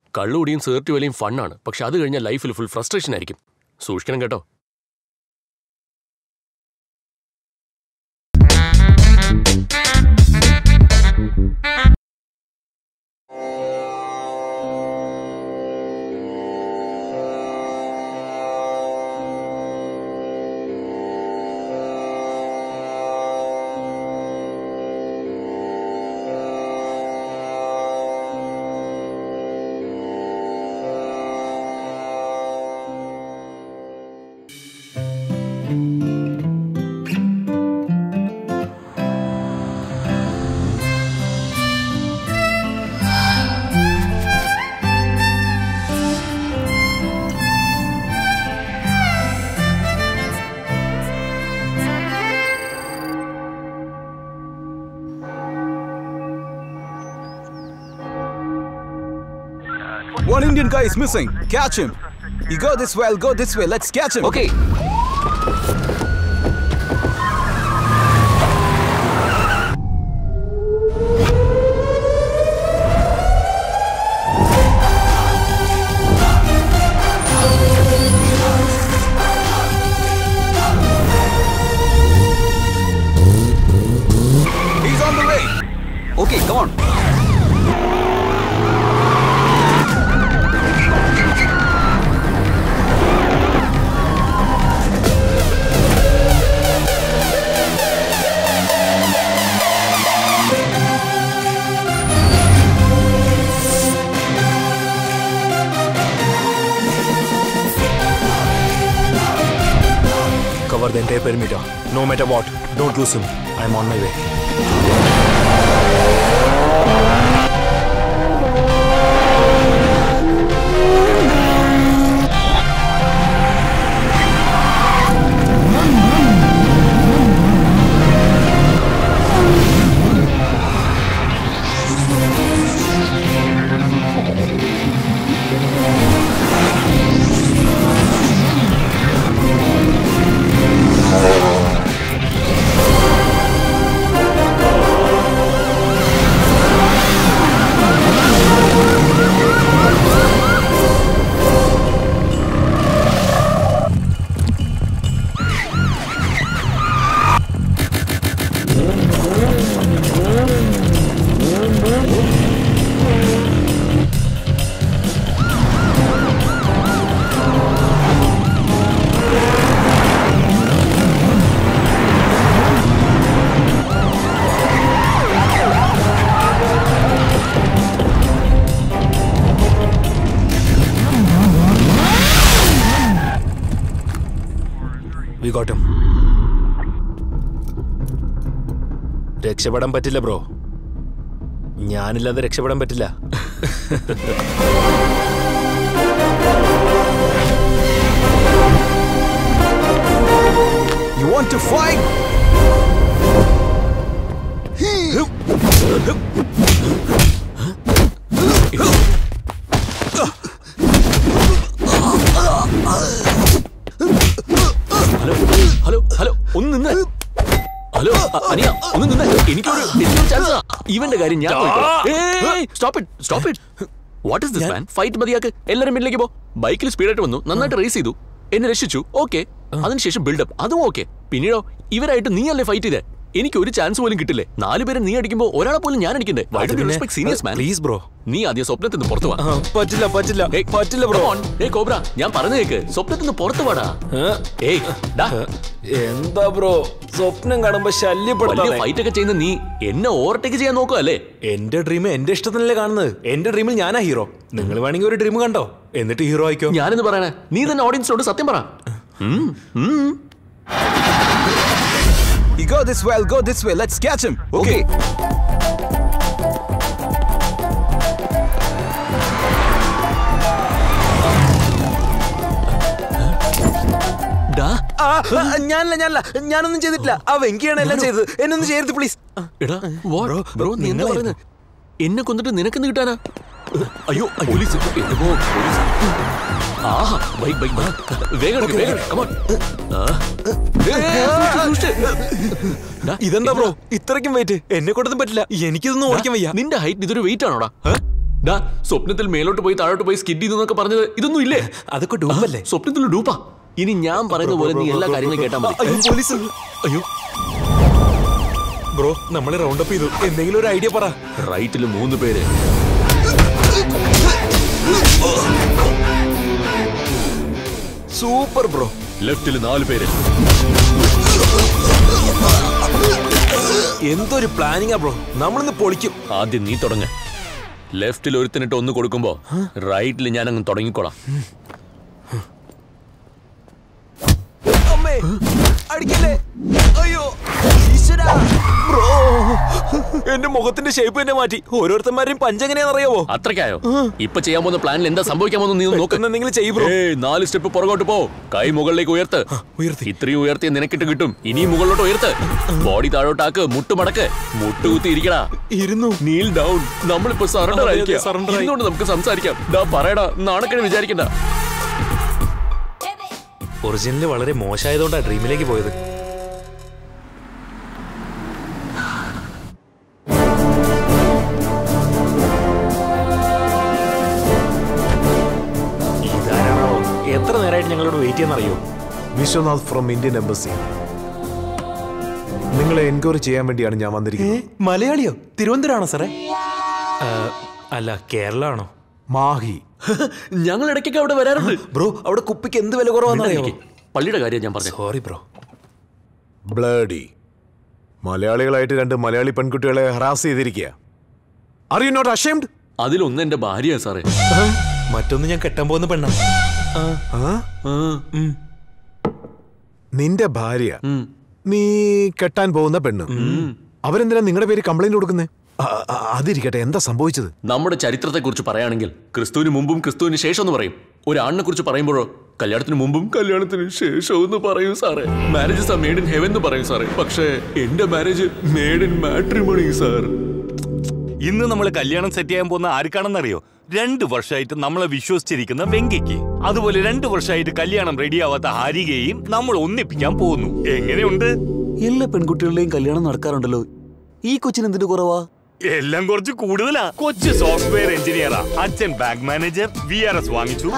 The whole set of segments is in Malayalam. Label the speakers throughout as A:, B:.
A: കള്ളുകൂടിയും സേർട്ട് വലിയും ഫണ്ണാണ് പക്ഷെ അത് കഴിഞ്ഞാൽ ലൈഫിൽ ഫുൾ ഫ്രസ്ട്രേഷൻ ആയിരിക്കും സൂക്ഷിക്കണം കേട്ടോ
B: One Indian guy is missing. Catch him. You go this way, I'll go this way. Let's catch him.
A: Okay.
B: He's on the way. Okay, come on.
C: Cover the entire perimeter. No matter what, don't lose him. I'm on my way. We got him. രക്ഷപ്പെടാൻ പറ്റില്ല ബ്രോ ഞാനില്ലാതെ രക്ഷപ്പെടാൻ പറ്റില്ല
B: You want to fight?
A: Hello hello hello ഒന്ന് നിന്ന് ഹലോ അ- അനിയ ഒന്ന് നിന്ന് എനിക്കൊരു എനിക്കൊരു ചാൻസ് ഇവന്റെ കാര്യം ഞാൻ stop it stop it what is this man fight മതിയാക്ക് എല്ലാരും മുന്നിലേക്ക് പോ ബൈക്കിൽ സ്പീഡായിട്ട് വന്നു നന്നായിട്ട് റേസ് ചെയ്തു എന്നെ രക്ഷിച്ചു ഓക്കെ അതിനുശേഷം ബിൽഡപ്പ് അതും ഓക്കെ പിന്നീടോ ഇവരായിട്ട് നീ അല്ലേ ഫൈറ്റ് ചെയ്തേ എനിക്ക് ഒരു ചാൻസ് പോലും കിട്ടില്ലേ നാല് പേരെ നീ അടിക്കുമ്പോ ഒരാളെ പോലും ഞാൻ അടിക്കണ്ടേ സീനിയേഴ്സ് മാൻ
C: പ്ലീസ് ബ്രോ
A: നീ ആദ്യം സ്വപ്നത്തിൽ നിന്ന് പുറത്തു വാ
C: പറ്റില്ല പറ്റില്ല
A: ഏയ്,
C: പറ്റില്ല ബ്രോ
A: come on. ഏയ് കോബ്ര ഞാൻ പറഞ്ഞു കേക്ക് സ്വപ്നത്തിൽ നിന്ന് പുറത്തു പാടാ ഏയ് ഡാ
C: എന്താ ബ്രോ സ്വപ്നം കാണുമ്പോ
A: വലിയ
C: ശല്യപ്പെടുത്താതെ
A: ഫൈറ്റ് ഒക്കെ ചെയ്യുന്ന നീ എന്നെ ഓവർടേക്ക് ചെയ്യാൻ നോക്കുക അല്ലേ
C: എന്റെ ഡ്രീം എന്റെ ഇഷ്ടത്തിനല്ലേ കാണുന്നത് എന്റെ ഡ്രീമിൽ ഞാനാ ഹീറോ നിങ്ങൾ വേണമെങ്കിൽ ഒരു ഡ്രീം കണ്ടോ എന്നിട്ട് ഹീറോ ആയിക്കോ
A: ഞാനെന്ന് പറയണേ നീ തന്നെ ഓഡിയൻസിനോട് സത്യം പറ ഉം, ഉം.
B: You go this way, I'll go this way. Let's catch him. Okay.
A: ഡാ,
C: ഞാനല്ല ഞാനല്ല ഞാനൊന്നും ചെയ്തിട്ടില്ല ആ വെങ്കിയാണ് എല്ലാം ചെയ്തത് എന്നൊന്നും ചെയ്യരുത് പ്ലീസ്
A: എടാ, what? Bro, നീ എന്താ പറയുന്നത്? എന്നെ കൊന്നിട്ട് നിനക്കെന്ത് കിട്ടാനാ അയ്യോ പോലീസ് എന്റെ പോ, പോലീസ്. ആഹാ ബൈക്ക് ബൈക്ക് ബൈക്ക് വേഗം എടുക്ക്, വേഗം എടുക്ക്, come on. ആ. ഏയ്, ഏയ്, സൂക്ഷിച്ച്, സൂക്ഷിച്ച്. ഡാ,
C: ഇതെന്താ ബ്രോ ഇത്രയ്ക്കും വെയിറ്റ് എന്നെ കൊണ്ടൊന്നും പറ്റില്ല എനിക്കിതൊന്നും ഓടിക്കാൻ വയ്യ
A: നിന്റെ ഹൈറ്റ് ഇതൊരു വെയിറ്റ് ആണോടാ ഏ? ഡാ സ്വപ്നത്തിൽ മേലോട്ട് പോയി താഴോട്ട് പോയി സ്കിഡ് ചെയ്തെന്നൊക്കെ പറഞ്ഞത് ഇതൊന്നും ഇല്ലേ
C: അതൊക്കെ ഡൂബല്ലേ
A: സ്വപ്നത്തിൽ ഡൂപ്പാ ഇനി ഞാൻ പറയുന്ന പോലെ നീ എല്ലാ കാര്യങ്ങളും കേട്ടാ മതി
C: അയ്യോ പോലീസ്
A: അയ്യോ
C: ബ്രോ നമ്മൾ റൗണ്ട് അപ്പ് ചെയ്തു എന്തെങ്കിലും ഒരു ഐഡിയ പറ
A: റൈറ്റിൽ മൂന്ന് പേര്
C: സൂപ്പർ ബ്രോ
A: ലെഫ്റ്റിൽ നാല് പേര്
C: എന്തൊരു പ്ലാനിങ്ങാ ബ്രോ നമ്മളിന്ന് പൊളിക്കും
A: ആദ്യം നീ തുടങ്ങ ലെഫ്റ്റിൽ ഒരുത്തനിട്ട് ഒന്ന് കൊടുക്കുമ്പോ റൈറ്റിൽ ഞാൻ അങ്ങ് തുടങ്ങിക്കോളാം
C: അമ്മേ അടിക്കല്ലേ അയ്യോ ഈശ്വരാ ബ്രോ എന്റെ മുഖത്തിന്റെ ഷേപ്പ് തന്നെ മാറ്റി ഓരോരുത്തന്മാരെയും പഞ്ചെങ്ങനെയാണെന്ന് അറിയാവോ
A: അത്രയ്ക്കായോ ഇപ്പൊ ചെയ്യാൻ പോകുന്ന പ്ലാനിൽ എന്താ സംഭവിക്കാൻ പോകുന്ന നീ ഒന്ന് നോക്ക്
C: എന്തെങ്കിലും ചെയ്യ് ബ്രോ
A: ഏയ് നാല് സ്റ്റെപ്പ് പുറകോട്ട് പോ കൈ മുകളിലേക്ക് ഉയർത്ത്
C: ഉയർത്തി.
A: ഇത്രയും ഉയർത്തി നിനക്കിട്ട് കിട്ടും ഇനിയും മുകളിലോട്ട് ഉയർത്ത് ബോഡി താഴോട്ടാക്ക് മുട്ട് മടക്ക് മുട്ടുകുത്തി ഇരിക്കടാ
C: ഇരുന്നു
A: നീൽ ഡൗൺ നമ്മളിപ്പോ സറണ്ടർ
C: അതെ, അതെ,
A: ആയിരിക്കാം
C: surrender ആയി.
A: ഇരുന്നോണ്ട് നമുക്ക് സംസാരിക്കാം ഡാ പറയടാ നാണക്കേട് വിചാരിക്കണ്ട
C: ഒറിജിനൽ വളരെ മോശമായതുകൊണ്ടാണ് ഡ്രീമിലേക്ക് പോയത് ഇതാരാണോ എത്ര നേരമായിട്ട് ഞങ്ങളോട് വെയിറ്റ് ചെയ്യാന്നറിയോ
D: വിശ്വനാഥ് ഫ്രം ഇന്ത്യൻ എംബസി നിങ്ങളെ എൻക്വയറി ചെയ്യാൻ വേണ്ടിയാണ് ഞാൻ വന്നിരിക്കുന്നത്
C: മലയാളിയോ തിരുവനന്തപുരമാണോ സാറേ അല്ല കേരള ആണോ
D: മാഹി
A: ഞങ്ങൾ ഇടയ്ക്കൊക്കെ അവിടെ വരാറുണ്ട്
C: ബ്രോ അവിടെ കുപ്പിക്ക് എന്ത് വില കുറവാണെന്നറിയോ
A: പള്ളിയുടെ കാര്യം ഞാൻ പറഞ്ഞു
C: സോറി ബ്രോ
D: ബ്ലഡി മലയാളികളായിട്ട് രണ്ട് മലയാളി പെൺകുട്ടികളെ ഹറാസ് ചെയ്തിരിക്കുക ആർ യു നോട്ട് അഷേംഡ്
A: അതിലൊന്ന് എന്റെ ഭാര്യയാ സാറേ
C: മറ്റൊന്ന് ഞാൻ കെട്ടാൻ പോകുന്ന പെണ്ണ
A: ആ,
D: നിന്റെ ഭാര്യ
A: ഉം.
D: നീ കെട്ടാൻ പോകുന്ന പെണ്ണ് അവരെന്തിനാ നിങ്ങളുടെ പേര് കംപ്ലൈന്റ് കൊടുക്കുന്നേ അതിരിക്കട്ടെ എന്താ സംഭവിച്ചത്
A: നമ്മുടെ ചരിത്രത്തെ കുറിച്ച് പറയുകയാണെങ്കിൽ ക്രിസ്തുവിന് മുമ്പും ക്രിസ്തുവിന് ശേഷം എന്ന് പറയും ഒരാണിനെ കുറിച്ച് പറയുമ്പോഴോ കല്യാണത്തിന് മുമ്പും കല്യാണത്തിന് ശേഷവും എന്ന് പറയും സാറേ മാരേജസ് ആ മേഡ് ഇൻ ഹെവൻ എന്ന് പറയും സാറേ പക്ഷേ എന്റെ marriage made in matrimony sir
E: ഇന്ന് നമ്മൾ കല്യാണം സെറ്റ് ചെയ്യാൻ പോകുന്ന ആർക്കാണെന്നറിയോ രണ്ട് വർഷമായിട്ട് നമ്മളെ വിശ്വസിച്ചിരിക്കുന്ന വെങ്കിക്ക് അതുപോലെ രണ്ട് വർഷമായിട്ട് കല്യാണം റെഡിയാവാത്ത ഹാരികയെയും നമ്മൾ ഒന്നിപ്പിക്കാൻ പോകുന്നു എങ്ങനെയുണ്ട്
F: എല്ലാ പെൺകുട്ടികളുടെയും കല്യാണം നടക്കാറുണ്ടല്ലോ ഈ കൊച്ചിന് എന്തിന്റെ കുറവാ
E: എല്ലാം കുറച്ച് കൂടുതലാ കൊച്ചു സോഫ്റ്റ്വെയർ എഞ്ചിനീയറാ അച്ഛൻ bank manager V R S വാങ്ങിച്ചു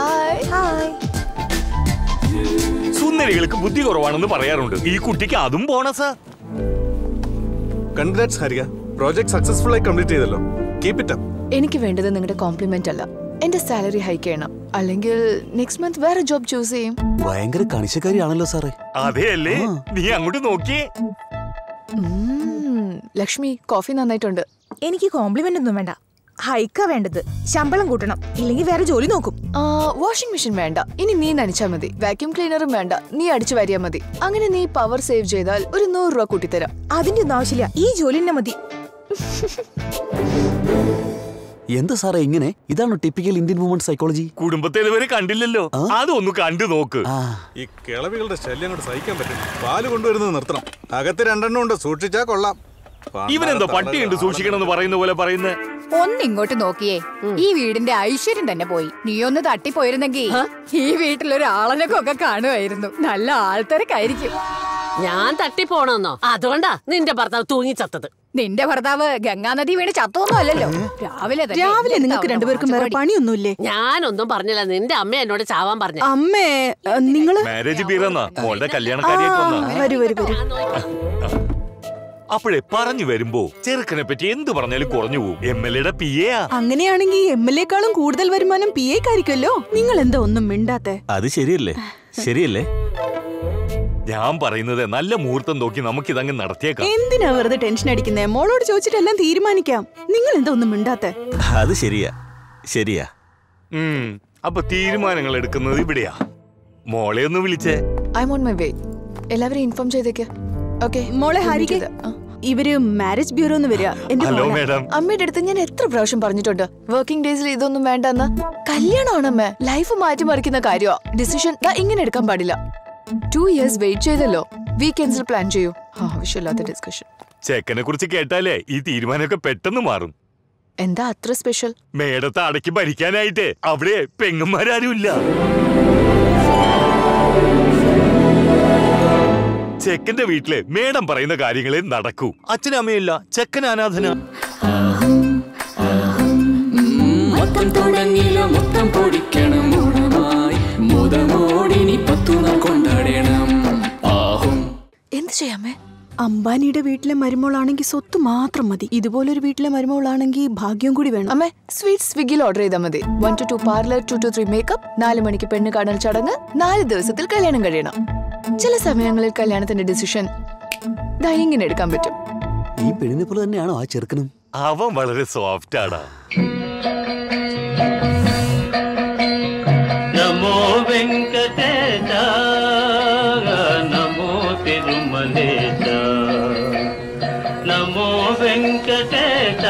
E: സുന്ദരികൾക്ക് ബുദ്ധി കുറവാണെന്ന് പറയാറുണ്ട് ഈ കുട്ടിക്ക് അതും ബോണസാ
B: കൺഗ്രാറ്റ്സ് ഹരിക പ്രോജക്ട് സക്സസ്ഫുൾ ആയി കംപ്ലീറ്റ് ചെയ്തല്ലോ കീപ് ഇറ്റ് അപ്പ്
G: എനിക്ക് വേണ്ടത് നിങ്ങളുടെ കോംപ്ലിമെന്റ് അല്ല എന്റെ സാലറി ഹൈക്ക് ചെയ്യണം അല്ലെങ്കിൽ നെക്സ്റ്റ് മന്ത് വേറെ ജോബ് ചൂസ് ചെയ്യും
F: ഭയങ്കര കണിശക്കാരിയാണല്ലോ സാറേ
E: അതെയല്ലേ നീ അങ്ങോട്ട് നോക്കിയേ
G: ഉം, ലക്ഷ്മി കോഫി നന്നായിട്ടുണ്ട്
H: എനിക്ക് കോംപ്ലിമെന്റ് ഒന്നും വേണ്ട ഹൈക്കാ വേണ്ടത് ശമ്പളം കൂട്ടണം ഇല്ലെങ്കിൽ വേറെ ജോലി നോക്കും
G: വാഷിംഗ് മെഷീൻ വേണ്ട ഇനി നീ നനച്ചാ മതി വാക്യൂം ക്ലീനറും വേണ്ട നീ അടിച്ചു വാരിയാ മതി അങ്ങനെ നീ പവർ സേവ് ചെയ്താൽ ഒരു നൂറ് രൂപ കൂട്ടിത്തരാം
H: അതിന്റെ ഒന്നും ആവശ്യമില്ല ഈ ജോലി തന്നെ മതി
F: എന്താ സാറേ ഇങ്ങനെ ഇതാണോ ടിപ്പിക്കൽ ഇന്ത്യൻ വുമൺ സൈക്കോളജി
E: കുടുംബത്തെ ഇതുവരെ കണ്ടില്ലല്ലോ അതൊന്ന് കണ്ടു നോക്ക്
F: ആ
B: ഈ കിളവികളുടെ ശല്യം കൊണ്ട് സഹിക്കാൻ പറ്റും പാല് കൊണ്ടുവരുന്നത് നിർത്തണം അകത്ത് രണ്ടെണ്ണം ഉണ്ട് സൂക്ഷിച്ചാ കൊള്ളാം
E: ഇവനെന്തോ പട്ടിയുണ്ട് സൂക്ഷിക്കണമെന്ന് പറയുന്ന പോലെ പറയുന്നത്
I: ഒന്നിങ്ങോട്ട് നോക്കിയേ ഈ വീടിന്റെ ഐശ്വര്യം തന്നെ പോയി നീ ഒന്ന് തട്ടിപ്പോയിരുന്നെങ്കിൽ ഈ വീട്ടിലൊരാളനൊക്കെ ഒക്കെ കാണുമായിരുന്നു നല്ല ആൾത്തിരക്കായിരിക്കും
J: ഞാൻ തട്ടിപ്പോണെന്നോ അതുകൊണ്ടാ നിന്റെ ഭർത്താവ് തൂങ്ങിച്ചത്തത്
I: നിന്റെ ഭർത്താവ് ഗംഗാനദി വീണ് ചത്തൊന്നും അല്ലല്ലോ രാവിലെ തന്നെ
H: രാവിലെ
I: എന്ത്
H: നിങ്ങൾക്ക്
I: തവണ
H: രണ്ടുപേർക്കും വേറെ
I: വാചകമടി.
H: പണിയൊന്നുമില്ലേ
J: ഞാനൊന്നും പറഞ്ഞില്ല നിന്റെ അമ്മ എന്നോട് ചാവാൻ പറഞ്ഞു
H: അമ്മേ ഏ, നിങ്ങള്
E: മാരേജ് ബീറന്നാ മോളുടെ കല്യാണക്കാരിയായിട്ട് വന്നാ
H: വരൂ വരൂ വരൂ
E: അപ്പോഴേ പറഞ്ഞു വരുമ്പോ ചെറുക്കനെ പറ്റി എന്ത് പറഞ്ഞാലും കുറഞ്ഞു പോകും എം എൽ എയുടെ പി എ
H: അങ്ങനെയാണെങ്കിൽ എം എൽ എക്കാളും കൂടുതൽ വരുമാനം പി എക്കാരിക്കല്ലോ നിങ്ങൾ എന്താ ഒന്നും മിണ്ടാത്തെ
F: അത് ശരിയല്ലേ ശരിയല്ലേ
E: ഞാൻ പറയുന്നത് നല്ല മുഹൂർത്തം നോക്കി നമുക്കിതങ്ങ് നടത്തിയേക്കാം
H: എന്തിനാ വെറുതെ ടെൻഷൻ അടിക്കുന്നേ മോളോട് ചോദിച്ചിട്ടെല്ലാം തീരുമാനിക്കാം നിങ്ങൾ എന്താ ഒന്നും മിണ്ടാത്തെ
F: അത് ശരിയാ ശരിയാ
E: ഉം, അപ്പൊ തീരുമാനങ്ങൾ എടുക്കുന്നത് ഇവിടെയാ മോളെ ഒന്ന് വിളിച്ചേ
G: ഐ ഓൺ മൈ വേ എല്ലാവരെയും ഇൻഫോം ചെയ്തേക്ക് ഓക്കെ
H: മോളെ ഹാരിക ഇവര് മാരേജ് ബ്യൂറോന്ന് വരിക എന്റെ
E: ഹലോ
H: മോളാ.
E: മേഡം
G: അമ്മയുടെ അടുത്ത് ഞാൻ എത്ര പ്രാവശ്യം പറഞ്ഞിട്ടുണ്ട് വർക്കിംഗ് ഡേയ്സിൽ ഇതൊന്നും വേണ്ടെന്ന് കല്യാണമാണ് അമ്മ ലൈഫ് മാറ്റിമറിക്കുന്ന കാര്യമാ ഡിസിഷൻ ഇങ്ങനെ എടുക്കാൻ പാടില്ല ടു ഇയേഴ്സ് വെയിറ്റ് ചെയ്തല്ലോ വീക്കെൻഡ്സിൽ പ്ലാൻ ചെയ്യൂ ആവശ്യമില്ലാത്ത ഡിസ്കഷൻ
E: ചെക്കനെ കുറിച്ച് കേട്ടാലേ ഈ തീരുമാനമൊക്കെ പെട്ടെന്ന് മാറും
G: എന്താ അത്ര സ്പെഷ്യൽ
E: മേടത്തെ അടക്കി ഭരിക്കാനായിട്ട് അവിടെ പെങ്ങന്മാരാരും ഇല്ല ചെക്കന്റെ വീട്ടില് മേഡം പറയുന്ന കാര്യങ്ങളെ നടക്കൂ അച്ഛനും അമ്മയില്ല ചെക്കൻ അനാഥന
K: മൊത്തം തുടങ്ങിലോ മൊത്തം പൊടിക്കണം ഓണമായി മുതമോടിനി പത്തുനാൾ കൊണ്ടാടണം ആഹും
G: എന്ത് ചെയ്യാമേ
L: അംബാനിയുടെ വീട്ടിലെ മരുമോളാണെങ്കിൽ സ്വത്ത് മാത്രം മതി ഇതുപോലൊരു വീട്ടിലെ മരുമോളാണെങ്കിൽ ഭാഗ്യം കൂടി വേണം
G: അമ്മേ സ്വീറ്റ് സ്വിഗ്ഗിയിൽ ഓർഡർ ചെയ്താൽ മതി one to two parlour two to three makeup നാല് മണിക്ക് പെണ്ണ് കാണൽ ചടങ്ങ് നാല് ദിവസത്തിൽ കല്യാണം കഴിയണം ചില സമയങ്ങളിൽ കല്യാണത്തിന്റെ ഡിസിഷൻ ദാ ഇങ്ങനെ എടുക്കാൻ പറ്റും
F: ഈ പെണ്ണിനെ പോലെ തന്നെയാണോ ആ ചെറുക്കനും
E: അവൻ വളരെ സോഫ്റ്റ് ആടാ
M: నమో వెంకటేశ నమో తిరుమలేశ నమో వెంకటేశ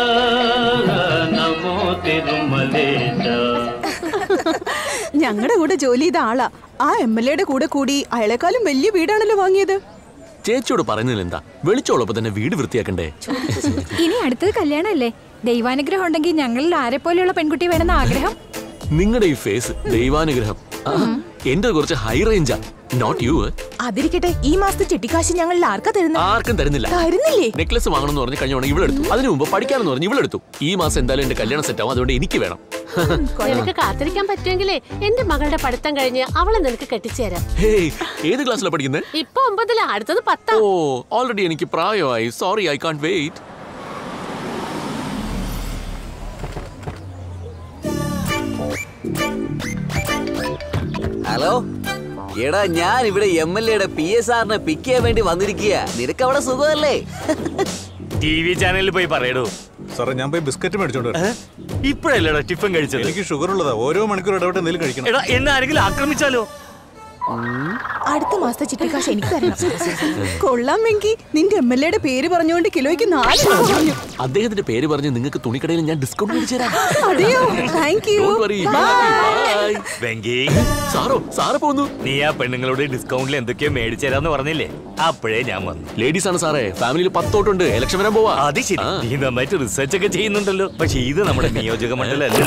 M: నమో తిరుమలేశ
L: ഞങ്ങളുടെ കൂടെ ജോലി ചെയ്ത ആളാ ആ എം എൽ എയുടെ കൂടെ കൂടി അയാളെക്കാളും വലിയ വീടാണല്ലോ വാങ്ങിയത്
A: ചേച്ചിയോട് പറയുന്നതിൽ എന്താ വെളിച്ചോളപ്പോ തന്നെ വീട് വൃത്തിയാക്കണ്ടേ
I: ഇനി അടുത്തത് കല്യാണമല്ലേ ദൈവാനുഗ്രഹം ഉണ്ടെങ്കിൽ ഞങ്ങളിൽ ആരെ പോലെയുള്ള പെൺകുട്ടി വേണമെന്ന് ആഗ്രഹം
A: നിങ്ങളുടെ ഈ ഫേസ് ദൈവാനുഗ്രഹം ആ, എന്റെ കുറച്ച് ഹൈ റേഞ്ചാ നോട്ട് യു
H: അതിരിക്കട്ടെ ഈ മാസത്തെ ചെട്ടിക്കാശ് ഞങ്ങളിൽ ആർക്കാ തരുന്നത്
A: ആർക്കും തരുന്നില്ല
H: തരുന്നില്ലേ
A: നെക്ലസ് വാങ്ങണമെന്ന് പറഞ്ഞ് കഴിഞ്ഞ തവണ ഇവളെടുത്തു അതിനു മുമ്പ് പഠിക്കാനെന്ന് പറഞ്ഞ് ഇവളെടുത്തു ഈ മാസം എന്തായാലും എന്റെ കല്യാണം സെറ്റ് ആവും അതുകൊണ്ട് എനിക്ക് വേണം
J: നിനക്ക് കാത്തിരിക്കാൻ പറ്റുമെങ്കിലേ എന്റെ മകളുടെ പഠിത്തം കഴിഞ്ഞ് അവളെ നിനക്ക് കെട്ടിച്ചേരാം
A: ഹേയ് ഏത് ക്ലാസ്സിലാണ് പഠിക്കുന്നത്
J: ഇപ്പൊ ഒമ്പതിലാ അടുത്തത് പത്താ
A: ഓ ഓൾറെഡി എനിക്ക് പ്രായമായി sorry I can't wait
F: hello എടാ ഞാൻ ഇവിടെ എം എൽ എയുടെ പി എസ് ആറിനെ പിക്ക് ചെയ്യാൻ വേണ്ടി വന്നിരിക്കുക നിനക്ക് അവിടെ സുഖമല്ലേ
E: ടി വി ചാനലിൽ പോയി പറയടോ
B: സാറേ ഞാൻ പോയി ബിസ്ക്കറ്റ് മേടിച്ചോണ്ട് വരാം.
E: ഇപ്പഴല്ലേടാ ടിഫിൻ കഴിച്ചത്
B: എനിക്ക് ഷുഗർ ഉള്ളതാ ഓരോ മണിക്കൂർ ഇടവിട്ട് എന്തെങ്കിലും കഴിക്കണം
E: എടാ എന്നെ ആരെങ്കിലും ആക്രമിച്ചാലോ
H: അടുത്ത മാസത്തെ ചിട്ടിക്കാശ് എനിക്ക് തരണം
L: കൊള്ളാം വെങ്കി നിന്റെ എം എൽ എയുടെ പേര് പറഞ്ഞുകൊണ്ട് കിലോയ്ക്ക് നാല് രൂപ കുറഞ്ഞു
A: അദ്ദേഹത്തിന്റെ പേര് പറഞ്ഞ് നിങ്ങൾക്ക് തുണിക്കടയിൽ ഞാൻ ഡിസ്കൗണ്ട് മേടിച്ചു തരാം
L: അതെയോ thank you
A: Don't worry, bye.
E: Venky
A: സാറോ സാറ് പോന്നു
E: നീ ആ പെണ്ണുങ്ങളോട് ഡിസ്കൗണ്ടിൽ എന്തൊക്കെയോ മേടിച്ചു തരാന്ന് പറഞ്ഞില്ലേ അപ്പോഴേ ഞാൻ വന്നു
A: ലേഡീസ് ആണ് സാറേ ഫാമിലിയിൽ പത്തോട്ടുണ്ട് ഇലക്ഷൻ വരാൻ പോവാ
E: അത് ശരി നീ നന്നായിട്ട് റിസർച്ച് ഒക്കെ ചെയ്യുന്നുണ്ടല്ലോ പക്ഷെ ഇത് നമ്മുടെ നിയോജക മണ്ഡലമല്ല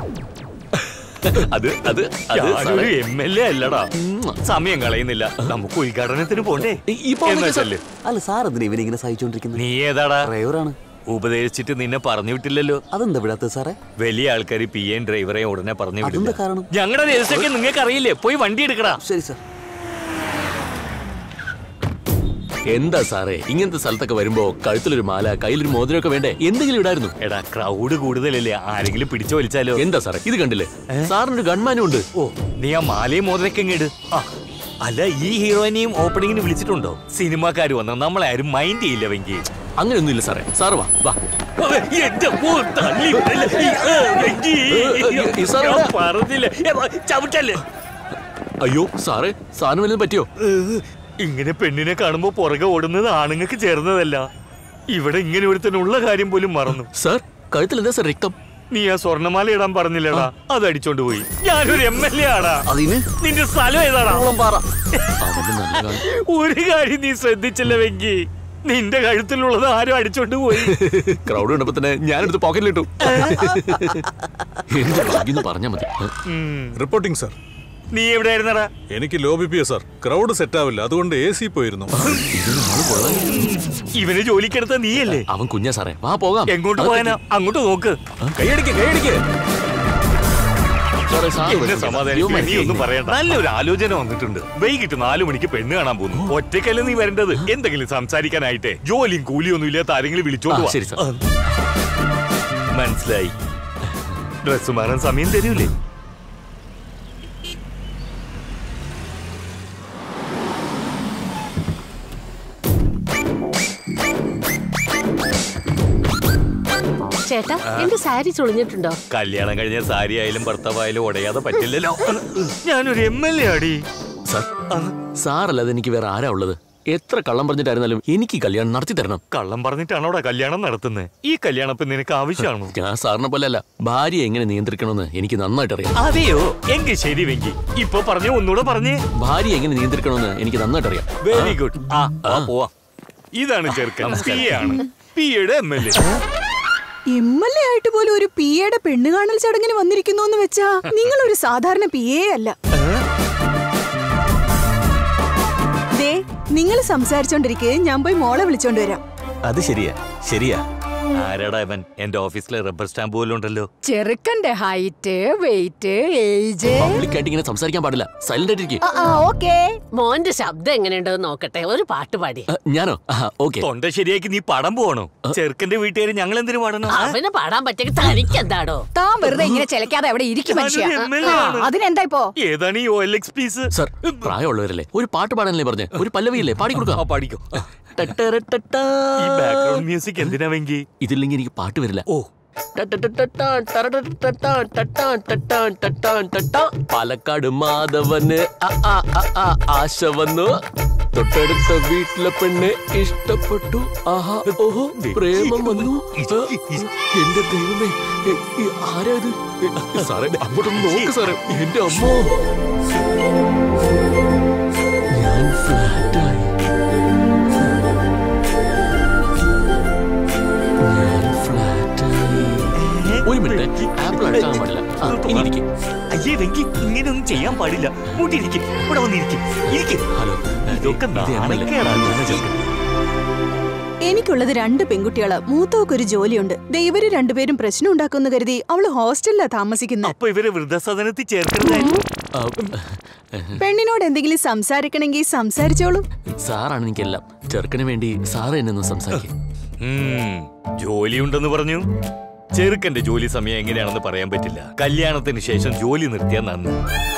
A: അത് അത് അത്
E: ഞാനൊരു എം എൽ എ അല്ലടാ സമയം കളയുന്നില്ല നമുക്ക് ഉദ്ഘാടനത്തിന് പോണ്ടേ എന്നാ ചെല്ല്.
F: അല്ല സാർ എന്തിനാ ഇവനിങ്ങനെ സഹിച്ചോണ്ടിരിക്കുന്നത്
E: നീ ഏതാടാ
F: ഡ്രൈവറാണ്
E: ഉപദേശിച്ചിട്ട് നിന്നെ പറഞ്ഞു വിട്ടില്ലല്ലോ
F: അതെന്താ വിടാത്തത് സാറേ
E: വലിയ ആൾക്കാർ പി എൻ ഡ്രൈവറെ ഉടനെ പറഞ്ഞു
F: അതെന്താ
E: വിടില്ല
F: കാരണം
E: ഞങ്ങളുടെ രജിസ്റ്ററൊക്കെ നിങ്ങൾക്ക് അറിയില്ലേ പോയി വണ്ടി എടുക്കടാ
F: ശരി സാർ
A: എന്താ സാറേ ഇങ്ങനത്തെ സ്ഥലത്തൊക്കെ വരുമ്പോ കഴുത്തിലൊരു മാല കയ്യിലൊരു മോതിരമൊക്കെ വേണ്ടേ എന്തെങ്കിലും ഇടായിരുന്നു
E: എടാ ക്രൗഡ് കൂടുതലല്ലേ ആരെങ്കിലും പിടിച്ചു വലിച്ചാലോ
A: എന്താ സാറേ ഇത് കണ്ടില്ലേ സാറിനൊരു ഗൺമാനും ഉണ്ട്
E: ഓ നീ ആ മാലയും മോതിരൊക്കെ ഇങ്ങട് ആ അല്ല ഈ ഹീറോയിനെയും ഓപ്പണിങ്ങിന് വിളിച്ചിട്ടുണ്ടോ സിനിമാക്കാർ വന്ന നമ്മളെ ആരും മൈൻഡ് ചെയ്യില്ല വെങ്കി
A: അങ്ങനെയൊന്നുമില്ല സാറേ സാറ് വാ വാ
E: എന്റെ പോ, തള്ളി വിടല്ലേ. ഈ, ഏ, വെങ്കി.
A: ഈ സാറ്
E: ഞാൻ
A: എവിടെയാ?
E: പറഞ്ഞില്ലേ ഏ, വാ, ചവിട്ടല്ലേ
A: അയ്യോ സാറേ സാറിന് വല്ലതും പറ്റിയോ
E: ഇങ്ങനെ പെണ്ണിനെ കാണുമ്പോ പുറകെ ഓടുന്നത് ആണുങ്ങൾക്ക് ചേർന്നതല്ല ഇവിടെ ഇങ്ങനെ ഒരുത്തനുള്ള കാര്യം പോലും മറന്നു
A: സാർ കഴുത്തിൽ എന്താ സാർ രക്തം
E: നീ ആ സ്വർണ്ണമാല ഇടാൻ പറഞ്ഞില്ലടാ അത് അടിച്ചോണ്ട് പോയി ഞാനൊരു എം എൽ എ ആടാ
F: അതിന്
E: നിന്റെ സ്ഥലം ഏതാടാ
F: പാറ
A: അവന്റെ നല്ല കാലം
E: ഒരു കാര്യം നീ ശ്രദ്ധിച്ചില്ല വെങ്കി നിന്റെ കഴുത്തിലുള്ളത് ആരും അടിച്ചോണ്ട് പോയി
A: ക്രൗഡ് കണ്ടപ്പോ തന്നെ ഞാനെടുത്ത് പോക്കറ്റിലിട്ടു എന്റെ ഭാഗ്യം പറഞ്ഞാ മതി
E: ഉം.
B: റിപ്പോർട്ടിംഗ് സാർ
E: നീ എവിടെയായിരുന്നടാ
B: എനിക്ക് low B P sir crowd set ആവില്ല അതുകൊണ്ട് എ സി പോയിരുന്നു
E: ഇവന് ജോലിക്കെടുത്ത നീയല്ലേ
A: അവൻ കുഞ്ഞാ സാറേ വാ പോകാം
E: എങ്ങോട്ട് പോയാനാ അങ്ങോട്ട് നോക്ക്
A: കൈയടിക്ക് കൈയടിക്ക് സാറേ, സാർ
E: എന്നെ
A: വിളിക്കുന്നു.
E: സമാധാനിപ്പിക്കാൻ
A: അയ്യോ,
E: നീ ഒന്നും പറയണ്ട നല്ലൊരു ആലോചന വന്നിട്ടുണ്ട് വൈകിട്ട് നാലു മണിക്ക് പെണ്ണ് കാണാൻ പോകുന്നു ഒറ്റയ്ക്കല്ല നീ വരേണ്ടത് എന്തെങ്കിലും സംസാരിക്കാനായിട്ടെ ജോലിയും കൂലിയും ഒന്നും ഇല്ലാത്ത ആരെങ്കിലും വിളിച്ചോണ്ട്
A: ആ,
E: വാ.
A: ശരി, സാർ.
E: ആ. മനസ്സിലായി ഡ്രസ് മാറാൻ സമയം തരൂലേ
J: ചേട്ടാ എന്റെ സാരി ചുളിഞ്ഞിട്ടുണ്ടോ
E: കല്യാണം കഴിഞ്ഞ സാരി ആയാലും ഭർത്താവായാലും ഉടയാതെ പറ്റില്ലല്ലോ ഞാനൊരു എം എൽ എ ആടി
A: സാർ സാറല്ലാതെ എനിക്ക് വേറെ ആരാ ഉള്ളത് എത്ര കള്ളം പറഞ്ഞിട്ടായിരുന്നാലും എനിക്ക് ഈ കല്യാണം നടത്തി തരണം
E: കള്ളം പറഞ്ഞിട്ടാണോടാ കല്യാണം നടത്തുന്നത് ഈ കല്യാണം ഇപ്പൊ നിനക്ക് ആവശ്യമാണോ
A: ഞാൻ സാറിനെ പോലെ അല്ല ഭാര്യയെ എങ്ങനെ നിയന്ത്രിക്കണമെന്ന് എനിക്ക് നന്നായിട്ട് അറിയാം
E: അതെയോ എങ്കിൽ ശരി വെങ്കി ഇപ്പൊ പറഞ്ഞ ഒന്നുകൂടെ പറഞ്ഞേ
A: ഭാര്യയെ എങ്ങനെ നിയന്ത്രിക്കണമെന്ന് എനിക്ക് നന്നായിട്ട് അറിയാം
E: വെരി ഗുഡ് ആ ആ, പോവാ ഇതാണ് ചെറുക്കൻ പി എ ആണ് പി എയുടെ M L A
L: M L A ആയിട്ട് പോലും ഒരു പി എയുടെ പെണ്ണ് കാണൽ ചടങ്ങിന് വന്നിരിക്കുന്നു എന്ന് വെച്ചാ നിങ്ങൾ ഒരു സാധാരണ പി എ അല്ല ദേ നിങ്ങൾ സംസാരിച്ചോണ്ടിരിക്കെ ഞാൻ പോയി മോളെ വിളിച്ചോണ്ട് വരാം
D: അത് ശരിയാ ശരിയാ
E: ആരാടാ ഇവൻ എന്റെ ഓഫീസിലെ റബ്ബർ സ്റ്റാമ്പ് പോലും ഉണ്ടല്ലോ
I: ചെറുക്കന്റെ ഹൈറ്റ് വെയിറ്റ് ഏജ്
A: പബ്ലിക് ആയിട്ട് ഇങ്ങനെ സംസാരിക്കാൻ പാടില്ല സൈലന്റ് ആയിട്ടിരിക്കും
J: ഓക്കേ മോന്റെ ശബ്ദം എങ്ങനെയുണ്ടോ നോക്കട്ടെ ഒരു പാട്ട് പാടി
A: ഞാനോ ഓക്കെ
E: തൊണ്ട ശരിയാക്കി നീ പടം പോകണോ ചെറുക്കന്റെ വീട്ടുകാർ ഞങ്ങൾ എന്തിനു പാടണം ആ?
J: അവന് പാടാൻ പറ്റിയ തനിക്ക് എന്താടോ
I: താൻ വെറുതെ ഇങ്ങനെ ചിലക്കാതെ അവിടെ ഇരിക്കും മനുഷ്യ
E: ഞാനൊരു MLA ആണ്.
I: ആ, അതിനെന്താ ഇപ്പോ
E: ഏതാണ് ഈ O L X piece
A: sir പ്രായമുള്ളവരല്ലേ ഒരു പാട്ട് പാടാനല്ലേ പറഞ്ഞേ ഒരു പല്ലവിയില്ലേ പാടി കൊടുക്കാം
E: പാടിക്കോ ഈ ബാക്ക്ഗ്രൗണ്ട് മ്യൂസിക് എന്തിനാ വെങ്കി
A: ഇതില്ലെങ്കിൽ എനിക്ക് പാട്ട് വരില്ല
E: ഓ
A: പാലക്കാട് മാധവന് അ, ആ, അ, ആ, ആശ വന്നു തൊട്ടടുത്ത വീട്ടിലെ പെണ്ണ് ഇഷ്ടപ്പെട്ടു ആഹാ ഓഹോ പ്രേമം വന്നു ആ, എന്റെ ദൈവമേ എ, ഈ ആരാ ഇത് എ, സാറേ അങ്ങോട്ടൊന്ന് നോക്ക് സാറേ എന്റെ അമ്മോ ഞാൻ ഫ്ലാറ്റായി ഞാൻ ഫ്ലാറ്റായി ഒരു മിനിറ്റ് ആപ്പിൾ അടുക്കാൻ പാടില്ല ആ, ഇനി ഇരിക്ക്.
E: അയ്യേ വെങ്കി ഇങ്ങനെയൊന്നും ചെയ്യാൻ പാടില്ല മൂട്ടിരിക്കെ ഇവിടെ വന്നിരിക്കെ ഇരിക്കെ
A: ഹലോ
E: ഇതൊക്കെ നാണക്കേടാ
A: ഞാനാ ചെറുക്കൻ.
L: എനിക്കുള്ളത് രണ്ട് പെൺകുട്ടികള് മൂത്തവക്കൊരു ജോലിയുണ്ട് ദേ ഇവര് രണ്ടുപേരും പ്രശ്നം ഉണ്ടാക്കുമെന്ന് കരുതി അവള് ഹോസ്റ്റലിലാ താമസിക്കുന്നത്
E: അപ്പൊ ഇവരെ വൃദ്ധസദനത്തിൽ ചേർക്കരുതായിരുന്നു
A: ആ,
L: പെണ്ണിനോട് എന്തെങ്കിലും സംസാരിക്കണമെങ്കിൽ സംസാരിച്ചോളൂ
A: സാറാണ് എനിക്കെല്ലാം ചെറുക്കന് വേണ്ടി സാറ് എന്നെ ഒന്ന് സംസാരിക്കും
E: ഉം, ജോലിയുണ്ടെന്ന് പറഞ്ഞു ചെറുക്കന്റെ ജോലി സമയം എങ്ങനെയാണെന്ന് പറയാൻ പറ്റില്ല കല്യാണത്തിന് ശേഷം ജോലി നിർത്തിയാ നന്ന്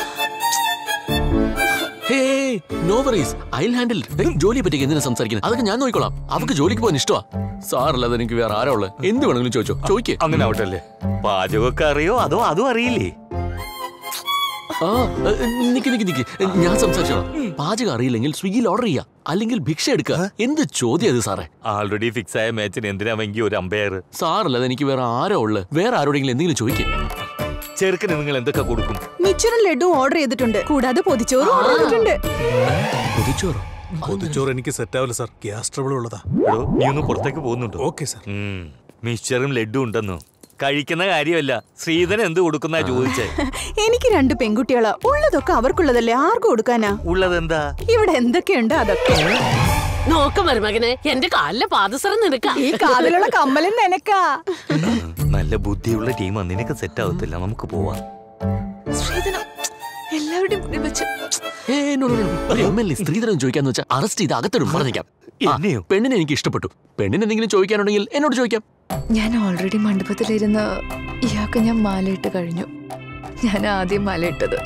A: hey no worries I handle ജോലിയെ പറ്റി എന്തിനാ സംസാരിക്കുന്നത് അതൊക്കെ ഞാൻ നോക്കിക്കോളാം അവർക്ക് ജോലിക്ക് പോകാൻ ഇഷ്ടമാ സാറല്ലാതെ എനിക്ക് വേറെ ആരാ ഉള്ളത് എന്ത് വേണമെങ്കിലും ചോദിച്ചോ ചോദിക്കേ
E: അങ്ങനെ ആവട്ടെ അല്ലേ പാചകമൊക്കെ അറിയോ അതോ അതും അറിയില്ലേ
A: ആ ഏ, നിക്ക് നിക്ക് നിക്ക് ഞാൻ സംസാരിച്ചോളാം പാചകം അറിയില്ലെങ്കിൽ സ്വിഗ്ഗിയിൽ ഓർഡർ ചെയ്യാം അല്ലെങ്കിൽ ഭിക്ഷ എടുക്കുക എന്ത് ചോദ്യം അത് സാറേ
E: ആൾറെഡി ഫിക്സ് ആയ മാച്ചിന് എന്തിനാ വെങ്കി ഒരു അമ്പയർ
A: സാറല്ലാതെ എനിക്ക് വേറെ ആരോ ഉള്ളത് വേറെ ആരോടെങ്കിലും എന്തെങ്കിലും ചോദിക്കേ
E: ചെറുക്കന് നിങ്ങൾ എന്തൊക്കെ കൊടുക്കും
L: മിച്ചറും ലഡുവും ഓർഡർ ചെയ്തിട്ടുണ്ട് കൂടാതെ പൊതിച്ചോറും ഓർഡർ ചെയ്തിട്ടുണ്ട്
A: പൊതിച്ചോറോ
N: പൊതിച്ചോറ് എനിക്ക് സെറ്റ് ആവില്ല സാർ ഗ്യാസ് ട്രബിൾ ഉള്ളതാ
E: എടോ, നീ ഒന്ന് പുറത്തേക്ക് പോകുന്നുണ്ടോ
N: ഓക്കെ സാർ
E: മിക്സ്ചറും ലഡും ഉണ്ടെന്നോ കഴിക്കുന്ന കാര്യമല്ല ശ്രീധരൻ എന്ത് കൊടുക്കുന്ന ചോദിച്ചേ
L: എനിക്ക് രണ്ട് പെൺകുട്ടികളാ ഉള്ളതൊക്കെ അവർക്കുള്ളതല്ലേ ആർക്കും കൊടുക്കാനാ
E: ഉള്ളതെന്താ
L: ഇവിടെ എന്തൊക്കെയുണ്ട് അതൊക്കെ
J: നോക്ക് മരുമകനെ എന്റെ കാലിലെ പാദസരം നിനക്ക
I: ഈ കാതിലുള്ള കമ്മലും നിനക്കാ
E: നല്ല ബുദ്ധിയുള്ള ടീം നിനക്ക് സെറ്റ് ആവത്തില്ല നമുക്ക് പോവാം
G: എല്ലാവരുടെയും മുന്നിൽ വെച്ച്
A: ഏ, no, no, no, no. ഒരു എം എൽ എ സ്ത്രീധനം ചോദിക്കാന്ന് വെച്ചാൽ അറസ്റ്റ് ചെയ്ത് അകത്തിടും പറഞ്ഞേക്കാം ആ, പെണ്ണിനെ എനിക്ക് ഇഷ്ടപ്പെട്ടു പെണ്ണിന് എന്തെങ്കിലും ചോദിക്കാനുണ്ടെങ്കിൽ എന്നോട് ചോദിക്കാം
G: ഞാൻ ഓൾറെഡി മണ്ഡപത്തിലിരുന്ന് ഇയാൾക്ക് ഞാൻ മാലയിട്ട് കഴിഞ്ഞു ഞാൻ ആദ്യം മാലയിട്ടത്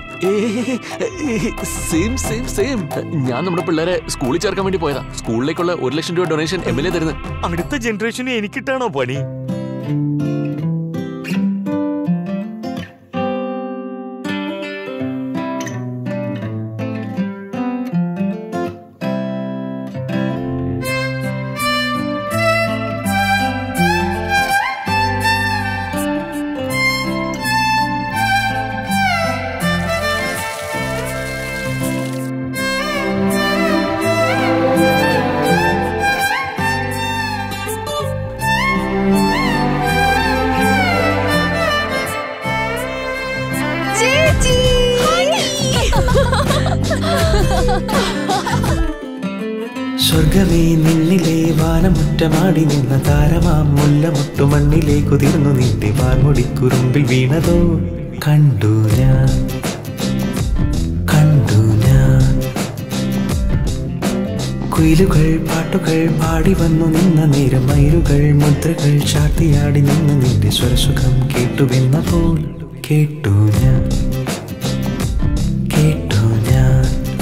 A: സെയിം സെയിം സെയിം ഞാൻ നമ്മുടെ പിള്ളേരെ സ്കൂളിൽ ചേർക്കാൻ വേണ്ടി പോയതാ സ്കൂളിലേക്കുള്ള ഒരു ലക്ഷം രൂപ ഡൊണേഷൻ എം എൽ എ തരുന്നത്
E: അടുത്ത ജനറേഷന് എനിക്കിട്ടാണോ പണി
G: ചേച്ചി
O: സ്വർഗമേ നിന്നിലെ വാനമുറ്റമാടി നിന്ന താരമാം മുല്ലമുട്ടു മണ്ണിലെ കുതിർന്നു നിന്റെ വാർമുടിക്കുറുമ്പിൽ വീണതോ കണ്ടു ഞാൻ കണ്ടു ഞാൻ കുയിലുകൾ പാട്ടുകൾ പാടി വന്നു നിന്ന നേരം മയിലുകൾ മുദ്രകൾ ചാർത്തിയാടി നിന്ന നിന്റെ സ്വരസുഖം കേട്ടുവെന്നപ്പോൾ കേട്ടു ഞാൻ കേട്ടു ഞാൻ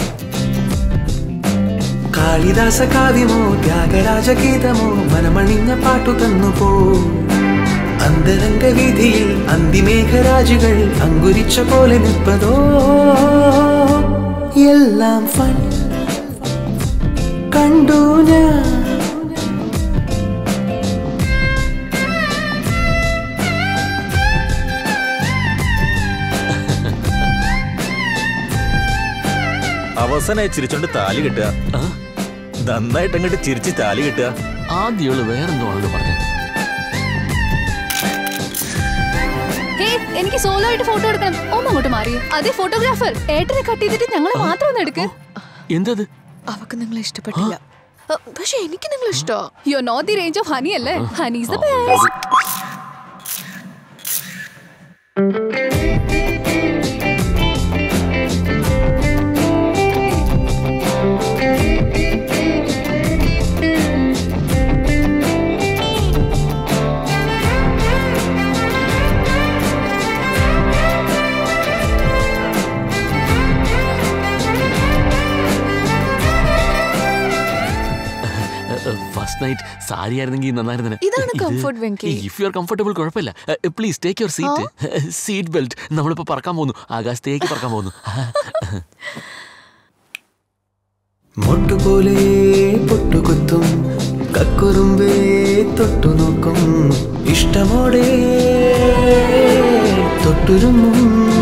O: കാളിദാസ കാവ്യമോ ത്യാഗരാജ ഗീതമോ മനമണിഞ്ഞ പാട്ടു തന്നു പോ അന്തരംഗ വീതിയിൽ അന്തിമേഘരാജുകൾ അങ്കുരിച്ച പോലെ നിൽപ്പതോ എല്ലാം ഫൺ കണ്ടു ഞാൻ
B: അവസാനായി ചിരിച്ചോണ്ട് താലി കിട്ടുക നന്നായിട്ട് അങ്ങോട്ട് ചിരിച്ച് താലി കിട്ടുക
A: ആദ്യമുള്ള വേറെന്തോ ആണല്ലോ പറഞ്ഞത്
P: ഹേ എനിക്ക് സോളോ ആയിട്ട് ഫോട്ടോ എടുക്കണം ഒന്ന് അങ്ങോട്ട് മാറിയോ അതെ ഫോട്ടോഗ്രാഫർ ഏട്ടനെ കട്ട് ചെയ്തിട്ട് ഞങ്ങളെ മാത്രം ഒന്ന് എടുക്ക്
A: എന്തത്
G: അവക്ക് നിങ്ങളെ ഇഷ്ടപ്പെട്ടില്ല പക്ഷെ എനിക്ക് നിങ്ങൾ ഇഷ്ടോ
P: you know the range of Honey അല്ലേ Honey is the best
A: first night sari ആയിരുന്നെങ്കിൽ നന്നായിരുന്നു
G: ഇതാണ് comfort, Venky.
A: If you are comfortable കുഴപ്പമില്ല please take your seat seat belt നമ്മളിപ്പോ പറക്കാൻ പോകുന്നു ആകാശത്തേക്ക് പറക്കാൻ പോകുന്നു
O: മൊട്ടുപോലെ പൊട്ടുകുത്തും കക്കുറുമ്പേ തൊട്ടു നോക്കും ഇഷ്ടമോടെ തൊട്ടുരുമ്മും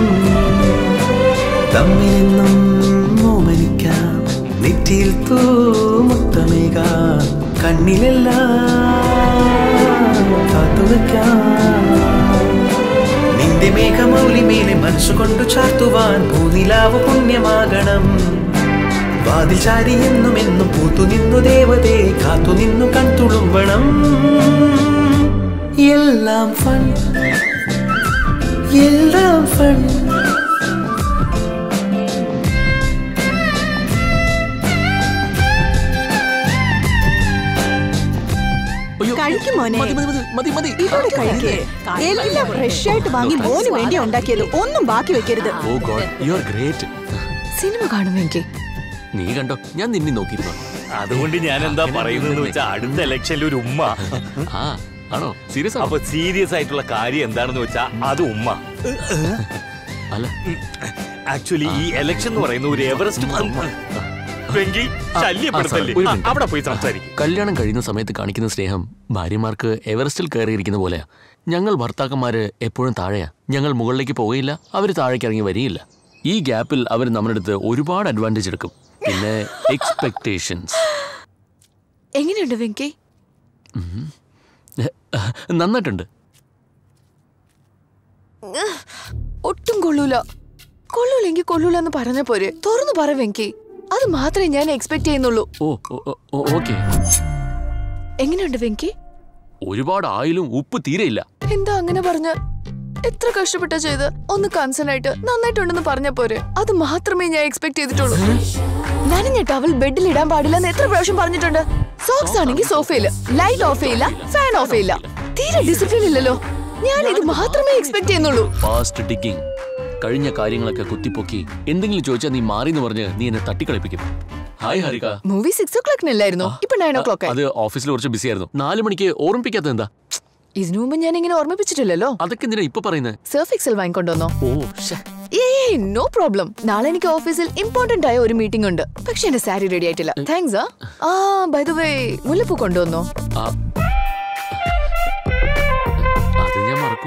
O: തമ്മിലെന്നും ഓമനിക്കാം നെറ്റിയിൽ തൂ മുത്തമേക കണ്ണിലെല്ലാം കാത്തുവയ്ക്കാം നിന്റെ മേഘമൗലി മേലെ മനസ്സുകൊണ്ടു ചാർത്തുവാൻ പൂനിലാവ് പുണ്യമാകണം വാതിൽ ചാരി എന്നും എന്നും പൂത്തു നിന്നു ദേവതേ കാത്തു നിന്നു കൺതുളുമ്പണം എല്ലാം ഫൺ എല്ലാം ഫൺ
L: കഴിക്കും മോനെ
A: മതി മതി മതി മതി
L: ഇവിടെ കഴിക്കേ എല്ലാം ഫ്രഷ് ആയിട്ട് വാങ്ങി മോന് വേണ്ടി ഉണ്ടാക്കിയത് ഒന്നും ബാക്കി വെക്കരുത്
A: oh God you are great
G: cinema കാണും വെങ്കി
A: നീ കണ്ടോ ഞാൻ നിന്നെ നോക്കിയിരുന്നു
E: അതുകൊണ്ട് ഞാൻ എന്താ പറയുന്നത് വെച്ചാൽ അടുത്ത ഇലക്ഷനിൽ ഒരു ഉമ്മ
A: ആ ആണോ സീരിയസ്
E: അപ്പൊ സീരിയസ് ആയിട്ടുള്ള കാര്യം എന്താണെന്ന് വെച്ചാ അത് ഉമ്മ
A: അല്ല
E: ആക്ച്വലി ഈ ഇലക്ഷൻ എന്ന് പറയുന്ന ഒരു എവറസ്റ്റ് വെങ്കി ശല്യപ്പെടുത്തല്ലേ
A: ഒരു
E: ആ,
A: minute.
E: അവിടെ പോയി സംസാരിക്കും
A: കല്യാണം കഴിയുന്ന സമയത്ത് കാണിക്കുന്ന സ്നേഹം ഭാര്യമാർക്ക് എവറസ്റ്റിൽ കയറിയിരിക്കുന്ന പോലെയാ ഞങ്ങൾ ഭർത്താക്കന്മാര് എപ്പോഴും താഴെയാ ഞങ്ങൾ മുകളിലേക്ക് പോവുകയില്ല അവർ താഴേക്ക് ഇറങ്ങി വരികയില്ല ഈ ഗ്യാപ്പിൽ അവർ നമ്മുടെ അടുത്ത് ഒരുപാട് അഡ്വാൻറ്റേജ് എടുക്കും പിന്നെ എക്സ്പെക്ടേഷൻസ്
G: എങ്ങനെയുണ്ട് വെങ്കി
A: നന്നായിട്ടുണ്ട്
G: ഒട്ടും കൊള്ളൂല കൊള്ളൂലെങ്കിൽ കൊള്ളൂല എന്ന് പറഞ്ഞ പോരെ തുറന്നു പറ വെങ്കി അത് മാത്രമേ ഞാൻ എക്സ്പെക്ട് ചെയ്യുന്നുള്ളൂ
A: ഓ ഓക്കെ
G: എങ്ങനെയുണ്ട് വെങ്കി
A: ഒരുപാട് ആയിലും ഉപ്പ് തീരെയില്ല
G: എന്താ അങ്ങനെ പറഞ്ഞ എത്ര കഷ്ടപ്പെട്ടാ ചെയ്ത് ഒന്ന് കൺസേൺ ആയിട്ട് നന്നായിട്ടുണ്ടെന്ന് പറഞ്ഞ പോരെ അത് മാത്രമേ ഞാൻ എക്സ്പെക്ട് ചെയ്തിട്ടുള്ളൂ നനഞ്ഞ ടവൽ ബെഡിൽ ഇടാൻ പാടില്ല എന്ന് എത്ര പ്രാവശ്യം പറഞ്ഞിട്ടുണ്ട് സോക്സ് ആണെങ്കിൽ സോഫയില് ലൈറ്റ് ഓഫ് ചെയ്യില്ല ഫാൻ ഓഫ് ചെയ്യില്ല തീരെ ഡിസിപ്ലിൻ ഇല്ലല്ലോ ഞാൻ ഇത് മാത്രമേ എക്സ്പെക്ട് ചെയ്യുന്നുള്ളൂ
A: ഫാസ്റ്റ് ഡിഗിങ് കഴിഞ്ഞ കാര്യങ്ങളൊക്കെ കുത്തിപ്പൊക്കി എന്തെങ്കിലും ചോദിച്ചാൽ നീ മാറി എന്ന് പറഞ്ഞ് നീ എന്നെ തട്ടിക്കളിപ്പിക്കും hi Harika
G: movie six o ക്ലോക്കിനല്ലായിരുന്നു ഇപ്പൊ നയൻ ഓ ക്ലോക്ക്
A: അത് ഓഫീസിൽ കുറച്ച് ബിസി ആയിരുന്നു നാല് മണിക്ക് ഓർമ്മിപ്പിക്കാത്തത് എന്താ
G: ഇതിനു മുമ്പ് ഞാൻ ഇങ്ങനെ ഓർമ്മിപ്പിച്ചിട്ടില്ലല്ലോ
A: അതൊക്കെ എന്തിനാ ഇപ്പൊ പറയുന്നത്
G: സർഫ് എക്സൽ വാങ്ങിക്കൊണ്ടുവന്നോ
A: ഓ ശ്ശെ.
G: ഏയ് നോ പ്രോബ്ലം നാളെ എനിക്ക് ഓഫീസിൽ ഇമ്പോർട്ടന്റ് ആയ ഒരു മീറ്റിംഗ് ഉണ്ട് പക്ഷെ എന്റെ സാരി റെഡി ആയിട്ടില്ല താങ്ക്സ് ആ ബൈ ദ വേ മുല്ലപ്പൂ കൊണ്ടുവന്നോ
A: ആ. അത് ഞാൻ മറക്കൂ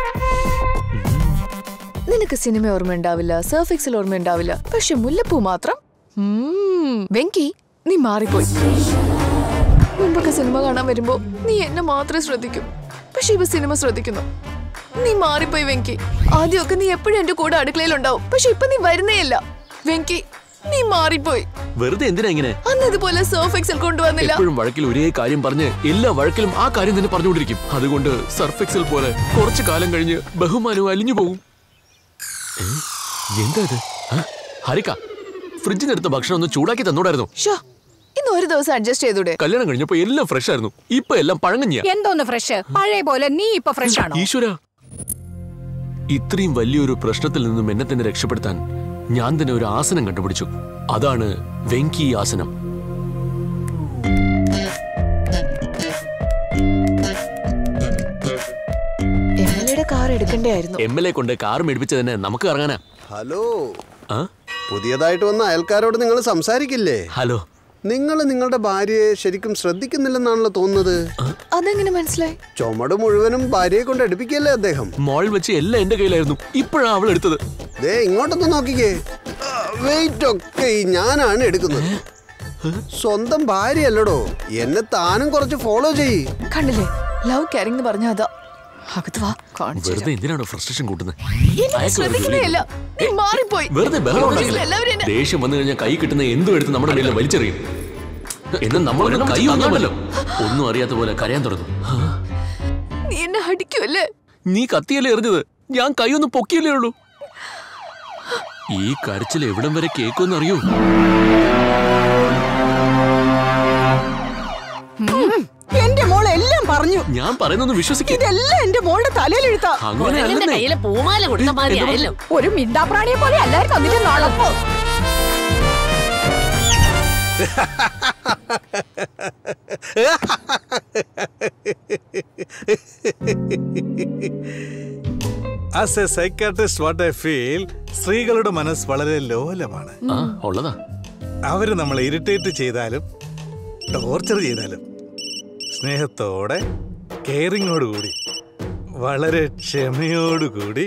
G: നിനക്ക് സിനിമ ഓർമ്മ ഉണ്ടാവില്ല സർഫ് എക്സൽ ഓർമ്മ ഉണ്ടാവില്ല പക്ഷെ മുല്ലപ്പൂ മാത്രം ഉം, വെങ്കി നീ മാറിപ്പോയി മുമ്പൊക്കെ സിനിമ കാണാൻ വരുമ്പോ നീ എന്നെ മാത്രമേ ശ്രദ്ധിക്കൂ പക്ഷെ ഇപ്പൊ സിനിമ ശ്രദ്ധിക്കുന്നു നീ മാറിപ്പോയി വെങ്കി ആദ്യമൊക്കെ നീ എപ്പോഴും എന്റെ കൂടെ അടുക്കളയിലുണ്ടാവും പക്ഷെ ഇപ്പൊ നീ വരുന്നേയില്ല വെങ്കി നീ മാറിപ്പോയി
A: വെറുതെ എന്തിനാ ഇങ്ങനെ
G: അന്ന് ഇതുപോലെ സർഫ് എക്സൽ കൊണ്ടുവന്നില്ല
A: എപ്പോഴും വഴക്കിൽ ഒരേ കാര്യം പറഞ്ഞ് എല്ലാ വഴക്കിലും ആ കാര്യം തന്നെ പറഞ്ഞുകൊണ്ടിരിക്കും അതുകൊണ്ട് സർഫെക്സൽ പോലെ കുറച്ചു കാലം കഴിഞ്ഞ് ബഹുമാനവും അലിഞ്ഞു പോകും ഏ? എന്താ ഇത് ആ? ഹരിക്ക ഫ്രിഡ്ജിൽ നിന്ന് എടുത്ത ഭക്ഷണം ഒന്ന് ചൂടാക്കി തന്നോടായിരുന്നു
G: ഷോ ഇന്ന് ഒരു ദിവസം അഡ്ജസ്റ്റ് ചെയ്തൂടെ
A: കല്യാണം കഴിഞ്ഞപ്പോ എല്ലാം ഫ്രഷ് ആയിരുന്നു ഇപ്പൊ എല്ലാം പഴങ്ങഞ്ഞിയാ
I: എന്തോന്ന് ഫ്രഷ് പഴയ പോലെ നീ ഇപ്പൊ ഫ്രഷ് ആണോ
A: ഈശ്വര ഇത്രയും വലിയൊരു പ്രശ്നത്തിൽ നിന്നും എന്നെ തന്നെ രക്ഷപ്പെടുത്താൻ ഞാൻ തന്നെ ഒരു ആസനം കണ്ടുപിടിച്ചു അതാണ് വെങ്കി ആസനം
G: എം എൽ എയുടെ കാർ എടുക്കണ്ടായിരുന്നു
A: എം എൽ എ കൊണ്ട് കാർ മേടിപ്പിച്ചതന്നെ നമുക്ക് ഇറങ്ങാനാ
Q: ഹലോ
A: ആ?
Q: പുതിയതായിട്ട് വന്ന അയൽക്കാരോട് നിങ്ങൾ സംസാരിക്കില്ലേ
A: ഹലോ
Q: നിങ്ങൾ നിങ്ങളുടെ ഭാര്യയെ ശരിക്കും ശ്രദ്ധിക്കുന്നില്ലെന്നാണല്ലോ തോന്നുന്നത്
G: അതെങ്ങനെ മനസ്സിലായി
Q: ചുമട് മുഴുവനും ഭാര്യയെ കൊണ്ട് എടുപ്പിക്കല്ലേ അദ്ദേഹം
A: മോൾ വെച്ച് എല്ലാം എന്റെ കയ്യിലായിരുന്നു ഇപ്പോഴാ അവൾ എടുത്തത്
Q: ദേ ഇങ്ങോട്ടൊന്ന് നോക്കിക്കേ വെയിറ്റ് ഒക്കെ ഈ ഞാനാണ് എടുക്കുന്നത് സ്വന്തം ഭാര്യയല്ലടോ എന്നെ താനും കുറച്ച് ഫോളോ ചെയ്യ്
G: കണ്ടില്ലേ ലവ് കെയറിംഗ് എന്ന് പറഞ്ഞ അതാ അകത്ത് വാ കാണിച്ചു
A: വെറുതെ എന്തിനാണോ ഫ്രസ്ട്രേഷൻ കൂട്ടുന്നത്
G: എനിക്ക്
A: അയക്ക് ഒരു
G: ശ്രദ്ധിക്കണേയല്ല നീ മാറിപ്പോയി
A: വെറുതെ ബഹളം
G: ഓഫീസിൽ
A: ഉണ്ടാക്കില്ല
G: എല്ലാവരും എന്നെ
A: ദേഷ്യം വന്നു കഴിഞ്ഞാൽ കൈ കിട്ടുന്ന എന്തും എടുത്ത് നമ്മുടെ മേലെ വലിച്ചെറിയും എന്ന് നമ്മളൊന്നും കൈ ഒന്നുമല്ലോ ഒന്നും അറിയാത്ത പോലെ കരയാൻ തുടങ്ങും
G: നീ എന്നെ അടിക്കുമല്ലേ
A: നീ കത്തിയല്ലേ എറിഞ്ഞത് ഞാൻ കൈ ഒന്ന് പൊക്കിയല്ലേ ഉള്ളൂ ഈ കരച്ചിൽ എവിടം വരെ കേൾക്കുമെന്ന് അറിയൂ
L: എന്റെ മോൾ എല്ലാം പറഞ്ഞു
A: ഞാൻ പറയുന്നൊന്ന് വിശ്വസിക്കുക
L: ഇതെല്ലാം എന്റെ മോളുടെ തലയിലെഴുത്താ
A: അങ്ങനെ അല്ലെന്നേ.
J: കയ്യില് പൂമാല കൊടുത്ത മാതിരി
A: എന്താ
J: ആയല്ലോ
H: ഒരു മിണ്ടാപ്രാണിയെ പോലെ എല്ലാവർക്കും എന്നിട്ട് നടപ്പോ
N: as a psychiatrist what I feel സ്ത്രീകളുടെ മനസ്സ് വളരെ ലോലമാണ്
A: ആ ഉള്ളതാ
N: അവര് നമ്മളെ ഇറിറ്റേറ്റ് ചെയ്താലും ടോർച്ചർ ചെയ്താലും സ്നേഹത്തോടെ കെയറിങ്ങോടുകൂടി വളരെ ക്ഷമയോടുകൂടി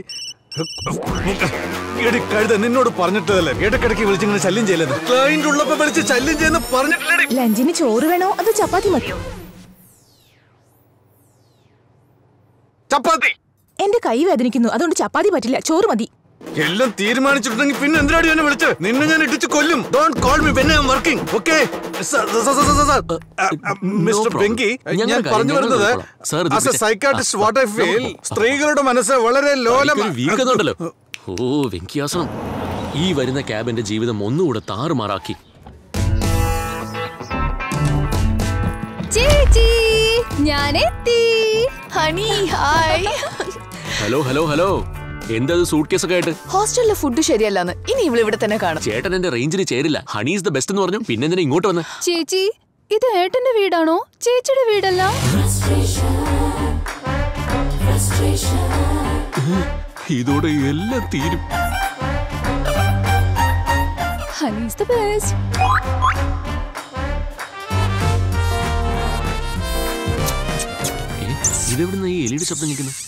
N: എടി കഴുത നിന്നോട് പറഞ്ഞിട്ടതല്ലേ ഇടക്കിടയ്ക്ക് വിളിച്ചിങ്ങനെ ശല്യം ചെയ്യലെന്ന് ക്ലൈന്റ് ഉള്ളപ്പോ വിളിച്ച് ശല്യം ചെയ്യുന്ന പറഞ്ഞിട്ടില്ലേ
H: ലഞ്ചിന് ചോറ് വേണോ അതോ ചപ്പാത്തി മതിയോ
N: ചപ്പാത്തി
H: എന്റെ കൈ വേദനിക്കുന്നു അതുകൊണ്ട് ചപ്പാത്തി പറ്റില്ല ചോറ് മതി
N: എല്ലാം തീരുമാനിച്ചിട്ടുണ്ടെങ്കിൽ പിന്നെ എന്തിനാടി എന്നെ വിളിച്ച് നിന്നെ ഞാൻ ഇടിച്ചു കൊല്ലും don't call me when I am working okay mister
A: problem.
N: Venky
A: ഞങ്ങൾ
N: ഞാൻ
A: കാര്യം
N: പറഞ്ഞു
A: ഞങ്ങൾ
N: വരുന്നത്
A: നോക്കിക്കോളാം. Sir, ഇത്
N: ആസ് എ
A: വിട്ടേ.
N: സൈക്കാട്രിസ്റ്റ്
A: ആ,
N: what I
A: no
N: feel
A: problem.
N: സ്ത്രീകളുടെ മനസ്സ് വളരെ ലോലം
A: വീക്കുന്നുണ്ടല്ലോ ഓ വെങ്കിയാസനം ഈ വരുന്ന ക്യാബ് എന്റെ ജീവിതം ഒന്നുകൂടെ താറുമാറാക്കി
P: ചേച്ചി ഞാൻ എത്തി
G: Honey hi
A: hello hello hello എന്താ സൂട്ട് കേസ് ഒക്കെ ആയിട്ട്
G: ഹോസ്റ്റലിലെ ഫുഡ് ശരിയല്ലാന്ന് ഇനി ഇവൾ ഇവിടെ തന്നെ കാണും
A: ചേട്ടൻ എന്റെ റേഞ്ചിന് ചേരില്ല ഹണി ഇസ് ദ ബെസ്റ്റ് എന്ന് പറഞ്ഞു പിന്നെ എന്തിനാ ഇങ്ങോട്ട് വന്ന്
P: ചേച്ചി ഇത് ഏട്ടന്റെ വീടാണോ ചേച്ചിയുടെ വീടല്ല
A: ഇതോടെ എല്ലാം തീരും
P: ഹണീസ് ദ ബെസ്റ്റ്
A: ഏ, ഇതെവിടുന്ന ഈ എലിയുടെ ശബ്ദം കേൾക്കുന്നത്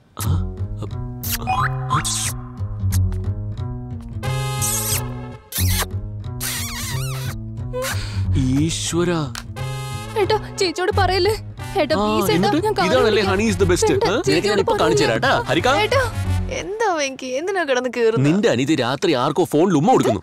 A: ഈശ്വര
P: ഏട്ടാ ചേച്ചിയോട് പറയല്ലേ ഏട്ടാ
A: ആ,
P: പ്ലീസ് ഏട്ടാ
A: എന്നിട്ട്
P: ഞാൻ കാല്
A: ഇതാണല്ലേ
P: പിടിക്കാം.
A: ഹണി ഇസ് ദ ബെസ്റ്റ്
P: വേണ്ട,
A: നിനക്ക് ഞാൻ
P: ചേച്ചിയോട്
A: ഇപ്പൊ കാണിച്ചു തരാം കേട്ടാ ഹരിക
G: ഏട്ടാ എന്താ വെങ്കി എന്തിനാ കിടന്ന് കേറുന്നു
A: നിന്റെ അനിതി രാത്രി ആർക്കോ ഫോണിൽ ഉമ്മ കൊടുക്കുന്നു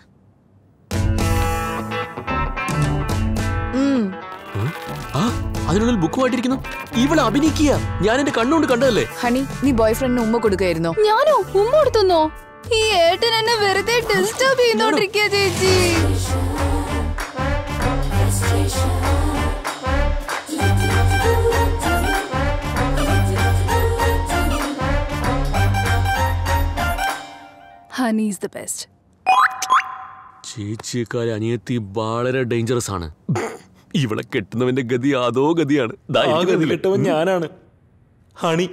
A: ആ അതിനുള്ളിൽ ബുക്കുമായിട്ടിരിക്കുന്നു ഇവള് അഭിനയിക്കുക ഞാൻ എന്റെ കണ്ണുകൊണ്ട് കണ്ടതല്ലേ
G: ഹണി നീ ബോയ് ഫ്രണ്ടിന് ഉമ്മ കൊടുക്കായിരുന്നോ
P: ഞാനോ ഉമ്മ കൊടുത്തുന്നോ ഈ ഏട്ടൻ എന്നെ വെറുതെ ഡിസ്റ്റർബ് ചെയ്യുന്നോണ്ടിരിക്കുക ചേച്ചി ഹണി ഈസ് ദ ബെസ്റ്റ്
A: ചേച്ചിയെക്കാൾ അനിയത്തി വളരെ ഡേഞ്ചറസ് ആണ് ഇവളെ കെട്ടുന്നവന്റെ ഗതി അതോ ഗതിയാണ് ദാ
C: ആ
A: എനിക്ക്
C: ഗതി
A: തന്നില്ലേ?
C: കെട്ടവൻ ഞാനാണ് ഹണി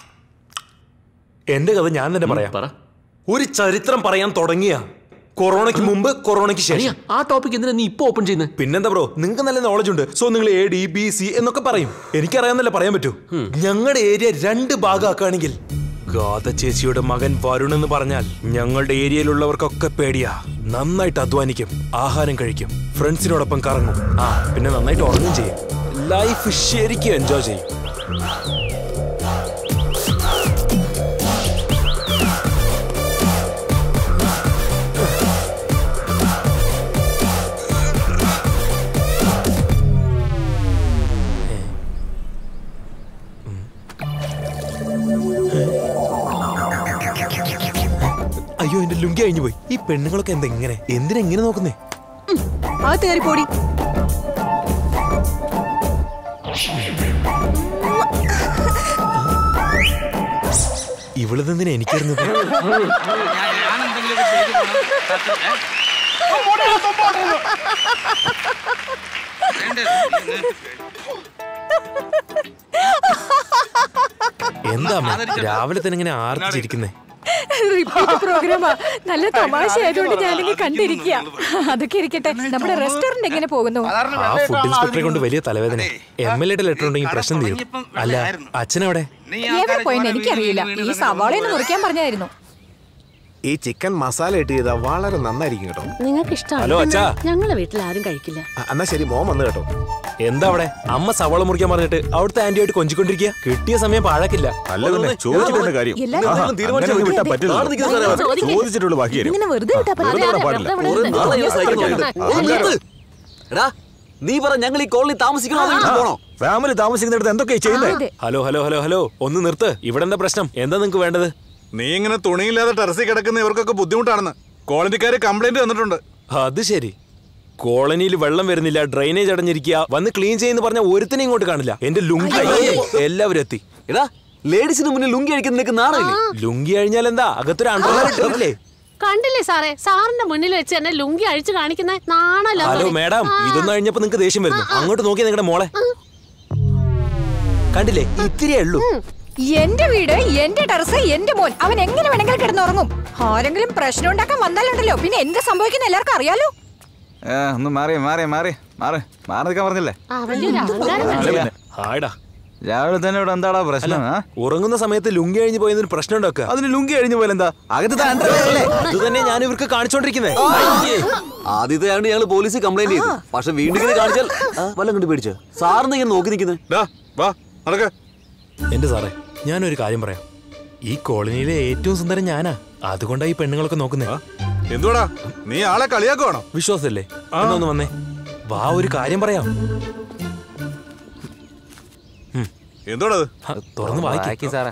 C: എന്റെ കഥ ഞാൻ തന്നെ പറയാം
A: പറ
C: ഒരു ചരിത്രം പറയാൻ തുടങ്ങിയ കൊറോണയ്ക്ക് മുമ്പ് കൊറോണയ്ക്ക് ശേഷം
A: ആ ടോപ്പിക് എന്തിനാ നീ ഇപ്പൊ ഓപ്പൺ ചെയ്യുന്നത്
C: പിന്നെന്താ ബ്രോ നിങ്ങൾക്ക് നല്ല നോളജ് ഉണ്ട് സോ നിങ്ങൾ എ ഡി ബി സി എന്നൊക്കെ പറയും എനിക്കറിയാന്നല്ലേ പറയാൻ പറ്റൂ ഞങ്ങളുടെ ഏരിയ രണ്ട് ഭാഗമാക്കുകയാണെങ്കിൽ ഗാഥ ചേച്ചിയുടെ മകൻ വരുൺ എന്ന് പറഞ്ഞാൽ ഞങ്ങളുടെ ഏരിയയിലുള്ളവർക്കൊക്കെ പേടിയാ നന്നായിട്ട് അധ്വാനിക്കും ആഹാരം കഴിക്കും ഫ്രണ്ട്സിനോടൊപ്പം കറങ്ങും ആ പിന്നെ നന്നായിട്ട് ഉറങ്ങും ചെയ്യും ലൈഫ് ശരിക്കും എൻജോയ് ചെയ്യും അയ്യോ എന്റെ ലുങ്കി അഴിഞ്ഞു പോയി ഈ പെണ്ണുങ്ങളൊക്കെ എന്താ ഇങ്ങനെ എന്തിനാ ഇങ്ങനെ നോക്കുന്നേ
L: ആ തേറിപ്പോടി
C: ഇവളിതെന്തിനാ എനിക്കറിഞ്ഞത് എന്താ അമ്മ? രാവിലെ തന്നെ ഇങ്ങനെ ആർത്തിച്ചിരിക്കുന്നേ
H: റിപ്പീറ്റ് പ്രോഗ്രാമാ നല്ല തമാശ ആയതുകൊണ്ട് ഞാനിങ്ങനെ കണ്ടിരിക്കുക അതൊക്കെ ഇരിക്കട്ടെ നമ്മുടെ റെസ്റ്റോറന്റ് എങ്ങനെ പോകുന്നു
C: ആ ഫുഡ് ഇൻസ്പെക്ടറെ കൊണ്ട് വലിയ തലവേദന എം എൽ എയുടെ ലെറ്റർ ഉണ്ടെങ്കിൽ പ്രശ്നം തീരും അല്ല അച്ഛനവിടെ
H: എവിടെ പോയെന്ന് എനിക്കറിയില്ല ഈ സവാളയൊന്ന് മുറിക്കാൻ പറഞ്ഞായിരുന്നു
D: ഈ ചിക്കൻ മസാല ഇട്ട് ചെയ്താൽ വളരെ നന്നായിരിക്കും കേട്ടോ
J: നിങ്ങൾക്ക് ഇഷ്ടമാണ്
C: ഹലോ, അച്ഛാ.
J: ഞങ്ങളെ വീട്ടിൽ ആരും കഴിക്കില്ല
D: ആ, എന്നാ ശരി മോൻ വന്നു കേട്ടോ
C: എന്താ അവിടെ അമ്മ സവാള മുറിക്കാൻ പറഞ്ഞിട്ട് അവിടുത്തെ ആന്റിയായിട്ട് കൊഞ്ചിക്കൊണ്ടിരിക്കുക കിട്ടിയ സമയം പാഴാക്കില്ല
B: അല്ല തന്നെ ചോദിച്ചിട്ടുണ്ട് കാര്യം
H: എല്ലാവരും
B: ആഹാ,
C: തീരുമാനിച്ചു
B: അങ്ങനെ വിട്ടാ
C: അതെ,
B: പറ്റില്ല
C: നാളെ നിൽക്കുന്ന സാറേ,
J: ചോദിക്ക്.
B: ചോദിച്ചിട്ടുള്ളൂ ബാക്കി തരും
H: ഇങ്ങനെ വെറുതെ വിട്ടാ
B: വെറുതെ
H: പറ്റില്ല.
B: വിടാൻ പാടില്ല
J: വെറുതെ വിടരുത്.
B: നാളെ ഞാൻ സഹിക്കാൻ
F: നിർത്ത്.
B: അഹങ്കാരം.
F: എടാ നീ പറ ഞങ്ങൾ ഈ കോളനി താമസിക്കണോ അതോ ഇങ്ങോട്ട് പോണോ
C: ഫാമിലി താമസിക്കുന്നിടത്ത് എന്തൊക്കെയാ ചെയ്യുന്നത്
H: അതെ.
C: ഹലോ ഹലോ ഹലോ ഹലോ ഒന്ന് നിർത്ത് ഇവിടെ എന്താ പ്രശ്നം എന്താ നിങ്ങക്ക് വേണ്ടത്
N: നീ ഇങ്ങനെ തുണിയില്ലാതെ ടെറസിൽ കിടക്കുന്ന ഇവർക്കൊക്കെ ബുദ്ധിമുട്ടാണെന്ന് കോളനിക്കാര് കംപ്ലൈന്റ് തന്നിട്ടുണ്ട്
C: അത് ശരി കോളനിയിൽ വെള്ളം വരുന്നില്ല ഡ്രൈനേജ് അടഞ്ഞിരിക്കുക വന്ന് ക്ലീൻ ചെയ്യുന്ന പറഞ്ഞ ഒരുത്തിനെ ഇങ്ങോട്ട് കാണില്ല എന്റെ ലുങ്കി എല്ലാവരും എത്തി
F: എടാ ലേഡീസിന് മുന്നിൽ ലുങ്കി അടിക്കുന്ന നിനക്ക് നാണമില്ലേ
C: ലുങ്കി കഴിഞ്ഞാൽ എന്താ അകത്തൊരു അണ്ടർവെയർ
J: കണ്ടില്ലേ സാറേ സാറിന്റെ മുന്നിൽ വെച്ച് എന്നെ ലുങ്കി അഴിച്ചു കാണിക്കുന്ന നാണല്ലോ
C: ഹലോ മാഡം ഇതൊന്നും കഴിഞ്ഞപ്പോ നിങ്ങക്ക് ദേഷ്യം വരുന്നു അങ്ങോട്ട് നോക്കി നിങ്ങളുടെ മോളെ കണ്ടില്ലേ ഇത്തിരിയേ ഉള്ളൂ
I: എന്റെ വീട് എന്റെ ടെറസ് എന്റെ മോൻ അവൻ എങ്ങനെ വേണമെങ്കിലും കിടന്നുറങ്ങും ആരെങ്കിലും പ്രശ്നം ഉണ്ടാക്കാൻ വന്നാലുണ്ടല്ലോ പിന്നെ എന്ത് സംഭവിക്കുന്ന എല്ലാവർക്കും അറിയാലോ
B: ഏ, ഒന്ന് മാറി മാറി മാറി മാറി മാറി നിൽക്കാൻ പറഞ്ഞില്ലേ
J: അവന്റെ ഒരു അഹങ്കാരം കണ്ടില്ലേ?
C: ഹായ്ടാ
B: രാവിലെ തന്നെ ഇവിടെ എന്താടാ പ്രശ്നം ആ?
C: ഉറങ്ങുന്ന സമയത്ത് ലുങ്കി കഴിഞ്ഞ് പോയതിന് പ്രശ്നം ഉണ്ടാക്കുക
B: അതിന് ലുങ്കി കഴിഞ്ഞു പോലെ എന്താ അകത്ത് താൻ underwear അല്ലേ?
C: അത് തന്നെ ഞാൻ ഇവർക്ക് കാണിച്ചോണ്ടിരിക്കുന്നത്
F: ആദ്യത്തെ ആണ്ട് ഞങ്ങൾ പോലീസിൽ കംപ്ലൈന്റ് ചെയ്തു പക്ഷെ വീണ്ടും ഇങ്ങനെ കാണിച്ചാൽ ആ, വല്ലതും കണ്ടു പേടിച്ചോ സാറിന് ഇങ്ങനെ നോക്കി നിൽക്കുന്നത്
N: വാ നടക്ക
C: എന്റെ സാറേ ഞാനൊരു കാര്യം പറയാം ഈ കോളനിയിലെ ഏറ്റവും സുന്ദരം ഞാനാ അതുകൊണ്ടാ ഈ പെണ്ണുങ്ങളൊക്കെ നോക്കുന്നേ
N: എന്തുവാടാ നീ ആളെ കളിയാക്കുവാണോ
C: വിശ്വാസല്ലേ എന്നാ ഒന്ന് വന്നേ വാ ഒരു കാര്യം പറയാം
N: എന്തുവാടാ
C: തുറന്ന് വായിക്കും
B: സാറേ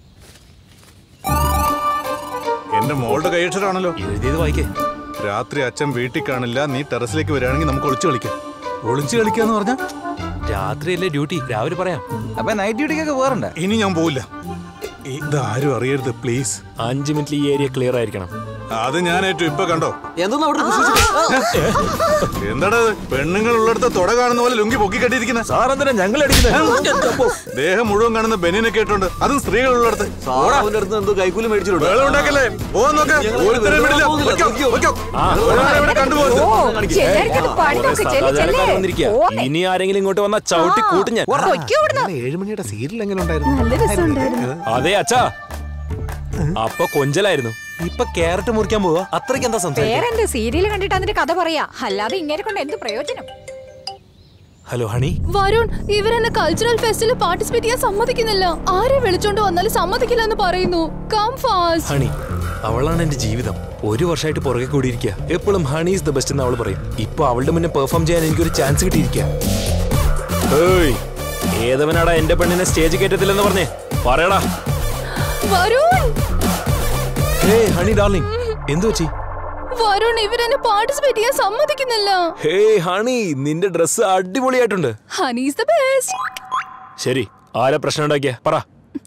N: എന്റെ മോളുടെ കൈയക്ഷരാണല്ലോ
C: എഴുതിയത് വായിക്കേ
N: രാത്രി അച്ഛൻ വീട്ടിൽ കാണില്ല നീ ടെറസിലേക്ക് വരികയാണെങ്കിൽ നമുക്ക് ഒളിച്ചു കളിക്കാം
B: ഒളിച്ചു കളിക്കാന്ന് പറഞ്ഞ
C: രാത്രിയല്ലേ ഡ്യൂട്ടി രാവിലെ പറയാം
B: അപ്പൊ നൈറ്റ് ഡ്യൂട്ടിക്കൊക്കെ പോകാറുണ്ട്
N: ഇനി ഞാൻ പോവില്ല ഇതാരും അറിയരുത് പ്ലീസ്
C: അഞ്ചു മിനിറ്റിൽ ഈ ഏരിയ ക്ലിയർ ആയിരിക്കണം
N: അത് ഞാൻ ഏറ്റവും ഇപ്പൊ കണ്ടോ
F: എന്തോന്ന് അവിടെ
N: എന്താടാ ഇത്? പെണ്ണുങ്ങൾ ഉള്ളിടത്ത് തുട കാണുന്ന പോലെ ലുങ്കി പൊക്കി കെട്ടിയിരിക്കുന്നത്
C: സാറെന്തിനാ ഞങ്ങൾ
N: ദേഹം മുഴുവൻ കാണുന്ന ബെനിനൊക്കെ ഇട്ടുണ്ട് അതും സ്ത്രീകൾ ഉള്ളിടത്ത്
F: അവന്റെ അടുത്ത് എന്തോ കൈക്കൂലി മേടിച്ചിട്ടുണ്ട്
N: വെള്ളം ഉണ്ടാക്കല്ലേ പോവാൻ നോക്ക് ഒരുത്തരെ വിടില്ല വെക്കോ, വെക്കോ. ഒരാളെ ഇവിടെ കണ്ടുപോകരുത്.
C: ഇനി ആരെങ്കിലും ഇങ്ങോട്ട് വന്നാ ചവിട്ടി കൂട്ടും ഞാൻ
D: ഏഴുമണിയുടെ സീരിയൽ എങ്ങനെ ഉണ്ടായിരുന്നു
H: നല്ല രസമുണ്ടായിരുന്നു
C: അതെ അച്ഛാ അപ്പൊ കൊഞ്ചലായിരുന്നു ഇപ്പൊ ക്യാരറ്റ് മുറിക്കാൻ പോവാ അത്രയ്ക്ക് എന്താ സംസാരിക്കുക
I: വേറെന്ത് സീരിയൽ കണ്ടിട്ട് അതിന്റെ കഥ പറയാ അല്ലാതെ ഇങ്ങനെ കൊണ്ട് എന്ത് പ്രയോജനം
C: ഹലോ ഹണി
P: വരുൺ ഇവരെന്നെ കൾച്ചറൽ ഫെസ്റ്റിൽ പാർട്ടിസിപ്പേറ്റ് ചെയ്യാൻ സമ്മതിക്കുന്നില്ല ആരെ വിളിച്ചോണ്ട് വന്നാലും സമ്മതിക്കില്ല എന്ന് പറയുന്നു കം ഫാസ്റ്റ്
C: ഹണി അവളാണ് എന്റെ ജീവിതം ഒരു വർഷമായിട്ട് പുറകെ കൂടിയിരിക്കുക എപ്പോഴും ഹണി ഇസ് ദ ബെസ്റ്റ് എന്ന് അവൾ പറയും ഇപ്പൊ അവളുടെ മുന്നേ പെർഫോം ചെയ്യാൻ എനിക്കൊരു ചാൻസ് കിട്ടിയിരിക്കുക ഏയ് ഏതവനാടാ എന്റെ പെണ്ണിനെ സ്റ്റേജ് കയറ്റത്തില്ലെന്ന് പറഞ്ഞേ പറയടാ
P: വരുൺ
C: ഹേ ഹണി ഡാർലിംഗ് എന്തു പറ്റി
P: വരുൺ ഇവരെന്നെ പാർട്ടിസിപ്പേറ്റ് ചെയ്യാൻ സമ്മതിക്കുന്നില്ല
C: ഹേ ഹണി നിന്റെ ഡ്രസ്സ് അടിപൊളിയായിട്ടുണ്ട്
P: ഹണീസ് ദ ബെസ്റ്റ്
C: ശരി ആരാ പ്രശ്നം ഉണ്ടാക്കിയ പറ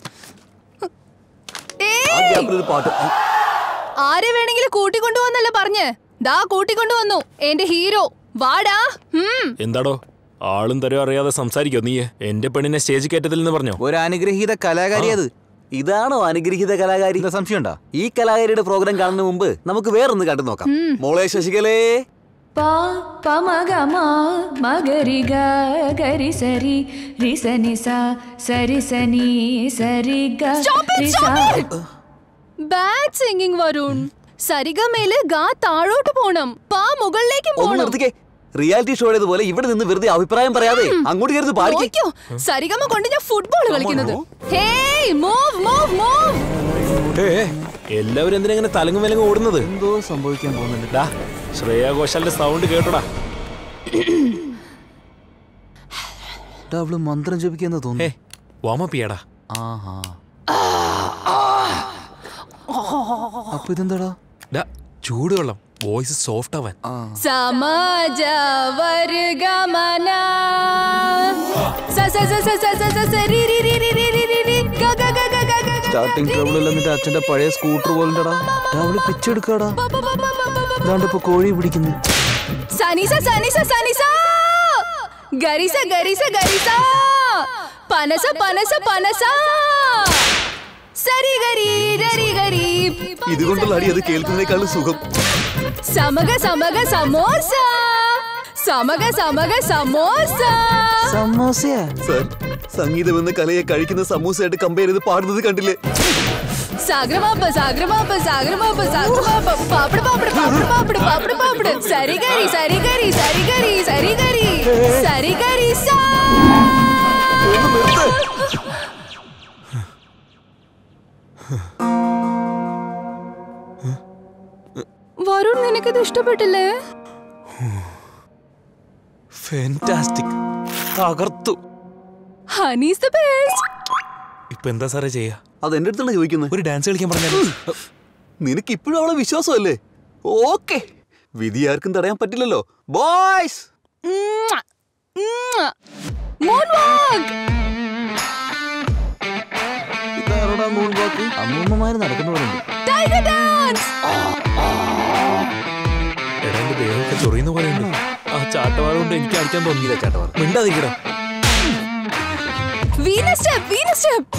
F: പാട്ട്
P: ആരെ വേണമെങ്കിലും കൂട്ടിക്കൊണ്ടുവന്നല്ലേ പറഞ്ഞ് ദാ കൂട്ടിക്കൊണ്ടുവന്നു എന്റെ ഹീറോ വാടാ ഉം
C: എന്താടോ ആളും തരം അറിയാതെ സംസാരിക്കോ നീ എന്റെ പെണ്ണിനെ സ്റ്റേജ് കയറ്റത്തില്ലെന്ന് പറഞ്ഞോ
B: ഒരു അനുഗ്രഹീത കലാകാരി അത്
F: ഇതാണോ അനുഗ്രഹീത കലാകാരി
B: സംശയമുണ്ടോ
F: ഈ കലാകാരിയുടെ പ്രോഗ്രാം കാണുന്ന മുമ്പ് നമുക്ക് വേറൊന്ന് കണ്ടു നോക്കാം മോളെ ശശികലേ
P: പ പ മഗ മ മഗരി ഗ ഗരി സരി രി സനി സ സരി സനി സരി ഗ രി സ ബാഡ് സിംഗിങ് വരുൺ സരിഗമേല് ഗാ താഴോട്ട് പോണം പാ മുകളിലേക്ക്
F: ഒന്ന്
P: പോണം
F: നിർത്തിക്കേ റിയാലിറ്റി ഷോയുടേതുപോലെ ഇവിടെ നിന്ന് വെറുതെ അഭിപ്രായം പറയാതെ അങ്ങോട്ട് കയറി പാടിക്കേ
P: നോക്കിയോ സരിഗമ കൊണ്ട് ഞാൻ ഫുട്ബോൾ കളിക്കുന്നത് ഹേയ് മൂവ് മൂവ് മൂവ്
C: ഏ എല്ലാവരും എന്തിനാ ഇങ്ങനെ തലങ്ങും വിലങ്ങും ഓടുന്നത്
F: എന്തോ സംഭവിക്കാൻ പോകുന്നുണ്ട്
C: ഡാ ശ്രേയ ഘോഷാലിന്റെ സൗണ്ട് കേട്ടോടാ
F: അവള് മന്ത്രം ജപിക്കുന്ന
C: ഏ
F: തോന്നുന്നു
C: വാമപ്പ് ചെയ്യടാ
F: ആഹാ അപ്പൊ ഇതെന്താടാ
C: ഡാ ചൂടുവെള്ളം വോയിസ് സോഫ്റ്റ് ആവാൻ
P: സമാജ വർഗമന സ സ സ സ സ സ സ സ രി രി രി രി രി രി രി രി ഗ ഗ ഗ ഗ ഗ ഗ
B: സ്റ്റാർട്ടിംഗ് ട്രബിൾ എന്നിട്ട് അച്ഛന്റെ പഴയ സ്കൂട്ടർ പോലുണ്ടടാ
F: അവള് പിച്ചെടുക്കാടാ ഇതാണ്ട് ഇപ്പൊ കോഴി പിടിക്കുന്നു
P: സനിസ സനിസ സനിസ ഗരിസ ഗരിസ ഗരിസ പനസ പനസ പനസ സരി ഗരി രരി ഗരി
F: ഇതുകൊണ്ടുള്ള അടി അത് കേൾക്കുന്നതിനേക്കാളും സുഖം
P: സമഗ സമഗ സമോസ സമഗ സമഗ സമോസ
F: സമോസയാ സർ സംഗീതം എന്ന കലയെ കഴിക്കുന്ന സമൂസയായിട്ട് കമ്പയർ ചെയ്ത് പാടുന്നത് കണ്ടില്ലേ
P: സാഗ്രമാപ്പ സാഗ്രമാപ്പ സാഗ്രമാപ്പ സാഗ്രമാപ്പ പാപ്പട് പാപ്പട് പാപ്പട് പാപ്പട് പാപ്പട് പാപ്പട് സരി ഗരി സരി ഗരി സരി ഗരി സരി ഗരി സരി ഗരി സാ വരുൺ നിനക്കിത് ഇഷ്ടപ്പെട്ടില്ലേ
C: ഫാന്റാസ്റ്റിക് തകർത്തു
P: ഹണീസ് ദ ബെസ്റ്റ്
C: ഇപ്പൊ എന്താ സാറേ ചെയ്യാ
F: അത് എന്റെ അടുത്താണ് ചോദിക്കുന്നത്
C: ഒരു ഡാൻസ് കളിക്കാൻ പറഞ്ഞാലോ
F: നിനക്ക് ഇപ്പോഴും അവളെ വിശ്വാസമല്ലേ ഓക്കെ വിധി ആർക്കും തടയാൻ പറ്റില്ലല്ലോ ബോയ്സ്
P: മൂൺവാക്ക്
F: അമ്മൂമ്മമാര് നടക്കുന്നവരുണ്ട്
P: ടൈഗർ ഡാൻസ്
C: എടാ എന്റെ ദേഹമൊക്കെ ചൊറിയുന്ന പോലെ ഉണ്ട് ആ ചാട്ടവാറ കൊണ്ട് എനിക്ക് അടിക്കാൻ തോന്നിയില്ല ചാട്ടവാറ മിണ്ടാതിരിക്കടാ
P: വീന സ്റ്റെപ്പ് വീന സ്റ്റെപ്പ്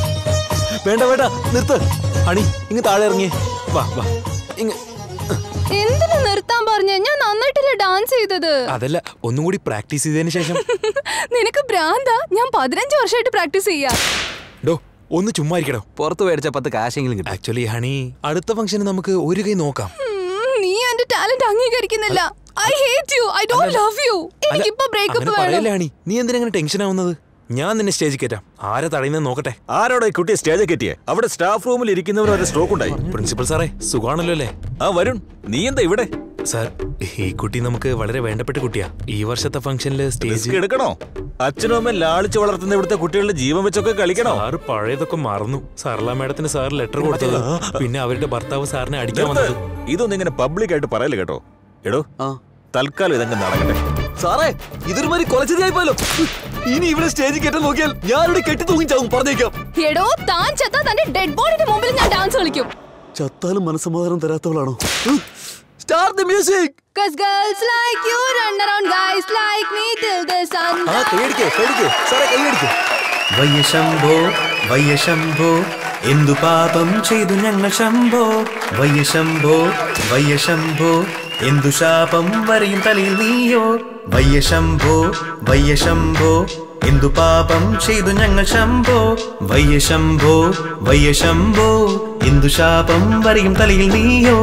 C: വേണ്ട വേണ്ട നിർത്ത് അണി ഇങ്ങ് താഴെ ഇറങ്ങിയേ വാ വാ ഇങ്ങ്
P: എന്തിനു നിർത്താൻ പറഞ്ഞ ഞാൻ നന്നായിട്ടല്ലേ ഡാൻസ് ചെയ്തത്
C: അതല്ല ഒന്നും കൂടി പ്രാക്ടീസ് ചെയ്തതിന് ശേഷം
P: നിനക്ക് ഭ്രാന്താ ഞാൻ പതിനഞ്ച് വർഷമായിട്ട് പ്രാക്ടീസ് ചെയ്യാ
C: ഡോ ഒന്ന് ചുമ്മാ ഇരിക്കടോ
F: പുറത്ത് മേടിച്ച പത്ത് കാശെങ്കിലും കിട്ടും
C: ആക്ച്വലി ഹണി അടുത്ത ഫംഗ്ഷന് നമുക്ക് ഒരു കൈ നോക്കാം
P: ഉം, നീ എന്റെ ടാലന്റ് അംഗീകരിക്കുന്നില്ല I hate you I don't love you എനിക്കിപ്പോ ബ്രേക്കപ്പ്
C: അങ്ങനെ
P: വേണം
C: പറയല്ലേ ഹണി നീ എന്തിനാ ടെൻഷൻ ആവുന്നത് ഞാൻ നിന്നെ സ്റ്റേജിൽ കയറ്റാം ആരെ തടയുന്നത് നോക്കട്ടെ
D: ആരോടെ ഈ കുട്ടിയെ സ്റ്റേജിൽ കെട്ടിയേ അവിടെ സ്റ്റാഫ് റൂമിൽ ഇരിക്കുന്നവർ ഒരു സ്ട്രോക്ക് ഉണ്ടായി
C: പ്രിൻസിപ്പൽ സാറേ സുഖാണല്ലോ അല്ലേ
D: ആ വരുൺ നീ എന്താ ഇവിടെ
C: സാർ ഈ കുട്ടി നമുക്ക് വളരെ വേണ്ടപ്പെട്ട കുട്ടിയാ ഈ വർഷത്തെ ഫംഗ്ഷനിൽ
D: റിസ്ക്
C: സ്റ്റേജ്
D: എടുക്കണോ അച്ഛനും അമ്മയും ലാളിച്ച് വളർത്തുന്ന ഇവിടുത്തെ കുട്ടികളുടെ ജീവൻ വെച്ചൊക്കെ കളിക്കണോ
C: സാറ് പഴയതൊക്കെ മറന്നു സർല മാഡത്തിന് സാർ ലെറ്റർ കൊടുത്തത് പിന്നെ അവരുടെ ഭർത്താവ് സാറിനെ അടിക്കാൻ
D: നിർത്ത്.
C: വന്നത്
D: ഇതൊന്നും ഇങ്ങനെ പബ്ലിക് ആയിട്ട് പറയല്ലേ കേട്ടോ എടോ തൽക്കാലം ഇതങ്ങ് നടക്കട്ടെ
F: സാറേ ഇതൊരു മാതിരി കൊലച്ചതിയായി പോയല്ലോ ഇനി ഇവിടെ സ്റ്റേജിൽ കയറ്റാൻ നോക്കിയാൽ ഞാനിവിടെ കെട്ടി തൂങ്ങിച്ചാവും പറഞ്ഞേക്കാം
P: എടോ താൻ ചത്താ തന്റെ ഡെഡ് ബോഡിന്റെ മുമ്പിൽ ഞാൻ ഡാൻസ് കളിക്കും
F: ചത്താലും മനസ്സമാധാനം തരാത്തവളാണോ start the music
P: Cause girls like you run around guys like me till the sun
C: ആ കൈയടിക്കേ കൈയടിക്കേ സാറേ കൈയടിക്കേ
O: വയ്യ ശംഭോ വയ്യ ശംഭോ എന്തു പാപം ചെയ്തു ഞങ്ങൾ ശംഭോ വയ്യ ശംഭോ വയ്യ ശംഭോ എന്തു ശാപം വരെയും തലയിൽ നീയോ വയ്യ ശംഭോ വയ്യ ശംഭോ എന്തു പാപം ചെയ്തു ഞങ്ങൾ ശംഭോ വയ്യ ശംഭോ വയ്യ ശംഭോ എന്തു ശാപം വരെയും തലയിൽ നീയോ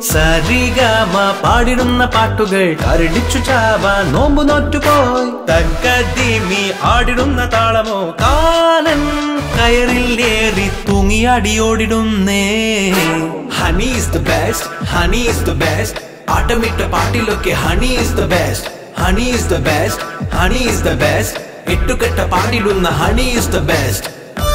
O: സരിഗമ പാടിടുന്ന പാട്ടുകൾ കരടിച്ചു ചാവാൻ നോമ്പു നോറ്റുപോയി തക്കതിമി ആടിടുന്ന താളമോ കാലൻ കയറിൽ ഏറി തൂങ്ങിയാടിയോടിടുന്നേ Honey is the best Honey is the best ആട്ടമിട്ട പാട്ടിലൊക്കെ Honey is the best Honey is the best Honey is the best എട്ടുകെട്ട പാടിടുന്ന Honey is the best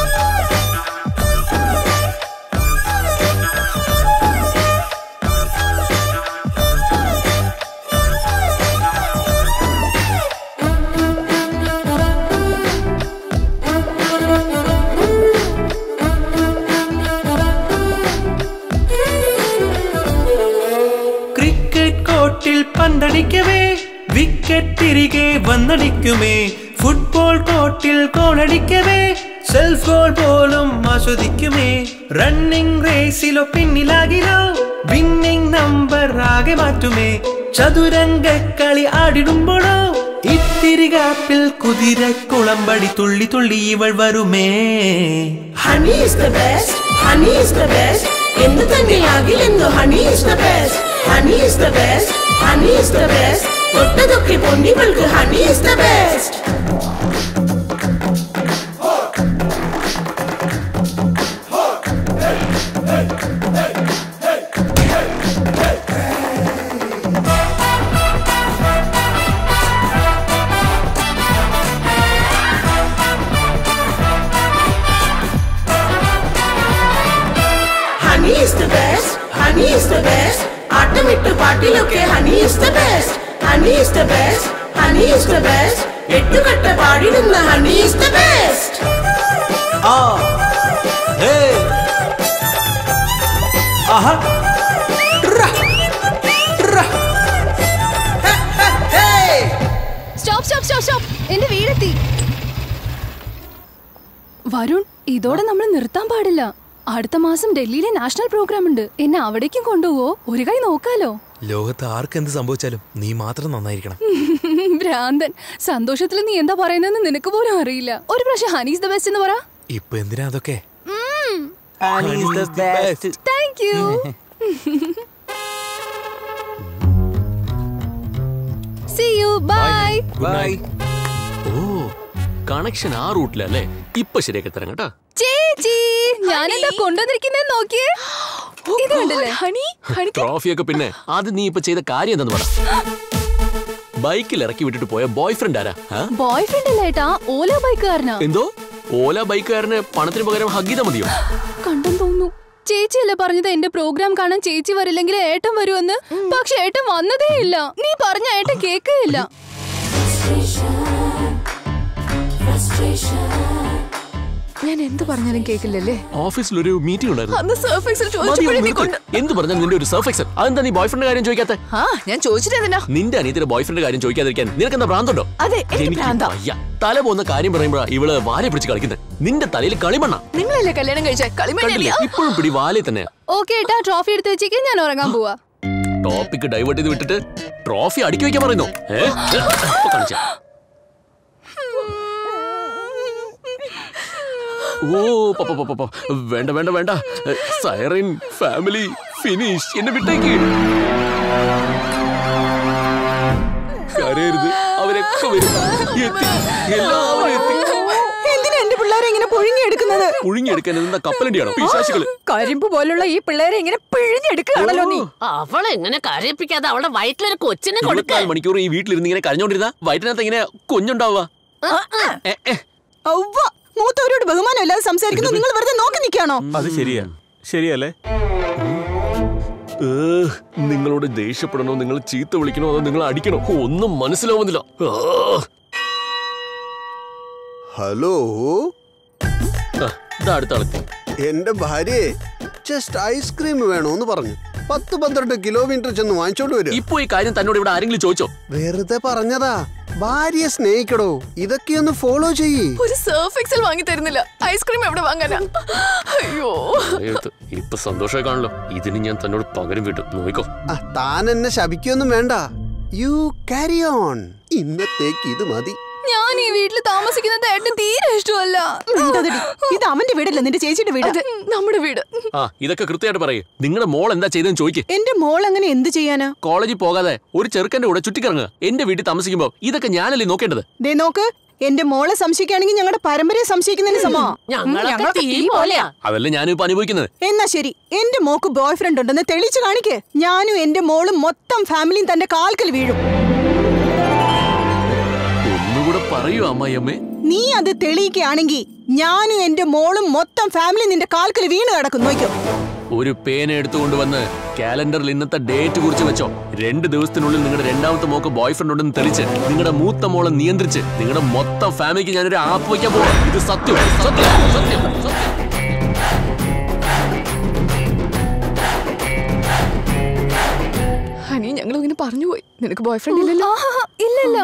O: cricket കോർട്ടിൽ പന്തടിക്കവേ വിക്കറ്റ് തിരികെ വന്നടിക്കുമേ ഫുട്ബോൾ കോർട്ടിൽ ഗോളടിക്കവേ സെൽഫ് ഗോൾ പോലും ആസ്വദിക്കുമേ റണ്ണിംഗ് റേസിലോ പിന്നിലാകിലോ വിന്നിംഗ് നമ്പർ ആകെ മാറ്റുമേ ചതുരംഗ കളി ആടിടുമ്പോഴോ ഇത്തിരി കാപ്പിൽ കുതിര കുളമ്പടി തുള്ളി തുള്ളി ഇവൾ വരുമേ
R: Honey is the best Honey is the best എന്ത് തന്നെയാകില്ലെന്നു Honey is the best Honey is the best Honey is the best തൊട്ടതൊക്കെ പൊന്നിവൾക്ക് Honey is the best Honey is the best Honey is the best ആട്ടമിട്ട് പാട്ടിലൊക്കെ Honey is the best Honey is the best Honey is the best എട്ടുകെട്ട പാടിടുന്ന ഹണി ഈസ് ദ ബെസ്റ്റ്
O: ആ ഹേ ആഹാ
P: സ്റ്റോപ്പ് സ്റ്റോപ്പ് സ്റ്റോപ്പ് സ്റ്റോപ്പ് എന്റെ വീടെത്തി വരുൺ ഇതോടെ നമ്മൾ നിർത്താൻ പാടില്ല അടുത്ത മാസം ഡൽഹിയിലെ നാഷണൽ പ്രോഗ്രാം ഉണ്ട് എന്നെ അവിടേക്കും കൊണ്ടുപോവോ ഒരു കൈ നോക്കാലോ
C: ലോകത്ത് ആർക്ക് എന്ത് സംഭവിച്ചാലും നീ മാത്രം നന്നായിരിക്കണം
P: ഭ്രാന്തൻ സന്തോഷത്തിൽ നീ എന്താ പറയുന്നതെന്ന് നിനക്ക് പോലും അറിയില്ല ഒരു പ്രാവശ്യം ഹനീസ് ദ ബെസ്റ്റ് എന്ന് പറ
C: ഇപ്പൊ എന്തിനാ അതൊക്കെ
P: thank you see you bye
A: good night ഓ കണക്ഷൻ ആ റൂട്ടിലല്ലേ ഇപ്പൊ ശരിയാക്കി തരാം കേട്ടാ
P: ചേച്ചി ഞാനെന്താ കൊണ്ടുവന്നിരിക്കുന്നത് നോക്കിയേ ഇത് കണ്ടില്ലേ
G: ഹണി
A: ട്രോഫിയൊക്കെ പിന്നെ ആദ്യം നീ ഇപ്പൊ ചെയ്ത കാര്യം എന്തെന്ന് പറ ബൈക്കിൽ ഇറക്കി വിട്ടിട്ട് പോയ ബോയ് ഫ്രണ്ട് ആരാ ആ?
P: ബോയ് ഫ്രണ്ട് അല്ല ഏട്ടാ ഓല ബൈക്കുകാരനാ
A: എന്തോ ഓല ബൈക്കുകാരന് പണത്തിന് പകരം ഹഗീത മതിയോ
P: കണ്ടെന്ന് തോന്നുന്നു ചേച്ചിയല്ലേ പറഞ്ഞത് എന്റെ പ്രോഗ്രാം കാണാൻ ചേച്ചി വരില്ലെങ്കിൽ ഏട്ടൻ വരുമെന്ന് പക്ഷെ ഏട്ടൻ വന്നതേ ഇല്ല നീ പറഞ്ഞ ഏട്ടൻ കേൾക്കുകയില്ല
G: ഞാൻ എന്ത് പറഞ്ഞാലും കേക്കില്ലല്ലേ
A: ഓഫീസിൽ ഒരു മീറ്റിംഗ് ഉണ്ടായിരുന്നു
G: അന്ന് സർഫ് എക്സൽ
A: മതി,
G: ചോദിച്ചപ്പോഴേ നീ
A: നിർത്ത്.
G: കൊണ്ട്
A: എന്ത് പറഞ്ഞാൽ നിന്റെ ഒരു സർഫ് എക്സൽ അതെന്താ നീ ബോയ് ഫ്രണ്ട് കാര്യം ചോദിക്കാത്ത
G: ആ ഞാൻ ചോദിച്ചിട്ട് എന്തിനാ
A: നിന്റെ അനിയത്തിന്റെ ബോയ് ഫ്രണ്ട് കാര്യം ചോദിക്കാതിരിക്കാൻ നിനക്ക് എന്താ ഭ്രാന്തുണ്ടോ
G: അതെ എനിക്ക്
A: എനിക്ക്
G: ഭ്രാന്താ
A: വയ്യ. തല പോകുന്ന കാര്യം പറയുമ്പോഴാ ഇവള് വാലെ പിടിച്ച് കളിക്കുന്നത് നിന്റെ തലയിൽ കളിമണ്ണ
G: നിങ്ങളല്ലേ കല്യാണം കഴിച്ച കളിമണ്ണല്ലേ
A: ഇപ്പോഴും പിടി വാലെ തന്നെ
P: ഓക്കെ ഏട്ടാ ട്രോഫി എടുത്ത് വെച്ചേക്ക് ഞാൻ ഉറങ്ങാൻ പോവാ
A: ടോപ്പിക് ഡൈവേർട്ട് ചെയ്ത് വിട്ടിട്ട് ട്രോഫി അടുക്കി വെക്കാൻ പറയുന്നു ഏ? ഇപ്പൊ കാണിച്ചാ. ഓ പപ്പ പപ്പ പപ്പ. വേണ്ട വേണ്ട വേണ്ട സൈറിൻ ഫാമിലി ഫിനിഷ് എന്നെ വിട്ടേക്ക് കരയരുത് അവരൊക്കെ വരും എത്തി എല്ലാവരും എത്തി
L: എന്തിനാ എന്റെ പിള്ളേരെ ഇങ്ങനെ പുഴുങ്ങിയെടുക്കുന്നത്
A: പുഴുങ്ങിയെടുക്കാൻ എന്താ കപ്പലണ്ടിയാണോ പിശാശികള്
H: കരിമ്പ് പോലുള്ള ഈ പിള്ളേരെ ഇങ്ങനെ പിഴിഞ്ഞെടുക്കുകയാണല്ലോ നീ
J: അവളെ എങ്ങനെ കരയിപ്പിക്കാതെ അവളുടെ വയറ്റിലൊരു കൊച്ചിനെ കൊടുക്ക
A: ഇരുപത്തിനാല് മണിക്കൂർ ഈ വീട്ടിലിരുന്ന് ഇങ്ങനെ കരഞ്ഞോണ്ടിരുന്ന വയറ്റിനകത്ത് ഇങ്ങനെ കുഞ്ഞുണ്ടാവുക
L: ഔവ്വ, മൂത്തവരോട് ബഹുമാനം ഇല്ലാതെ സംസാരിക്കുന്നു നിങ്ങൾ വെറുതെ നോക്കി നിൽക്കാണോ
C: അത് ശരിയാ ശരിയല്ലേ
A: ഏ, നിങ്ങളോട് ദേഷ്യപ്പെടണോ നിങ്ങൾ ചീത്ത വിളിക്കണോ അതോ നിങ്ങൾ അടിക്കണോ ഒന്നും മനസ്സിലാവുന്നില്ല ആ.
Q: ഹലോ
A: ആ, ഇതാ അടുത്ത ആളെത്തി
Q: എന്റെ ഭാര്യയെ ജസ്റ്റ് ഐസ്ക്രീം വേണോന്ന് പറഞ്ഞു പത്ത് പന്ത്രണ്ട് കിലോമീറ്റർ ചെന്ന് വാങ്ങിച്ചോണ്ട് വരും
A: ഇപ്പൊ ഈ കാര്യം തന്നോട് ഇവിടെ ആരെങ്കിലും ചോദിച്ചോ
Q: വെറുതെ പറഞ്ഞതാ ഭാര്യയെ സ്നേഹിക്കടോ ഇതൊക്കെയൊന്ന് ഫോളോ ചെയ്യ്
G: ഒരു സർഫ് എക്സൽ വാങ്ങി തരുന്നില്ല ഐസ്ക്രീം എവിടെ വാങ്ങാനാ അയ്യോ
A: എടുത്ത് ഇപ്പൊ സന്തോഷമായി കാണല്ലോ ഇതിന് ഞാൻ തന്നോട് പകരം വിട്ടു നോക്കോ
Q: ആ, താൻ എന്നെ ശപിക്കൊന്നും വേണ്ട യു ക്യാരി ഓൺ ഇന്നത്തേക്ക് ഇത് മതി
P: ഞാൻ ഈ വീട്ടിൽ താമസിക്കുന്നത് ഏട്ടൻ തീരെ ഇഷ്ടമല്ല
L: മിണ്ടതെടി. ഇത് അവന്റെ വീടല്ല നിന്റെ ചേച്ചിയുടെ വീട്
G: അതെ നമ്മുടെ വീട്
A: ആ ഇതൊക്കെ കൃത്യമായിട്ട് പറയൂ നിങ്ങളുടെ മോൾ എന്താ ചെയ്തെന്ന് ചോദിക്കേ
L: എന്റെ മോൾ അങ്ങനെ എന്ത് ചെയ്യാനാ
A: കോളേജിൽ പോകാതെ ഒരു ചെറുക്കന്റെ കൂടെ ചുറ്റിക്കറങ്ങുക എന്റെ വീട്ടിൽ താമസിക്കുമ്പോ ഇതൊക്കെ ഞാനല്ലേ നോക്കേണ്ടത്
L: ദേ നോക്ക് എന്റെ മോളെ സംശയിക്കുകയാണെങ്കിൽ ഞങ്ങളുടെ പരമ്പരയെ സംശയിക്കുന്നതിന് സമ
J: ഞങ്ങളൊക്കെ തീ പോലെയാ
A: അതല്ലേ ഞാനും ഇപ്പൊ അനുഭവിക്കുന്നത്
L: എന്നാ ശരി എന്റെ മോക്ക് ബോയ് ഫ്രണ്ട് ഉണ്ടെന്ന് തെളിച്ചു കാണിക്ക് ഞാനും എന്റെ മോളും മൊത്തം ഫാമിലിയും തന്റെ കാൽക്കൽ വീഴും
A: ഒന്നുകൂടെ പറയൂ അമ്മായിയമ്മേ
L: നീ അത് തെളിയിക്കുകയാണെങ്കിൽ ഞാനും എന്റെ മോളും മൊത്തം ഫാമിലി നിന്റെ കാൽക്കൽ വീണ് കിടക്കും നോക്കോ
A: ഒരു പേന എടുത്തുകൊണ്ട് വന്ന് കാലണ്ടറിൽ ഇന്നത്തെ ഡേറ്റ് കുറിച്ച് വെച്ചോ രണ്ട് ദിവസത്തിനുള്ളിൽ നിങ്ങളുടെ രണ്ടാമത്തെ മോക്ക് ബോയ് ഫ്രണ്ട് ഉണ്ടെന്ന് തെളിച്ച് നിങ്ങളുടെ മൂത്ത മോളെ നിയന്ത്രിച്ച് നിങ്ങളുടെ മൊത്തം ഫാമിലിക്ക് ഞാനൊരു ആപ്പ് വയ്ക്കാൻ പോവാ ഇത് സത്യം സത്യം സത്യം സത്യം
G: ഹനി ഞങ്ങൾ ഇങ്ങനെ പറഞ്ഞു പോയി നിനക്ക് ബോയ് ഫ്രണ്ട് ഇല്ലല്ലോ
P: ഇല്ലല്ലോ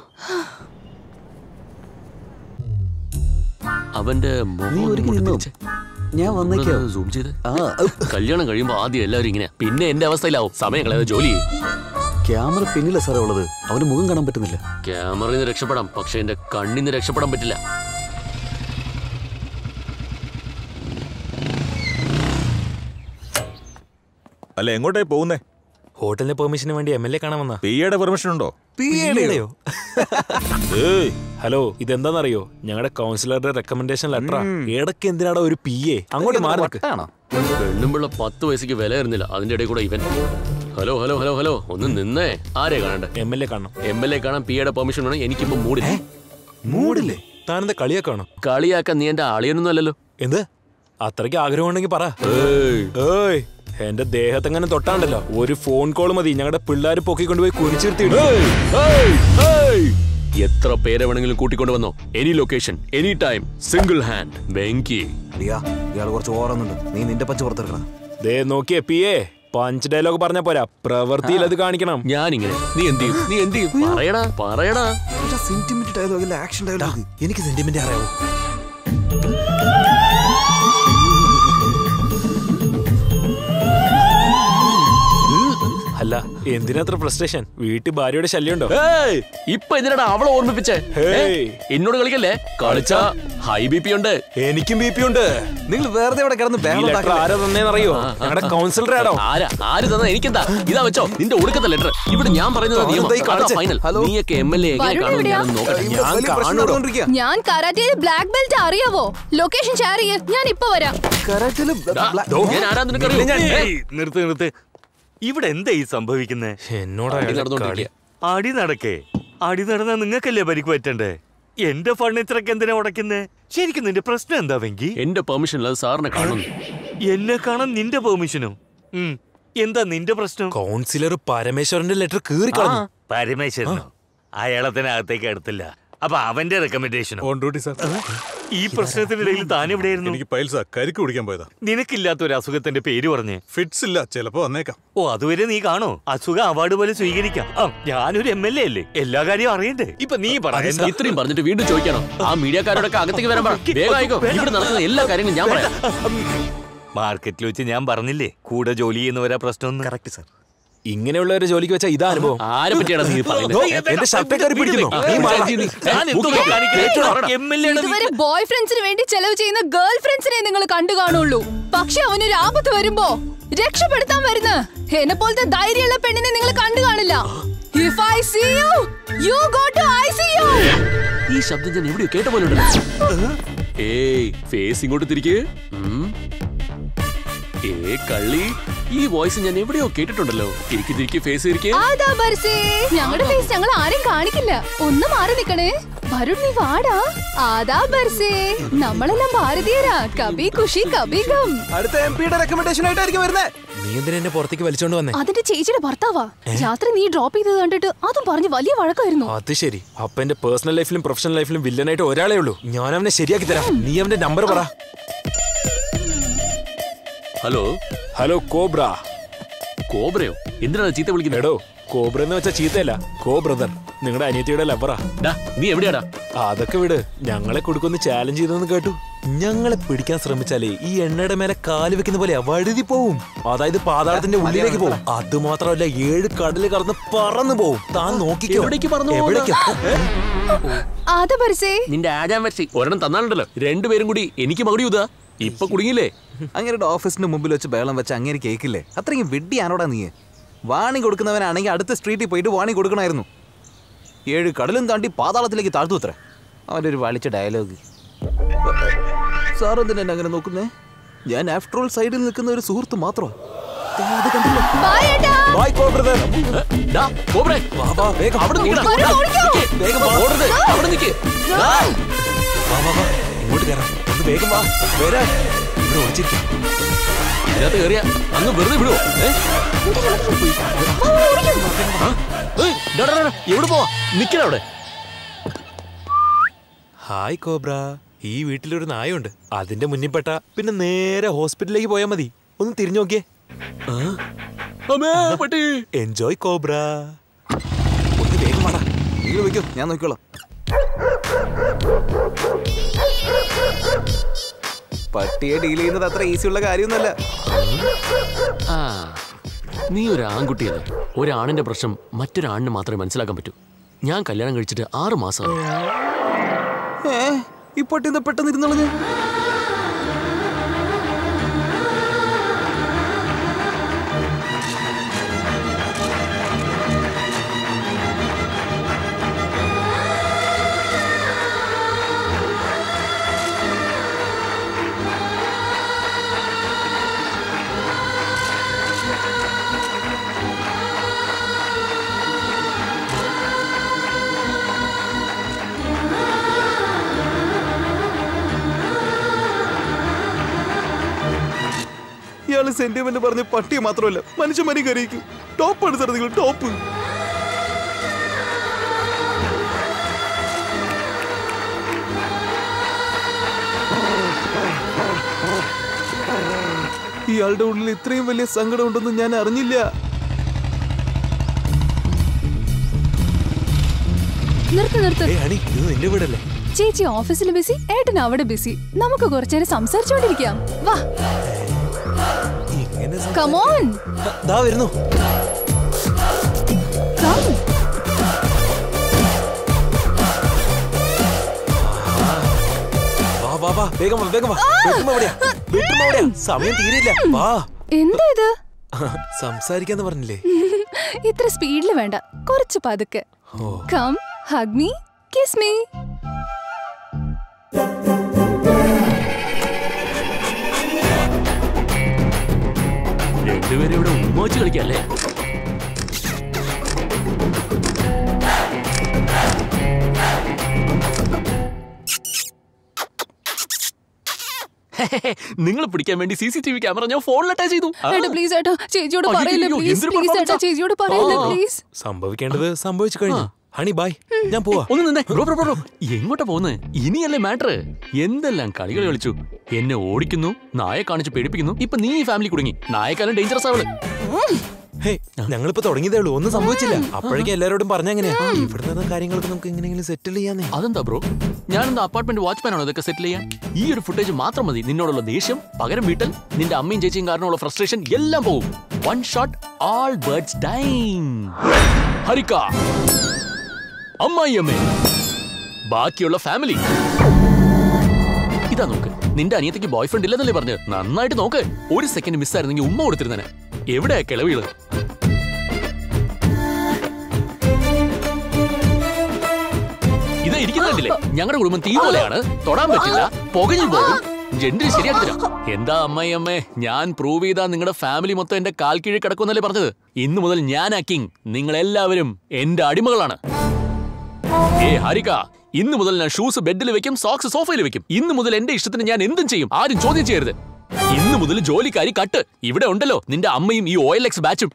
A: അവന്റെ മുഖം ഒന്ന് ഇങ്ങോട്ട് തിരിച്ച്.
F: ഞാൻ വന്നേക്കാം
A: ഒന്ന് zoom ചെയ്ത് കല്യാണം കഴിയുമ്പോ ആദ്യം എല്ലാവരും ഇങ്ങനെ പിന്നെ എന്റെ അവസ്ഥയിലാവും സമയം കളയാതെ ജോലി ചെയ്യും
F: ക്യാമറ പിന്നില്ല സാറേ ഉള്ളത് അവന് മുഖം കാണാൻ പറ്റുന്നില്ല
A: ക്യാമറയിൽ നിന്ന് രക്ഷപ്പെടാം പക്ഷെ എന്റെ കണ്ണിൽ നിന്ന് രക്ഷപ്പെടാൻ പറ്റില്ല
C: അല്ല എങ്ങോട്ടേ പോകുന്നേ
S: ഹോട്ടലിന്റെ പെർമിഷന് വേണ്ടി എം എൽ എ കാണാൻ വന്ന
C: പിയുടെ പെർമിഷൻ ഉണ്ടോ
S: പിയുടെയോ ഏയ് ഹലോ ഇതെന്താണെന്നറിയോ ഞങ്ങളുടെ കൗൺസിലറുടെ റെക്കമെൻഡേഷൻ ലെറ്ററാ ഇടയ്ക്ക് എന്തിനാടാ ഒരു പി എ അങ്ങോട്ട് മാറി നിൽക്ക്.
A: പെണ്ണുമ്പിള്ള പത്ത് വയസ്സേക്ക് വില വരുന്നില്ല അതിന്റെ ഇടയിൽ കൂടെ ഇവൻ ഹലോ ഹലോ ഹലോ ഹലോ ഒന്ന് നിന്നേ ആരെ കാണണ്ട
S: എം എൽ എ കാണണം
A: എം എൽ എ കാണാൻ പിയുടെ പെർമിഷൻ വേണം എനിക്കിപ്പോ മൂടില്ല
S: മൂടില്ലേ താനെന്താ കളിയാക്കാണോ
A: കളിയാക്കാൻ നീ എന്റെ അളിയനൊന്നും അല്ലല്ലോ
S: എന്ത് അത്രയ്ക്ക് ആഗ്രഹം ഉണ്ടെങ്കിൽ പറ ഏയ് എന്റെ ദേഹത്തെങ്ങനെ തൊട്ടാണ്ടല്ലോ ഒരു ഫോൺ കോൾ മതി ഞങ്ങളുടെ പിള്ളേർ പൊക്കിക്കൊണ്ടുപോയി കുരിച്ചിരുത്തിയിടും
A: എത്ര പേരെ വേണമെങ്കിലും കൂട്ടിക്കൊണ്ട് വന്നോ any location any time single hand Venky
B: ഇയാൾ കുറച്ച് ഓറുന്നുണ്ട് നീ നിന്റെ പച്ച പുറത്തെടുക്കണം
S: ദേ നോക്കിയേ പി എ പഞ്ച് ഡയലോഗ് പറഞ്ഞ പോരാ പ്രവൃത്തിയിൽ അത് കാണിക്കണം
A: ഞാനിങ്ങനെ നീ എന്ത് ചെയ്യും നീ എന്ത് ചെയ്യും പറയടാ പറയടാ
B: സെന്റിമെന്റ് ഡയലോഗ് അല്ല ആക്ഷൻ ഡയലോഗ്
S: എനിക്ക് സെന്റിമെന്റ് അറിയാവോ അല്ല എന്തിനത്ര ഫ്രസ്ട്രേഷൻ വീട്ടിൽ ഭാര്യയുടെ ശല്യമുണ്ടോ
A: ഏയ്, ഇപ്പൊ എന്തിനാടാ അവളെ ഓർമ്മിപ്പിച്ചേ
S: ഹേയ്.
A: ഏ, എന്നോട് കളിക്കല്ലേ കളിച്ച ഹൈ ബി പി ഉണ്ട്
S: എനിക്കും ബി പി ഉണ്ട്
B: നിങ്ങൾ വെറുതെ ഇവിടെ കിടന്ന്
S: ഈ
B: ബഹളം
S: ലെറ്റർ
B: ഉണ്ടാക്കല്ലേ?
S: ആരാ തന്നേന്നറിയോ ഞങ്ങളുടെ കൗൺസിലർ ആടോ
A: ആരാ ആര് തന്ന എനിക്കെന്താ ഇതാ വെച്ചോ നിന്റെ ഒടുക്കത്തെ ലെറ്റർ ഇവിടെ ഞാൻ പറയുന്നത് നിയമം
B: അതെന്താ ഈ കാണിച്ചേ?
A: Final
B: hello?
A: നീയൊക്കെ എം എൽ എ എങ്ങനെ
P: വരുൺ
A: കാണുമെന്ന്
P: എവിടെയാ?
A: ഞാനൊന്ന് നോക്കട്ടെ
B: ഇവിടെ
S: ഞാൻ
B: വലിയ പ്രശ്നം
S: കാണുമോ?
B: നടന്നുകൊണ്ടിരിക്കുകയാ.
P: ഞാൻ കരാറ്റയിൽ ബ്ലാക്ക് ബെൽറ്റ് അറിയാവോ ലൊക്കേഷൻ ഷെയർ ചെയ്യ് ഞാൻ ഇപ്പൊ വരാം
B: കരാട്ടയില്
A: ഡാ,
B: ബ്ലാ-
A: ഞാൻ ആരാ നിനക്കറിയോ
E: ഏയ്, നിർത്ത് നിർത്ത് ഇവിടെ എന്താ ഈ സംഭവിക്കുന്നേ
S: എന്നോടാ
A: കളി
S: അയാളുടെ
A: നടന്നുകൊണ്ടിരിക്കുക.
S: കളി.
E: അടി നടക്കേ അടി നടന്ന നിങ്ങൾക്കല്ലേ പരിക്ക് പറ്റണ്ടേ എന്റെ ഫർണിച്ചറൊക്കെ എന്തിനാ ഉടയ്ക്കുന്നേ ശരിക്കും നിന്റെ പ്രശ്നം എന്താ വെങ്കി
A: എന്റെ പെർമിഷൻ ഇല്ലാതെ സാറിനെ കാണുന്നു
E: എന്നെ കാണാൻ നിന്റെ പെർമിഷനും ഉം. എന്താ നിന്റെ പ്രശ്നം
S: കൗൺസിലർ പരമേശ്വരന്റെ ലെറ്റർ കീറി കളഞ്ഞു
E: പരമേശ്വരനോ അയാളെ തന്നെ അകത്തേക്ക് എടുത്തില്ല അപ്പൊ അവന്റെ റെക്കമെൻഡേഷനോ
D: ഓൺ ഡ്യൂട്ടി സാർ
E: ഈ പ്രശ്നത്തിനിടയിൽ താൻ എവിടെയായിരുന്നു
D: എനിക്ക് പൈൽസാ കരിക്ക് കുടിക്കാൻ പോയതാ
E: നിനക്കില്ലാത്ത ഒരു അസുഖത്തിന്റെ പേര് പറഞ്ഞേ
D: ഫിറ്റ്സ് ഇല്ല ചിലപ്പോ വന്നേക്കാം
E: ഓ അതുവരെ നീ കാണോ അസുഖം അവാർഡ് പോലെ സ്വീകരിക്കാം ആ, ഞാനൊരു എം എൽ എ അല്ലേ എല്ലാ കാര്യവും അറിയണ്ടേ ഇപ്പൊ നീ പറ എന്താ?
A: ഇത്രയും പറഞ്ഞിട്ട് വീണ്ടും ചോദിക്കണോ ആ മീഡിയക്കാരോടൊക്കെ അകത്തേക്ക് വരാൻ പറ വേഗം ആയിക്കോ ഇവിടെ നടക്കുന്ന എല്ലാ കാര്യങ്ങളും ഞാൻ പറയാം
E: മാർക്കറ്റിൽ വെച്ച് ഞാൻ പറഞ്ഞില്ലേ കൂടെ ജോലി ചെയ്യുന്നവരാ പ്രശ്നം കറക്റ്റ് സാർ
S: ഇങ്ങനെയുള്ള ഒരു ജോലിക്ക് വെച്ചാൽ ഇതാ അനുഭവം
A: ആരെ പറ്റിയാണ് നീ പറയുന്നത്?
S: ദോ, എന്റെ ഷർട്ടേ കയറി പിടിക്കുന്നു നീ മാറാ.
A: ഞാൻ എന്തോ
P: ഇതുവരെ ബോയ് ഫ്രണ്ട്സിന് വേണ്ടി ചെലവ് ചെയ്യുന്ന ഗേൾ ഫ്രണ്ട്സിനെ നിങ്ങൾ കണ്ടു കാണുള്ളൂ പക്ഷെ അവനൊരു ആപത്ത് വരുമ്പോ രക്ഷപ്പെടുത്താൻ വരുന്ന എന്നെ പോലത്തെ ധൈര്യമുള്ള പെണ്ണിനെ നിങ്ങൾ കണ്ടു കാണില്ല if I see you you go to I see you
A: ഈ ശബ്ദം ഞാൻ എവിടെയോ കേട്ട പോലെ ഉണ്ടല്ലോ ഏയ് ഫേസ് ഇങ്ങോട്ട് തിരികെ ഏ കള്ളി ഈ വോയിസ് ഞാൻ എവിടെയോ കേട്ടിട്ടുണ്ടല്ലോ തിരിക്കി തിരിക്കി ഫേസ് തിരികെ
P: ആദാ ബർസേ ഞങ്ങളുടെ ഫേസ് ഞങ്ങൾ ആരും കാണിക്കില്ല ഒന്ന് മാറി നിക്കണേ വരുൺ നീ വാടാ ആദാ ബർസേ നമ്മളെല്ലാം ഭാരതീയരാ കബി ഖുഷി കബി ഗം
S: അടുത്ത എം പിയുടെ റെക്കമെൻഡേഷൻ ആയിട്ടായിരിക്കും വരുന്നത് നീ എന്തിനാ എന്നെ പുറത്തേക്ക് വലിച്ചോണ്ട് വന്നേ
P: അതിന്റെ ചേച്ചിയുടെ ഭർത്താവാ രാത്രി നീ ഡ്രോപ്പ് ചെയ്തത് കണ്ടിട്ട് അതും പറഞ്ഞ് വലിയ വഴക്കായിരുന്നു
S: അത് ശരി അപ്പൊ എന്റെ പേഴ്സണൽ ലൈഫിലും പ്രൊഫഷണൽ ലൈഫിലും വില്ലനായിട്ട് ഒരാളേ ഉള്ളൂ ഞാൻ അവനെ ശരിയാക്കി തരാം നീ അവന്റെ നമ്പർ പറ
A: ഹലോ
S: ഹലോ കോബ്ര
A: കോബ്രയോ എന്തിനാണ് ചീത്ത വിളിക്കുന്നത്
S: എടോ കോബ്ര എന്ന് വെച്ചാ ചീത്തയല്ല കോ ബ്രദർ നിങ്ങളുടെ അനിയത്തിയുടെ ലവറാ
A: നീ എവിടെയാടാ
S: അതൊക്കെ വിട് ഞങ്ങളെ കൊടുക്കൊന്ന് ചാലഞ്ച് ചെയ്തെന്ന് കേട്ടു ഞങ്ങളെ പിടിക്കാൻ ശ്രമിച്ചാലേ ഈ എണ്ണയുടെ മേലെ കാല് വെക്കുന്ന പോലെ വഴുതി പോവും അതായത് പാതാളത്തിന്റെ ഉള്ളിലേക്ക് പോവും അത് മാത്രമല്ല ഏഴ് കടല് കടന്ന് പറന്നു പോവും താൻ നോക്കിക്കോ
A: എവിടേക്ക് പറന്നു പോകുന്നു?
S: എവിടേക്കാ
P: ആദാ ബർസേ
A: നിന്റെ ആജാൻ വെച്ച് ഒരെണ്ണം തന്നാലുണ്ടല്ലോ രണ്ടുപേരും കൂടി എനിക്ക് മകുടി ഊതാ ഇപ്പൊ കുടുങ്ങിയില്ലേ
B: അങ്ങേരുടെ ഓഫീസിന്റെ മുമ്പിൽ വെച്ച് ബേളം വെച്ച് അങ്ങേര് കേക്കില്ലേ അത്രയും വെഡിയാണോടാ നീ വാണി കൊടുക്കുന്നവനാണെങ്കിൽ അടുത്ത സ്ട്രീറ്റിൽ പോയിട്ട് വാണി കൊടുക്കണമായിരുന്നു ഏഴ് കടലും താണ്ടി പാതാളത്തിലേക്ക് താഴ്ത്തു അത്ര അവൻ്റെ ഒരു വളിച്ച ഡയലോഗ് സാർ എന്തിനാ എന്നെ അങ്ങനെ നോക്കുന്നേ ഞാൻ ആഫ്റ്റർ ഓൾ സൈഡിൽ നിൽക്കുന്ന ഒരു സുഹൃത്ത് മാത്രമാണ്
S: ബൈ കോ ബ്രദർ
A: ഡാ കോബ്രേ
S: വാ വാ വേഗം
A: അവിടെ നിക്കടാ.
S: ഓടി, ഓടി,
A: നിക്ക്.
S: ഓടി. വേഗം വാ
A: ഓടരുത്. അവിടെ നിക്ക്. ഡാ.
S: വാ വാ വാ ഇങ്ങോട്ട് കയറാം ഒന്ന് വേഗം വാ വരാ ഇവിടെ ഒളിച്ചിരിക്കാം
A: ഇതിനകത്ത് കയറിയ അങ്ങ് വെറുതെ വിടുവോ ഏ? ആ? ഏയ്, ഡാ, ഡാ, ഡാ, എവിടെ പോവാ നിക്കണ അവിടെ
S: ഹായ് കോബ്ര ഈ വീട്ടിലൊരു നായുണ്ട് അതിന്റെ മുന്നിൽ പെട്ട പിന്നെ നേരെ ഹോസ്പിറ്റലിലേക്ക് പോയാൽ മതി ഒന്ന് തിരിഞ്ഞു നോക്കിയേ എൻജോയ് കോബ്ര
B: ഒന്ന് വേഗം വാടാ നിങ്ങൾ വയ്ക്കോ ഞാൻ നോക്കിക്കോളാം പട്ടിയെ ഡീൽ ചെയ്യുന്നത് അത്ര ഈസി ഉള്ള കാര്യമൊന്നുമല്ല
A: ആ നീ ഒരു ആൺകുട്ടിയല്ലേ ഒരാണിന്റെ പ്രശ്നം മറ്റൊരാണിന് മാത്രമേ മനസ്സിലാക്കാൻ പറ്റൂ ഞാൻ കല്യാണം കഴിച്ചിട്ട് ആറ് മാസമായി
B: ഏ ഈ പട്ടി എന്താ പെട്ടെന്ന് ഇരുന്നോളഞ്ഞ് ഇയാള് സെന്റിമെന്റ് പറഞ്ഞ് പട്ടിയെ മാത്രമല്ല മനുഷ്യന്മാരെയും കരയിക്കും ടോപ്പാണ് സാർ നിങ്ങൾ ടോപ്പ് ഇയാളുടെ ഉള്ളിൽ ഇത്രയും വലിയ സങ്കടം ഉണ്ടെന്ന് ഞാൻ അറിഞ്ഞില്ല
P: നിർത്ത് നിർത്ത്
S: ഏ അണി ഇത് നിന്റെ വീടല്ലേ
P: ചേച്ചി ഓഫീസിൽ ബിസി ഏട്ടൻ അവിടെ ബിസി നമുക്ക് കുറച്ചേരം സംസാരിച്ചുകൊണ്ടിരിക്കാം വാ കമോൺ
S: ദാ വരുന്നു വാ വാ വാ വേഗം വാ വേഗം വാ ബെഡ്റൂം എവിടെയാ ബെഡ്റൂം എവിടെയാ സമയം തീരില്ല വാ
P: എന്താ ഇത്
S: സംസാരിക്കാന്ന് പറഞ്ഞില്ലേ
P: ഇത്ര സ്പീഡിൽ വേണ്ട കുറച്ച് പതുക്കെ
S: oh
P: come hug me kiss me
A: രണ്ടുപേരും ഇവിടെ ഉമ്മോച്ച് കളിക്കല്ലേ നിങ്ങൾ പിടിക്കാൻ വേണ്ടി C C T V camera ഞാൻ ഫോണിൽ അറ്റാച്ച് ചെയ്തു ആ.
H: ഏട്ടാ പ്ലീസ് ഏട്ടാ ചേച്ചിയോട്
A: അയ്യോ,
H: പറയില്ല
A: അയ്യോ,
H: പ്ലീസ്
A: എന്തൊരു
H: പ്ലീസ് ഏട്ടാ
A: performance ആ?
H: ചേച്ചിയോട് പറയില്ല
A: ആ.
H: പ്ലീസ്
S: സംഭവിക്കേണ്ടത് സംഭവിച്ചു കഴിഞ്ഞു ഹണി ബായ് ഞാൻ പോവാ
A: ഒന്ന് നിന്നേ ബ്രോ ബ്രോ ബ്രോ ബ്രോ എങ്ങോട്ടാ പോകുന്നത് ഇനിയല്ലേ മാറ്റർ എന്തെല്ലാം കളികൾ കളിച്ചു എന്നെ ഓടിക്കുന്നു നായെ കാണിച്ച് പേടിപ്പിക്കുന്നു ഇപ്പൊ നീ ഈ ഫാമിലി കുടുങ്ങി നായക്കാലം ഡേഞ്ചറസ് ആവള്
S: ഹേ ഞങ്ങളിപ്പോ തുടങ്ങിയതേ ഉള്ളൂ ഒന്നും സംഭവിച്ചില്ല അപ്പോഴേക്കും എല്ലാരോടും പറഞ്ഞെങ്ങനെയാ ഇവിടുന്ന് കാര്യങ്ങളൊക്കെ നമുക്ക് എങ്ങനെയെങ്കിലും സെറ്റിൽ ചെയ്യാന്നേ
A: അതെന്താ ബ്രോ ഞാനെന്താ അപ്പാർട്ട്മെന്റ് വാച്ച്മാൻ ആണോ ഇതൊക്കെ സെറ്റിൽ ചെയ്യാൻ ഈ ഒരു ഫുട്ടേജ് മാത്രം മതി നിന്നോടുള്ള ദേഷ്യം പകരം വീട്ടൽ നിന്റെ അമ്മയും ചേച്ചിയും കാരണമുള്ള ഫ്രസ്ട്രേഷൻ എല്ലാം പോകും one shot all birds die Harika അമ്മായിയമ്മേ ബാക്കിയുള്ള ഫാമിലി ഇതാ നോക്ക് നിന്റെ അനിയത്തിക്ക് ബോയ് ഫ്രണ്ട് ഇല്ലെന്നല്ലേ പറഞ്ഞ് നന്നായിട്ട് നോക്ക് ഒരു സെക്കൻഡ് മിസ്സായിരുന്നെങ്കിൽ ഉമ്മ കൊടുത്തിരുന്നേ എവിടെയാ കിളവികള് ഇത് ഇരിക്കുന്നില്ലേ ഞങ്ങളുടെ കുടുംബം തീ പോലെയാണ് തൊടാൻ പറ്റില്ല പുകഞ്ഞു പോകും ജെൻഡർ ശരിയാക്കി തരാം എന്താ അമ്മായി അമ്മേ ഞാൻ പ്രൂവ് ചെയ്താ നിങ്ങളുടെ ഫാമിലി മൊത്തം എന്റെ കാൽ കീഴിൽ കിടക്കുമെന്നല്ലേ പറഞ്ഞത് ഇന്നു മുതൽ ഞാൻ ആ കിങ് നിങ്ങൾ എല്ലാവരും എന്റെ അടിമകളാണ് ഏ ഹരിക ഇന്നു മുതൽ ഞാൻ ഷൂസ് ബെഡിൽ വെക്കും സോക്സ് സോഫയിൽ വെക്കും ഇന്നു മുതൽ എന്റെ ഇഷ്ടത്തിന് ഞാൻ എന്തും ചെയ്യും ആരും ചോദ്യം ചെയ്യരുത് ഇന്നു മുതൽ ജോലിക്കാരി കട്ട് ഇവിടെ ഉണ്ടല്ലോ നിന്റെ അമ്മയും ഈ ഓയിൽ എക്സ് ബാച്ചും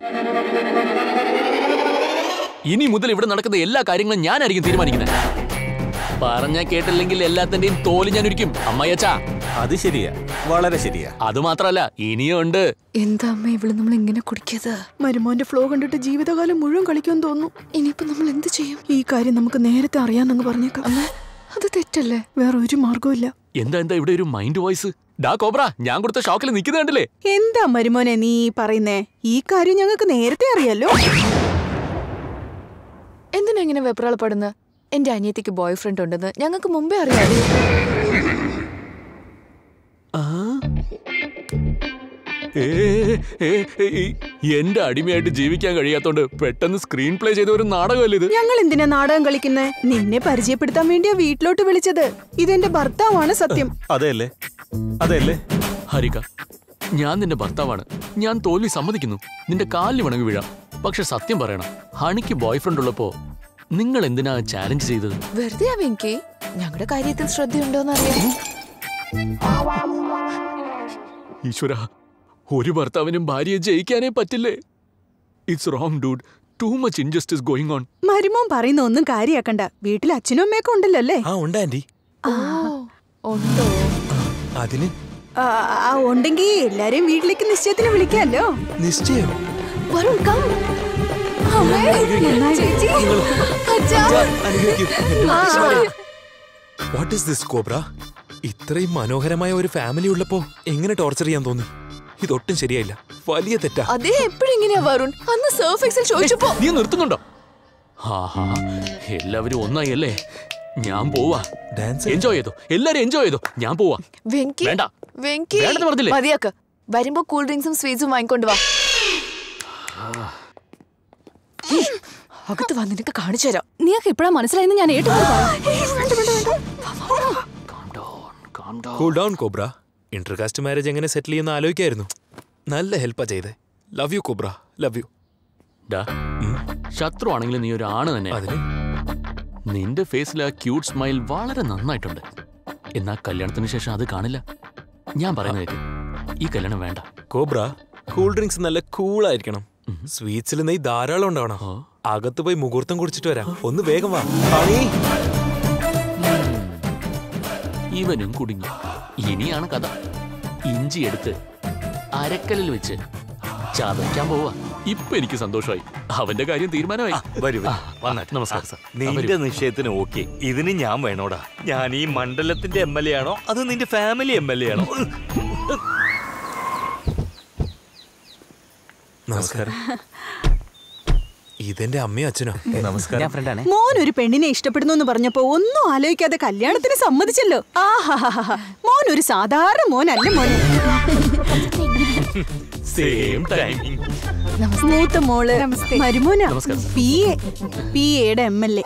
A: ഇനി മുതൽ ഇവിടെ നടക്കുന്ന എല്ലാ കാര്യങ്ങളും ഞാനായിരിക്കും തീരുമാനിക്കുന്നത് പറഞ്ഞ കേട്ടില്ലെങ്കിൽ എല്ലാത്തിന്റെയും തോല് ഞാൻ ഒരിക്കും അമ്മയച്ചാ
B: അത് ശരിയാ വളരെ ശരിയാ
A: അത് മാത്രല്ല ഇനിയും ഉണ്ട്
G: എന്താ അമ്മ ഇവള് നമ്മൾ ഇങ്ങനെ കുടിക്കത്
L: മരുമോന്റെ ഫ്ലോ കണ്ടിട്ട് ജീവിതകാലം മുഴുവൻ കളിക്കുമെന്ന് തോന്നുന്നു
G: ഇനിയിപ്പോ നമ്മൾ എന്ത് ചെയ്യും
L: ഈ കാര്യം നമുക്ക് നേരത്തെ അറിയാന്നങ്ങ് പറഞ്ഞേക്കാം
G: അമ്മ അത് തെറ്റല്ലേ
L: വേറെ ഒരു മാർഗവും ഇല്ല
A: എന്താ എന്താ ഇവിടെ ഒരു മൈൻഡ് വോയിസ് ഡാ കോബ്ര ഞാൻ കൊടുത്ത ഷോക്കിൽ നിൽക്കുന്നത് കണ്ടില്ലേ
L: എന്താ മരുമോനെ നീ ഈ പറയുന്നേ ഈ കാര്യം ഞങ്ങൾക്ക് നേരത്തെ അറിയാലോ
G: എന്തിനാ ഇങ്ങനെ വെപ്രാളപ്പെടുന്നത് എന്റെ അനിയത്തിക്ക് ബോയ് ഫ്രണ്ട് ഉണ്ടെന്ന് ഞങ്ങൾക്ക് മുമ്പേ അറിയാലോ
A: ഏ, ഏ, ഏ, ഈ എന്റെ അടിമയായിട്ട് ജീവിക്കാൻ കഴിയാത്തോണ്ട് പെട്ടെന്ന് സ്ക്രീൻ പ്ലേ ചെയ്ത ഒരു നാടകമല്ലേ ഇത്
L: ഞങ്ങൾ എന്തിനാ നാടകം കളിക്കുന്നേ നിന്നെ പരിചയപ്പെടുത്താൻ വേണ്ടിയാ വീട്ടിലോട്ട് വിളിച്ചത് ഇതെന്റെ ഭർത്താവാണ് സത്യം
A: അതെയല്ലേ അതെയല്ലേ ഹരിക ഞാൻ നിന്റെ ഭർത്താവാണ് ഞാൻ തോൽവി സമ്മതിക്കുന്നു നിന്റെ കാലിൽ വണങ്ങി വീഴാം പക്ഷെ സത്യം പറയണം ഹണിക്ക് ബോയ് ഫ്രണ്ട് ഉള്ളപ്പോ നിങ്ങൾ എന്തിനാ ചാലഞ്ച് ചെയ്തത്
G: വെറുതെ എനിക്ക് ഞങ്ങളുടെ കാര്യത്തിൽ ശ്രദ്ധയുണ്ടോന്ന് അറിയാം
A: ഈശ്വര ഒരു ഭർത്താവിനും ഭാര്യയെ ജയിക്കാനേ പറ്റില്ലേ it's wrong dude too much injustice going on
L: മരുമോൻ പറയുന്ന ഒന്നും കാര്യാക്കണ്ട വീട്ടിൽ അച്ഛനും അമ്മയൊക്കെ ഉണ്ടല്ലോ അല്ലേ
S: ആ ഉണ്ട് ആന്റി
G: ഉണ്ടോ
S: അതിന്
L: ആ, ആ, ഉണ്ടെങ്കി എല്ലാരെയും വീട്ടിലേക്ക് നിശ്ചയത്തിന് വിളിക്കാമല്ലോ
S: നിശ്ചയം
G: വരുൺ കം അമ്മേ ചേച്ചി അച്ഛാ ആ,
S: വാട്ട് ഇസ് ദിസ് കോബ്ര ഇത്രയും മനോഹരമായ ഒരു ഫാമിലി ഉള്ളപ്പോ എങ്ങനെ ടോർച്ചർ ചെയ്യാൻ തോന്നി ഇതൊട്ടും ശരിയായില്ല വലിയ തെറ്റാ
G: അതേ എപ്പോഴും ഇങ്ങനെയാ വരുൺ അന്ന് സർഫ് എക്സൽ ചോദിച്ചപ്പോ
A: നീ നിർത്തുന്നുണ്ടോ ആഹാ എല്ലാവരും ഒന്നായി അല്ലേ ഞാൻ പോവാ
S: ഡാൻസ്
A: എൻജോയ് ചെയ്തോ എല്ലാരും എൻജോയ് ചെയ്തോ ഞാൻ പോവാ
G: വെങ്കി
A: വേണ്ട
G: വെങ്കി
A: വേണ്ടെന്ന് പറഞ്ഞില്ലേ?
G: മതിയാക്ക് വരുമ്പോ കൂൾ ഡ്രിങ്ക്സും സ്വീറ്റ്സും വാങ്ങിക്കൊണ്ട് വാ അകത്ത് വാ നിനക്ക് കാണിച്ചു തരാം
H: നീയൊക്കെ ഇപ്പഴാ മനസ്സിലായെന്ന് ഞാൻ ഏറ്റവും
S: cool down Cobra intercaste marriage എങ്ങനെ സെറ്റിൽ ചെയ്യുന്ന ആലോചിക്കായിരുന്നു നല്ല ഹെൽപ്പാ ചെയ്തേ love you Cobra love you
A: ഡാ ശത്രു ആണെങ്കിലും നീ ഒരു ആണ് തന്നെ നിന്റെ ഫേസിൽ ആ ക്യൂട്ട് സ്മൈൽ വളരെ നന്നായിട്ടുണ്ട് എന്നാ കല്യാണത്തിന് ശേഷം അത് കാണില്ല ഞാൻ പറയുന്നത് കേക്ക് ഈ കല്യാണം വേണ്ട
S: കോബ്ര കൂൾ ഡ്രിങ്ക്സ് നല്ല കൂൾ ആയിരിക്കണം സ്വീറ്റ്സിൽ നെയ് ധാരാളം ഉണ്ടാവണം അകത്ത് പോയി മുഹൂർത്തം കുടിച്ചിട്ട് വരാം ഒന്ന് വേഗം വാ ഹണി
A: ഇവനും കുടുങ്ങി ഇനിയാണ് കഥ ഇഞ്ചി എടുത്ത് അരക്കലിൽ വെച്ച് ചതയ്ക്കാൻ പോവാ ഇപ്പൊ എനിക്ക് സന്തോഷമായി അവന്റെ കാര്യം തീരുമാനമായി
E: വരൂ വരൂ. വന്നാട്ടെ.
A: നമസ്കാരം സാർ
E: നിന്റെ നിശ്ചയത്തിന് ഓക്കെ ഇതിന് ഞാൻ വേണോടാ ഞാൻ ഈ മണ്ഡലത്തിന്റെ എം എൽ എ ആണോ അത് നിന്റെ ഫാമിലി എം എൽ എ ആണോ
S: നമസ്കാരം ഇതെന്റെ അമ്മയും അച്ഛനോ
B: ഞാൻ ഫ്രണ്ടാണ്
L: മോൻ ഒരു പെണ്ണിനെ ഇഷ്ടപ്പെടുന്നു എന്ന് പറഞ്ഞപ്പോ ഒന്നും ആലോചിക്കാതെ കല്യാണത്തിന് സമ്മതിച്ചല്ലോ ആഹാഹാഹാ. മോൻ ഒരു സാധാരണ മോനല്ല മോനെ
A: സെയിം ടൈമിംഗ്
L: മൂത്ത മോള് മരുമോന
A: നമസ്കാരം.
L: പി എ പി എയുടെ M L A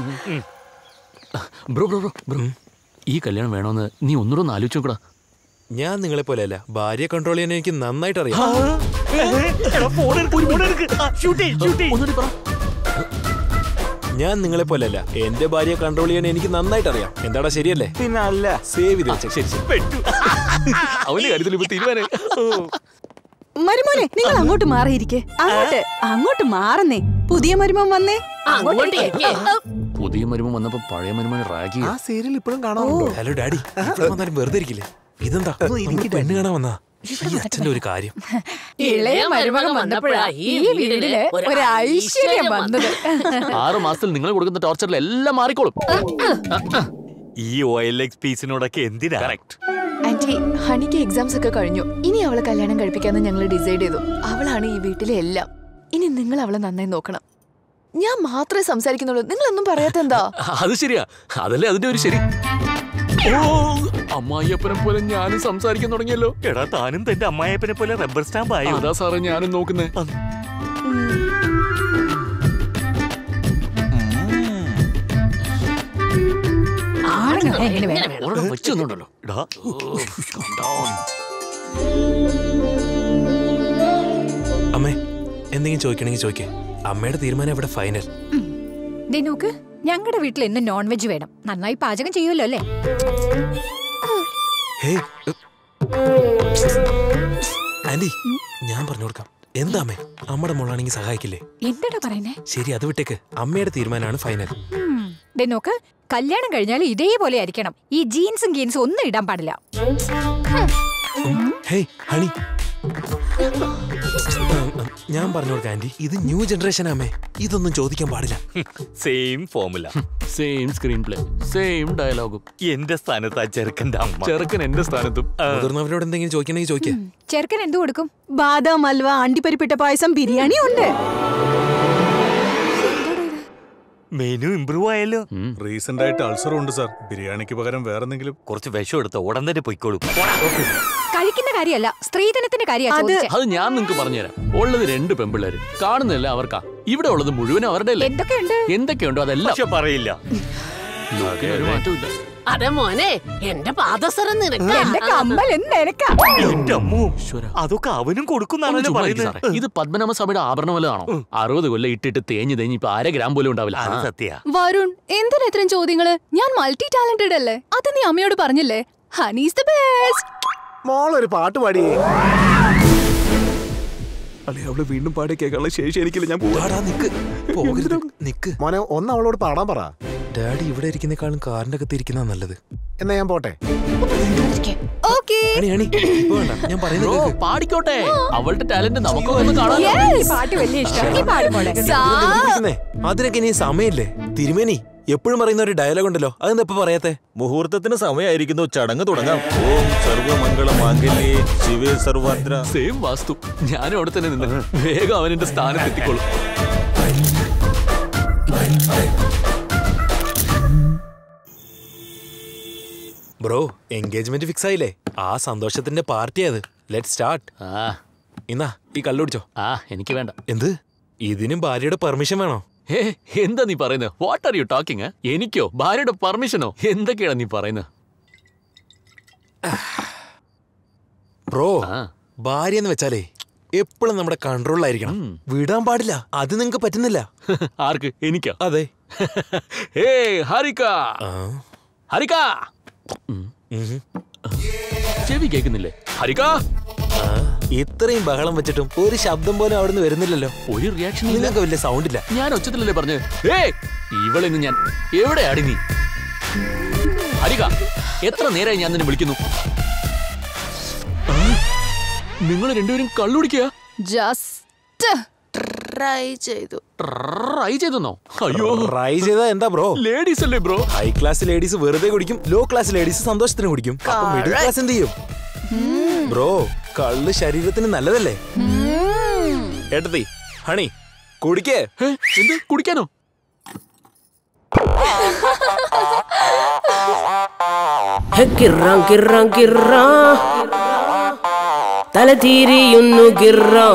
A: bro bro bro bro ഈ കല്യാണം വേണോന്ന് നീ ഒന്നുകൂടെ ഒന്ന് ആലോചിച്ച് നോക്കടാ
S: ഞാൻ നിങ്ങളെ പോലെയല്ല ഭാര്യയെ കൺട്രോൾ ചെയ്യാൻ എനിക്ക് നന്നായിട്ട് അറിയാം ഞാൻ നിങ്ങളെ പോലെയല്ല എന്റെ ഭാര്യയെ കൺട്രോൾ ചെയ്യാൻ എനിക്ക് നന്നായിട്ട് അറിയാം എന്താടാ ശരിയല്ലേ
B: പിന്നെ അല്ല
S: സേവ് ചെയ്ത് വെച്ചേ ശരി ശരി
A: അവന്റെ കാര്യത്തിൽ ഇപ്പൊ തീരുമാനം
L: മരുമോനെ നിങ്ങൾ അങ്ങോട്ട് മാറിയിരിക്കെ അങ്ങോട്ട് അങ്ങോട്ട് മാറുന്നേ പുതിയ മരുമോൻ വന്നേ
A: പുതിയ മരുമ വന്നപ്പോ പഴയ മരുമ റാഗി
D: ആ സീരിയൽ ഇപ്പോഴും കാണാറുണ്ടോ
S: ഹലോ ഡാഡി ഇവിടെ വന്നാലും വെറുതെ ഇരിക്കില്ലേ ഇതെന്താ നീ പെണ്ണ് കാണാൻ വന്നാ ഈ അച്ഛന്റെ ഒരു കാര്യം
H: ഇളയ മരുമകൻ വന്നപ്പോഴാ ഈ വീട്ടില് ഒരു ഐശ്വര്യം വന്നത്
A: ആറ് മാസത്തിൽ നിങ്ങൾ കൊടുക്കുന്ന ടോർച്ചറിൽ എല്ലാം മാറിക്കോളും
E: ഈ ഒ എൽ എക്സ് പീസിനോടൊക്കെ എന്തിനാ
G: ആന്റി ഹണിക്ക് എക്സാംസ് ഒക്കെ കഴിഞ്ഞു ഇനി അവളെ കല്യാണം കഴിപ്പിക്കാന്ന് ഞങ്ങൾ ഡിസൈഡ് ചെയ്തു അവളാണ് ഈ വീട്ടിലെ എല്ലാം ഇനി നിങ്ങൾ അവളെ നന്നായി നോക്കണം ഞാൻ മാത്രമേ സംസാരിക്കുന്നുള്ളൂ നിങ്ങളൊന്നും പറയാത്ത എന്താ
A: അത് ശരിയാ അതല്ലേ അതിന്റെ ഒരു ശരി ഓ അമ്മായിയപ്പനെ പോലെ ഞാനും സംസാരിക്കാൻ തുടങ്ങിയല്ലോ
E: എടാ താനും തന്റെ അമ്മായപ്പനെ പോലെ റബ്ബർ സ്റ്റാമ്പ് ആയോ
A: അതാ സാറേ ഞാനും നോക്കുന്നേ
H: ആണുങ്ങളെ എങ്ങനെ വേണം
A: ഒരെണ്ണം വെച്ച് തന്നുണ്ടല്ലോ
S: അമ്മേ എന്തെങ്കിലും ചോദിക്കണമെങ്കിൽ ചോദിക്കേ അമ്മയുടെ തീരുമാനം ഇവിടെ ഫൈനൽ
H: ദേ നോക്ക് ഞങ്ങളുടെ വീട്ടിൽ എന്നും നോൺ വെജ് വേണം നന്നായി പാചകം ചെയ്യുമല്ലോ അല്ലേ
S: ഹേ ആന്റി ഞാൻ പറഞ്ഞു കൊടുക്കാം എന്താ അമ്മേ അമ്മയുടെ മോളാണെങ്കിൽ സഹായിക്കില്ലേ
H: എന്താടാ പറയുന്നേ
S: ശരി അത് വിട്ടേക്ക് അമ്മയുടെ തീരുമാനമാണ് ഫൈനൽ
H: ഉം. ദേ നോക്ക് കല്യാണം കഴിഞ്ഞാൽ ഇതേപോലെ ആയിരിക്കണം ഈ ജീൻസും ഗീൻസും ഒന്നും ഇടാൻ പാടില്ല
S: ഹേയ് ഹണി ഞാൻ പറഞ്ഞു കൊടുക്കാം ആന്റി ഇത് ന്യൂ ജനറേഷൻ അമ്മേ ഇതൊന്നും ചോദിക്കാൻ പാടില്ല
E: same formula
A: same screenplay same ഡയലോഗും
E: എന്റെ സ്ഥാനത്ത് ആ ചെറുക്കന്റെ അമ്മ
A: ചെറുക്കൻ എന്റെ സ്ഥാനത്തും
S: മുതിർന്നവരോട് എന്തെങ്കിലും ചോദിക്കണമെങ്കിൽ ചോദിക്കേ
H: ചെറുക്കൻ എന്തു കൊടുക്കും
L: ബാദാം അൽവ അണ്ടിപ്പരിപ്പിട്ട പായസം ബിരിയാണി ഉണ്ട്
E: മെനു ഇമ്പ്രൂവ് ആയല്ലോ
N: റീസെന്റ് ആയിട്ട് അൾസറും ഉണ്ട് സാർ ബിരിയാണിക്ക് പകരം വേറെ എന്തെങ്കിലും
E: കുറച്ച് വിഷം എടുത്ത ഉടൻ തന്നെ പൊയ്ക്കോളും
H: കഴിക്കുന്ന കാര്യമല്ല സ്ത്രീധനത്തിന്റെ കാര്യമാണ്
A: അത് ഞാൻ നിങ്ങൾക്ക് പറഞ്ഞുതരാം ഉള്ളത് രണ്ട് പെമ്പിള്ളേര് കാണുന്നില്ല അവർക്കാ ഇവിടെ ഉള്ളത് മുഴുവനും അവരുടെ അല്ലേ
H: എന്തൊക്കെയുണ്ട്
A: എന്തൊക്കെയുണ്ടോ അതെല്ലാം
E: പക്ഷെ പറയില്ല
A: ലുക്കിന് ഒരു മാറ്റമില്ല
J: അതെ മോനെ എന്റെ പാദസരം നിനക്ക്
H: എന്റെ കമ്മൽ നിനക്കാ
E: എന്റെ അമ്മോ അതൊക്കെ അവനും
A: ഒന്ന്
E: കൊടുക്കുന്നാണല്ലോ
A: ചുമ്മാ ഇരിക്ക്
E: പറയുന്നത്
A: സാറേ. ഇത് പത്മനാഭ സ്വാമിയുടെ ആഭരണം വല്ലതാണോ അറുപത് കൊല്ലം ഇട്ടിട്ട് തേഞ്ഞ് തേഞ്ഞ് ഇപ്പൊ അര ഗ്രാം പോലും ഉണ്ടാവില്ല
E: അത്
A: ആ.
E: സത്യ
P: വരുൺ എന്തിനാ ഇത്രയും ചോദ്യങ്ങള് ഞാൻ മൾട്ടി ടാലന്റഡ് അല്ലേ അത് നീ അമ്മയോട് പറഞ്ഞില്ലേ ഹണീസ് ദ ബെസ്റ്റ്
D: മോളൊരു പാട്ട് പാടിയേ
B: അളി അവള് വീണ്ടും പാടി കേൾക്കാനുള്ള ശേഷി എനിക്കില്ല ഞാൻ പോവാടാ നിക്ക്
S: പോകരുത് നിക്ക്
D: മോനെ ഒന്ന് അവളോട് പാടാൻ പറ
S: ഡാഡി ഇവിടെ ഇരിക്കുന്നേക്കാളും കാറിന്റെ അകത്ത് ഇരിക്കുന്ന നല്ലത്
D: എന്നാ ഞാൻ പോട്ടെ
P: ഓക്കെ
S: ഹണി ഹണി ഇപ്പൊ വേണ്ട ഞാൻ പറയുന്നത്
A: ബ്രോ
S: കേൾക്ക്.
A: പാടിക്കോട്ടെ അവളുടെ ടാലന്റ് നമുക്കും ഒന്ന് കാണാം
H: ഈ പാട്ട് വലിയ ഇഷ്ടം ഈ പാടുമോളെ
S: എന്തിനാ വിളിക്കുന്നേ? അതിനൊക്കെ ഇനി സമയമില്ലേ തിരുമേനി എപ്പോഴും പറയുന്ന ഒരു ഡയലോഗ് ഉണ്ടല്ലോ അതെന്താ ഇപ്പൊ പറയാത്തെ
T: മുഹൂർത്തത്തിന് സമയമായിരിക്കുന്നു ചടങ്ങ് തുടങ്ങാം ഓം സർവമംഗള മാംഗല്യേ ശിവേ സർവാദ്ര
A: സെയിം വാസ്തു ഞാനും അവിടെ തന്നെ നിന്ന് വേഗം അവൻ എന്റെ സ്ഥാനത്ത് എത്തിക്കോളും
S: ബ്രോ എൻഗേജ്മെന്റ് ഫിക്സ് ആയില്ലേ ആ സന്തോഷത്തിന്റെ പാർട്ടി അത് ലെറ്റ് സ്റ്റാർട്ട്
A: ആ
S: ഇന്നാ ഈ കള്ളുടിച്ചോ
A: ആ എനിക്ക് വേണ്ട
S: എന്ത് ഇതിനും ഭാര്യയുടെ പെർമിഷൻ വേണോ
A: ഹേ എന്താ നീ പറയുന്നത് വാട്ട് ആർ യു ടോക്കിംഗ് എനിക്കോ ഭാര്യയുടെ പെർമിഷനോ എന്തൊക്കെയാണ് നീ പറയുന്നത്
S: ബ്രോ ഭാര്യ എന്ന് വെച്ചാലേ എപ്പോഴും നമ്മുടെ കൺട്രോളിലായിരിക്കണം വിടാൻ പാടില്ല അത് നിങ്ങൾക്ക് പറ്റുന്നില്ല
A: ആർക്ക് എനിക്കോ
S: അതെ
A: ഹേ ഹരിക ഹരിക ചെവി കേൾക്കുന്നില്ലേ ഹരിക
S: ഇത്രയും ബഹളം വെച്ചിട്ടും ഒരു ശബ്ദം പോലും അവിടുന്ന് വരുന്നില്ലല്ലോ
A: ഒരു റിയാക്ഷൻ
S: നിങ്ങൾക്ക് വലിയ സൗണ്ട് ഇല്ല
A: ഞാൻ ഒച്ചത്തിലല്ലേ പറഞ്ഞത് ഏ ഇവളെന്ന് ഞാൻ എവിടെയാടി നീ ഹരിക എത്ര നേരമായി ഞാൻ നിന്നെ വിളിക്കുന്നു നിങ്ങൾ രണ്ടുപേരും കള്ളുടിക്കുക
G: ജസ്റ്റ് ട്രൈ ചെയ്തു
A: ട്രൈ ചെയ്തെന്നോ അയ്യോ
S: ട്രൈ ചെയ്താ എന്താ ബ്രോ
A: ലേഡീസ് അല്ലേ ബ്രോ
S: ഹൈ ക്ലാസ് ലേഡീസ് വെറുതെ കുടിക്കും ലോ ക്ലാസ് ലേഡീസ് സന്തോഷത്തിന് കുടിക്കും അപ്പൊ മിഡിൽ ക്ലാസ് എന്ത് ചെയ്യും ബ്രോ കള്ള് ശരീരത്തിന് നല്ലതല്ലേ ഏട്ടത്തി ഹണി കുടിക്കേ
A: എന്ത് കുടിക്കാനോ
U: കിറാം കിറാം കിറാ തല തീരിയുന്നു കിറാ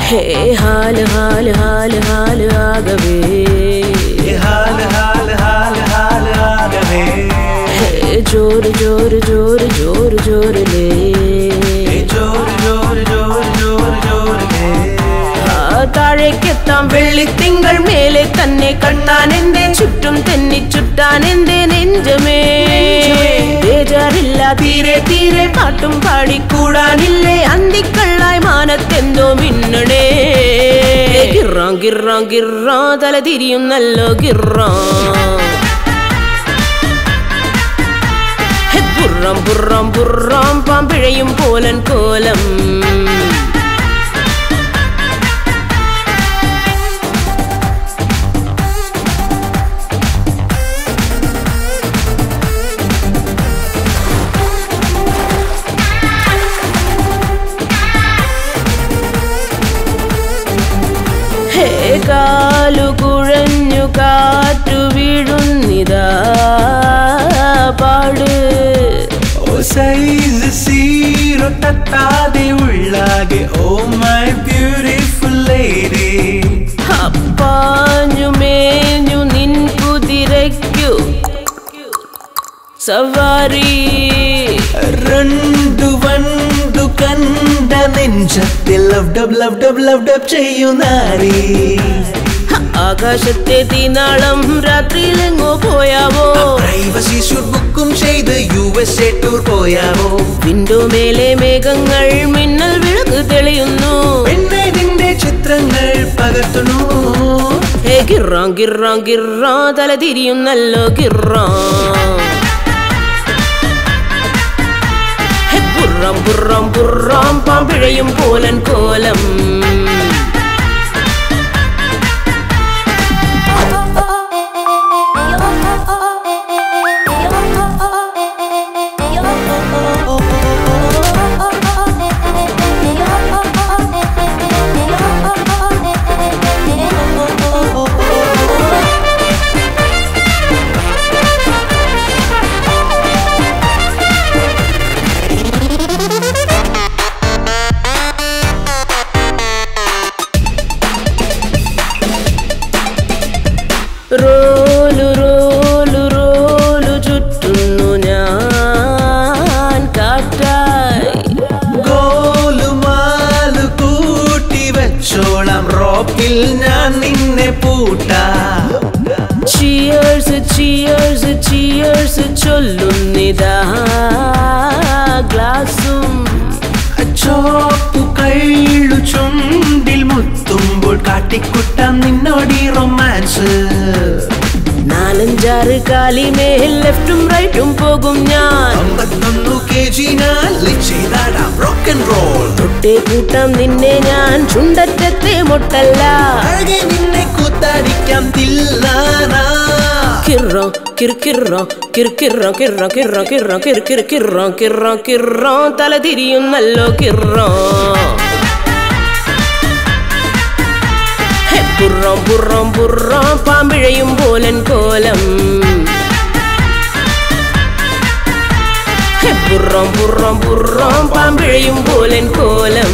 U: ഹേ ഹാല് ഹാല് ഹാല് ഹാല് ആകവേ
O: ഹാല് ഹാല് ഹാല് ഹാല് ആകവേ
U: ഹേ ജോറ് ജോറ് ജോറ് ജോറ് ജോറിലേ
O: ജോറ് ജോറ് ജോറ് ജോറ് ജോറിലേ
U: ആ താഴേക്കെത്താം വെള്ളിത്തിങ്കൾ മേലെ തന്നെ കണ്ണാൻ എന്റെ ചുറ്റും തെന്നി ചുറ്റാൻ എന്റെ നെഞ്ചമേ ബേജാറില്ല തീരെ തീരെ പാട്ടും പാടിക്കൂടാനില്ലേ അന്തിക്കള്ളായി മാനത്തെന്തോ മിന്നണേ ഗിറാം ഗിറാം ഗിറാ തല തിരിയുന്നല്ലോ ഗിറാം ഹെ, ബുറം ബുറം ബുറം പാമ്പിഴയും പോലൻ കോലം ഹേ കാലു കുഴഞ്ഞു കാറ്റു വീഴുന്നിതാ പാട്
O: ഓ സൈസ് സീറോ തട്ടാതെ ഉള്ളാകെ ഓ മൈ ബ്യൂട്ടിഫുൾ ലേഡി
U: അപ്പാഞ്ഞു മേഞ്ഞു നിൻ കുതിരയ്ക്കു സവാരി
O: രണ്ടു വണ്ടു കണ്ട നെഞ്ചത്തിൽ love dub love dub love dub ചെയ്യുന്നാരി
U: ആകാശത്തെ തീനാളം രാത്രിയിലെങ്ങോ പോയാവോ
O: പ്രൈവസി ഷൂട്ട് ബുക്കും ചെയ്ത് യു എസ് എ ടൂർ പോയാവോ
U: വിൻഡോ മേലെ മേഘങ്ങൾ മിന്നൽ വിളക്ക് തെളിയുന്നു
O: പെണ്ണെ നിന്റെ ചിത്രങ്ങൾ പകർത്തുന്നു
U: ഹേ ഗിറാം ഗിറാം ഗിറാ തല തിരിയുന്നല്ലോ ഗിറാം ഹേ, ബുറം ബുറം ബുറം പാമ്പിഴയും പോലൻ കോലം റോലു റോലു റോലു ചുറ്റുന്നു ഞാൻ കാറ്റായി
O: ഗോലുമാലു കൂട്ടി വെച്ചോളാം റോപ്പിൽ ഞാൻ നിന്നെ പൂട്ടാ
U: ചിയേഴ്സ് ചിയേഴ്സ് ചിയേഴ്സ് ചൊല്ലുന്നിതാ ഗ്ലാസും
O: ചോപ്പു കള്ളു ചുണ്ടിൽ മുത്തുമ്പോൾ കാട്ടിക്കുട്ടാം നിന്നോടി റൊമാൻസ്
U: നാലഞ്ചാറ് കാലിമേൽ ലെഫ്റ്റും റൈറ്റും പോകും ഞാൻ
O: അമ്പത്തൊന്നു കെ ജി ഞാൻ ചെയ്താടാം റോക്ക് ആൻഡ് റോൾ
U: തൊട്ടേ കൂട്ടാം നിന്നെ ഞാൻ ചുണ്ടറ്റത്തെ മുട്ടല്ല
O: അഴകെ നിന്നെ കൂത്താടിക്കാം തില്ലാനാ
U: കിറോ കിർക്കിറോ കിർക്കിറോ കിറോ കിറോ കിറോ കിർക്കിർ കിറോ കിറോ കിറോ തല തിരിയുന്നല്ലോ കിറോ ഹെ, ബുറം ബുറം ബുറം പാമ്പിഴയും പോലൻ കോലം ഹെ, ബുറം ബുറം ബുറം പാമ്പിഴയും പോലൻ കോലം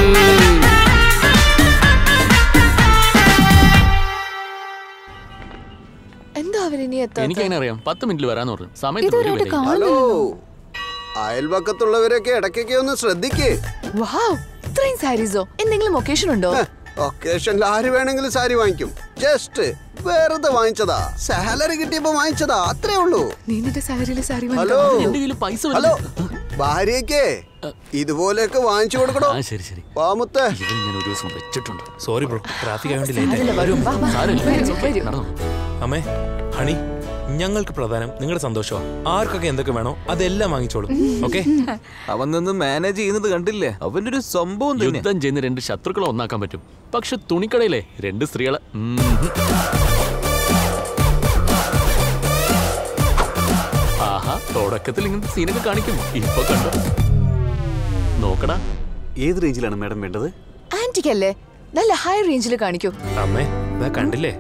G: എന്താ അവരിനി എത്താത്തത്?
A: എനിക്കങ്ങനെ അറിയാം പത്ത് മിനിറ്റിൽ വരാന്ന് പറഞ്ഞു സമയത്ത്
G: ഇതുവരെയായിട്ട്
A: ഒരു വിലയില്ല.
Q: ഹലോ അയൽപക്കത്തുള്ളവരൊക്കെ ഇടയ്ക്കൊക്കെ ഒന്ന് ശ്രദ്ധിക്കേ
G: വാവ് ഇത്രയും സാരീസോ എന്തെങ്കിലും ഒക്കേഷൻ ഉണ്ടോ
Q: ഒക്കേഷനിൽ ആര് വേണമെങ്കിലും സാരി വാങ്ങിക്കും ജസ്റ്റ് വെറുതെ വാങ്ങിച്ചതാ സാലറി കിട്ടിയപ്പോ വാങ്ങിച്ചതാ അത്രേ ഉള്ളൂ
G: നീ നിന്റെ സാലറിയിലെ സാരി
Q: ഹലോ
A: പൈസ
Q: ഹലോ ഭാര്യയ്ക്ക് ഇതുപോലെയൊക്കെ വാങ്ങിച്ചു കൊടുക്കണോ
A: ആ ശരി ശരി
Q: പാമുത്തേ
A: ഇവൻ ഞാൻ ഒരു ദിവസം വെച്ചിട്ടുണ്ട്
S: സോറി ബ്രോ ട്രാഫിക് ആയതുകൊണ്ട്
G: സാരമില്ല,
S: ലേറ്റ്
G: വരും. വാ, വാ.
A: സാരമില്ല.
G: വരൂ, വരൂ.
A: നടന്നോ.
S: അമ്മേ ഹണി ഞങ്ങൾക്ക് പ്രധാനം നിങ്ങളുടെ സന്തോഷമാണ് ആർക്കൊക്കെ എന്തൊക്കെ വേണോ അതെല്ലാം വാങ്ങിച്ചോളൂ ഓക്കെ
B: അവൻ നിന്ന് മാനേജ് ചെയ്യുന്നത് കണ്ടില്ലേ അവന്റെ ഒരു സംഭവം തന്നെ
A: യുദ്ധം ചെയ്യുന്ന രണ്ട് ശത്രുക്കളെ ഒന്നാക്കാൻ പറ്റും പക്ഷെ തുണിക്കടയിലെ രണ്ട് സ്ത്രീകളെ ഉം. ആഹാ തുടക്കത്തിൽ ഇങ്ങനത്തെ സീനൊക്കെ കാണിക്കും ഇപ്പൊ കണ്ടോ നോക്കടാ
F: ഏത് റേഞ്ചിലാണ് മാഡം വേണ്ടത്
G: ആന്റിക്കല്ലേ നല്ല ഹൈ റേഞ്ചിൽ കാണിക്കൂ
S: അമ്മേ ഇതാ കണ്ടില്ലേ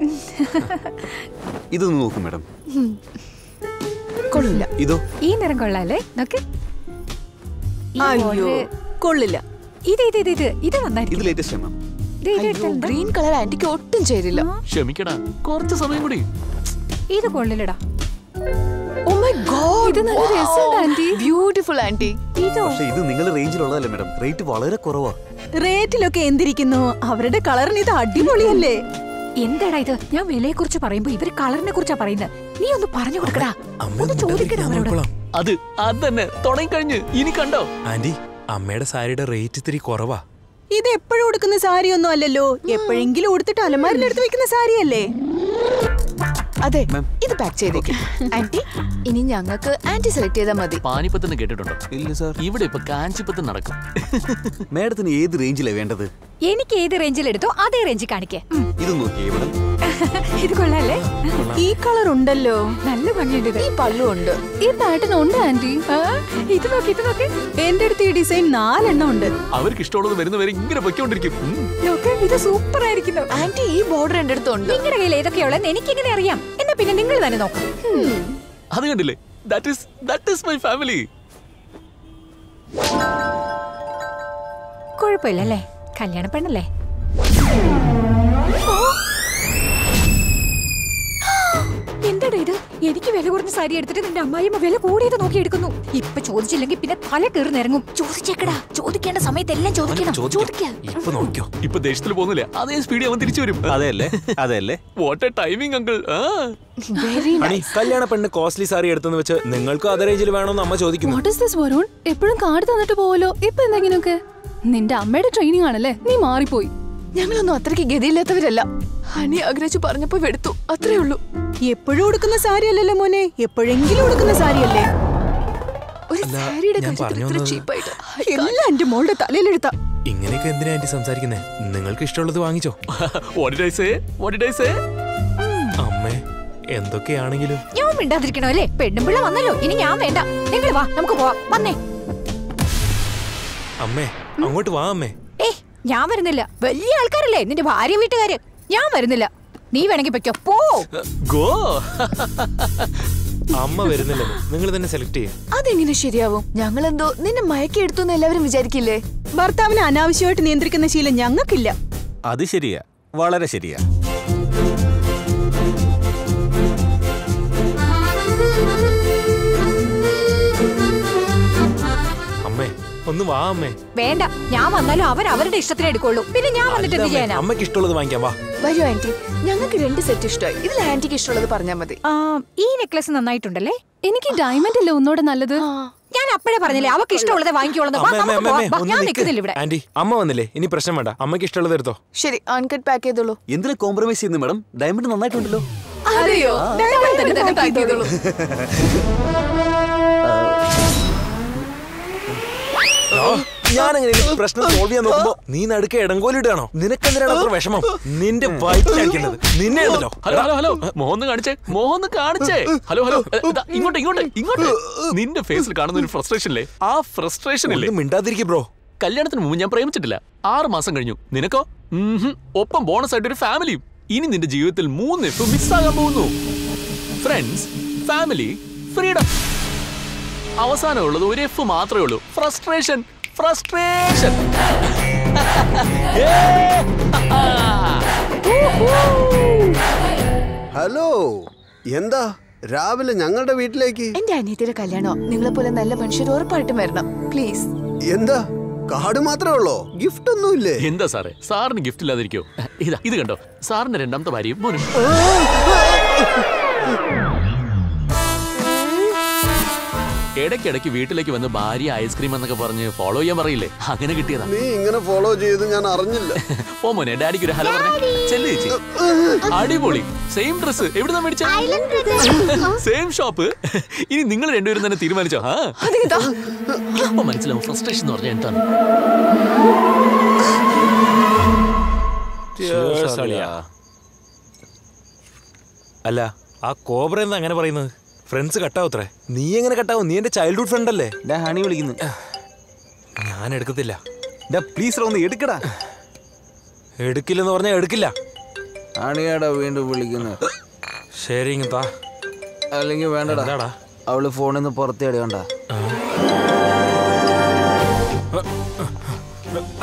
F: ഇതൊന്ന് നോക്കും മാഡം
G: ഉം. കൊള്ളില്ല
F: ഇതോ
H: ഈ നിറം കൊള്ളാല്ലേ നോക്ക് ഈ
L: അയ്യോ
H: border-
L: കൊള്ളില്ല
H: ഇത് ഇത് ഇത് ഇത് ഇത് നന്നായിരിക്കും
F: ഇത് ലേറ്റസ്റ്റ് ആണ്
H: ഇത് ഇത് എടുത്തിട്ടുണ്ട്.
G: ഗ്രീൻ കളർ ആന്റിക്ക് ഒട്ടും ചേരില്ല
A: ക്ഷമിക്കടാ കുറച്ച് സമയം കൂടി
H: ഇത് കൊള്ളില്ലടാ
G: ഓ മൈ ഗോഡ്
H: ഇത് നല്ല രസമുണ്ട് ആന്റി
G: ബ്യൂട്ടിഫുൾ ആന്റി
H: ഇതോ
F: പക്ഷെ ഇത് നിങ്ങളുടെ റേഞ്ചിലുള്ളതല്ലേ മാഡം റേറ്റ് വളരെ കുറവാ
L: റേറ്റിലൊക്കെ എന്തിരിക്കുന്നു അവരുടെ കളറിന് ഇത് അടിപൊളിയല്ലേ
H: എന്താടാ ഇത് ഞാൻ വിലയെ കുറിച്ച് പറയുമ്പോ ഇവര് കളറിനെ കുറിച്ചാ പറയുന്നത് നീ ഒന്ന് പറഞ്ഞു കൊടുക്കടാ ഒന്ന് ചോദിക്കടാ അവരോട്
A: അത് അതന്നെ തുടങ്ങിക്കഴിഞ്ഞ് ഇനി കണ്ടോ
S: ആന്റി അമ്മയുടെ സാരിയുടെ റേറ്റ് ഇത്തിരി കുറവാ
L: ഇത് എപ്പോഴും ഉടുക്കുന്ന സാരി ഒന്നും അല്ലല്ലോ എപ്പോഴെങ്കിലും ഉടുത്തിട്ട് അലമാരിലെടുത്ത് വെക്കുന്ന സാരിയല്ലേ
G: അതെ ഇത് പാക്ക് ചെയ്തേക്ക് ആന്റി ഇനി ഞങ്ങൾക്ക് ആന്റി സെലക്ട് ചെയ്താൽ മതി
A: പാനിപ്പത്തെന്ന് കേട്ടിട്ടുണ്ടോ
F: ഇല്ല സാർ
A: ഇവിടെ ഇപ്പൊ കാഞ്ചിപ്പത്ത് നടക്കും
F: മാഡത്തിന് ഏത് റേഞ്ചിലാണ് വേണ്ടത്
H: എനിക്ക് ഏത് റേഞ്ചിൽ എടുത്തോ അതേ റേഞ്ചിൽ കാണിക്കേ ഉം.
F: ഇത് നോക്കിയേ മാഡം
H: ഇത് കൊള്ളാല്ലേ
L: ഈ കളർ ഉണ്ടല്ലോ
H: നല്ല ഭംഗിയുണ്ട് ഇത്
G: ഈ പല്ലു ഉണ്ട്
H: ഈ പാറ്റേൺ ഉണ്ട് ആന്റി ആ, ഇത് നോക്കി ഇത് നോക്കി
L: എന്റെ അടുത്ത് ഈ ഡിസൈൻ നാലെണ്ണം ഉണ്ട്
A: അവർക്ക് ഇഷ്ടമുള്ളത് വരുന്നവരെ ഇങ്ങനെ പൊയ്ക്കൊണ്ടിരിക്കും ഉം.
H: നോക്ക് ഇത് സൂപ്പർ ആയിരിക്കുന്നു
G: ആന്റി ഈ ബോർഡർ എന്റെ അടുത്തുണ്ട്
H: നിങ്ങളുടെ കയ്യിൽ ഏതൊക്കെയുള്ളതെന്ന് എനിക്കിങ്ങനെ അറിയാം എന്നാ പിന്നെ നിങ്ങൾ തന്നെ നോക്കാം
A: അത് കണ്ടില്ലേ that is that is my family
H: കുഴപ്പമില്ലല്ലേ കല്യാണ പെണ്ണല്ലേ എന്താടാ ഇത് എനിക്ക് വില കുറഞ്ഞ സാരി എടുത്തിട്ട് നിന്റെ അമ്മായിയമ്മ വില കൂടിയത് നോക്കി എടുക്കുന്നു ഇപ്പൊ ചോദിച്ചില്ലെങ്കിൽ പിന്നെ തല കയറി ഇറങ്ങും ചോദിച്ചേക്കടാ ചോദിക്കേണ്ട സമയത്ത് എല്ലാം ചോദിക്കണം ചോദിക്ക
S: ഇപ്പൊ നോക്കിയോ
A: ഇപ്പൊ ദേഷ്യത്തിൽ പോകുന്നില്ലേ അതേ സ്പീഡിൽ അവൻ തിരിച്ചു വരും
F: അതെയല്ലേ അതെയല്ലേ
A: what a timing uncle
G: very
S: അണി കല്യാണ പെണ്ണ് കോസ്റ്റ്ലി സാരി എടുത്തെന്ന് വെച്ച് നിങ്ങൾക്ക് അതേ റേഞ്ചിൽ വേണമെന്ന് അമ്മ ചോദിക്കുന്നു
P: വാട്ട് ഇസ് ദിസ് വരുൺ എപ്പോഴും കാർഡ് തന്നിട്ട് പോവല്ലോ ഇപ്പൊ എന്തെങ്കിലുമൊക്കെ നിന്റെ അമ്മയുടെ ട്രെയിനിങ് ആണല്ലേ നീ മാറിപ്പോയി
G: ഞങ്ങളൊന്നും അത്രയ്ക്ക് ഗതിയില്ലാത്തവരല്ല ഹണി ആഗ്രഹിച്ചു പറഞ്ഞപ്പോ എടുത്തു അത്രേ ഉള്ളൂ
L: എപ്പോഴും ഉടുക്കുന്ന സാരി അല്ലല്ലോ മോനെ എപ്പോഴെങ്കിലും ഉടുക്കുന്ന സാരിയല്ലേ
G: ഒരു സാരിയുടെ
S: ഞാൻ
G: കാര്യത്തിൽ
S: പറഞ്ഞു
G: ഇത്ര
S: വന്നത്
G: ചീപ്പായിട്ട്
L: എല്ലാം എന്റെ മോളുടെ തലയിലെഴുത്താ
S: ഇങ്ങനെയൊക്കെ എന്തിനാ ആന്റി സംസാരിക്കുന്നേ നിങ്ങൾക്ക് ഇഷ്ടമുള്ളത് വാങ്ങിച്ചോ
A: what did I say what did I say
S: അമ്മേ എന്തൊക്കെയാണെങ്കിലും
H: ഞാൻ മിണ്ടാതിരിക്കണോ അല്ലേ പെണ്ണുമ്പിള്ള വന്നല്ലോ ഇനി ഞാൻ വേണ്ട നിങ്ങൾ വാ നമുക്ക് പോവാം വന്നേ
S: അമ്മേ അങ്ങോട്ട് വാ അമ്മേ
H: ഏ ഞാൻ വരുന്നില്ല വലിയ ആൾക്കാരല്ലേ നിന്റെ ഭാര്യ വീട്ടുകാര് ഞാൻ വരുന്നില്ല നീ വേണമെങ്കിൽ പൊയ്ക്കോ പോ
A: ഗോ
S: അമ്മ വരുന്നില്ലെന്ന് നിങ്ങൾ തന്നെ സെലക്ട് ചെയ്യും
G: അതെങ്ങനെ ശരിയാവും ഞങ്ങളെന്തോ നിന്നെ മയക്കി എടുത്തു എന്ന് എല്ലാവരും വിചാരിക്കില്ലേ
L: ഭർത്താവിനെ അനാവശ്യമായിട്ട് നിയന്ത്രിക്കുന്ന ശീലം ഞങ്ങൾക്കില്ല
F: അത് ശരിയാ വളരെ ശരിയാ
S: അമ്മേ ഒന്ന് വാ അമ്മേ
H: വേണ്ട ഞാൻ വന്നാലും അവർ അവരുടെ ഇഷ്ടത്തിന് എടുക്കുള്ളൂ പിന്നെ ഞാൻ വന്നിട്ട് എന്ത്
S: അല്ല അമ്മേ,
H: ചെയ്യാനാ
S: അമ്മയ്ക്ക് ഇഷ്ടമുള്ളത് വാങ്ങിക്കാം വാ
G: വരൂ ആന്റി ഞങ്ങൾക്ക് രണ്ട് സെറ്റ് ഇഷ്ടമായി ഇതിൽ ആന്റിക്ക് ഇഷ്ടമുള്ളത് പറഞ്ഞാൽ മതി
H: ആ, ഈ നെക്ലസ് നന്നായിട്ടുണ്ടല്ലേ
P: എനിക്ക് ഡയമണ്ട് അല്ലേ ഒന്നോടെ നല്ലത്
H: ഞാൻ അപ്പഴേ പറഞ്ഞില്ലേ അവർക്ക് ഇഷ്ടമുള്ളത് വാങ്ങിക്കോളൂ
S: അമ്മേ അമ്മേ അമ്മേ അമ്മേ, ഒന്ന്
H: ഞാൻ
S: നിക്ക്.
H: നിൽക്കുന്നില്ല ഇവിടെ
S: ആന്റി അമ്മ വന്നില്ലേ ഇനി പ്രശ്നം വേണ്ട അമ്മയ്ക്ക് ഇഷ്ടമുള്ളത് എടുത്തോ
G: ശരി അൺകട്ട് പാക്ക് ചെയ്തോളൂ
F: എന്തിനാ കോംപ്രമൈസ് ചെയ്യുന്നു മാഡം ഡയമണ്ട് നന്നായിട്ടുണ്ടല്ലോ
G: അതെയോ Diamond തന്നെ തന്നെ pack ചെയ്തോളൂ
S: ഞാൻ എങ്ങനെ പ്രശ്നം സോൾവ് ചെയ്യാൻ നോക്കുമ്പോ നീ നടുക്ക് ഇടങ്കോലിട്ടാണോ നിനക്കെന്തിനാണ് അത്ര വിഷമം നിന്റെ വയറ്റിലടിക്കേണ്ടത് നിന്നെ ഉണ്ടല്ലോ
A: ഹലോ ഹലോ ഹലോ മോഹന്ന് കാണിച്ചേ മോഹന്ന് കാണിച്ചേ ഹലോ ഹലോ ഏ, ഇതാ, ഇങ്ങോട്ട് ഇങ്ങോട്ട് ഇങ്ങോട്ട് നിന്റെ ഫേസിൽ കാണുന്ന ഒരു ഫ്രസ്ട്രേഷൻ ഇല്ലേ ആ ഫ്രസ്ട്രേഷൻ ഇല്ലേ
S: ഒന്നും മിണ്ടാതിരിക്കും ബ്രോ
A: കല്യാണത്തിന് മുമ്പ് ഞാൻ പ്രേമിച്ചിട്ടില്ല ആറ് മാസം കഴിഞ്ഞു നിനക്കോ ഉംഹും. ഒപ്പം ബോണസ് ആയിട്ട് ഒരു ഫാമിലിയും ഇനി നിന്റെ ജീവിതത്തിൽ മൂന്ന് എഫ് മിസ്സാകാൻ പോകുന്നു ഫ്രണ്ട്സ് ഫാമിലി ഫ്രീഡം അവസാനമുള്ളത് ഒരു എഫ് മാത്രമേ ഉള്ളൂ ഫ്രസ്ട്രേഷൻ ഫ്രസ്ട്രേഷൻ
Q: ഹലോ എന്താ രാവിലെ ഞങ്ങളുടെ വീട്ടിലേക്ക്
G: എന്റെ അനിയത്തിയുടെ കല്യാണോ നിങ്ങളെ പോലെ നല്ല മനുഷ്യർ ഉറപ്പായിട്ടും വരണം പ്ലീസ്
Q: എന്താ കാർഡ് മാത്രമേ ഉള്ളോ ഗിഫ്റ്റ് ഒന്നുമില്ലേ
A: എന്താ സാറേ സാറിന് ഗിഫ്റ്റ് ഇല്ലാതിരിക്കോ ഇതാ ഇത് കണ്ടോ സാറിന്റെ രണ്ടാമത്തെ ഭാര്യയും മോനും ഇടയ്ക്കിടയ്ക്ക് വീട്ടിലേക്ക് വന്ന് ഭാര്യ ഐസ്ക്രീം എന്നൊക്കെ പറഞ്ഞ് ഫോളോ ചെയ്യാൻ പറയില്ലേ അങ്ങനെ കിട്ടിയതാ
Q: നീ ഇങ്ങനെ ഫോളോ ചെയ്ത് ഞാൻ അറിഞ്ഞില്ല
A: ഓ മോനെ ഡാഡിക്ക് ഒരു ഹലോ പറഞ്ഞു ചെല്ലു ചേച്ചി അടിപൊളി സെയിം ഡ്രസ് എവിടുന്നാ മേടിച്ച സെയിം ഷോപ്പ് ഇനി നിങ്ങൾ രണ്ടുപേരും തന്നെ തീരുമാനിച്ചോ ആ അപ്പൊ മനസ്സിലാവും ഫ്രസ്ട്രേഷൻ എന്ന് പറഞ്ഞാൽ എന്താണ്
S: Cheers, അളിയാ. അല്ല ആ കോബ്ര എന്താ അങ്ങനെ പറയുന്നത് ഫ്രണ്ട്സ് കട്ടാവത്രേ നീ എങ്ങനെ കട്ടാവും നീ എന്റെ ചൈൽഡ്ഹുഡ് ഫ്രണ്ട് അല്ലേ
B: ഹണി വിളിക്കുന്നു
S: ഞാൻ എടുക്കത്തില്ല
B: പ്ലീസ് ഒന്ന് എടുക്കടാ
S: എടുക്കില്ലെന്ന് പറഞ്ഞാൽ എടുക്കില്ല
B: ഹണിയാടാ വീണ്ടും വിളിക്കുന്നത്
S: ശരി ഇങ്ങ് താ
B: അല്ലെങ്കിൽ വേണ്ടടാ
S: എന്താടാ?
B: അവള് ഫോണിൽ നിന്ന് പുറത്തേ അടിയണ്ട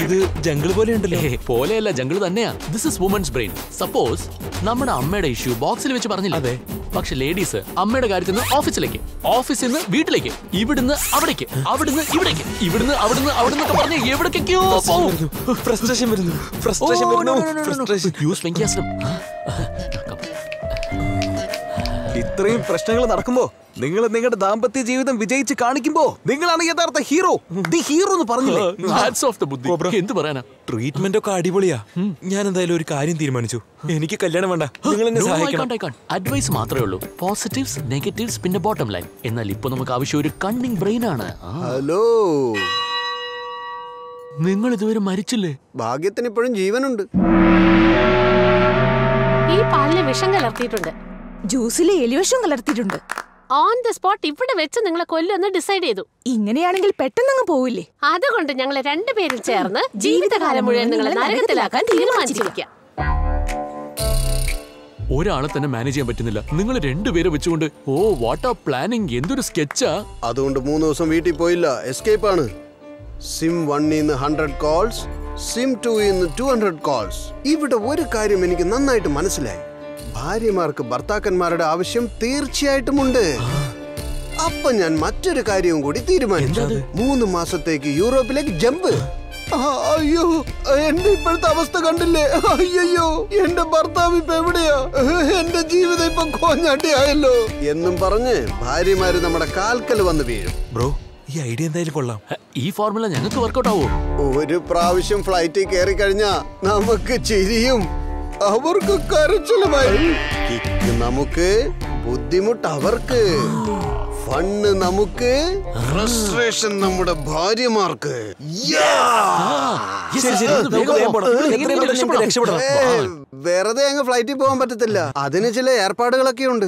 S: ഇത് ജംഗിൾ പോലെ ഉണ്ടല്ലോ
A: പോലെയല്ല ജംഗിൾ തന്നെയാ this is women's brain suppose നമ്മുടെ അമ്മയുടെ ഇഷ്യൂ ബോക്സിൽ വെച്ച് പറഞ്ഞില്ല അതെ പക്ഷെ ലേഡീസ് അമ്മയുടെ കാര്യത്തിൽ നിന്ന് ഓഫീസിലേക്ക് ഓഫീസിൽ നിന്ന് വീട്ടിലേക്ക് ഇവിടുന്ന് അവിടേക്ക് അവിടുന്ന് ഇവിടേക്ക് ഇവിടുന്ന് അവിടുന്ന് അവിടുന്ന് ഒക്കെ പറഞ്ഞ് എവിടേക്കൊക്കെയോ
S: ഫ്രസ്ട്രേഷൻ വരുന്നു ഫ്രസ്ട്രേഷൻ വരുന്നു ഫ്രസ്ട്രേഷൻ
A: യൂസ് വെങ്കിയാസ്ത്രം
B: ഇത്രയും പ്രശ്നങ്ങൾ നടക്കുമ്പോ നിങ്ങൾ നിങ്ങളുടെ ദാമ്പത്യ ജീവിതം വിജയിച്ച് കാണിക്കുമ്പോ നിങ്ങളാണ് യഥാർത്ഥ ഹീറോ ദി ഹീറോ എന്ന് പറഞ്ഞില്ലേ
A: ഹാറ്റ്സ് ഓഫ് ദ ബുദ്ധി എന്ത് പറയാനാ
S: ട്രീറ്റ്മെന്റ് ഒക്കെ അടിപൊളിയാ ഞാൻ എന്തായാലും ഒരു കാര്യം തീരുമാനിച്ചു എനിക്ക് കല്യാണം വേണ്ട നിങ്ങൾ എന്നെ സഹായിക്കണം
A: അഡ്വൈസ് മാത്രമേ ഉള്ളൂ പോസിറ്റീവ്സ് നെഗറ്റീവ്സ് പിന്നെ ബോട്ടം ലൈൻ എന്നാൽ ഇപ്പൊ നമുക്ക് ആവശ്യം ഒരു കണ്ണിങ് ബ്രെയിൻ ആണ് ആ.
Q: ഹലോ
A: നിങ്ങൾ ഇതുവരെ മരിച്ചില്ലേ
Q: ഭാഗ്യത്തിന് ഇപ്പോഴും ജീവനുണ്ട്
J: ഈ പാലില് വിഷം കലർത്തിയിട്ടുണ്ട്
L: ജ്യൂസിലെ എലിവിഷം കലർത്തിയിട്ടുണ്ട്
J: ഓൺ ദ സ്പോട്ട് ഇവിടെ വെച്ച് നിങ്ങളെ കൊല്ലുമെന്ന് ഡിസൈഡ് ചെയ്തു
L: ഇങ്ങനെയാണെങ്കിൽ പെട്ടെന്നങ്ങ് പോവില്ലേ
J: അതുകൊണ്ട് ഞങ്ങൾ രണ്ടുപേരും ചേർന്ന് ജീവിതകാലം മുഴുവൻ നിങ്ങളെ നരകത്തിലാക്കാൻ തീരുമാനിച്ചിരിക്കുക
A: ഒരാളെ തന്നെ മാനേജ് ചെയ്യാൻ പറ്റുന്നില്ല നിങ്ങൾ രണ്ടുപേരെ വെച്ചുകൊണ്ട് ഓ വാട്ട് ആ പ്ലാനിങ് എന്തൊരു സ്കെച്ചാ
Q: അതുകൊണ്ട് മൂന്ന് ദിവസം വീട്ടിൽ പോയില്ല എസ്കേപ്പ് ആണ് സിം വണ്ണിന്ന് ഹൺഡ്രഡ് കോൾസ് സിം ടൂന്ന് ടു ഹൺഡ്രഡ് കോൾസ് ഇവിടെ ഒരു കാര്യം എനിക്ക് നന്നായിട്ട് മനസ്സിലായി ഭാര്യമാർക്ക് ഭർത്താക്കന്മാരുടെ ആവശ്യം തീർച്ചയായിട്ടും ഉണ്ട് അപ്പൊ ഞാൻ മറ്റൊരു കാര്യവും കൂടി തീരുമാനിച്ചു മൂന്ന് മാസത്തേക്ക് യൂറോപ്പിലേക്ക് ജമ്പ് ആ, അയ്യോ എന്റെ ഇപ്പോഴത്തെ അവസ്ഥ കണ്ടില്ലേ അയ്യോ എന്റെ ഭർത്താവ് ഇപ്പൊ എവിടെയാ എന്റെ ജീവിതം ഇപ്പൊ കോഞ്ഞാട്ടിയായല്ലോ എന്നും പറഞ്ഞ് ഭാര്യമാര് നമ്മുടെ കാൽക്കൽ വന്ന് വീഴും
S: ബ്രോ ഈ ഐഡിയ എന്തായാലും കൊള്ളാം
A: ഈ ഫോർമുല ഞങ്ങൾക്ക് വർക്കൗട്ട് ആവോ
Q: ഒരു പ്രാവശ്യം ഫ്ലൈറ്റിൽ കയറി കഴിഞ്ഞാ നമുക്ക് ചിരിയും അവർക്ക് കരച്ചിലുമായി കിക്ക് നമുക്ക് ബുദ്ധിമുട്ട് അവർക്ക് ഫണ്ണ് നമുക്ക് ഫ്രസ്ട്രേഷൻ നമ്മുടെ ഭാര്യമാർക്ക്
S: ശരി, ശരി, ഇത് വേഗം വേഗം പോണം. എങ്ങനെയെങ്കിലും രക്ഷപ്പെടാം, രക്ഷപ്പെടാം.
Q: ഏ, വെറുതെ അങ്ങ് ഫ്ലൈറ്റിൽ പോകാൻ പറ്റത്തില്ല അതിന് ചില ഏർപ്പാടുകളൊക്കെ ഉണ്ട്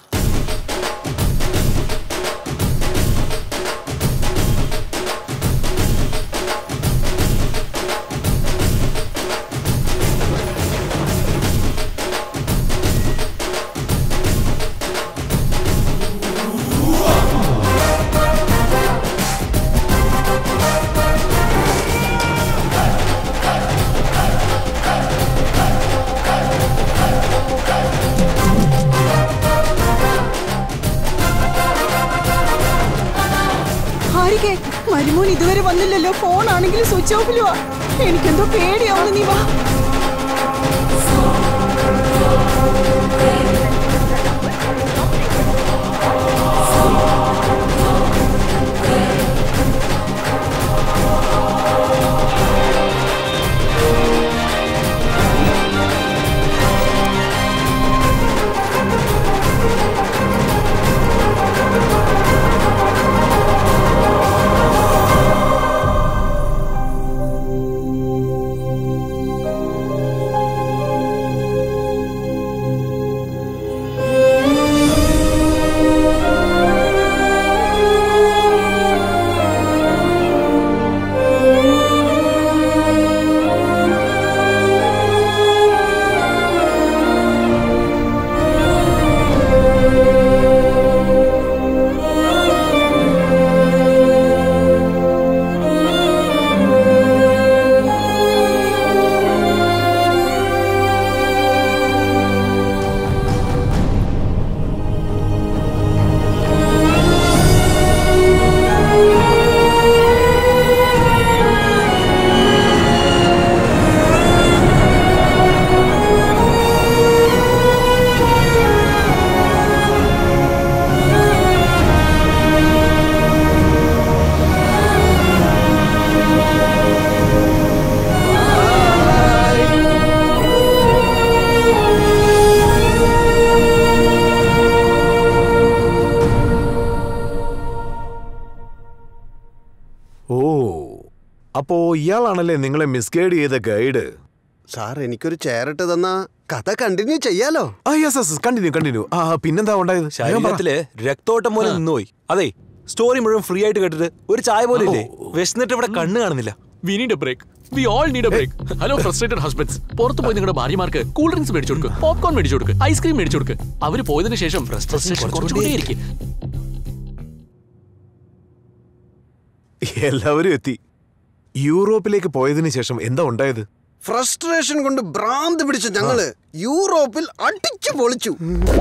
L: ഹാരികെ മരുമോൻ ഇതുവരെ വന്നില്ലല്ലോ ഫോൺ ആണെങ്കിൽ സ്വിച്ച് ഓഫിലുവാ എനിക്കെന്തോ പേടിയാവുന്നു നീ വാ
D: ഓ അപ്പോ ഇയാളാണല്ലേ നിങ്ങളെ മിസ്ഗൈഡ് ചെയ്ത ഗൈഡ്
Q: സാർ എനിക്കൊരു ചേരട്ട് തന്നാ കഥ കണ്ടിന്യൂ ചെയ്യാലോ
D: ആ യെസ് യെസ് കണ്ടിന്യൂ കണ്ടിന്യൂ ആ പിന്നെന്താ ഉണ്ടായത് വേഗം പറ.
S: ശരീരത്തില് രക്തോട്ടം പോലെ നിന്നുപോയി അതെ സ്റ്റോറി മുഴുവൻ ഫ്രീ ആയിട്ട് കേട്ടിട്ട് ഒരു ചായ പോലും ഇല്ലേ വിശന്നിട്ട് ഇവിടെ കണ്ണ് കാണുന്നില്ല
A: we need a break we all need a break hello frustrated husbands പുറത്ത് പോയി നിങ്ങളുടെ ഭാര്യമാർക്ക് കൂൾ ഡ്രിങ്ക്സ് മേടിച്ചു കൊടുക്ക് പോപ്കോൺ മേടിച്ചു കൊടുക്ക് ഐസ്ക്രീം മേടിച്ചു കൊടുക്ക് അവര് പോയതിനു ശേഷം ഫ്രസ്ട്രേഷൻ കുറച്ചുകൂടിയിരിക്കും
D: എല്ലാവരും എത്തി യൂറോപ്പിലേക്ക് പോയതിനു ശേഷം എന്താ ഉണ്ടായത്
Q: ഫ്രസ്ട്രേഷൻ കൊണ്ട് ഭ്രാന്ത് പിടിച്ച ഞങ്ങള് യൂറോപ്പിൽ അടിച്ചു പൊളിച്ചു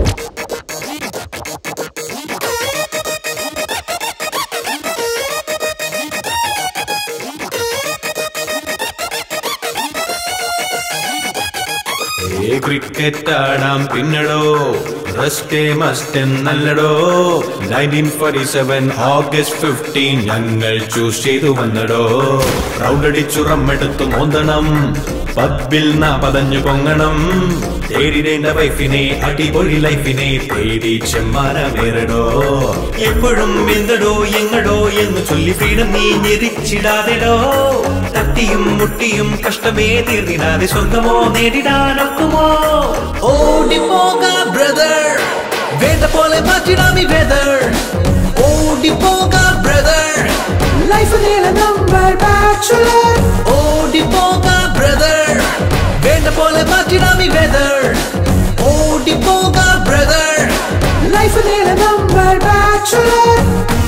O: ഏ ക്രിക്കറ്റ് ആടാം പിന്നടോ റെസ്റ്റേ മസ്റ്റ് എന്നല്ലടോ nineteen forty seven August fifteen ഞങ്ങൾ ചൂസ് ചെയ്തു വന്നടോ റൗണ്ടടിച്ചു റമ്മെടുത്തു മോന്തണം പബ്ബിൽ നാ പതഞ്ഞു പൊങ്ങണം തേടിടേണ്ട വൈഫിനെ അടിപൊളി ലൈഫിനെ തേടി ചെമ്മാനമേറടോ എപ്പോഴും എന്തടോ എങ്ങടോ എന്ന് ചൊല്ലി ഫ്രീഡം നീ ഞെരിച്ചിടാതെടോ തട്ടിയും മുട്ടിയും കഷ്ടമേ തീർന്നിടാതെ സ്വർഗമോ നേടിടാനൊക്കുമോ ഓടിപ്പോക ബ്രദർ വേണ്ട പോലെ മാറ്റിടാമി വെതർ ഓടിപ്പോക ബ്രദർ ലൈഫ് നീള നമ്പർ ബാച്ചുലർ ഓടിപ്പോക ബ്രദർ വേണ്ട പോലെ മാറ്റിടാമി വെതർ ഓടിപ്പോക ബ്രദർ ലൈഫ് നീള നമ്പർ ബാച്ചുലർ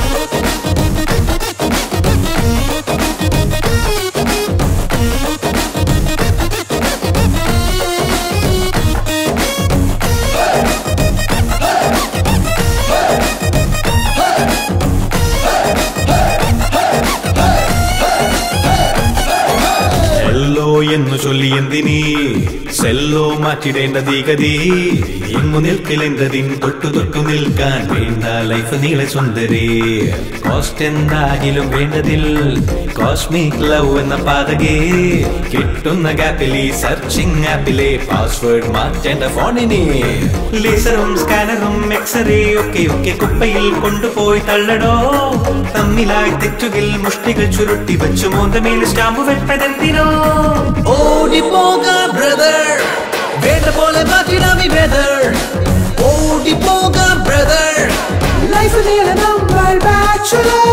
O: എല്ലോ എന്നു ചൊല്ലി എന്തിനീ സെല്ലോ മാറ്റിടേണ്ട തീകതി എങ്ങു നിൽക്കിലെന്തതിൻ തൊട്ടു തൊട്ടു നിൽക്കാൻ വേണ്ട ലൈഫ് നീളെ സുന്ദരി കോസ്റ്റ് എന്താകിലും വേണ്ടതിൽ കോസ്മിക് ലവ് എന്ന പാതകേ കിട്ടുന്ന ഗ്യാപ്പിലെ സെർച്ചിങ് ആപ്പിലെ പാസ്വേഡ് മാറ്റേണ്ട ഫോണിനെ ലേസറും സ്കാനറും എക്സ്റേ ഒക്കെ ഒക്കെ കുപ്പയിൽ കൊണ്ടുപോയി തള്ളടോ തമ്മിലായി തെറ്റുകിൽ മുഷ്ടികൾ ചുരുട്ടി വെച്ചു മോന്തമേൽ സ്റ്റാമ്പ് വെട്ടതെന്തിനോ ഓടിപ്പോക ബ്രദർ വേണ്ട പോലെ മാറ്റിടാമി വെതർ ഓടിപ്പോക ബ്രദർ ലൈഫ് നീള നമ്മൾ ബാച്ചുലർ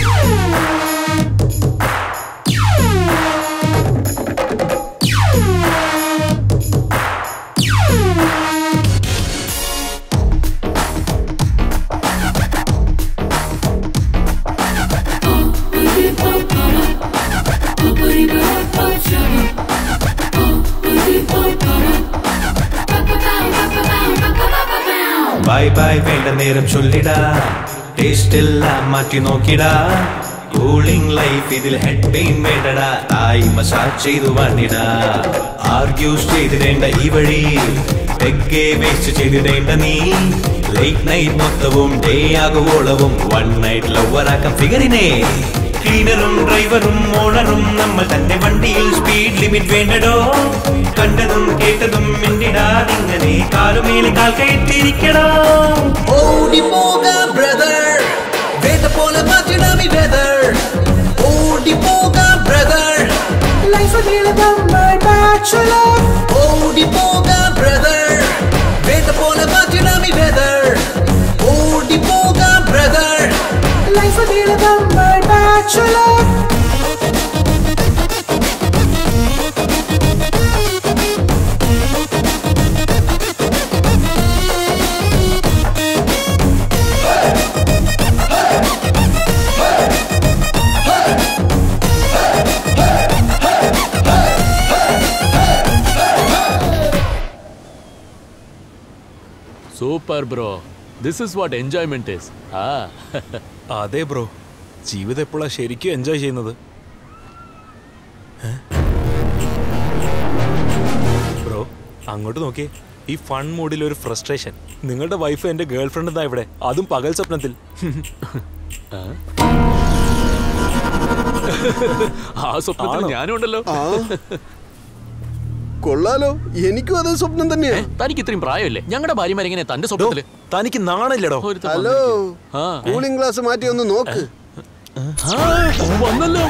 O: ബൈ ബൈ വേണ്ട നേരം ചൊല്ലിടാ ടേസ്റ്റ് എല്ലാം മാറ്റി നോക്കിടാ കൂളിംഗ് ലൈഫ് ഇതിൽ ഹെഡ് പെയിൻ വേണ്ടടാ തായി മസാജ് ചെയ്തു വന്നിടാ ആർഗ്യൂസ് ചെയ്തിടേണ്ട ഈ വഴി പെഗ്ഗെ വേസ്റ്റ് ചെയ്തിടേണ്ട നീ ലേറ്റ് നൈറ്റ് മൊത്തവും ഡേ ആകുവോളവും വൺ നൈറ്റ് ലവറാക്കാം ഫിഗറിനെ ക്ലീനറും ഡ്രൈവറും ഓണറും നമ്മൾ തന്നെ വണ്ടിയിൽ സ്പീഡ് ലിമിറ്റ് വേണ്ടടോ കണ്ടതും കേട്ടതും മിണ്ടിടാതിങ്ങനെ കാലുമേലെ കാൽ കയറ്റിരിക്കണോ ഓടിപ്പോക ബ്രദർ വേണ്ട പോലെ മാറ്റിടാമി വെതർ ഓടിപ്പോക ബ്രദർ ലൈഫ് നമ്മൾ ബാച്ചുലർ ഓടിപ്പോക ബ്രദർ വേണ്ട പോലെ മാറ്റിടാമി വെതർ ഓടിപ്പോക ബ്രദർ ലൈഫ് നമ്മൾ bachelor
A: super bro this is what enjoyment is ആ
S: അതെ ബ്രോ ജീവിതം എപ്പോഴാ ശരിക്കും എൻജോയ് ചെയ്യുന്നത് ബ്രോ അങ്ങോട്ട് നോക്കിയേ ഈ ഫൺ മൂഡിൽ ഒരു ഫ്രസ്ട്രേഷൻ നിങ്ങളുടെ വൈഫ് എന്റെ ഗേൾ ഫ്രണ്ട് എന്താ ഇവിടെ അതും പകൽ സ്വപ്നത്തിൽ
A: ആ സ്വപ്നത്തിൽ
S: ആണോ?
A: ഞാനും ഉണ്ടല്ലോ
Q: കൊള്ളാലോ എനിക്കും അതേ സ്വപ്നം തന്നെയാ
A: തനിക്ക് ഇത്രയും പ്രായമല്ലേ ഞങ്ങളുടെ ഭാര്യമാരെങ്ങനെ തന്റെ സ്വപ്നത്തില്
S: തനിക്ക് നാണില്ലടോ
Q: ഹലോ കൂളിംഗ് ഗ്ലാസ് മാറ്റി ഒന്ന് നോക്ക്
A: വന്നല്ലോ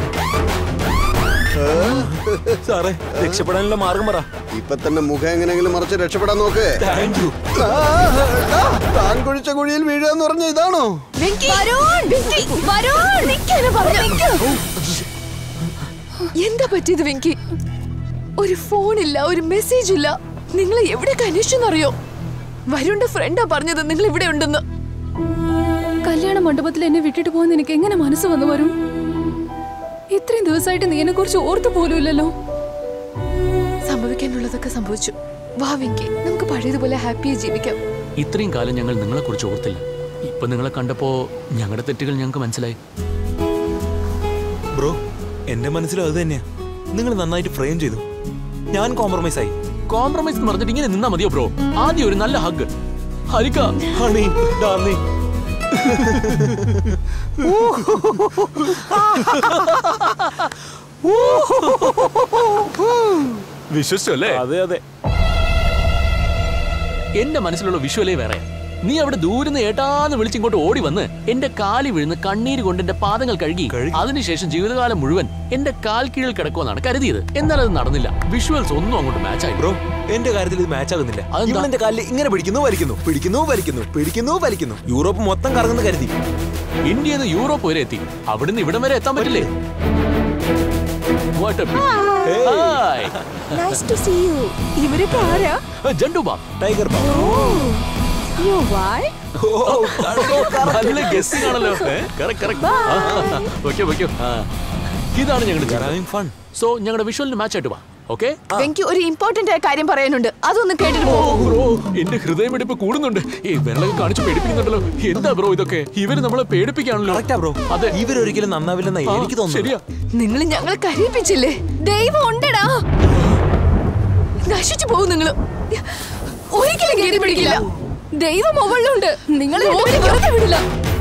S: സാറേ രക്ഷപ്പെടാനുള്ള മാർഗം പറ
Q: ഇപ്പൊ തന്നെ മുഖം എങ്ങനെയെങ്കിലും മറച്ച് രക്ഷപ്പെടാൻ നോക്ക് ആ, ആ, താൻ കുഴിച്ച കുഴിയിൽ വീഴുക എന്ന് പറഞ്ഞ ഇതാണോ
G: എന്താ പറ്റിയത് വെങ്കി ഒരു ഫോണില്ല ഒരു മെസ്സേജ് ഇല്ല നിങ്ങൾ എവിടെയൊക്കെ അന്വേഷിച്ചെന്നറിയോ വരുണ്ട ഫ്രണ്ടാ പറഞ്ഞത് നിങ്ങൾ ഇവിടെ ഉണ്ടെന്ന്
P: കല്യാണ മണ്ഡപത്തിൽ എന്നെ വിട്ടിട്ട് പോകാൻ നിനക്ക് എങ്ങനെ മനസ്സ് വന്നു വരും ഇത്രയും ദിവസമായിട്ട് നീ എന്നെ കുറിച്ച് ഓർത്തു പോലുമില്ലല്ലോ
G: സംഭവിക്കാനുള്ളതൊക്കെ സംഭവിച്ചു വാ വെങ്കി നമുക്ക് പഴയതുപോലെ ഹാപ്പിയായി ജീവിക്കാം
A: ഇത്രയും കാലം ഞങ്ങൾ നിങ്ങളെ കുറിച്ച് ഓർത്തില്ല ഇപ്പൊ നിങ്ങളെ കണ്ടപ്പോ ഞങ്ങളുടെ തെറ്റുകൾ ഞങ്ങൾക്ക് മനസ്സിലായി
S: ബ്രോ എന്റെ മനസ്സിലും അത് തന്നെയാ നിങ്ങൾ നന്നായിട്ട് ഫ്രെയിം ചെയ്തു ഞാൻ കോംപ്രമൈസ് ആയി
A: കോംപ്രമൈസ് എന്ന് പറഞ്ഞിട്ട് ഇങ്ങനെ നിന്നാ മതിയോ ബ്രോ ആദ്യം ഒരു നല്ല ഹഗ് ഹരിക
S: ഹണി ഡാർലി
A: വിശ്വസിച്ചു അല്ലേ
S: അതെ അതെ
A: എന്റെ മനസ്സിലുള്ള വിഷ്വലേ വേറെ നീ അവിടെ ദൂരെന്ന് ഏട്ടാന്ന് വിളിച്ചിങ്ങോട്ട് ഓടി വന്ന് എന്റെ കാലി വീഴുന്ന കണ്ണീര് കൊണ്ട് എന്റെ പാദങ്ങൾ കഴുകി അതിനുശേഷം ജീവിതകാലം മുഴുവൻ എന്റെ കാൽ കീഴിൽ കിടക്കുമെന്നാണ് കരുതിയത് എന്നാൽ അത് നടന്നില്ല വിഷ്വൽസ് ഒന്നും അങ്ങോട്ട് മാച്ച് ആയി
S: ബ്രോ എന്റെ കാര്യത്തിൽ ഇത് മാച്ച് ആകുന്നില്ല
A: അതെന്താ?
S: എന്റെ കാലിൽ ഇങ്ങനെ പിടിക്കുന്നു വലിക്കുന്നു പിടിക്കുന്നു വലിക്കുന്നു പിടിക്കുന്നു വലിക്കുന്നു യൂറോപ്പ് മൊത്തം കറങ്ങുന്ന കരുതി
A: ഇന്ത്യയിൽ നിന്ന് യൂറോപ്പ് വരെ എത്തി അവിടുന്ന് ഇവിടം വരെ എത്താൻ പറ്റില്ലേ What a pity. Hi.
L: Nice to see you ഇവരൊക്കെ ആരാ
A: Zandu balm
S: tiger balm
L: yo why
A: നല്ല ഗസ്സിംഗ് ആണല്ലോ ഓക്കെ ഓക്കെ ഇതാണ് ഞങ്ങളുടെ ഫൺ സോ ഞങ്ങളുടെ വിഷ്വലിന് മാച്ച് ആയിട്ട് വാ ഓക്കെ
G: വെങ്കി ഒരു ഇമ്പോർട്ടന്റ് ആയ കാര്യം പറയാനുണ്ട് അതൊന്ന് കേട്ടിട്ട് പോ
A: ബ്രോ എന്റെ ഹൃദയമിടിപ്പ് കൂടുന്നുണ്ട് ഈ വെള്ളം കാണിച്ച് പേടിപ്പിക്കുന്നുണ്ടല്ലോ എന്താ ബ്രോ ഇതൊക്കെ ഇവര് നമ്മളെ പേടിപ്പിക്കാണല്ലോ
S: ബ്രോ
A: അതെ
S: ഇവരൊരിക്കലും നന്നാവില്ലെന്നാ
A: ആ,
S: എനിക്ക് തോന്നുന്നു
A: ശരിയാ
G: നിങ്ങൾ ഞങ്ങളെ കരയിപ്പിച്ചില്ലേ ദൈവം ഉണ്ടടാ നശിച്ചു പോകും നിങ്ങള് ഒരിക്കലും കയറി പിടിക്കില്ല ദൈവം മുകളിലുണ്ട് നിങ്ങൾ വെറുതെ വിടില്ല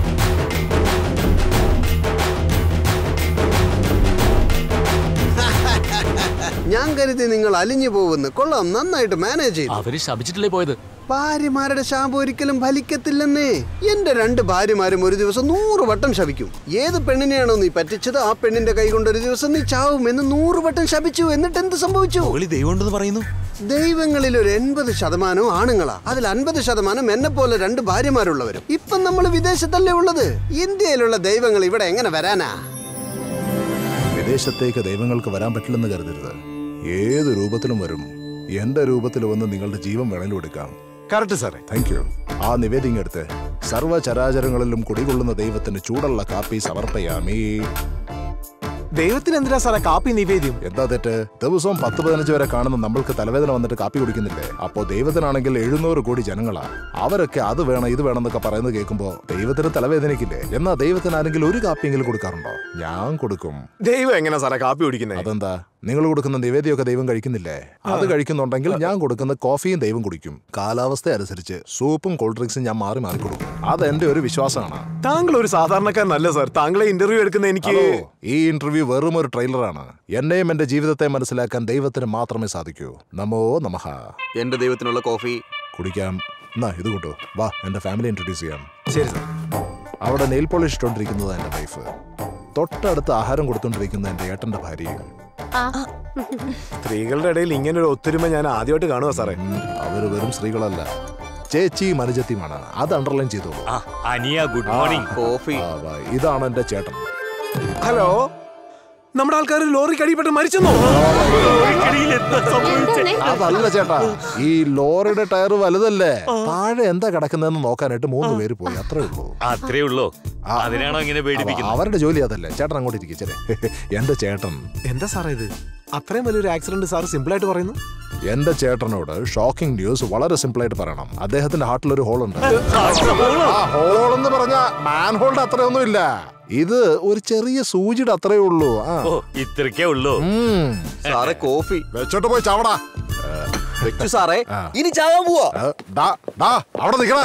Q: ഞാൻ കരുതി നിങ്ങൾ അലിഞ്ഞു പോകുന്നു കൊള്ളാം നന്നായിട്ട് മാനേജ് ചെയ്തു
A: അവര് ശപിച്ചിട്ടല്ലേ പോയത്
Q: ഭാര്യമാരുടെ ശാപം ഒരിക്കലും ഫലിക്കത്തില്ലെന്നേ എന്റെ രണ്ട് ഭാര്യമാരും ഒരു ദിവസം നൂറ് വട്ടം ശപിക്കും ഏത് പെണ്ണിനെയാണോ നീ പറ്റിച്ചത് ആ പെണ്ണിന്റെ കൈ കൊണ്ട് ഒരു ദിവസം നീ ചാവും എന്ന് നൂറ് വട്ടം ശപിച്ചു എന്നിട്ട് എന്ത് സംഭവിച്ചു
S: ദൈവം ഉണ്ടെന്ന് പറയുന്നു
Q: ദൈവങ്ങളിൽ ഒരു എൺപത് ശതമാനവും ആണുങ്ങളാ അതിൽ അൻപത് ശതമാനം എന്നെ പോലെ രണ്ട് ഭാര്യമാരുള്ളവരും ഇപ്പം നമ്മൾ വിദേശത്തല്ലേ ഉള്ളത് ഇന്ത്യയിലുള്ള ദൈവങ്ങൾ ഇവിടെ എങ്ങനെ വരാനാ
K: വിദേശത്തേക്ക് ദൈവങ്ങൾക്ക് വരാൻ പറ്റില്ലെന്ന് കരുതരുത് ഏത് രൂപത്തിലും വരും എന്റെ രൂപത്തിൽ വന്ന് നിങ്ങളുടെ ജീവൻ വേണേലും എടുക്കാം
D: കറക്റ്റ് സാറേ
K: താങ്ക് യു ആ നിവേദിങ് എടുത്ത് സർവ്വചരാചരങ്ങളിലും കുടികൊള്ളുന്ന ദൈവത്തിന് ചൂടുള്ള കാപ്പി സമർപ്പയാമേ
D: ദൈവത്തിന് എന്തിനാ സാറേ കാപ്പി നിവേദ്യം
K: എന്താ തെറ്റ് ദിവസവും പത്ത് പതിനഞ്ച് വരെ കാണുന്ന നമ്മൾക്ക് തലവേദന വന്നിട്ട് കാപ്പി കുടിക്കുന്നില്ലേ അപ്പോ ദൈവത്തിനാണെങ്കിൽ എഴുന്നൂറ് കോടി ജനങ്ങളാ അവരൊക്കെ അത് വേണം ഇത് വേണം എന്നൊക്കെ പറയുന്നത് കേൾക്കുമ്പോ ദൈവത്തിന് തലവേദനയ്ക്കില്ലേ എന്നാ ദൈവത്തിന് ആരെങ്കിലും ഒരു കാപ്പിയെങ്കിലും കൊടുക്കാറുണ്ടോ ഞാൻ കൊടുക്കും
D: ദൈവം എങ്ങനെ സാറേ കാപ്പി കുടിക്കുന്നത്
K: അതെന്താ നിങ്ങൾ കൊടുക്കുന്ന നിവേദ്യമൊക്കെ ദൈവം കഴിക്കുന്നില്ലേ അത് കഴിക്കുന്നുണ്ടെങ്കിൽ ഞാൻ കൊടുക്കുന്ന കോഫിയും ദൈവം കുടിക്കും കാലാവസ്ഥ അനുസരിച്ച് സൂപ്പും കൂൾ ഡ്രിങ്ക്സും ഞാൻ മാറി മാറി കൊടുക്കും അത് എന്റെ ഒരു വിശ്വാസമാണ്
D: താങ്കൾ ഒരു സാധാരണക്കാരനല്ല സാർ താങ്കളെ ഇന്റർവ്യൂ എടുക്കുന്ന എനിക്ക്
K: ഹലോ, ഈ ഇന്റർവ്യൂ വെറും ഒരു ട്രെയിലറാണ് എന്നെയും എന്റെ ജീവിതത്തെ മനസ്സിലാക്കാൻ ദൈവത്തിന് മാത്രമേ സാധിക്കൂ നമോ നമഃ
F: എന്റെ ദൈവത്തിനുള്ള കോഫി
K: കുടിക്കാം എന്നാ ഇത് കൂട്ടോ വാ എന്റെ ഫാമിലി ഇൻട്രൊഡ്യൂസ് ചെയ്യാം
D: ശരി സാർ
K: അവിടെ നെയിൽ പോളിഷ് ഇട്ടോണ്ടിരിക്കുന്നത് എന്റെ വൈഫ് തൊട്ടടുത്ത് ആഹാരം കൊടുത്തോണ്ടിരിക്കുന്ന എന്റെ ഏട്ടന്റെ ഭാര്യയും
D: സ്ത്രീകളുടെ ഇടയിൽ ഇങ്ങനെ ഒരു ഒത്തൊരുമ ഞാൻ ആദ്യമായിട്ട് കാണുക സാറേ
K: അവര് വെറും സ്ത്രീകളല്ല ചേച്ചിയും അനുജത്തിയുമാണ് അത് അണ്ടർലൈൻ ചെയ്തോളൂ
E: അനിയ ഗുഡ് മോർണിംഗ്
F: കോഫി
K: ആ, വാ, ഇതാണ് എന്റെ ചേട്ടൻ
D: ഹലോ നമ്മുടെ ആൾക്കാർ ലോറി കടിപ്പെട്ട് മരിച്ചെന്നോ
K: അതല്ല ചേട്ടാ ഈ ലോറിയുടെ ടയർ വലുതല്ലേ താഴെ എന്താ കിടക്കുന്നതെന്ന് നോക്കാനായിട്ട് മൂന്ന് പേര് പോയി അത്രേ ഉള്ളൂ
E: അത്രേ ഉള്ളൂ അതിനാണോ ഇങ്ങനെ പേടിപ്പിക്കുന്നത്
K: അവരുടെ ജോലി അതല്ലേ ചേട്ടൻ അങ്ങോട്ട് ഇരിക്കും ചേട്ടൻ എന്റെ ചേട്ടൻ
D: എന്താ സാറേ ഇത് അത്രയും വലിയൊരു ആക്സിഡന്റ് സാർ സിമ്പിൾ ആയിട്ട് പറയുന്നു
K: എന്റെ ചേട്ടനോട് ഷോക്കിംഗ് ന്യൂസ് വളരെ സിമ്പിൾ ആയിട്ട് പറയണം അദ്ദേഹത്തിന്റെ ഹാർട്ടിൽ ഒരു ഹോൾ ഉണ്ട് ഹോൾ എന്ന് പറഞ്ഞ മാൻ ഹോളിന്റെ അത്രയൊന്നും ഇല്ല ഇത് ഒരു ചെറിയ സൂചിയുടെ അത്രേ ഉള്ളൂ ആ
E: ഓ ഇത്രക്കേ ഉള്ളൂ
K: ഉം.
F: സാറേ കോഫി
K: വെച്ചോട്ട് പോയി ചാവടാ
F: വെച്ചു സാറേ ഇനി ചാവാൻ പോവാ
K: ഏ, ഡാ, ഡാ, അവിടെ നിക്കണ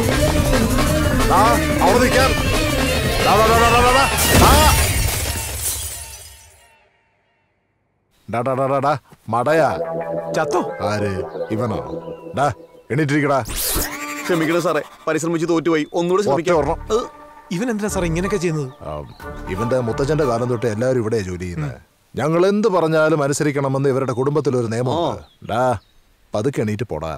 K: അവിടെ നിൽക്കാൻ ഡാ, ഡാ, ഡാ, ഡാ, ഡാ, ഡാ, ഡാ. ഡാ, ഡാ, ഡാ, ഡാ, ഡാ, മടയാ
D: ചത്തോ
K: ആര് ഇവനോ ഡാ എണീറ്റിരിക്കടാ
F: ക്ഷമിക്കണം സാറേ പരിശ്രമിച്ച് തോറ്റുപോയി ഒന്നുകൂടെ
K: ഒറ്റ
F: ശ്രമിക്കാം
K: ഒരെണ്ണം.
D: ഇവൻ എന്തിനാ സാറേ ഇങ്ങനെയൊക്കെ ചെയ്യുന്നത്
K: ആ, ഇവന്റെ മുത്തച്ഛന്റെ കാലം തൊട്ട് എല്ലാവരും ഇവിടെ ജോലി ചെയ്യുന്നത് ഞങ്ങൾ എന്ത് പറഞ്ഞാലും അനുസരിക്കണമെന്ന് ഇവരുടെ കുടുംബത്തിൽ ഒരു നിയമമുണ്ട് ഡാ പതുക്കെ എണീറ്റ് പോടാ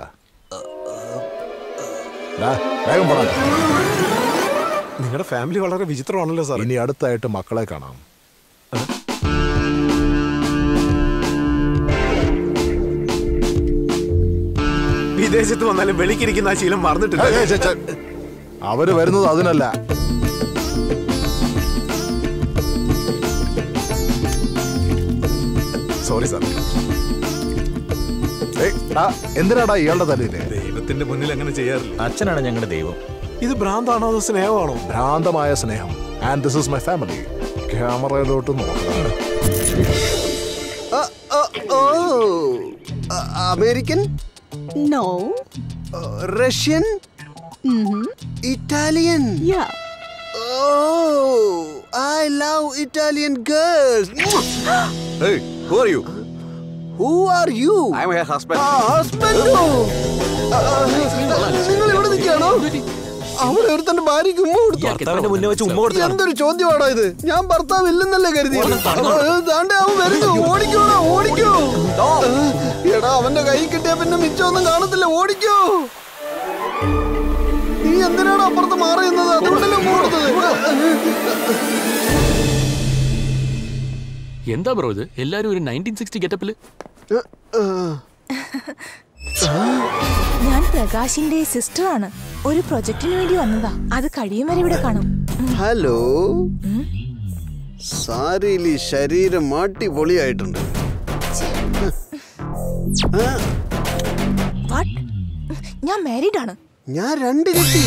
K: ഡാ, വേഗം പോടാ
D: നിങ്ങളുടെ ഫാമിലി വളരെ വിചിത്രമാണല്ലോ സാർ
K: ഇനി അടുത്തായിട്ട് മക്കളെ കാണാം
D: വിദേശത്ത് വന്നാലും വെളിക്കിരിക്കുന്ന ആ ശീലം മറന്നിട്ടില്ല
K: ഏയ്, ഏയ്, ഛെ, ഛെ. അവര് വരുന്നത് അതിനല്ല സോറി സാർ എന്തിനാടാ ഇയാളുടെ തലയില്
N: ദൈവത്തിന്റെ മുന്നിൽ അങ്ങനെ ചെയ്യാറില്ല
T: അച്ഛനാണ് ഞങ്ങളുടെ ദൈവം
D: ഇത് ഭ്രാന്താണോ അതോ സ്നേഹമാണോ
K: ഭ്രാന്തമായ സ്നേഹം and this is my family ക്യാമറയിലോട്ട് നോക്കുക
Q: American
L: no
Q: Russian Italian Oh, I love Italian girls.
F: Hey, who are you?
Q: Who are you?
F: I'm her husband.
Q: ആ, husband ഓ? ആ, ആ, നിങ്ങൾ ഇവിടെ നിൽക്കുകയാണോ അവിടെ ഒരുത്തന്റെ ഭാര്യയ്ക്ക് ഉമ്മ കൊടുത്തു
S: ഭർത്താവിന്റെ മുന്നേ വെച്ച് ഉമ്മ കൊടുത്തു
Q: എന്തൊരു ചോദ്യമാണോ ഇത് ഞാൻ ഭർത്താവ് ഇല്ലെന്നല്ലേ കരുതി താണ്ടെ അവൻ വരുന്നു ഓടിക്കോടാ ഓടിക്കോ എടാ അവന്റെ കൈ കിട്ടിയ പിന്നെ മിച്ചമൊന്നും കാണത്തില്ല ഓടിക്കോ നീ എന്തിനാണ് അപ്പുറത്ത് മാറിയുന്നത് അതുകൊണ്ടല്ലേ ഉമ്മ കൊടുത്തത്
A: എന്താ ബ്രോ ഇത് എല്ലാരും ഒരു നയൻറ്റീൻ സിക്സ്റ്റി ഗെറ്റപ്പില്
M: ഞാൻ പ്രകാശിന്റെ സിസ്റ്ററാണ് ഒരു പ്രൊജക്ടിന് വേണ്ടി വന്നതാ അത് കഴിയും വരെ ഇവിടെ കാണും
Q: ഹലോ സാരിയില് ശരീരം അടിപൊളിയായിട്ടുണ്ട് ആ,
M: വാട്ട് ഞാൻ മാരീഡ് ആണ്
Q: ഞാൻ രണ്ട് കിട്ടി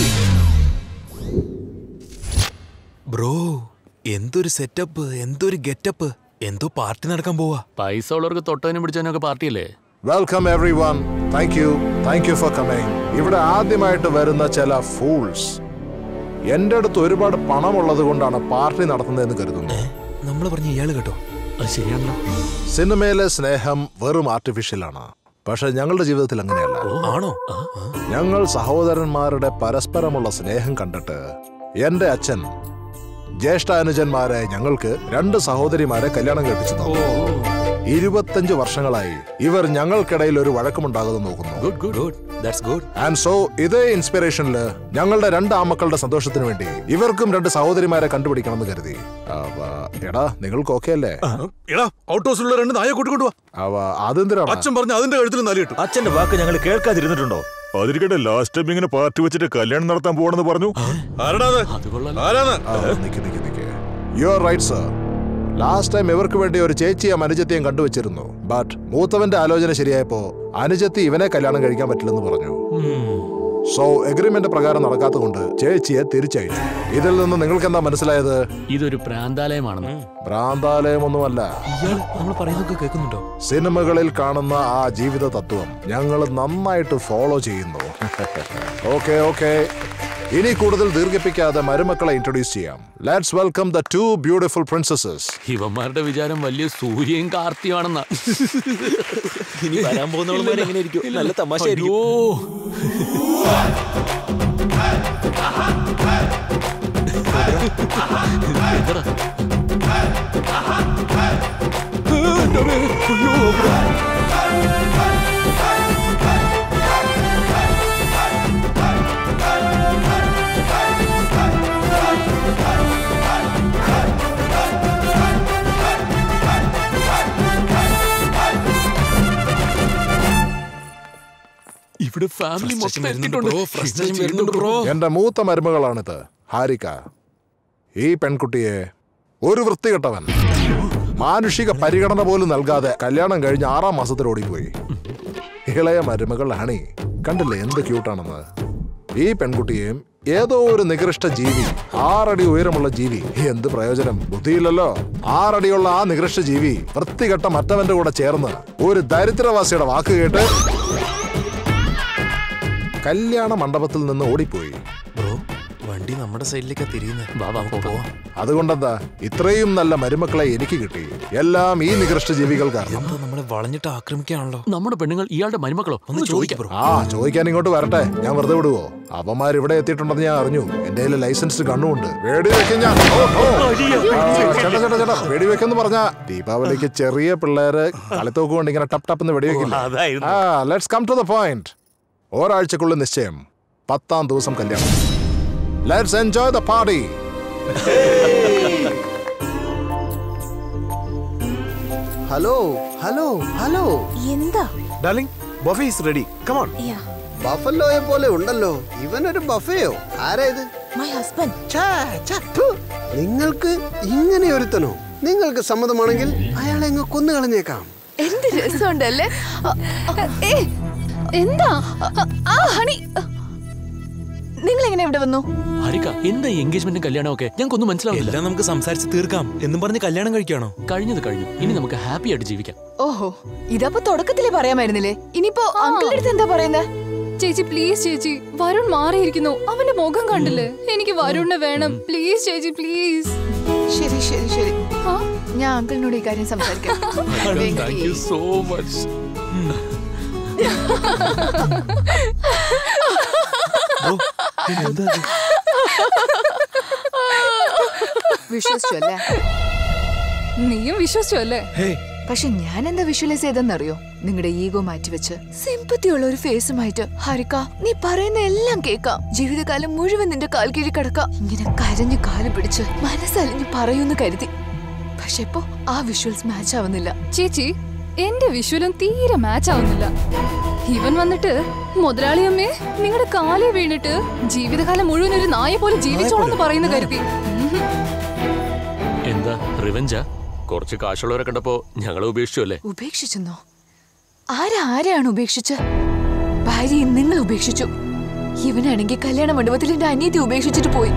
S: ബ്രോ എന്തൊരു സെറ്റപ്പ് എന്തൊരു ഗെറ്റപ്പ് എന്തോ പാർട്ടി നടക്കാൻ പോവാ
A: പൈസ ഉള്ളവർക്ക് തൊട്ടതിനും പിടിച്ചതിനൊക്കെ പാർട്ടിയല്ലേ
K: welcome everyone thank you thank you for coming ഇവിടെ ആദ്യമായിട്ട് വരുന്ന ചില ഫൂൾസ് എന്റെ അടുത്ത് ഒരുപാട് പണമുള്ളത് കൊണ്ടാണ് പാർട്ടി നടത്തുന്നതെന്ന് കരുതുന്നു
S: നമ്മൾ പറഞ്ഞ ഇയാള് കേട്ടോ
A: അത് ശരിയാണല്ലോ
K: സിനിമയിലെ സ്നേഹം വെറും ആർട്ടിഫിഷ്യലാണ് പക്ഷെ ഞങ്ങളുടെ ജീവിതത്തിൽ അങ്ങനെയല്ല
S: ആണോ
K: ഞങ്ങൾ സഹോദരന്മാരുടെ പരസ്പരമുള്ള സ്നേഹം കണ്ടിട്ട് എന്റെ അച്ഛൻ ജ്യേഷ്ഠാനുജന്മാരെ ഞങ്ങൾക്ക് രണ്ട് സഹോദരിമാരെ കല്യാണം കഴിപ്പിച്ചു തന്നു ഇരുപത്തഞ്ച് വർഷങ്ങളായി ഇവർ ഞങ്ങൾക്കിടയിൽ ഒരു വഴക്കമുണ്ടാകുന്നു നോക്കുന്നു
S: good good good that's good
K: and so ഇതേ ഇൻസ്പിറേഷനില് ഞങ്ങളുടെ രണ്ട് ആമക്കളുടെ സന്തോഷത്തിന് വേണ്ടി ഇവർക്കും രണ്ട് സഹോദരിമാരെ കണ്ടുപിടിക്കണമെന്ന് കരുതി അവ, എടാ നിങ്ങൾക്ക് ഓക്കെ അല്ലേ
N: എടാ ഔട്ട് ഹൗസിലുള്ള രണ്ട് നായ കൂട്ടിക്കൊണ്ടുവാ
K: അവ അതെന്തിനാണ്
N: അച്ഛൻ പറഞ്ഞു അതിന്റെ കഴുത്തിൽ നലി കിട്ടും
T: അച്ഛന്റെ വാക്ക് ഞങ്ങൾ കേൾക്കാതിരുന്നിട്ടുണ്ടോ അതിരിക്കട്ടെ ലാസ്റ്റ് ടൈം ഇങ്ങനെ പാർട്ടി വെച്ചിട്ട് കല്യാണം നടത്താൻ പോകണമെന്ന് പറഞ്ഞു
N: ആരാടാ ആരാണ്
K: you are right sir last time ഇവർക്ക് വേണ്ടി ഒരു ചേച്ചിയും അനുജത്തെയും കണ്ടുവച്ചിരുന്നു ബട്ട് മൂത്തവന്റെ ആലോചന ശരിയായപ്പോ അനുജത്തി ഇവനെ കല്യാണം കഴിക്കാൻ പറ്റില്ലെന്ന് പറഞ്ഞു സോ എഗ്രിമെന്റ് പ്രകാരം നടക്കാത്തതുകൊണ്ട് ചേച്ചിയെ തിരിച്ചയച്ചു ഇതിൽ നിന്ന് നിങ്ങൾക്ക് എന്താ മനസ്സിലായത്
A: ഇതൊരു പ്രാന്താലയമാണെന്ന്
K: ഭ്രാന്താലയമൊന്നുമല്ല
S: ഇയാൾ നമ്മൾ പറയുന്നൊക്കെ കേൾക്കുന്നുണ്ടോ
K: സിനിമകളിൽ കാണുന്ന ആ ജീവിത തത്വം ഞങ്ങൾ നന്നായിട്ട് ഫോളോ ചെയ്യുന്നു ഓക്കെ ഓക്കെ ഇനി കൂടുതൽ ദീർഘിപ്പിക്കാതെ മരുമക്കളെ ഇൻട്രൊഡ്യൂസ് ചെയ്യാം let's welcome the two beautiful princesses
A: ഇവന്മാരുടെ വിചാരം വലിയ സൂര്യയും കാർത്തിയുമാണെന്നാ
S: ഇനി വരാൻ പോകുന്നവന്മാർ എങ്ങനെ ഇരിക്കും നല്ല തമാശ
A: അയ്യോ ഇവിടെ ഫാമിലി മൊത്തം എത്തിയിട്ടുണ്ട്
K: എന്റെ മൂത്ത മരുമകളാണിത് ഹാരിക ഈ പെൺകുട്ടിയെ ഒരു വൃത്തികെട്ടവൻ മാനുഷിക പരിഗണന പോലും നൽകാതെ കല്യാണം കഴിഞ്ഞ് ആറാം മാസത്തിൽ ഓടിപ്പോയി ഇളയ മരുമകൾ ഹണി കണ്ടില്ലേ എന്ത് ക്യൂട്ടാണെന്ന് ഈ പെൺകുട്ടിയെയും ഏതോ ഒരു നികൃഷ്ട ജീവി ആറടി ഉയരമുള്ള ജീവി എന്ത് പ്രയോജനം ബുദ്ധിയില്ലല്ലോ ആറടിയുള്ള ആ നികൃഷ്ട ജീവി വൃത്തികെട്ട മറ്റവന്റെ കൂടെ ചേർന്ന് ഒരു ദരിദ്രവാസിയുടെ വാക്ക് കേട്ട് കല്യാണ മണ്ഡപത്തിൽ നിന്ന് ഓടിപ്പോയി
S: ബ്രോ വണ്ടി നമ്മുടെ സൈഡിലേക്കാ തിരിയുന്നത്
K: അതുകൊണ്ടെന്താ ഇത്രയും നല്ല മരുമക്കളെ എനിക്ക് കിട്ടി എല്ലാം ഈ നികൃഷ്ട ജീവികൾ കാരണം
S: നമ്മളെ വളഞ്ഞിട്ട് ആക്രമിക്കാണല്ലോ
A: നമ്മുടെ പെണ്ണുങ്ങൾ ഇയാളുടെ മരുമക്കളോ ഒന്ന് ചോദിക്കാം
K: ആ ചോദിക്കാൻ ഇങ്ങോട്ട് വരട്ടെ ഞാൻ വെറുതെ വിടുവോ അവന്മാർ ഇവിടെ എത്തിയിട്ടുണ്ടെന്ന് ഞാൻ അറിഞ്ഞു എന്റെ കയ്യിൽ ലൈസൻസ്ഡ് ഗണ്ണുണ്ട് വെടി വെക്കും ഞാൻ ഓ, ഓ. ആ, ചേട്ടാ ചേട്ടാ ചേട്ടാ വെടി വെക്കെന്ന് പറഞ്ഞ ദീപാവലിക്ക് ചെറിയ പിള്ളേര് കളിത്തോക്ക് കൊണ്ട് ഇങ്ങനെ ടപ്പ് ടപ്പ് എന്ന് വെടിവെക്കില്ല
T: അതായിരുന്നു.
K: ആ let's come to the point ഒരാഴ്ചക്കുള്ളിൽ നിശ്ചയം പത്താം ദിവസം കല്യാണം let's enjoy the party
Q: hello hello hello
M: എന്താ
D: darling buffet is ready come on
Q: ബഫലോയെ പോലെ ഉണ്ടല്ലോ ഇവനൊരു ബഫയോ ആരാ ഇത്
M: മൈ ഹസ്ബൻഡ്
Q: ഥു, നിങ്ങൾക്ക് ഇങ്ങനെ ഒരുത്തനോ നിങ്ങൾക്ക് സമ്മതമാണെങ്കിൽ അയാളെ അങ്ങ് കൊന്നു കളഞ്ഞേക്കാം
G: എന്ത് രസമുണ്ടല്ലേ എന്താ ആ ഹണി നിങ്ങൾ എങ്ങനെ ഇവിടെ വന്നു
A: ഹരിക എന്താ എൻഗേജ്മെന്റും കല്യാണവും ഒക്കെ ഞങ്ങൾക്കൊന്നും മനസ്സിലാവില്ല
S: എല്ലാം നമുക്ക് സംസാരിച്ച് തീർക്കാം എന്നും പറഞ്ഞ് കല്യാണം കഴിക്കാണോ
A: കഴിഞ്ഞത് കഴിഞ്ഞു ഇനി നമുക്ക് ഹാപ്പി ആയിട്ട് ജീവിക്കാം
G: ഓഹോ ഇതപ്പോ തുടക്കത്തിലേ പറയാമായിരുന്നില്ലേ ഇനിയിപ്പോ അങ്കിളുടെ അടുത്ത് എന്താ പറയുന്നത്
P: ചേച്ചി പ്ലീസ് ചേച്ചി വരുൺ മാറിയിരിക്കുന്നു അവന്റെ മുഖം കണ്ടില്ലേ എനിക്ക് വരുണിനെ വേണം പ്ലീസ് ചേച്ചി പ്ലീസ്
G: ശരി ശരി ശരി ഞാൻ അങ്കിളിനോട് ഈ കാര്യം സംസാരിക്കാം
A: താങ്ക് യു സോ മച്ച്
G: വിശ്വസിച്ചു അല്ലേ
P: നീയും വിശ്വസിച്ചു അല്ലേ
G: പക്ഷെ ഞാൻ എന്താ വിഷ്വലൈസ് ചെയ്തെന്നറിയോ നിങ്ങളുടെ ഈഗോ മാറ്റിവെച്ച് സിമ്പത്തി ഉള്ള ഒരു ഫേസുമായിട്ട് ഹരിക്ക നീ പറയുന്ന എല്ലാം കേൾക്കാം ജീവിതകാലം മുഴുവൻ നിന്റെ കാൽ കീഴി കിടക്കാം ഇങ്ങനെ കരഞ്ഞു കാല് പിടിച്ച് മനസ്സലിഞ്ഞ് പറയൂന്ന് കരുതി പക്ഷെ ഇപ്പൊ ആ വിഷ്വൽസ് മാച്ച് ആവുന്നില്ല
P: ചേച്ചി എന്റെ വിഷ്വലും തീരെ മാച്ച് ആവുന്നില്ല ഇവൻ വന്നിട്ട് മുതലാളിയമ്മേ നിങ്ങളുടെ കാലേ വീണിട്ട് ജീവിതകാലം മുഴുവൻ ഒരു നായ പോലെ ജീവിച്ചോളെന്ന് പറയുന്ന കരുതി
A: എന്താ റിവെഞ്ചാ കുറച്ച് കാശുള്ളവരെ കണ്ടപ്പോ ഞങ്ങളെ ഉപേക്ഷിച്ചു അല്ലേ
G: ഉപേക്ഷിച്ചെന്നോ ആരാ ആരെയാണ് ഉപേക്ഷിച്ച് ഭാര്യയെ നിങ്ങൾ ഉപേക്ഷിച്ചു ഇവനാണെങ്കിൽ കല്യാണ മണ്ഡപത്തിൽ എന്റെ അനിയത്തി ഉപേക്ഷിച്ചിട്ട് പോയി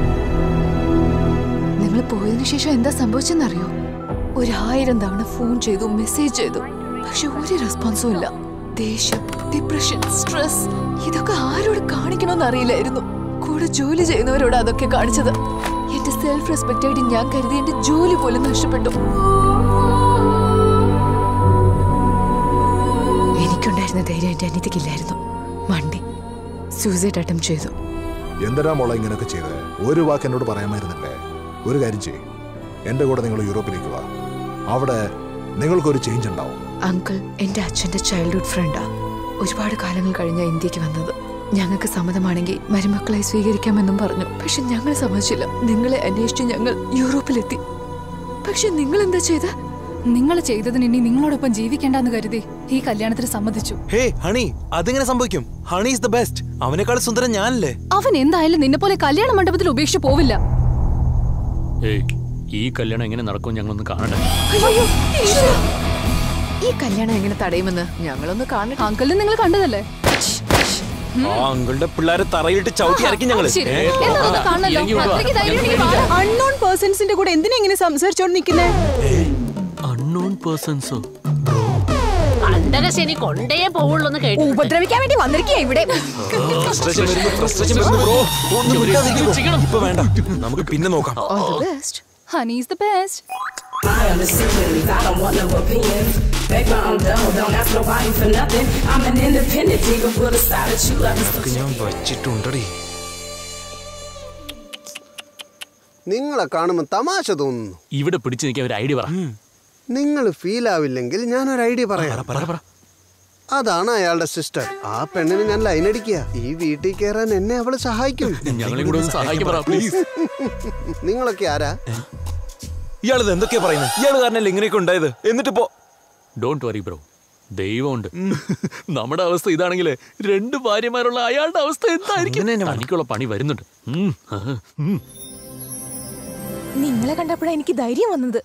G: നിങ്ങൾ പോയതിനു ശേഷം എന്താ സംഭവിച്ചെന്നറിയോ ഒരായിരം തവണ ഫോൺ ചെയ്തു മെസ്സേജ് ചെയ്തു പക്ഷെ ഒരു റെസ്പോൺസും ഇല്ല ദേഷ്യം ഡിപ്രഷൻ സ്ട്രെസ് ഇതൊക്കെ ആരോട് കാണിക്കണമെന്ന് അറിയില്ലായിരുന്നു കൂടെ ജോലി ചെയ്യുന്നവരോട് അതൊക്കെ കാണിച്ചത് എന്റെ സെൽഫ് റെസ്പെക്ട് ആയിട്ട് ഞാൻ കരുതി എന്റെ ജോലി പോലും നഷ്ടപ്പെട്ടു എനിക്കുണ്ടായിരുന്ന ധൈര്യം എന്റെ അനിയത്തിക്കില്ലായിരുന്നു മണ്ടി സൂസൈഡ് അറ്റം ചെയ്തു
K: എന്തിനാ മോളെ ഇങ്ങനെയൊക്കെ ചെയ്തത് ഒരു വാക്ക് എന്നോട് പറയാമായിരുന്നില്ലേ ഒരു കാര്യം ചെയ്യ് എന്റെ കൂടെ നിങ്ങൾ യൂറോപ്പിലേക്ക് വാ അവിടെ നിങ്ങൾക്കൊരു ചേഞ്ച് ഉണ്ടാവും
G: അങ്കിൾ എന്റെ അച്ഛന്റെ ചൈൽഡ്ഹുഡ് ഫ്രണ്ടാ ഒരുപാട് കാലങ്ങൾ കഴിഞ്ഞ ഇന്ത്യക്ക് വന്നത് ഞങ്ങൾക്ക് സമ്മതമാണെങ്കിൽ മരുമക്കളായി സ്വീകരിക്കാമെന്നും പറഞ്ഞു പക്ഷെ ഞങ്ങൾ സമ്മതിച്ചില്ല നിങ്ങളെ അന്വേഷിച്ച് ഞങ്ങൾ യൂറോപ്പിലെത്തി പക്ഷെ നിങ്ങൾ എന്താ ചെയ്ത
P: നിങ്ങൾ ചെയ്തതിന് ഇനി നിങ്ങളോടൊപ്പം ജീവിക്കേണ്ടെന്ന് കരുതി ഈ കല്യാണത്തിന് സമ്മതിച്ചു
S: ഹേ ഹണി അതെങ്ങനെ സംഭവിക്കും ഹണി ഇസ് ദ ബെസ്റ്റ് അവനേക്കാൾ സുന്ദരൻ ഞാനല്ലേ
P: അവൻ എന്തായാലും നിന്നെ പോലെ കല്യാണ മണ്ഡപത്തിൽ ഉപേക്ഷിച്ചു പോവില്ല
A: ഏയ് ഈ കല്യാണം എങ്ങനെ നടക്കും ഞങ്ങളൊന്ന് കാണട്ടെ
G: അയ്യോ, ഈശ്വരാ. ഈ കല്യാണം എങ്ങനെ തടയുമെന്ന് ഞങ്ങളൊന്ന് കാണട്ടെ
P: അങ്കിളിനെ നിങ്ങൾ കണ്ടതല്ലേ
S: ആ അങ്കിളുടെ പിള്ളേരെ തറയിലിട്ട് ചവിട്ടി ഇറക്കി ഞങ്ങള്
P: ശരി.
S: ഏ,
P: എന്താ ഒന്ന് കാണണല്ലോ.
S: ഇറങ്ങി വിടുവാ.
P: അത്രയ്ക്ക് ധൈര്യം ഉണ്ടെങ്കിൽ വാ.
L: അൺനോൺ പേഴ്സൺസിന്റെ കൂടെ എന്തിനാ ഇങ്ങനെ സംസാരിച്ചോണ്ട് നിൽക്കുന്നേ
A: അൺനോൺ പേഴ്സൺസോ
J: കണ്ടകശനി കൊണ്ടേ പോവുള്ളൂ എന്ന് കേട്ടു
H: ഉപദ്രവിക്കാൻ വേണ്ടി വന്നിരിക്കുക ഇവിടെ
S: frustration വരുന്നു, frustration വരുന്നു, bro. ഒന്ന് മിണ്ടാതിരിക്കൂ. ഇപ്പൊ വേണ്ട നമുക്ക് പിന്നെ നോക്കാം
P: honey is the best
R: I am the secret, I don't want no opinions. Baby, I'm done, don't ask nobody for nothing. I'm an independent diva with a side that you love.
S: ഇതൊക്കെ ഞാൻ വച്ചിട്ടുണ്ടടി
Q: നിങ്ങളെ കാണുമ്പോൾ തമാശ തോന്നുന്നു
A: ഇവിടെ പിടിച്ചു നിൽക്കാൻ ഒരു ഐഡിയ പറ
Q: നിങ്ങൾ ഫീൽ ആവില്ലെങ്കിൽ ഞാനൊരു ഐഡിയ പറയാം അതാണ് അയാളുടെ സിസ്റ്റർ ആ പെണ്ണിന് ഞാൻ ലൈൻ അടിക്കുക ഈ വീട്ടിൽ കയറാൻ എന്നെ അവള് സഹായിക്കും
A: ഞങ്ങളെ കൂടെ ഒന്ന് സഹായിക്കാൻ പറ പ്ലീസ്
Q: നിങ്ങളൊക്കെ ആരാ
S: ഇയാളിത് എന്തൊക്കെയാ പറയുന്നത് ഇയാള് കാരണല്ലേ ഇങ്ങനെയൊക്കെ ഉണ്ടായത് എന്നിട്ടിപ്പോ
A: ഡോണ്ട് വറി ബ്രോ ദൈവമുണ്ട് നമ്മുടെ അവസ്ഥ ഇതാണെങ്കിൽ രണ്ട് ഭാര്യമാരുള്ള അയാളുടെ അവസ്ഥ എന്തായിരിക്കും തനിക്കുള്ള പണി വരുന്നുണ്ട് ഉം, ആ, ഉം.
M: നിങ്ങളെ കണ്ടപ്പോഴാണ് എനിക്ക് ധൈര്യം വന്നത്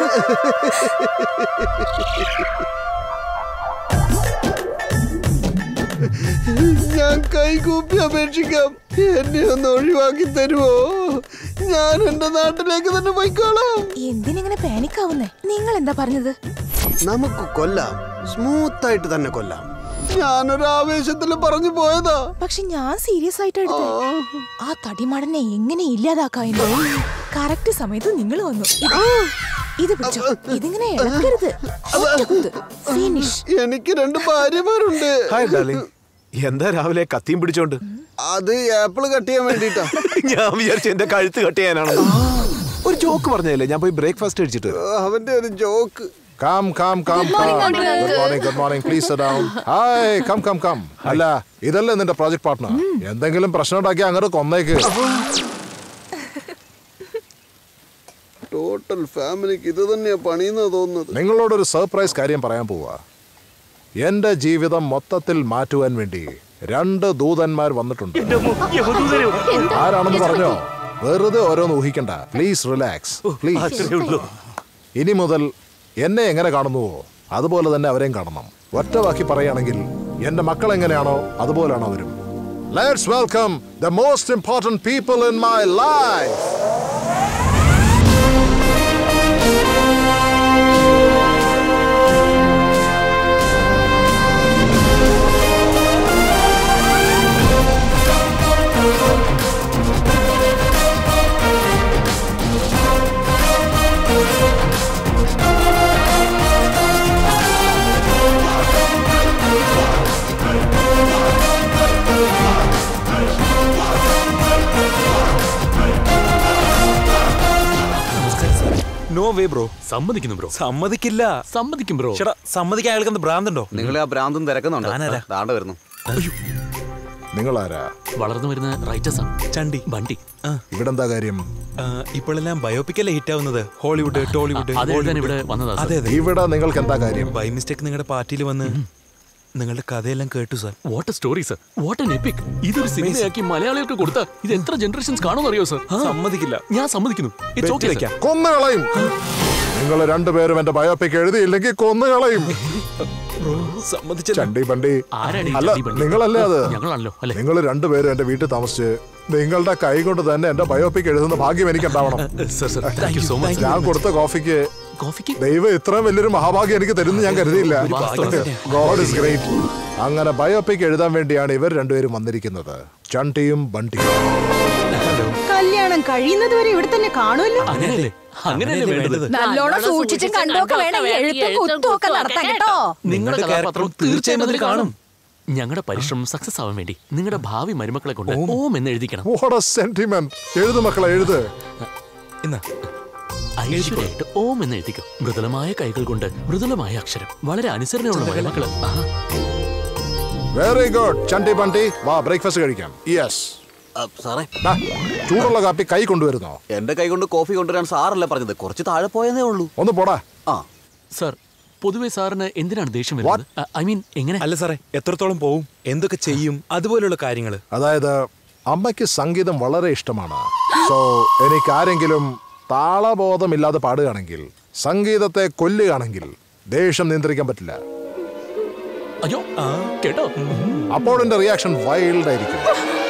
Q: ഞാൻ കൈകൂപ്പി അപേക്ഷിക്കാം എന്നെ ഒന്ന് ഒഴിവാക്കി തരുമോ ഞാൻ എന്റെ നാട്ടിലേക്ക് തന്നെ പോയിക്കോളാം
M: എന്തിനിങ്ങനെ പാനിക് ആവുന്നേ നിങ്ങൾ എന്താ പറഞ്ഞത്
Q: നമുക്ക് കൊല്ലാം സ്മൂത്ത് ആയിട്ട് തന്നെ കൊല്ലാം ഞാനൊരു ആവേശത്തിൽ പറഞ്ഞു പോയതാ
M: പക്ഷെ ഞാൻ സീരിയസ് ആയിട്ട് എടുത്തേ ആ തടിമാടനെ എങ്ങനെ ഇല്ലാതാക്കായിരുന്നു കറക്റ്റ് സമയത്ത് നിങ്ങൾ വന്നു ഇത്- ഇത് പിടിച്ചോ ഇതിങ്ങനെ ഇളക്കരുത് ഫിനിഷ്
Q: എനിക്ക് രണ്ട് ഭാര്യമാരുണ്ട്
D: ഹായ് ഡാർലിംഗ് എന്താ രാവിലെ കത്തിയും പിടിച്ചോണ്ട്
Q: അത് ആപ്പിള് കട്ട് ചെയ്യാൻ വേണ്ടിട്ടാ
D: ഞാൻ വിചാരിച്ചു എന്റെ കഴുത്ത് കട്ട് ചെയ്യാനാണ് ഒരു ജോക്ക് പറഞ്ഞതല്ലേ ഞാൻ പോയി ബ്രേക്ക്ഫാസ്റ്റ് കഴിച്ചിട്ട്
Q: അവന്റെ ഒരു joke
K: come come come
Q: Good morning,
K: come
Q: Uncle.
K: Good morning good morning please sit down hi come come come അല്ല ഇതല്ലേ നിന്റെ പ്രോജക്ട് പാർട്ട്ണർ എന്തെങ്കിലും പ്രശ്നം ഉണ്ടാക്കി അങ്ങോട്ട് കൊന്നേക്ക്
Q: ടോട്ടൽ ഫാമിലിക്ക് ഇത് തന്നെയാ പണിയെന്നാ തോന്നുന്നത്
K: നിങ്ങളോടൊരു സർപ്രൈസ് കാര്യം പറയാൻ പോവാ എന്റെ ജീവിതം മൊത്തത്തിൽ മാറ്റുവാൻ വേണ്ടി രണ്ട് ദൂതന്മാർ വന്നിട്ടുണ്ട് ആരാണെന്ന് പറഞ്ഞോ വെറുതെ ഓരോന്ന് ഊഹിക്കണ്ട പ്ലീസ് റിലാക്സ് പ്ലീസ് ഇനി മുതൽ എന്നെ എങ്ങനെ കാണുന്നുവോ അതുപോലെ തന്നെ അവരെയും കാണണം ഒറ്റ വാക്കി പറയുകയാണെങ്കിൽ എന്റെ മക്കൾ എങ്ങനെയാണോ അതുപോലെയാണ് അവരും let's welcome the most important people in my life
S: no way bro
A: സമ്മതിക്കുന്നു ബ്രോ
S: സമ്മതിക്കില്ല
A: സമ്മതിക്കും ബ്രോ
S: ചേട്ടാ സമ്മതിക്കാൻ അയാൾക്ക് എന്ത് ഭ്രാന്തുണ്ടോ
F: നിങ്ങൾ ആ ഭ്രാന്തും തിരക്കുന്നുണ്ട്
S: താനാരാ?
F: ദാണ്ട വരുന്നു
K: നിങ്ങളാരാ
A: വളർന്നു വരുന്ന റൈറ്റേഴ്സ് ആണ്
S: ചണ്ടി
A: ബണ്ടി
K: ഇവിടെ എന്താ കാര്യം
S: ഇപ്പോഴെല്ലാം ബയോപിക്കല്ലേ ഹിറ്റ് ആവുന്നത് ഹോളിവുഡ് ടോളിവുഡ്
A: അത് എഴുതാൻ ഇവിടെ വന്നതാ, സർ.
S: അതെ അതെ
K: ഇവിടെ നിങ്ങൾക്ക് എന്താ കാര്യം
S: ബൈ മിസ്റ്റേക്ക് നിങ്ങളുടെ പാർട്ടിയിൽ വന്ന് നിങ്ങളുടെ കഥയെല്ലാം കേട്ടു sir
A: what story sir what an epic ഇതൊരു സിനിമയാക്കി മലയാളികൾക്ക് കൊടുത്ത ഇത് എത്ര ജനറേഷൻസ് കാണുമെന്ന് അറിയോ സർ
S: സമ്മതിക്കില്ല
A: ഞാൻ സമ്മതിക്കുന്നു It's okay, sir.
K: കൊന്നുകളയും നിങ്ങൾ രണ്ടുപേരും എന്റെ ബയോപിക് എഴുതിയില്ലെങ്കിൽ കൊന്നുകളയും ചണ്ടി ബണ്ടി
A: ആരാണ് ഈ
K: അല്ല
A: ചണ്ടി ബണ്ടി?
K: നിങ്ങളല്ലേ അത്
A: ഞങ്ങളാണല്ലോ അല്ലേ
K: നിങ്ങൾ രണ്ടുപേരും എന്റെ വീട്ടിൽ താമസിച്ച് നിങ്ങളുടെ കൈ കൊണ്ട് തന്നെ എന്റെ ബയോപിക് എഴുതുന്ന ഭാഗ്യം എനിക്ക് ഉണ്ടാവണം
A: sir sir thank you so much
K: ഞാൻ കൊടുത്ത കോഫിക്ക്
A: കോഫിക്ക്
K: ദൈവം ഇത്രയും വലിയൊരു മഹാഭാഗ്യം എനിക്ക് തരുന്നു ഞാൻ കരുതിയില്ല
A: വാസ്തവം തന്നെ.
K: ഗോഡ് ഇസ് ഗ്രേറ്റ് അങ്ങനെ ബയോപിക് എഴുതാൻ വേണ്ടിയാണ് ഇവർ രണ്ടുപേരും വന്നിരിക്കുന്നത് ചണ്ടിയും ബണ്ടിയും
L: കല്യാണം കഴിയുന്നത് വരെ ഇവിടെ തന്നെ കാണുമല്ലോ
A: അങ്ങനെയല്ലേ അങ്ങനെയല്ലേ വേണ്ടത്
H: നല്ലോണം സൂക്ഷിച്ചും കണ്ടൊക്കെ വേണം ഈ എഴുത്തും കുത്തും ഒക്കെ നടത്താൻ കേട്ടോ
A: നിങ്ങളുടെ കഥാപാത്രം തീർച്ചയായും അതിൽ കാണും ഞങ്ങളുടെ പരിശ്രമം സക്സസ് ആവാൻ വേണ്ടി നിങ്ങളുടെ ഭാവി മരുമക്കളെ കൊണ്ട് ഓം എന്ന് എഴുതിക്കണം
K: What a sentiment. എഴുതു മക്കളെ എഴുത്
A: ഐശ്വര്യമായിട്ട് ഓം എന്ന് എഴുതിക്കും മൃദുലമായ കൈകൾ കൊണ്ട് മൃദുലമായ അക്ഷരം വളരെ അനുസരണയുള്ള മരുമക്കള് ആ,
K: വെരി ഗുഡ് ചണ്ടി ബണ്ടി വാ ബ്രേക്ക്ഫാസ്റ്റ് കഴിക്കാം യെസ്
F: സാറേ
K: ചൂടുള്ള കാപ്പി കൈ കൊണ്ടുവരുന്നോ
F: എന്റെ കൈ കൊണ്ട് കോഫി കൊണ്ടുവരാൻ സാറല്ലേ പറഞ്ഞത് കുറച്ച് താഴെ പോയതേ ഉള്ളൂ
K: ഒന്ന് പോടാ
F: ആ
A: സർ പൊതുവെ സാറിന് എന്തിനാണ് ദേഷ്യം വരുന്നത് ഐ മീൻ എങ്ങനെ
S: അല്ല സാറേ എത്രത്തോളം പോവും എന്തൊക്കെ ചെയ്യും അതുപോലുള്ള കാര്യങ്ങൾ
K: അതായത് അമ്മയ്ക്ക് സംഗീതം വളരെ ഇഷ്ടമാണ് സോ എനിക്ക് ആരെങ്കിലും താളബോധമില്ലാതെ പാടുകയാണെങ്കിൽ സംഗീതത്തെ കൊല്ലുകയാണെങ്കിൽ ദേഷ്യം നിയന്ത്രിക്കാൻ പറ്റില്ല
A: അയ്യോ കേട്ടോ
K: അപ്പോൾ എന്റെ റിയാക്ഷൻ വൈൽഡ് ആയിരിക്കും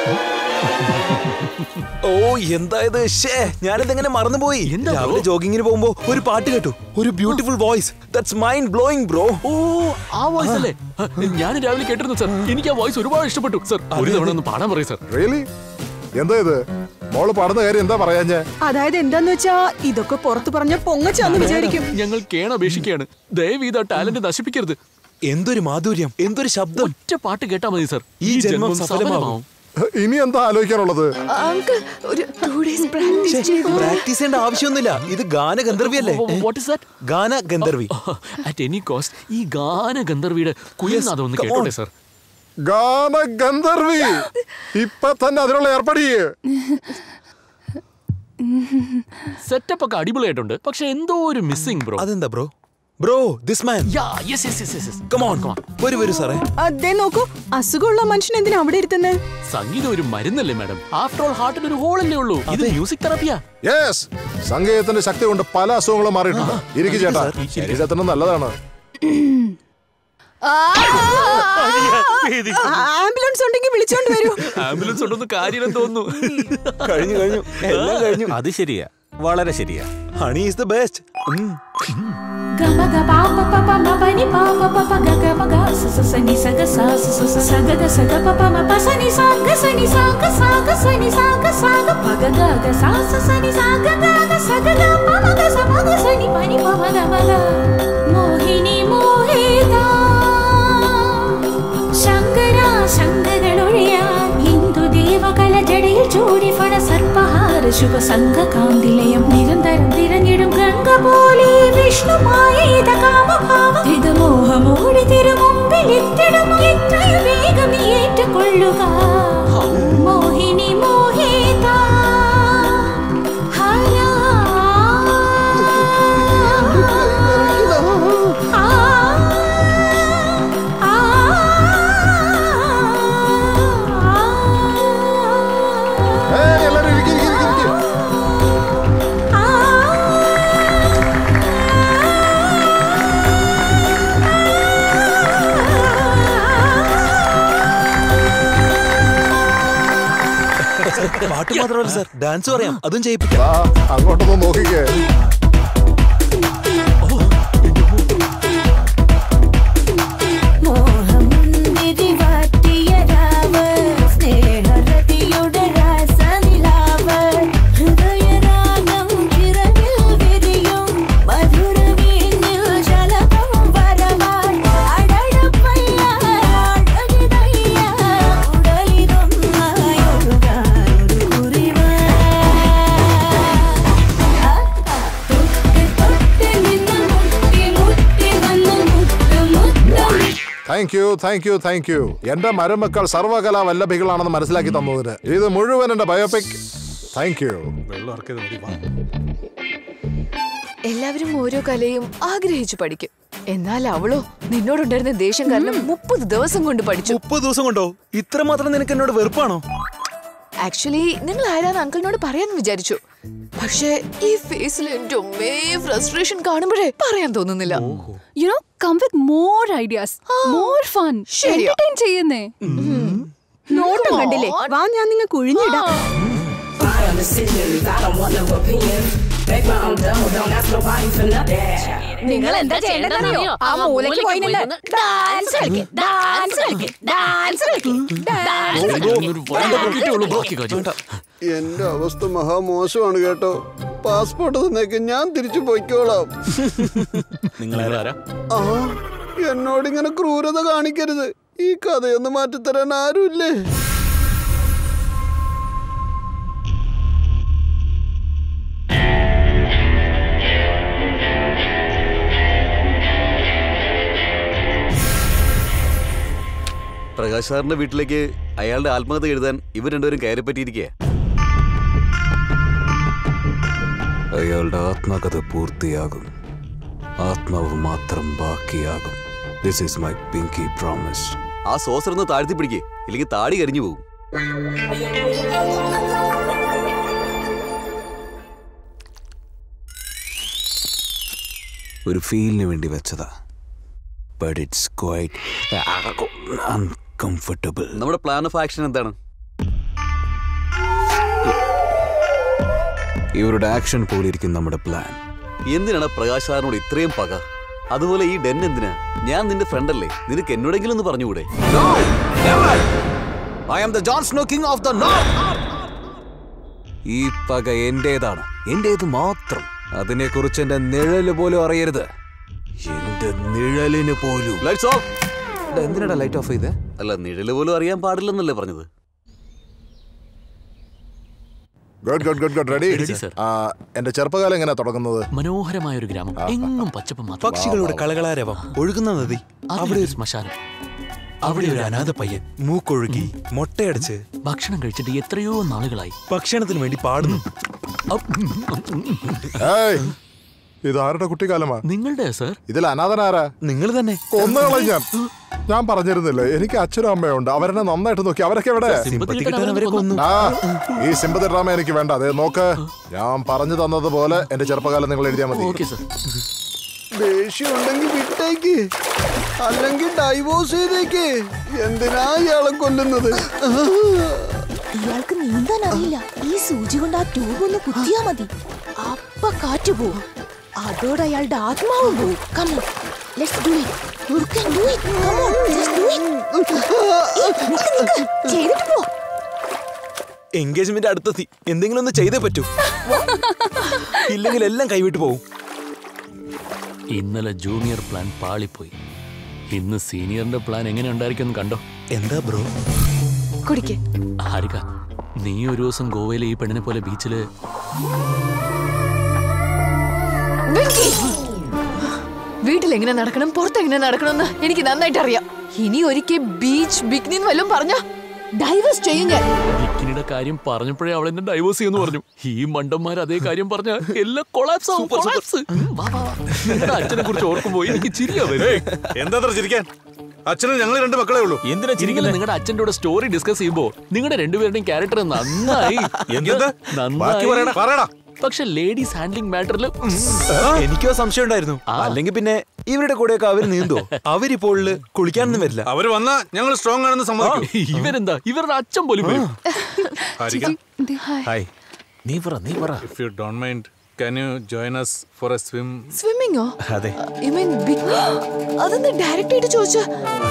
S: ഓ എന്തായത് ഷേ ഞാനിതെങ്ങനെ മറന്നുപോയി രാവിലെ ജോഗിങ്ങിന് പോകുമ്പോ ഒരു പാട്ട് കേട്ടു ഒരു beautiful voice that's mind blowing bro
A: ഓ ആ വോയിസ് അല്ലേ ഞാൻ രാവിലെ കേട്ടിരുന്നു സർ എനിക്ക് ആ വോയിസ് ഒരുപാട് ഇഷ്ടപ്പെട്ടു സർ ഒരു തവണ ഒന്ന് പാടാൻ പറയും സർ
K: റിയലി എന്താ ഇത് മോള് പാടുന്ന കാര്യം എന്താ പറയാഞ്ഞ
L: അതായത് എന്താന്ന് വെച്ചാ ഇതൊക്കെ പുറത്തു പറഞ്ഞ പൊങ്ങച്ചാന്ന് വിചാരിക്കും
A: ഞങ്ങൾ കേണപേക്ഷിക്കുകയാണ് ദയവ് ഇത് ആ ടാലന്റ് നശിപ്പിക്കരുത്
S: എന്തൊരു മാധുര്യം എന്തൊരു ശബ്ദം
A: ഒറ്റ പാട്ട് കേട്ടാ മതി സർ
S: ഈ ജന്മം സഫലമാവും
K: ഇനി എന്താ ആലോചിക്കാനുള്ളത്
G: അങ്കിൾ ഒരു ടു ഡേയ്സ് പ്രാക്ടീസ് ചെയ്തു
S: പ്രാക്ടീസ് ചെയ്യേണ്ട ആവശ്യമൊന്നുമില്ല ഇത് ഗാന ഗന്ധർവിയല്ലേ
A: വാട്ട് ഇസ് ദാറ്റ്
S: ഗാന ഗന്ധർവി
A: അറ്റ് എനി കോസ്റ്റ് ഈ ഗാന ഗന്ധർവിയുടെ കുയിൽനാഥം ഒന്ന് കേട്ടോട്ടെ സർ
K: ഗാന ഗന്ധർവി ഇപ്പൊ തന്നെ അതിനുള്ള ഏർപ്പടിയേ
A: സെറ്റപ്പ് ഒക്കെ അടിപൊളിയായിട്ടുണ്ട് പക്ഷെ എന്തോ ഒരു മിസ്സിംഗ് ബ്രോ
S: അതെന്താ bro bro this man
A: yes yes yes yes
S: come on come on വരൂ വരൂ സാറേ
L: അതേ നോക്കൂ അസുഖമുള്ള മനുഷ്യൻ എന്തിനാ അവിടെ ഇരുത്തുന്നത്
A: സംഗീതം ഒരു മരുന്നല്ലേ മാഡം ആഫ്റ്റർ ഓൾ ഹാർട്ടിന് ഒരു ഹോളല്ലേ ഉള്ളൂ ഇത് മ്യൂസിക് തെറാപ്പിയാ
K: യെസ് സംഗീതത്തിന്റെ ശക്തി കൊണ്ട് പല അസുഖങ്ങളും മാറിയിട്ടുണ്ട് ഇരിക്കു ചേട്ടാ ശരീരത്തിന് നല്ലതാണ്
L: ആംബുലൻസ് ഉണ്ടെങ്കിൽ വിളിച്ചോണ്ട് വരൂ
A: ആംബുലൻസ് ഉണ്ടെന്ന് കാര്യം തോന്നുന്നു
S: കഴിഞ്ഞു കഴിഞ്ഞു എല്ലാം കഴിഞ്ഞു
B: അത് ശരിയാ വളരെ ശരിയാ
S: ഹണി ഈസ് ദ ബെസ്റ്റ്
P: గమ గ పాప పప మ పని పాప పప గ గ మ గ స స స ని స గ స స స స స గ గ స గ ప ప మ ప స ని స గ స ని స గ స గ స ని స గ స గ ప గ గ గ స స స ని స గ గ గ స గ గ ప మ గ స మ గ స ని ప ని ప మ గ మ గ മോഹിനി മോഹിത ശങ്കര ശങ്കകളൊഴിയാൻ ഹിന്ദു ദേവകല ജടയിൽ ചൂടി ഫണ സർപ്പഹാര ശുഭ സംഘ കാന്തിലയം നിരന്തരം തിരഞ്ഞിടും ഗംഗ പോലെ വിഷ്ണുമായ ഇത കാമഭാവം ഇത് മോഹമോടി തിരുമുമ്പിൽ എത്തിടും എത്രയും വേഗം നീ ഏറ്റുകൊള്ളുക മോഹിനി മോഹിത ഹരാ
K: ഏയ്, എല്ലാവരും ഇരിക്ക്, ഇരിക്ക്, ഇരിക്ക്, ഇരിക്ക്.
S: പാട്ട് മാത്രമല്ല സാർ ഡാൻസ് പറയാം അതും ചെയ്യിപ്പിക്കാം
K: വാ, അങ്ങോട്ടൊന്ന് നോക്കിക്കേ thank you thank you thank you എന്റെ മരുമക്കൾ സർവകലാ വല്ലഭികളാണെന്ന് മനസ്സിലാക്കി തന്നതിന് ഇത് മുഴുവൻ എന്റെ ബയോപിക് താങ്ക് യു
G: എല്ലാവരും ഓരോ കലയും ആഗ്രഹിച്ചു പഠിക്കും എന്നാൽ അവളോ നിന്നോടുണ്ടായിരുന്ന ദേഷ്യം കാരണം മുപ്പത് ദിവസം കൊണ്ട് പഠിച്ചു
S: മുപ്പത് ദിവസം കൊണ്ടോ ഇത്ര മാത്രം നിനക്ക് എന്നോട് വെറുപ്പാണോ
G: ആക്ച്വലി നിങ്ങൾ ആരാന്ന് അങ്കിളിനോട് പറയാന്ന് വിചാരിച്ചു പക്ഷേ ഈ ഫേസിൽ എന്റെ ഉമ്മേ ഫ്രസ്ട്രേഷൻ കാണുമ്പോഴേ പറയാൻ തോന്നുന്നില്ല
P: you know come with more ideas more fun
G: ശരിയാ.
P: എന്റർടൈൻ ചെയ്യുന്നേ
L: നോട്ടം കണ്ടില്ലേ വാ ഞാൻ നിങ്ങൾക്ക് ഒഴിഞ്ഞിടാം
R: Bottom decisions, I don't want no opinions. Make my own dough, don't ask nobody for nothing.
H: നിങ്ങൾ എന്താ ചെയ്യേണ്ടതെന്നറിയോ ആ മൂലയ്ക്ക് പോയി നിന്ന് ഡാൻസ് കളിക്ക് ഡാൻസ് കളിക്ക് ഡാൻസ് കളിക്ക് ഡാൻസ്
Q: എന്റെ അവസ്ഥ മഹാമോശമാണ് കേട്ടോ പാസ്പോർട്ട് തന്നേക്ക് ഞാൻ തിരിച്ചു പൊയ്ക്കോളാം
S: നിങ്ങളാരാ
Q: ആ എന്നോടിങ്ങനെ ക്രൂരത കാണിക്കരുത് ഈ കഥയൊന്ന് മാറ്റിത്തരാൻ ആരുമില്ലേ
F: പ്രകാശ് സാറിന്റെ വീട്ടിലേക്ക് അയാളുടെ ആത്മകഥ എഴുതാൻ ഇവർ രണ്ടുപേരും കയറി പറ്റിയിരിക്കുക
B: അയാളുടെ ആത്മകഥ പൂർത്തിയാകും ആത്മാവ് മാത്രം ബാക്കിയാകും this is my pinky promise
F: ആ സോസർ ഒന്ന് താഴ്ത്തി പിടിക്കേ ഇല്ലെങ്കിൽ താടി കരിഞ്ഞു പോകും
B: ഒരു ഫീലിന് വേണ്ടി വെച്ചതാ ബട്ട് ഇറ്റ്സ് ക്വൈറ്റ് അൺകംഫർട്ടബിൾ
F: നമ്മുടെ പ്ലാൻ ഓഫ് ആക്ഷൻ എന്താണ്
B: ഇവരുടെ ആക്ഷൻ പോലെ ഇരിക്കും നമ്മുടെ പ്ലാൻ
F: എന്തിനാണ് പ്രകാശ് സാറിനോട് ഇത്രയും പക അതുപോലെ ഈ ഡെൻ എന്തിനാ ഞാൻ നിന്റെ ഫ്രണ്ട് അല്ലേ നിനക്ക് എന്നോടെങ്കിലും ഒന്ന് പറഞ്ഞുകൂടെ
B: I am the Jon Snow king of the ഈ പക എന്റേതാണ് എന്റേത് മാത്രം അതിനെക്കുറിച്ച് എന്റെ നിഴല് പോലും അറിയരുത് എന്റെ നിഴലിന് പോലും
F: ലൈറ്റ്സ് ഓഫ്
B: എന്തിനാടാ ലൈറ്റ് ഓഫ് ചെയ്തേ
F: അല്ല നിഴല് പോലും അറിയാൻ പാടില്ലെന്നല്ലേ പറഞ്ഞത്
K: good good good good ready
A: Ready, sir.
K: എന്റെ ചെറുപ്പകാലം എങ്ങനെയാ തുടങ്ങുന്നത്
A: മനോഹരമായ ഒരു ഗ്രാമം എങ്ങും പച്ചപ്പ് മാത്രം
S: പക്ഷികളുടെ കളകളാരവം ഒഴുകുന്ന നദി
A: അവിടെ ഒരു ശ്മശാനം
S: അവിടെ ഒരു അനാഥ പയ്യൻ മൂക്കൊഴുകി മുട്ടയടച്ച്
A: ഭക്ഷണം കഴിച്ചിട്ട് എത്രയോ നാളുകളായി
S: ഭക്ഷണത്തിന് വേണ്ടി പാടുന്നു
K: ഏയ്, ഇത് ആരുടെ കുട്ടിക്കാലമാ
A: നിങ്ങളുടെ സർ
K: ഇതിൽ അനാഥനാരാ
S: നിങ്ങൾ തന്നെ
K: കൊന്നുകളയും ഞാൻ ഞാൻ പറഞ്ഞിരുന്നില്ലേ എനിക്ക് അച്ഛനും അമ്മയുണ്ട് അവരെന്നെ നന്നായിട്ട് നോക്കി അവരൊക്കെ എവിടെ
S: സിമ്പതി കിട്ടാൻ അവരെ കൊന്നു
K: ആ ഈ സിമ്പതി ഡ്രാമ എനിക്ക് വേണ്ട അതെ നോക്ക് ഞാൻ പറഞ്ഞു തന്നതുപോലെ എന്റെ ചെറുപ്പകാലം നിങ്ങൾ എഴുതിയാൽ മതി
A: ഓക്കെ സർ
Q: ദേഷ്യം ഉണ്ടെങ്കിൽ വിട്ടേക്ക് അല്ലെങ്കിൽ ഡൈവോഴ്സ് ചെയ്തേക്ക് എന്തിനാ ഇയാളെ കൊല്ലുന്നത്
M: ഇയാൾക്ക് നീന്താൻ അറിയില്ല ഈ സൂചി കൊണ്ട് ആ ട്യൂബ് ഒന്ന് കുത്തിയാ മതി അപ്പ കാറ്റ് പോവും അതോടെ അയാളുടെ ആത്മാവും പോവും come on let's do it you can do it come on just do it ചെയ്തിട്ട് പോ
S: എൻഗേജ്മെന്റ് അടുത്തെത്തി എന്തെങ്കിലും ഒന്ന് ചെയ്തേ പറ്റൂ ഇല്ലെങ്കിൽ എല്ലാം കൈവിട്ട് പോകും
A: ഇന്നലെ ജൂനിയർ പ്ലാൻ പാളിപ്പോയി ഇന്ന് സീനിയറിന്റെ പ്ലാൻ എങ്ങനെ ഉണ്ടായിരിക്കും കണ്ടോ
S: എന്താ ബ്രോ
G: കുടിക്ക്
A: ഹാരിക നീ ഒരു ദിവസം ഗോവയിലെ ഈ പെണ്ണിനെ പോലെ ബീച്ചില്
G: വെങ്കി! വീട്ടിൽ എങ്ങനെ നടക്കണം പുറത്ത് എങ്ങനെ നടക്കണമെന്ന് എനിക്ക് നന്നായിട്ട് അറിയാം ഇനി ഒരിക്കൽ ബീച്ച് ബിക്നിൻ വല്ലതും പറഞ്ഞ ഡൈവേഴ്സ് ചെയ്യും ഞാൻ
A: ബിക്കിനിയുടെ കാര്യം പറഞ്ഞപ്പോഴേ അവൾ എന്നെ ഡൈവോഴ്സ് ചെയ്യുന്നു പറഞ്ഞു ഈ മണ്ടന്മാർ അതേ കാര്യം പറഞ്ഞ എല്ലാം കൊളാപ്സ് ആവും കൊളാപ്സ് അച്ഛനെ കുറിച്ച് ഓർക്കുമ്പോ എനിക്ക് ചിരിയാ
N: എന്താ ചിരിക്കാൻ അച്ഛനും ഞങ്ങൾ രണ്ട് മക്കളെ ഉള്ളൂ
S: എന്തിനാ
A: ചിരിക്കുന്നത് നിങ്ങളുടെ അച്ഛൻ്റെ കൂടെ സ്റ്റോറി ഡിസ്കസ് ചെയ്യുമ്പോ നിങ്ങളുടെ രണ്ടുപേരുടെയും ക്യാരക്ടർ നന്നായി
N: എന്തെന്ത്? ബാക്കി പറയടാ, പറയടാ.
A: പക്ഷെ ലേഡീസ് ഹാൻഡ്ലിംഗ് മാറ്ററിൽ
S: എനിക്കോ സംശയം ഉണ്ടായിരുന്നു അല്ലെങ്കിൽ പിന്നെ ഇവരുടെ കൂടെയൊക്കെ അവർ നീന്തോ അവരിപ്പോളില് കുളിക്കാനൊന്നും വരില്ല
N: അവര് വന്നാ ഞങ്ങൾ സ്ട്രോങ് ആണെന്ന് സമ്മതിക്കും
A: ഇവരെന്താ ഇവരുടെ അച്ഛൻ പോലും വരും
N: ഹാരിക
S: ഹായ് നീ പറ നീ പറ
N: if you don't mind can you join us for a swim
G: സ്വിമ്മിങ്ങോ
S: അതെ
G: യു മീൻ ബിഗ് അതെന്താ ഡയറക്റ്റ് ആയിട്ട് ചോദിച്ചാ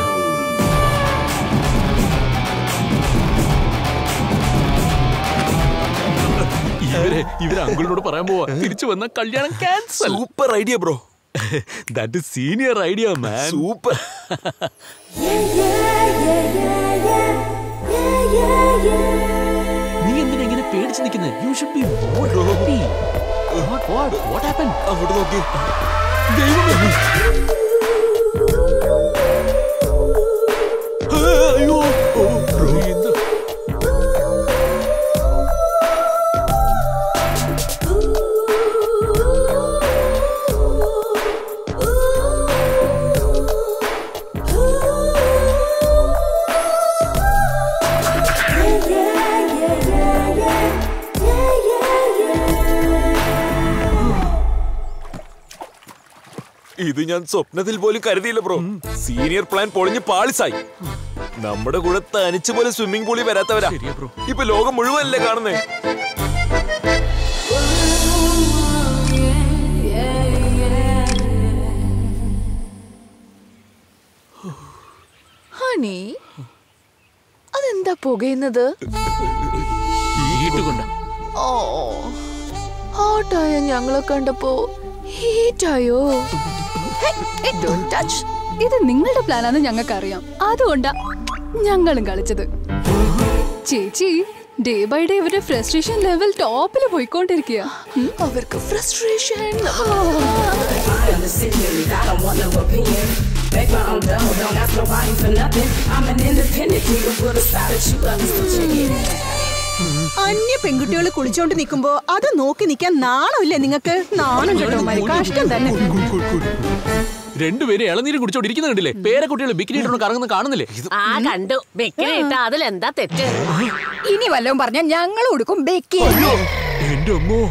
A: ഇവരെ ഇവരെ അങ്കിളിനോട് പറയാൻ പോവാ തിരിച്ചു വന്ന കല്യാണം cancel
S: super idea bro
A: that senior idea man
S: super
A: നീ എന്തിനാ ഇങ്ങനെ പേടിച്ച് നിൽക്കുന്നത് you should be more happy what what what happen
S: അങ്ങോട്ട് നോക്കി
A: ദൈവമേ അയ്യോ ഓ, എന്താ
S: ഇത് ഞാൻ സ്വപ്നത്തിൽ പോലും കരുതിയില്ല ബ്രോ സീനിയർ പ്ലാൻ പൊളിഞ്ഞ് പാളിസായി നമ്മുടെ കൂടെ തനിച്ച് പോലും സ്വിമ്മിംഗ് പൂളിൽ വരാത്തവരാ ഇപ്പൊ ലോകം മുഴുവനല്ലേ കാണുന്നേ
G: ഹണി അതെന്താ പുകയുന്നത്
A: ഹീറ്റ് കൊണ്ട
G: ഓ ഹോട്ടായ ഞങ്ങളെ കണ്ടപ്പോ ഹീറ്റായോ ടച്ച്
P: ഇത് നിങ്ങളുടെ പ്ലാനാന്ന് ഞങ്ങൾക്കറിയാം അതുകൊണ്ടാ ഞങ്ങളും കളിച്ചത് ചേച്ചി ഡേ ബൈ ഡേ ഇവരുടെ ഫ്രസ്ട്രേഷൻ ലെവൽ ടോപ്പിൽ പോയിക്കൊണ്ടിരിക്കുക
G: അവർക്ക് frustration
R: Make my own dough, don't ask nobody for nothing. I'm an independent nigga with a style that you love, so check it out.
L: അന്യ പെൺകുട്ടികൾ കുളിച്ചോണ്ട് നിൽക്കുമ്പോ അത് നോക്കി നിൽക്കാൻ നാണമില്ലേ നിങ്ങൾക്ക് നാണം കേട്ടോ മരി കഷ്ടം തന്നെ
A: രണ്ടുപേരും ഇളനീര് കുടിച്ചോണ്ടിരിക്കുന്ന കണ്ടില്ലേ പേരക്കുട്ടികൾ ബിക്കിനി ഇട്ടുകൊണ്ട് കറങ്ങുന്ന കാണുന്നില്ലേ
J: ആ കണ്ടു ബെക്കിനെ ഇട്ട അതിലെന്താ തെറ്റ്
H: ഇനി വല്ലതും പറഞ്ഞാൽ ഞങ്ങൾ കൊടുക്കും ബെക്കി
A: എന്റെ അമ്മോ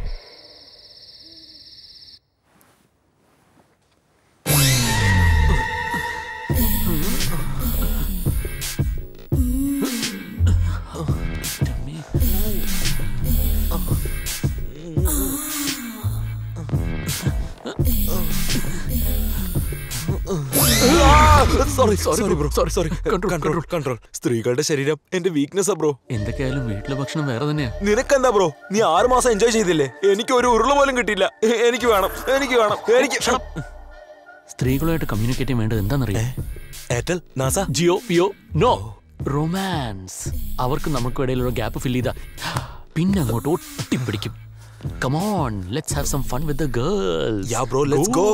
S: sorry sorry bro sorry sorry control control സ്ത്രീകളുടെ ശരീരം എന്റെ വീക്ക്നെസ് ബ്രോ
A: എന്തൊക്കെയായാലും വീട്ടിലെ ഭക്ഷണം വേറെ തന്നെയാ
S: നിനക്കെന്താ ബ്രോ നീ ആറ് മാസം എൻജോയ് ചെയ്തില്ലേ എനിക്ക് ഒരു ഉരുള പോലും കിട്ടിയില്ല എ- എനിക്ക് വേണം എനിക്ക് വേണം എനിക്ക്
A: സ്ത്രീകളുമായിട്ട് കമ്മ്യൂണിക്കേറ്റ് ചെയ്യാൻ വേണ്ടത് എന്താണെന്നറിയാം
S: എയർടെൽ നാസ
A: ജിയോ പിയോ നോ റൊമാൻസ് അവർക്ക് നമുക്കും ഇടയിലുള്ള ഗ്യാപ്പ് ഫിൽ ചെയ്താ പിന്നെ അങ്ങോട്ട് ഒട്ടിപ്പിടിക്കും come on let's have some fun with the girls
S: yeah bro let's go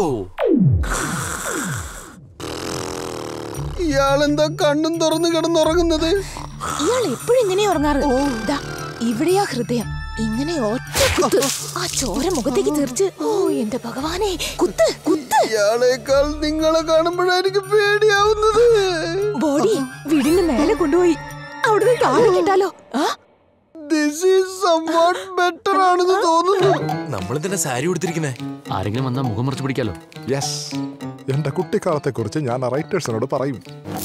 Q: ഇയാളെന്താ കണ്ണും തുറന്ന് കിടന്നുറങ്ങുന്നത്
M: ഇയാൾ എപ്പോഴും ഇങ്ങനെ ഉറങ്ങാറ് ദാ, ഇവിടെയാ ഹൃദയം ഇങ്ങനെ ഒറ്റ കുത്ത് ആ ചോര മുഖത്തേക്ക് തെറിച്ച് ഓ എന്റെ ഭഗവാനെ കുത്ത് കുത്ത്
Q: ഇയാളേക്കാൾ നിങ്ങളെ കാണുമ്പോഴാണ് എനിക്ക് പേടിയാവുന്നത്
M: ബോഡി വീടിന് മേലെ കൊണ്ടുപോയി അവിടുന്ന് കാറ് കിട്ടാലോ ആ
Q: ദിസ് ഈസ് സംവാട്ട് ബെറ്റർ ആണെന്ന് തോന്നുന്നു
S: നമ്മൾ തന്നെ സാരി ഉടുത്തിരിക്കുന്നേ
A: ആരെങ്കിലും വന്നാൽ മുഖം മറിച്ച് പിടിക്കാലോ
K: യെസ് എന്റെ കുട്ടിക്കാലത്തെ കുറിച്ച് ഞാൻ റൈറ്റേഴ്സിനോട് പറയും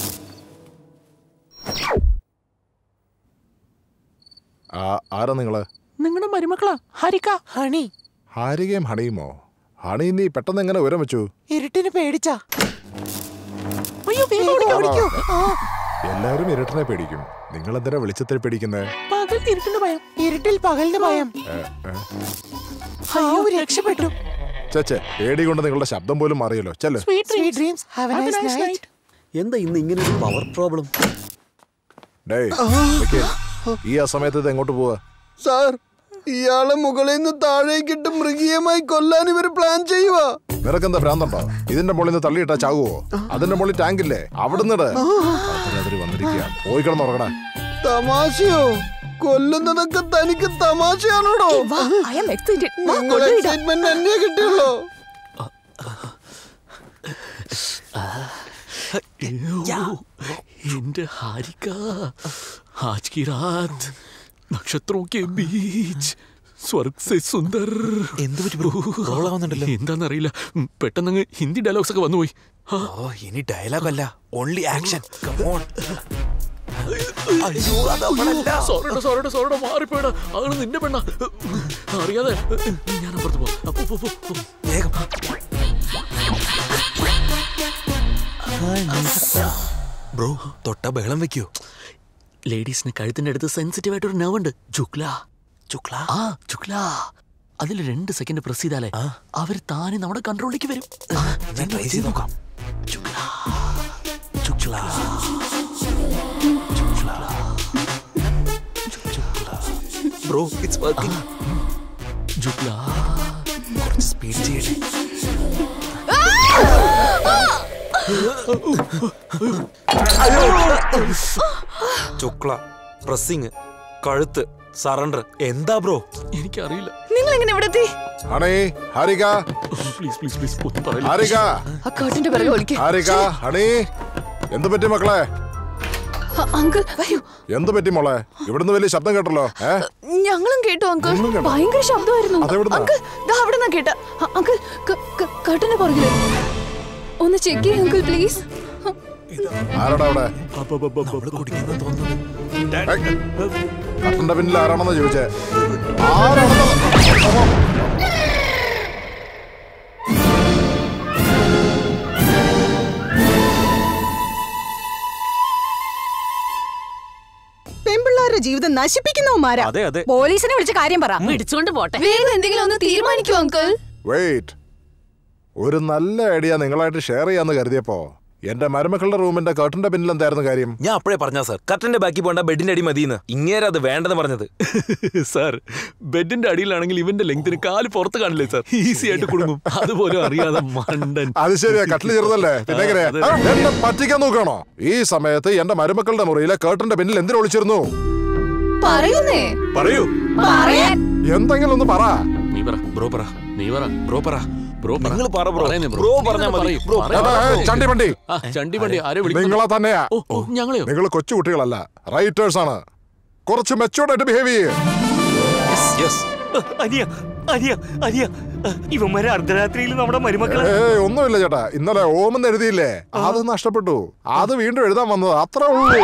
K: ആ, ആരാ നിങ്ങള്
M: നിങ്ങളുടെ മരുമക്കളാ ഹരിക്ക ഹണി
K: ഹാരികയും ഹണിയുമോ ഹണി നീ പെട്ടെന്ന് എങ്ങനെ ഉയരം വെച്ചു
M: ഇരുട്ടിന് പേടിച്ചാ അയ്യോ വേഗം ഓടിക്കോ, ഓടിക്കോ. ആ,
K: എല്ലാവരും ഇരുട്ടിനെ പേടിക്കും നിങ്ങൾ എന്തിനാ വെളിച്ചത്തിൽ പേടിക്കുന്നേ
M: പകൽ ഇരുട്ടിന് ഭയം ഇരുട്ടിൽ പകലിന് ഭയം
K: ഏ, ഏ.
M: അയ്യോ രക്ഷപ്പെട്ടു
K: ചേച്ചേ പേടി കൊണ്ട് നിങ്ങളുടെ ശബ്ദം പോലും മാറിയല്ലോ ചെല്ല്
M: sweet dreams have a nice night
F: എന്താ ഇന്ന് ഇങ്ങനെ ഒരു പവർ പ്രോബ്ലം
K: ഡേയ് നിക്ക്. ഈ ആ സമയത്ത് ഇത് എങ്ങോട്ട് പോവാ
Q: സാർ ഇയാളെ മുകളിൽ നിന്ന് താഴേക്കിട്ട് മൃഗീയമായി കൊല്ലാൻ ഇവര് പ്ലാൻ ചെയ്യുവാ
K: നിനക്കെന്താ ഭ്രാന്തുണ്ടോ ഇതിന്റെ മുകളിൽ നിന്ന് തള്ളിയിട്ടാ ചാകുവോ അതിന്റെ മുകളിൽ ടാങ്ക് ഇല്ലേ അവിടുന്ന് ഇട്. അർദ്ധരാത്രി വന്നിരിക്കുക പോയി കിടന്നുറങ്ങണേ
Q: തമാശയോ കൊല്ലുന്നതൊക്കെ തനിക്ക് തമാശയാണോടോ
M: ഐ ആം എക്സൈറ്റഡ്
Q: നിങ്ങൾ എക്സൈറ്റ്മെന്റ് എന്നെ കിട്ടിയുള്ളൂ
A: എന്റെ ഹാരിക ആജ് की रात നക്ഷത്രോं के बीच സ്വർഗ് സെ സുന്ദർ
S: എന്ത് പറ്റി ബ്രോ റോളാവുന്നുണ്ടല്ലോ
A: എന്താന്നറിയില്ല ഉം, പെട്ടെന്നങ്ങ് ഹിന്ദി ഡയലോഗ്സ് ഒക്കെ വന്നുപോയി
S: ഓ ഇനി ഡയലോഗ് അല്ല ഓൺലി ആക്ഷൻ കമോൺ
A: സോറിയുടെ സോറിയുടെ സോറിയുടെ മാറിപ്പോയടാ അതാണ് നിന്റെ പെണ്ണ അറിയാതെ ഞാൻ അപ്പുറത്ത് പോവാം അപ്പൊ, പോ, പോ, പോ.
B: വേഗം ബ്രോ തൊട്ട ബഹളം വെക്കോ
A: ലേഡീസിന് കഴുത്തിന്റെ അടുത്ത് സെൻസിറ്റീവ് ആയിട്ട് ഒരു നെർവ് ഉണ്ട് ജുക്ല
B: ചുക്ല
A: ആ ജുക്ല അതിൽ രണ്ട് സെക്കൻഡ് പ്രസ് ചെയ്താലേ അവർ താനെ നമ്മുടെ കൺട്രോളിലേക്ക് വരും ആ,
B: ഞാൻ ട്രൈ ചെയ്ത് നോക്കാം ചുക്ല ബ്രോ ഇറ്റ്സ് വർക്കിംഗ്
A: ജുക്ല
B: കുറച്ച് സ്പീഡ് ചെയ്യട്ടെ ചുക്ല പ്രസ്സിങ് കഴുത്ത് സറണ്ടർ എന്താ ബ്രോ
A: എനിക്കറിയില്ല
G: നിങ്ങൾ എങ്ങനെ ഇവിടെ എത്തി
K: honey Harika
A: please please please ഒന്നും പറയില്ല
K: ഹാരിക
G: ആ കേട്ടിന്റെ പിറകെ ഒലിക്ക്
K: ഹാരിക ഹണി എന്ത് പറ്റി മക്കളെ
G: അങ്കിൾ വരൂ
K: എന്ത് പറ്റി മോളെ ഇവിടുന്ന് വലിയ ശബ്ദം കേട്ടല്ലോ ഏ
G: ഞങ്ങളും കേട്ടു അങ്കിൾ
K: നിങ്ങളും കേട്ടോ?
G: ഭയങ്കര ശബ്ദമായിരുന്നു
K: അതെവിടുന്നാ?
G: അങ്കിൾ ദാ അവിടെ നിന്നാ കേട്ട അങ്കിൾ കേട്ടന്റെ പുറകില് ഒന്ന് ചെക്ക് ചെയ്യ അങ്കിൾ പ്ലീസ്
K: ആരാടാ അവിടെ കട്ടന്റെ പിന്നിൽ ആരാണെന്ന് ചോദിച്ചേ ആരാണെന്ന്
L: പെൺപിള്ളാരുടെ ജീവിതം നശിപ്പിക്കുന്നവന്മാരാ
B: അതെ അതെ
H: പോലീസിനെ വിളിച്ച കാര്യം പറ
J: പിടിച്ചോണ്ട് പോട്ടെ
G: വേഗം എന്തെങ്കിലും ഒന്ന് തീരുമാനിക്കൂ അങ്കിൾ
K: വെയിറ്റ് ഒരു നല്ല ഐഡിയ നിങ്ങളായിട്ട് ഷെയർ ചെയ്യാന്ന് കരുതിയപ്പോ എന്റെ മരുമക്കളുടെ റൂമിന്റെ കർട്ടന്റെ പിന്നിൽ എന്തായിരുന്നു കാര്യം
B: ഞാൻ അപ്പോഴേ പറഞ്ഞ സാർ കട്ടന്റെ ബാക്കി പോണ്ട ബെഡിന്റെ അടി മതിയെന്ന് ഇങ്ങേരെ അത് വേണ്ടെന്ന് പറഞ്ഞത്
A: സാർ ബെഡിന്റെ അടിയിലാണെങ്കിൽ ഇവന്റെ ലെങ്തിന് കാല് പുറത്ത് കാണില്ലേ സാർ ഈസി ആയിട്ട് കുടുങ്ങും അതുപോലും അറിയാതെ മണ്ടൻ
K: അത് ശരിയാ കട്ടിൽ ചെറുതല്ലേ പിന്നെ എങ്ങനെ
A: അതെ.
K: ആ, എന്നെ പറ്റിക്കാൻ നോക്കണോ ഈ സമയത്ത് എന്റെ മരുമക്കളുടെ മുറിയിലെ കേട്ടന്റെ പിന്നിൽ എന്തിനു ഒളിച്ചിരുന്നു
G: പറയുന്നേ
K: പറയൂ
H: പറയാൻ
K: എന്തെങ്കിലും ഒന്ന് പറ
A: നീ പറ
B: ബ്രോ പറ
A: നീ പറ
B: ബ്രോ പറ
A: ബ്രോ പറ.
B: നിങ്ങൾ പറ ബ്രോ
A: പറയുന്നേ ബ്രോ.
B: ബ്രോ
A: നിങ്ങൾ
B: പറഞ്ഞാ മതി
A: പറയൂ.
B: ബ്രോ
A: പറയൂ.
K: ഏ, ഏ, ചണ്ടി വണ്ടി
A: ആ, ചണ്ടി വണ്ടി ആരെ വിളിക്കുന്നു
K: നിങ്ങളെ തന്നെയാ
A: ഓ ഓ ഞങ്ങളെയോ
K: നിങ്ങൾ കൊച്ചു കുട്ടികളല്ല റൈറ്റേഴ്സ് ആണ് കുറച്ച് മെച്ചോർഡ് ആയിട്ട് ബിഹേവ് ചെയ്യേ
E: യെസ് അനിയ അനിയ അനിയ ഇവന്മാരെ അർദ്ധരാത്രിയിൽ നമ്മുടെ മരുമക്കളെ
K: ഏയ് ഒന്നുമില്ല ചേട്ടാ ഇന്നലെ ഓമെന്ന് എഴുതിയില്ലേ അത് നഷ്ടപ്പെട്ടു അത് വീണ്ടും എഴുതാൻ വന്നത് അത്രേ ഉള്ളൂ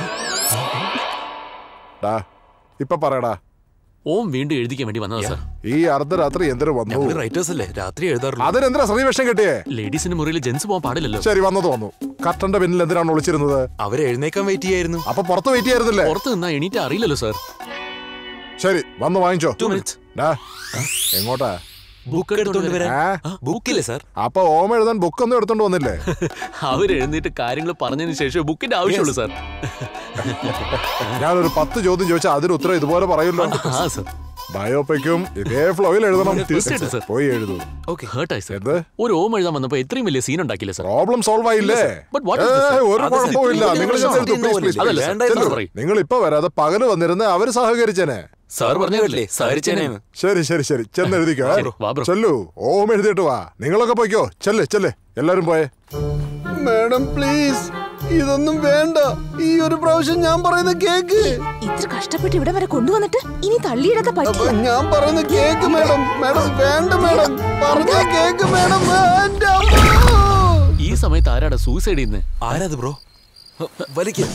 K: ഡാ ഇപ്പൊ പറയടാ
A: ഓം വീണ്ടും എഴുതിക്കാൻ വേണ്ടി വന്നതാ സാർ
K: ഈ അർദ്ധരാത്രി എന്തിനു വന്നു
B: ഞങ്ങള് റൈറ്റേഴ്സ് അല്ലേ രാത്രി എഴുതാറുള്ളൂ
K: അതിനെന്തിനാ ശ്രീവേഷം കിട്ടിയേ
A: ലേഡീസിന്റെ മുറിയിൽ ജെൻസ് പോകാൻ പാടില്ലല്ലോ
K: ശരി വന്നത് വന്നു കട്ടന്റെ പിന്നിൽ എന്തിനാണ് ഒളിച്ചിരുന്നത്
B: അവരെ എഴുന്നേക്കാൻ വെയിറ്റ് ചെയ്യായിരുന്നു
K: അപ്പൊ പുറത്ത് വെയിറ്റ് ചെയ്യായിരുന്നില്ലേ
A: പുറത്ത് നിന്നാ എണീറ്റ് അറിയില്ലല്ലോ സാർ
K: ശരി വന്ന് വാങ്ങിച്ചോ
B: ടു മിനിറ്റ്സ്
K: ഡാ എങ്ങോട്ടാ
B: ബുക്ക് എടുത്തോണ്ട് വരാൻ
K: ആ?
B: ബുക്കില്ലേ സാർ
K: അപ്പൊ ഓമ എഴുതാൻ ബുക്കൊന്നും എടുത്തോണ്ട് വന്നില്ലേ
A: അവർ എഴുന്നേറ്റ് കാര്യങ്ങൾ പറഞ്ഞതിന് ശേഷം ബുക്കിന്റെ ആവശ്യമുള്ളൂ സാർ
K: ഞാനൊരു പത്ത് ചോദ്യം ചോദിച്ചാൽ അതിന് ഉത്തരം ഇതുപോലെ പറയല്ലോ
A: ആ സാർ
K: ബയോപിക്കും ഇതേ ഫ്ലോയിൽ എഴുതണം
A: തീർച്ചയായിട്ടും സർ.
K: പോയി എഴുതൂ
A: ഓക്കെ ഹേർട്ടായി സാർ
K: എന്ത്
A: ഒരു ഓം എഴുതാൻ വന്നപ്പോ ഇത്രയും വലിയ സീൻ ഉണ്ടാക്കില്ല സാർ
K: പ്രോബ്ലം സോൾവ് ആയില്ലേ
A: But what is this, sir?
K: ഏയ്, ഒരു
A: അത് sir,
K: കുഴപ്പമില്ല
A: ഇത്രയും
K: നിങ്ങൾ
A: വലിയ
K: ചെന്ന് എഴുതൂ,
A: സത്യം
K: please, please,
A: അതല്ല,
K: please.
A: sir.
K: ചെല്ലു.
A: പറയൂ.
K: നിങ്ങൾ ഇപ്പൊ വരാതെ പകല് വന്നിരുന്ന് അവര് സഹകരിച്ചേനെ
A: സാർ പറഞ്ഞതല്ലേ സഹരിച്ചേനെന്ന്
K: ശരി ശരി ശരി ചെന്ന് എഴുതിക്കോ
A: ശരി, വാ ബ്രോ.
K: ചെല്ലു ഓം എഴുതിയിട്ട് വാ നിങ്ങളൊക്കെ പോയിക്കോ ചെല്ല് ചെല്ല് എല്ലാരും പോയേ
Q: മാഡം പ്ലീസ് ഇതൊന്നും വേണ്ട ഈ ഒരു പ്രാവശ്യം ഞാൻ പറയുന്ന കേക്ക്
M: ഇത്ര കഷ്ടപ്പെട്ട് ഇവിടെ വരെ കൊണ്ടുവന്നിട്ട് ഇനി തള്ളിയിടാത്ത
Q: അപ്പൊ
M: പറ്റില്ല
Q: ഞാൻ പറയുന്ന കേക്ക് മാഡം മാഡം വേണ്ട മാഡം പറഞ്ഞ കേക്ക് മാഡം എന്റെ അമ്മ
A: ഈ സമയത്ത് ആരാടാ സൂസൈഡ് ചെയ്യുന്നത്
B: ആരാത് ബ്രോ വലിക്ക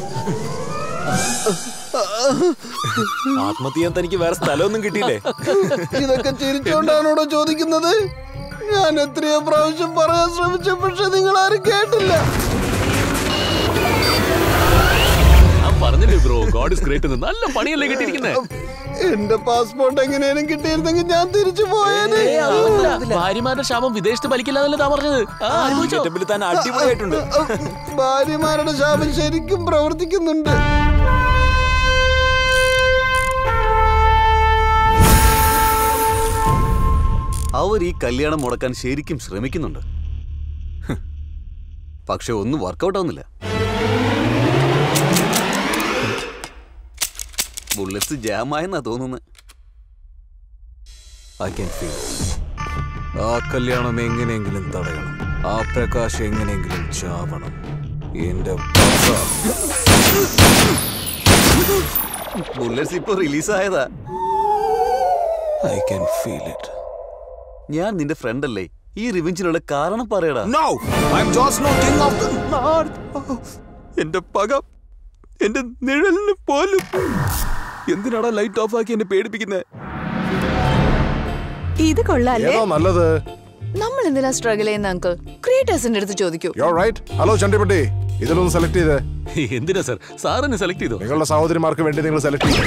B: ആത്മഹത്യ ചെയ്യാൻ തനിക്ക് വേറെ സ്ഥലമൊന്നും കിട്ടിയില്ലേ
Q: ഇതൊക്കെ ചിരിച്ചോണ്ടാണോടോ ചോദിക്കുന്നത് ഞാൻ എത്രയോ പ്രാവശ്യം പറയാൻ ശ്രമിച്ചു പക്ഷെ നിങ്ങൾ ആരും കേട്ടില്ല
A: ഞാൻ പറഞ്ഞില്ലേ ബ്രോ ഗോഡ് ഇസ് ഗ്രേറ്റ് നല്ല പണിയല്ലേ കിട്ടിയിരിക്കുന്നത്
Q: എന്റെ പാസ്പോർട്ട് എങ്ങനെയും കിട്ടിയിരുന്നെങ്കിൽ ഞാൻ തിരിച്ചു പോയേനെ
A: ഭാര്യമാരുടെ ശാപം വിദേശത്ത് വലിക്കില്ലാന്നല്ലേ താ പറഞ്ഞത് ആ, അനുഭവിച്ചോ?
B: ഗെറ്റപ്പിൽ താൻ അടിപൊളിയായിട്ടുണ്ട്
Q: ഭാര്യമാരുടെ ശാപം ശരിക്കും പ്രവർത്തിക്കുന്നുണ്ട്
F: അവർ ഈ കല്യാണം മുടക്കാൻ ശരിക്കും ശ്രമിക്കുന്നുണ്ട് ഹ്. പക്ഷെ ഒന്നും വർക്കൗട്ട് ആവുന്നില്ല ബുള്ളറ്റ്സ് ജാമായെന്നാ തോന്നുന്നത്
B: ഐ ക്യാൻ ഫീൽ
F: ആ കല്യാണം എങ്ങനെയെങ്കിലും തടയണം ആ പ്രകാശ് എങ്ങനെയെങ്കിലും ചാവണം എന്റെ ബുള്ളറ്റ്സ് ഇപ്പൊ റിലീസായതാ ഐ ക്യാൻ ഫീൽ ഇറ്റ് ഞാൻ നിന്റെ ഫ്രണ്ട് അല്ലേ ഈ റിവെഞ്ചിനുള്ള കാരണം പറയടാ
B: no I am Jon Snow king of the north എന്റെ പക എന്റെ നിഴലിന് പോലും എന്തിനാടാ ലൈറ്റ് ഓഫ് ആക്കി എന്നെ പേടിപ്പിക്കുന്നത്
L: ഇത് കൊള്ളാല്ലേ
K: ഏതാ നല്ലത്
G: നമ്മൾ എന്തിനാ സ്ട്രഗിൾ ചെയ്യുന്ന അങ്കിൾ ക്രിയേറ്റേഴ്സിന്റെ അടുത്ത് ചോദിക്കൂ
K: യോ റൈറ്റ് ഹലോ ചണ്ടിപ്പട്ടി ഇതിലൊന്ന് സെലക്ട് ചെയ്തേ
A: എന്തിനാ സർ സാറിനെ സെലക്ട് ചെയ്തോ
K: നിങ്ങളുടെ സഹോദരിമാർക്ക് വേണ്ടി നിങ്ങൾ സെലക്ട് ചെയ്തു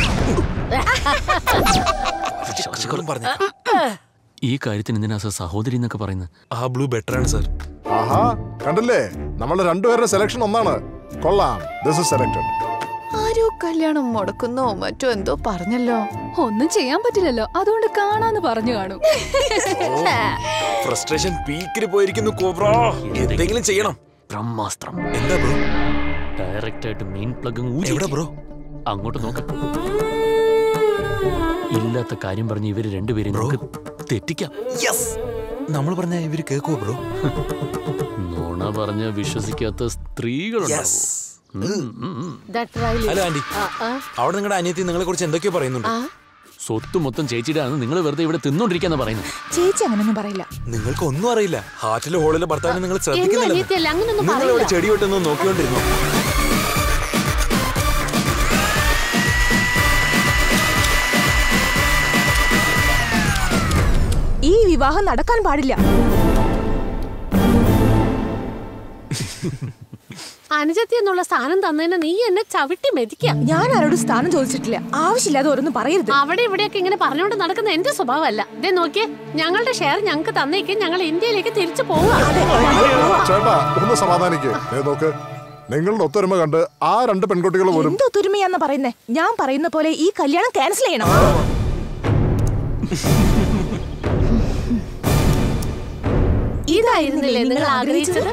A: ഈ കാര്യത്തിന് എന്തിനാ സർ സഹോദരി എന്നൊക്കെ പറയുന്നത്
C: ആ ബ്ലൂ ബെറ്റർ ആണ് സർ
K: ആഹാ കണ്ടില്ലേ നമ്മളുടെ രണ്ടുപേരുടെ സെലക്ഷൻ ഒന്നാണ് കൊള്ളാം ദിസ് ഇസ് സെലക്ടഡ്
G: ആരോ കല്യാണം മുടക്കുന്നോ മറ്റോ എന്തോ പറഞ്ഞല്ലോ
P: ഒന്നും ചെയ്യാൻ പറ്റില്ലല്ലോ അതുകൊണ്ട് കാണാന്ന് പറഞ്ഞു കാണും
C: ഫ്രസ്ട്രേഷൻ പീക്കിൽ പോയിരിക്കുന്നു കോബ്ര എന്തെങ്കിലും ചെയ്യണം
A: ബ്രഹ്മാസ്ത്രം
C: എന്താ ബ്രോ
A: ഡയറക്റ്റ് ആയിട്ട് മെയിൻ പ്ലഗ്
C: എവിടെ ബ്രോ
A: അങ്ങോട്ട് നോക്ക ഇല്ലാത്ത കാര്യം പറഞ്ഞ് ഇവര് രണ്ടുപേരും നമുക്ക് തെറ്റിക്കാം
C: നമ്മൾ പറഞ്ഞ ഇവര് കേക്കോ ബ്രോ
A: നുണ പറഞ്ഞ വിശ്വസിക്കാത്ത സ്ത്രീകളുണ്ടാവും ഉം, ഉം, ഉം.
C: ഹലോ ആന്റി അവിടെ നിങ്ങളുടെ അനിയത്തി നിങ്ങളെ കുറിച്ച് എന്തൊക്കെയോ പറയുന്നുണ്ട്
A: സ്വത്ത് മൊത്തം ചേച്ചിയുടെ ആണ് നിങ്ങൾ വെറുതെ ഇവിടെ തിന്നോണ്ടിരിക്കാന്ന് പറയുന്നത്
M: ചേച്ചി അങ്ങനൊന്നും പറയില്ല
C: നിങ്ങൾക്ക് ഒന്നും അറിയില്ല ഹാർട്ടിലെ ഹോളിലെ ഭർത്താവിനെ നിങ്ങൾ
J: എന്റെ
C: ശ്രദ്ധിക്കുന്നില്ല
J: അനിയത്തിയല്ല അങ്ങനൊന്നും
C: നിങ്ങൾ ഇവിടെ
J: പറയില്ല
C: ചെടി വെട്ടുന്നു നോക്കിക്കൊണ്ടിരുന്നു
M: ഈ വിവാഹം നടക്കാൻ പാടില്ല
J: അനുജത്തി എന്നുള്ള സ്ഥാനം തന്നതിന് നീ എന്നെ ചവിട്ടി മെതിക്കാം
M: ഞാൻ ആരോട് സ്ഥാനം ചോദിച്ചിട്ടില്ല ആവശ്യമില്ലാതെ ഓരോന്നും പറയരുത്
J: അവിടെ ഇവിടെയൊക്കെ ഇങ്ങനെ പറഞ്ഞുകൊണ്ട് നടക്കുന്ന എന്റെ സ്വഭാവമല്ല ഇതേ നോക്കിയേ ഞങ്ങളുടെ ഷെയർ ഞങ്ങൾക്ക് തന്നേക്ക് ഞങ്ങൾ ഇന്ത്യയിലേക്ക് തിരിച്ചു പോവാ
K: ചേട്ടാ ഒന്ന് സമാധാനിക്ക് ദേ നോക്ക് നിങ്ങളുടെ ഒത്തൊരുമ കണ്ട് ആ രണ്ട് പെൺകുട്ടികൾ പോലും
M: എന്ത് ഒത്തൊരുമയാന്ന് പറയുന്നേ ഞാൻ പറയുന്ന പോലെ ഈ കല്യാണം ക്യാൻസൽ ചെയ്യണം
J: ഇതായിരുന്നില്ലേ നിങ്ങൾ ആഗ്രഹിച്ചത്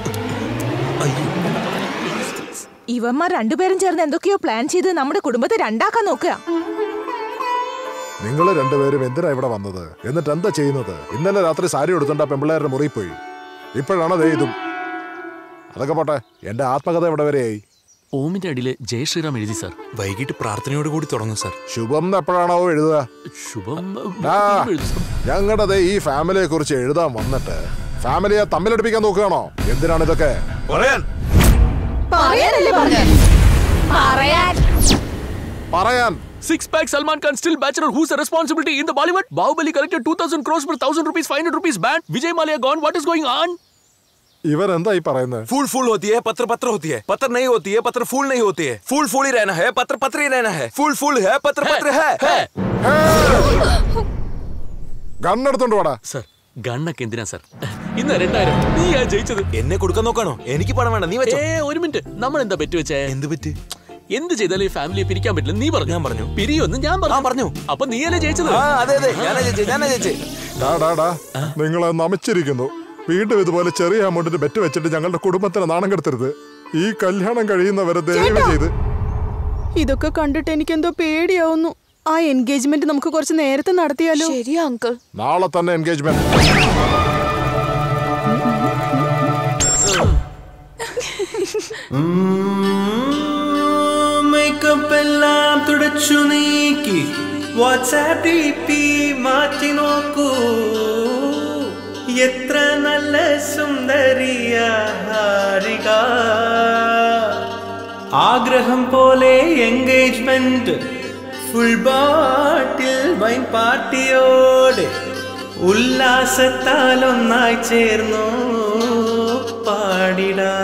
M: ഇവന്മാർ രണ്ടുപേരും ചേർന്ന് എന്തൊക്കെയോ പ്ലാൻ ചെയ്ത് നമ്മുടെ കുടുംബത്തെ രണ്ടാക്കാൻ നോക്കുക
K: നിങ്ങൾ രണ്ടുപേരും എന്തിനാ ഇവിടെ വന്നത് എന്നിട്ട് എന്താ ചെയ്യുന്നത് ഇന്നലെ രാത്രി സാരി എടുത്തോണ്ട് ആ പെമ്പിള്ളേരുടെ മുറിയിൽ പോയി ഇപ്പോഴാണ് ദേ ഇതും അതൊക്കെ പോട്ടെ എന്റെ ആത്മകഥ എവിടെ വരെയായി
A: ഓമിന്റെ അടിയില് ജയ് ശ്രീറാം എഴുതി സാർ
C: വൈകിട്ട് പ്രാർത്ഥനയോട് കൂടി തുടങ്ങും സാർ
K: ശുഭം എന്ന് എപ്പോഴാണോ എഴുതുക
A: ശുഭം
K: ഞങ്ങളുടെ ദേ ഈ ഫാമിലിയെ കുറിച്ച് എഴുതാൻ വന്നിട്ട് ഫാമിലിയെ തമ്മിലടിപ്പിക്കാൻ നോക്കുകയാണോ എന്തിനാണ് ഇതൊക്കെ
N: പറയാൻ
M: പറയാനല്ലേ പറഞ്ഞേ
J: പറയാൻ
K: പറയാൻ
A: Six pack Salman Khan still bachelor. Who's the responsibility in the Bollywood? Bahubali collected 2000 crores for 1000 rupees, 500 rupees ban. Vijay Malia gone. What is going on?
K: ഇവരെന്താ ഈ പറയുന്നത്
C: फूल फूल होती है पत्र पत्र होती है पत्र नहीं होती है पत्र फूल नहीं होती है फूल फूल ही रहना है पत्र पत्र ही रहना है फूल फूल है पत्र पत्र है, है।
K: ഗണ്ണെടുത്തോണ്ട് വാടാ
A: സർ ഗണ്ണൊക്കെ എന്തിനാ സർ ഇന്ന് രണ്ടായിരം നീയാ ജയിച്ചത്
C: എന്നെ കൊടുക്കാൻ നോക്കാണോ എനിക്ക് പണം വേണ്ട നീ വെച്ചോ
A: ഏ ഒരു മിനിറ്റ് നമ്മൾ എന്താ പെറ്റ് വെച്ചേ
C: എന്ത് പറ്റി
A: എന്ത് ചെയ്താലും ഈ ഫാമിലിയെ പിരിക്കാൻ പറ്റില്ല നീ പറഞ്ഞു
C: ഞാൻ പറഞ്ഞു
A: പിരിയൊന്ന് ഞാൻ പറഞ്ഞു
C: പറഞ്ഞു
A: അപ്പൊ നീയല്ലേ ജയിച്ചത്
C: ആ അതെ അതെ ഞാനാ ചേച്ചി ഞാനാ ചേച്ചി
K: ഡാ ഡാ ഡാ നിങ്ങളെ നമിച്ചിരിക്കുന്നു വീണ്ടും ഇതുപോലെ ചെറിയ അമൗണ്ടിന് ബെറ്റ് വെച്ചിട്ട് ഞങ്ങളുടെ കുടുംബത്തിന് നാണം കെടുത്തരുത് ഈ കല്യാണം കഴിയുന്നവരെ ദയവ് ചെയ്ത്
L: ഇതൊക്കെ കണ്ടിട്ട് എനിക്കെന്തോ പേടിയാവുന്നു ആ എൻഗേജ്മെന്റ് നമുക്ക് കുറച്ച് നേരത്തെ നടത്തിയാലോ
G: ശരിയാ അങ്കിൾ
K: നാളെ തന്നെ എൻഗേജ്മെന്റ്
O: മേക്കപ്പ് എല്ലാം തുടച്ചു നീക്കി വാട്സാപ്പ് ഡി പി മാറ്റി നോക്കൂ എത്ര നല്ല സുന്ദരിയ ഹാരിക ആഗ്രഹം പോലെ എൻഗേജ്മെന്റ് ഫുൾ ബാട്ടിൽ വൈൻ പാർട്ടിയോടെ ഉല്ലാസത്താൽ ഒന്നായി ചേർന്നു പാടിടാ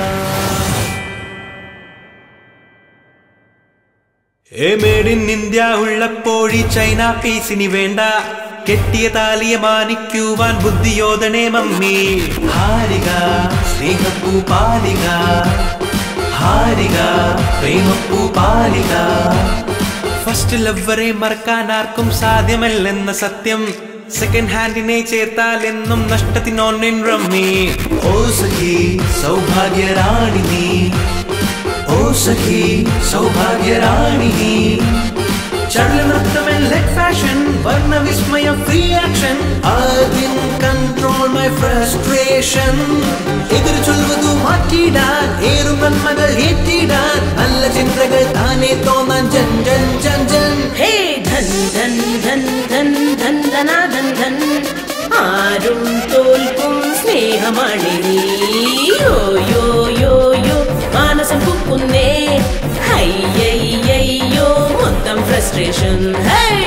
O: ഏ മേഡ് ഇൻ ഇന്ത്യ ഉള്ളപ്പോഴി ചൈന പീസിനി വേണ്ട കെട്ടിയ താലിയെ മാനിക്കുവാൻ ബുദ്ധിയോധനെ മമ്മി ഹാരിക സ്നേഹപ്പൂ പാലിക ഹാരിക പ്രേമപ്പൂ പാലിക ഫസ്റ്റ് ലവ്വറെ മറക്കാൻ ആർക്കും സാധ്യമല്ലെന്ന സത്യം സെക്കൻഡ് ഹാൻഡിനെ ചേർത്താൽ എന്നും നഷ്ടത്തിനോന്നിൻ റമ്മി ഓ സഖി സൗഭാഗ്യറാണി നീ ഓ സഖി സൗഭാഗ്യറാണി ചടല നൃത്തമൻ ലെഗ് ഫാഷൻ വർണ്ണ വിസ്മയ ഫ്രീ ആക്ഷൻ ആദ്യം കൺട്രോൾ മൈ ഫ്രസ്ട്രേഷൻ എതിർ ചൊല്ലുവതു മാറ്റിയിടാൻ ഏറും നന്മകൾ ഏറ്റിടാൻ നല്ല ചിന്തകൾ താനേ തോന്നാൻ ജൻ ജൻ ജൻ ജൻ
R: ഹേ ധൻ ധൻ ധൻ ധൻ ധൻ ധനാ ധൻ ധൻ ആരും തോൽക്കും സ്നേഹമാണ് നീ യോ യോ യോ യോ മാനസം കുക്കുന്നേ ഹയ്യ
U: frustration. Hey!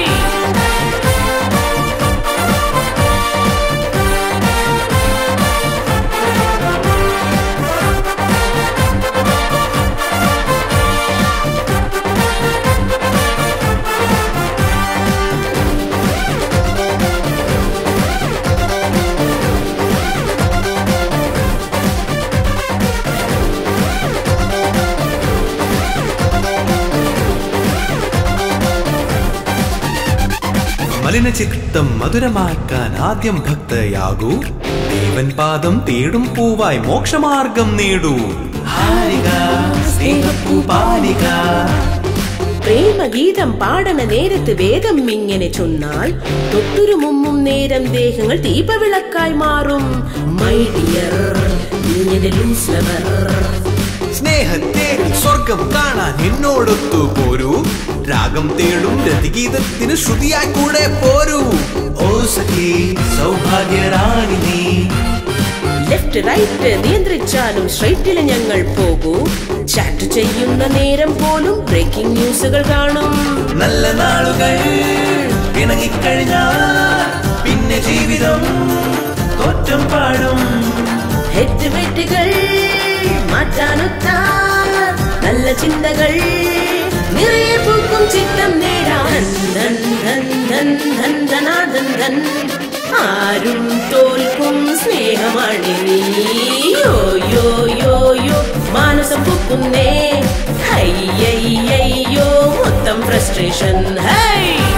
O: മലിനചിത്തം മധുരമാക്കാൻ ആദ്യം ഭക്തയാകൂ ദേവൻ പാദം തേടും പൂവായി മോക്ഷമാർഗം നേടൂ ഹാരിക സ്നേഹപ്പൂപാലിക
R: പ്രേമഗീതം പാടണ നേരത്ത് വേദം ഇങ്ങനെ ചൊന്നാൽ തൊട്ടുരു മുമ്മും നേരം ദേഹങ്ങൾ ദീപവിളക്കായി മാറും മൈ ഡിയർ ഇങ്ങനെ ലൂസ് ലവർ
O: സ്നേഹത്തെ സ്വർഗം കാണാൻ എന്നോടൊത്തു പോരൂ രാഗം തേടും രതിഗീതത്തിന് ശ്രുതിയായി കൂടെ പോരൂ ഓ സഖി സൗഭാഗ്യറാണി നീ
R: ലെഫ്റ്റ് റൈറ്റ് നിയന്ത്രിച്ചാലും സ്ട്രൈറ്റില് ഞങ്ങൾ പോകൂ ചാറ്റ് ചെയ്യുന്ന നേരം പോലും ബ്രേക്കിംഗ് ന്യൂസുകൾ കാണും
O: നല്ല നാളുകൾ ഇണങ്ങിക്കഴിഞ്ഞാൽ പിന്നെ ജീവിതം തോറ്റം പാടും
R: ഹെറ്റ് വെറ്റുകൾ മാറ്റാനൊത്ത നല്ല ചിന്തകൾ നിറയെ പൂക്കും ചിത്തം നേടാൻ ധൻ ധൻ ധൻ ധൻ ധനാധൻ ധൻ ആരും തോൽക്കും സ്നേഹമാണ് നീ യോ യോ യോ യോ മാനസം പൂക്കുന്നേ ഹയ്യയ്യോ മൊത്തം ഫ്രസ്ട്രേഷൻ ഹൈ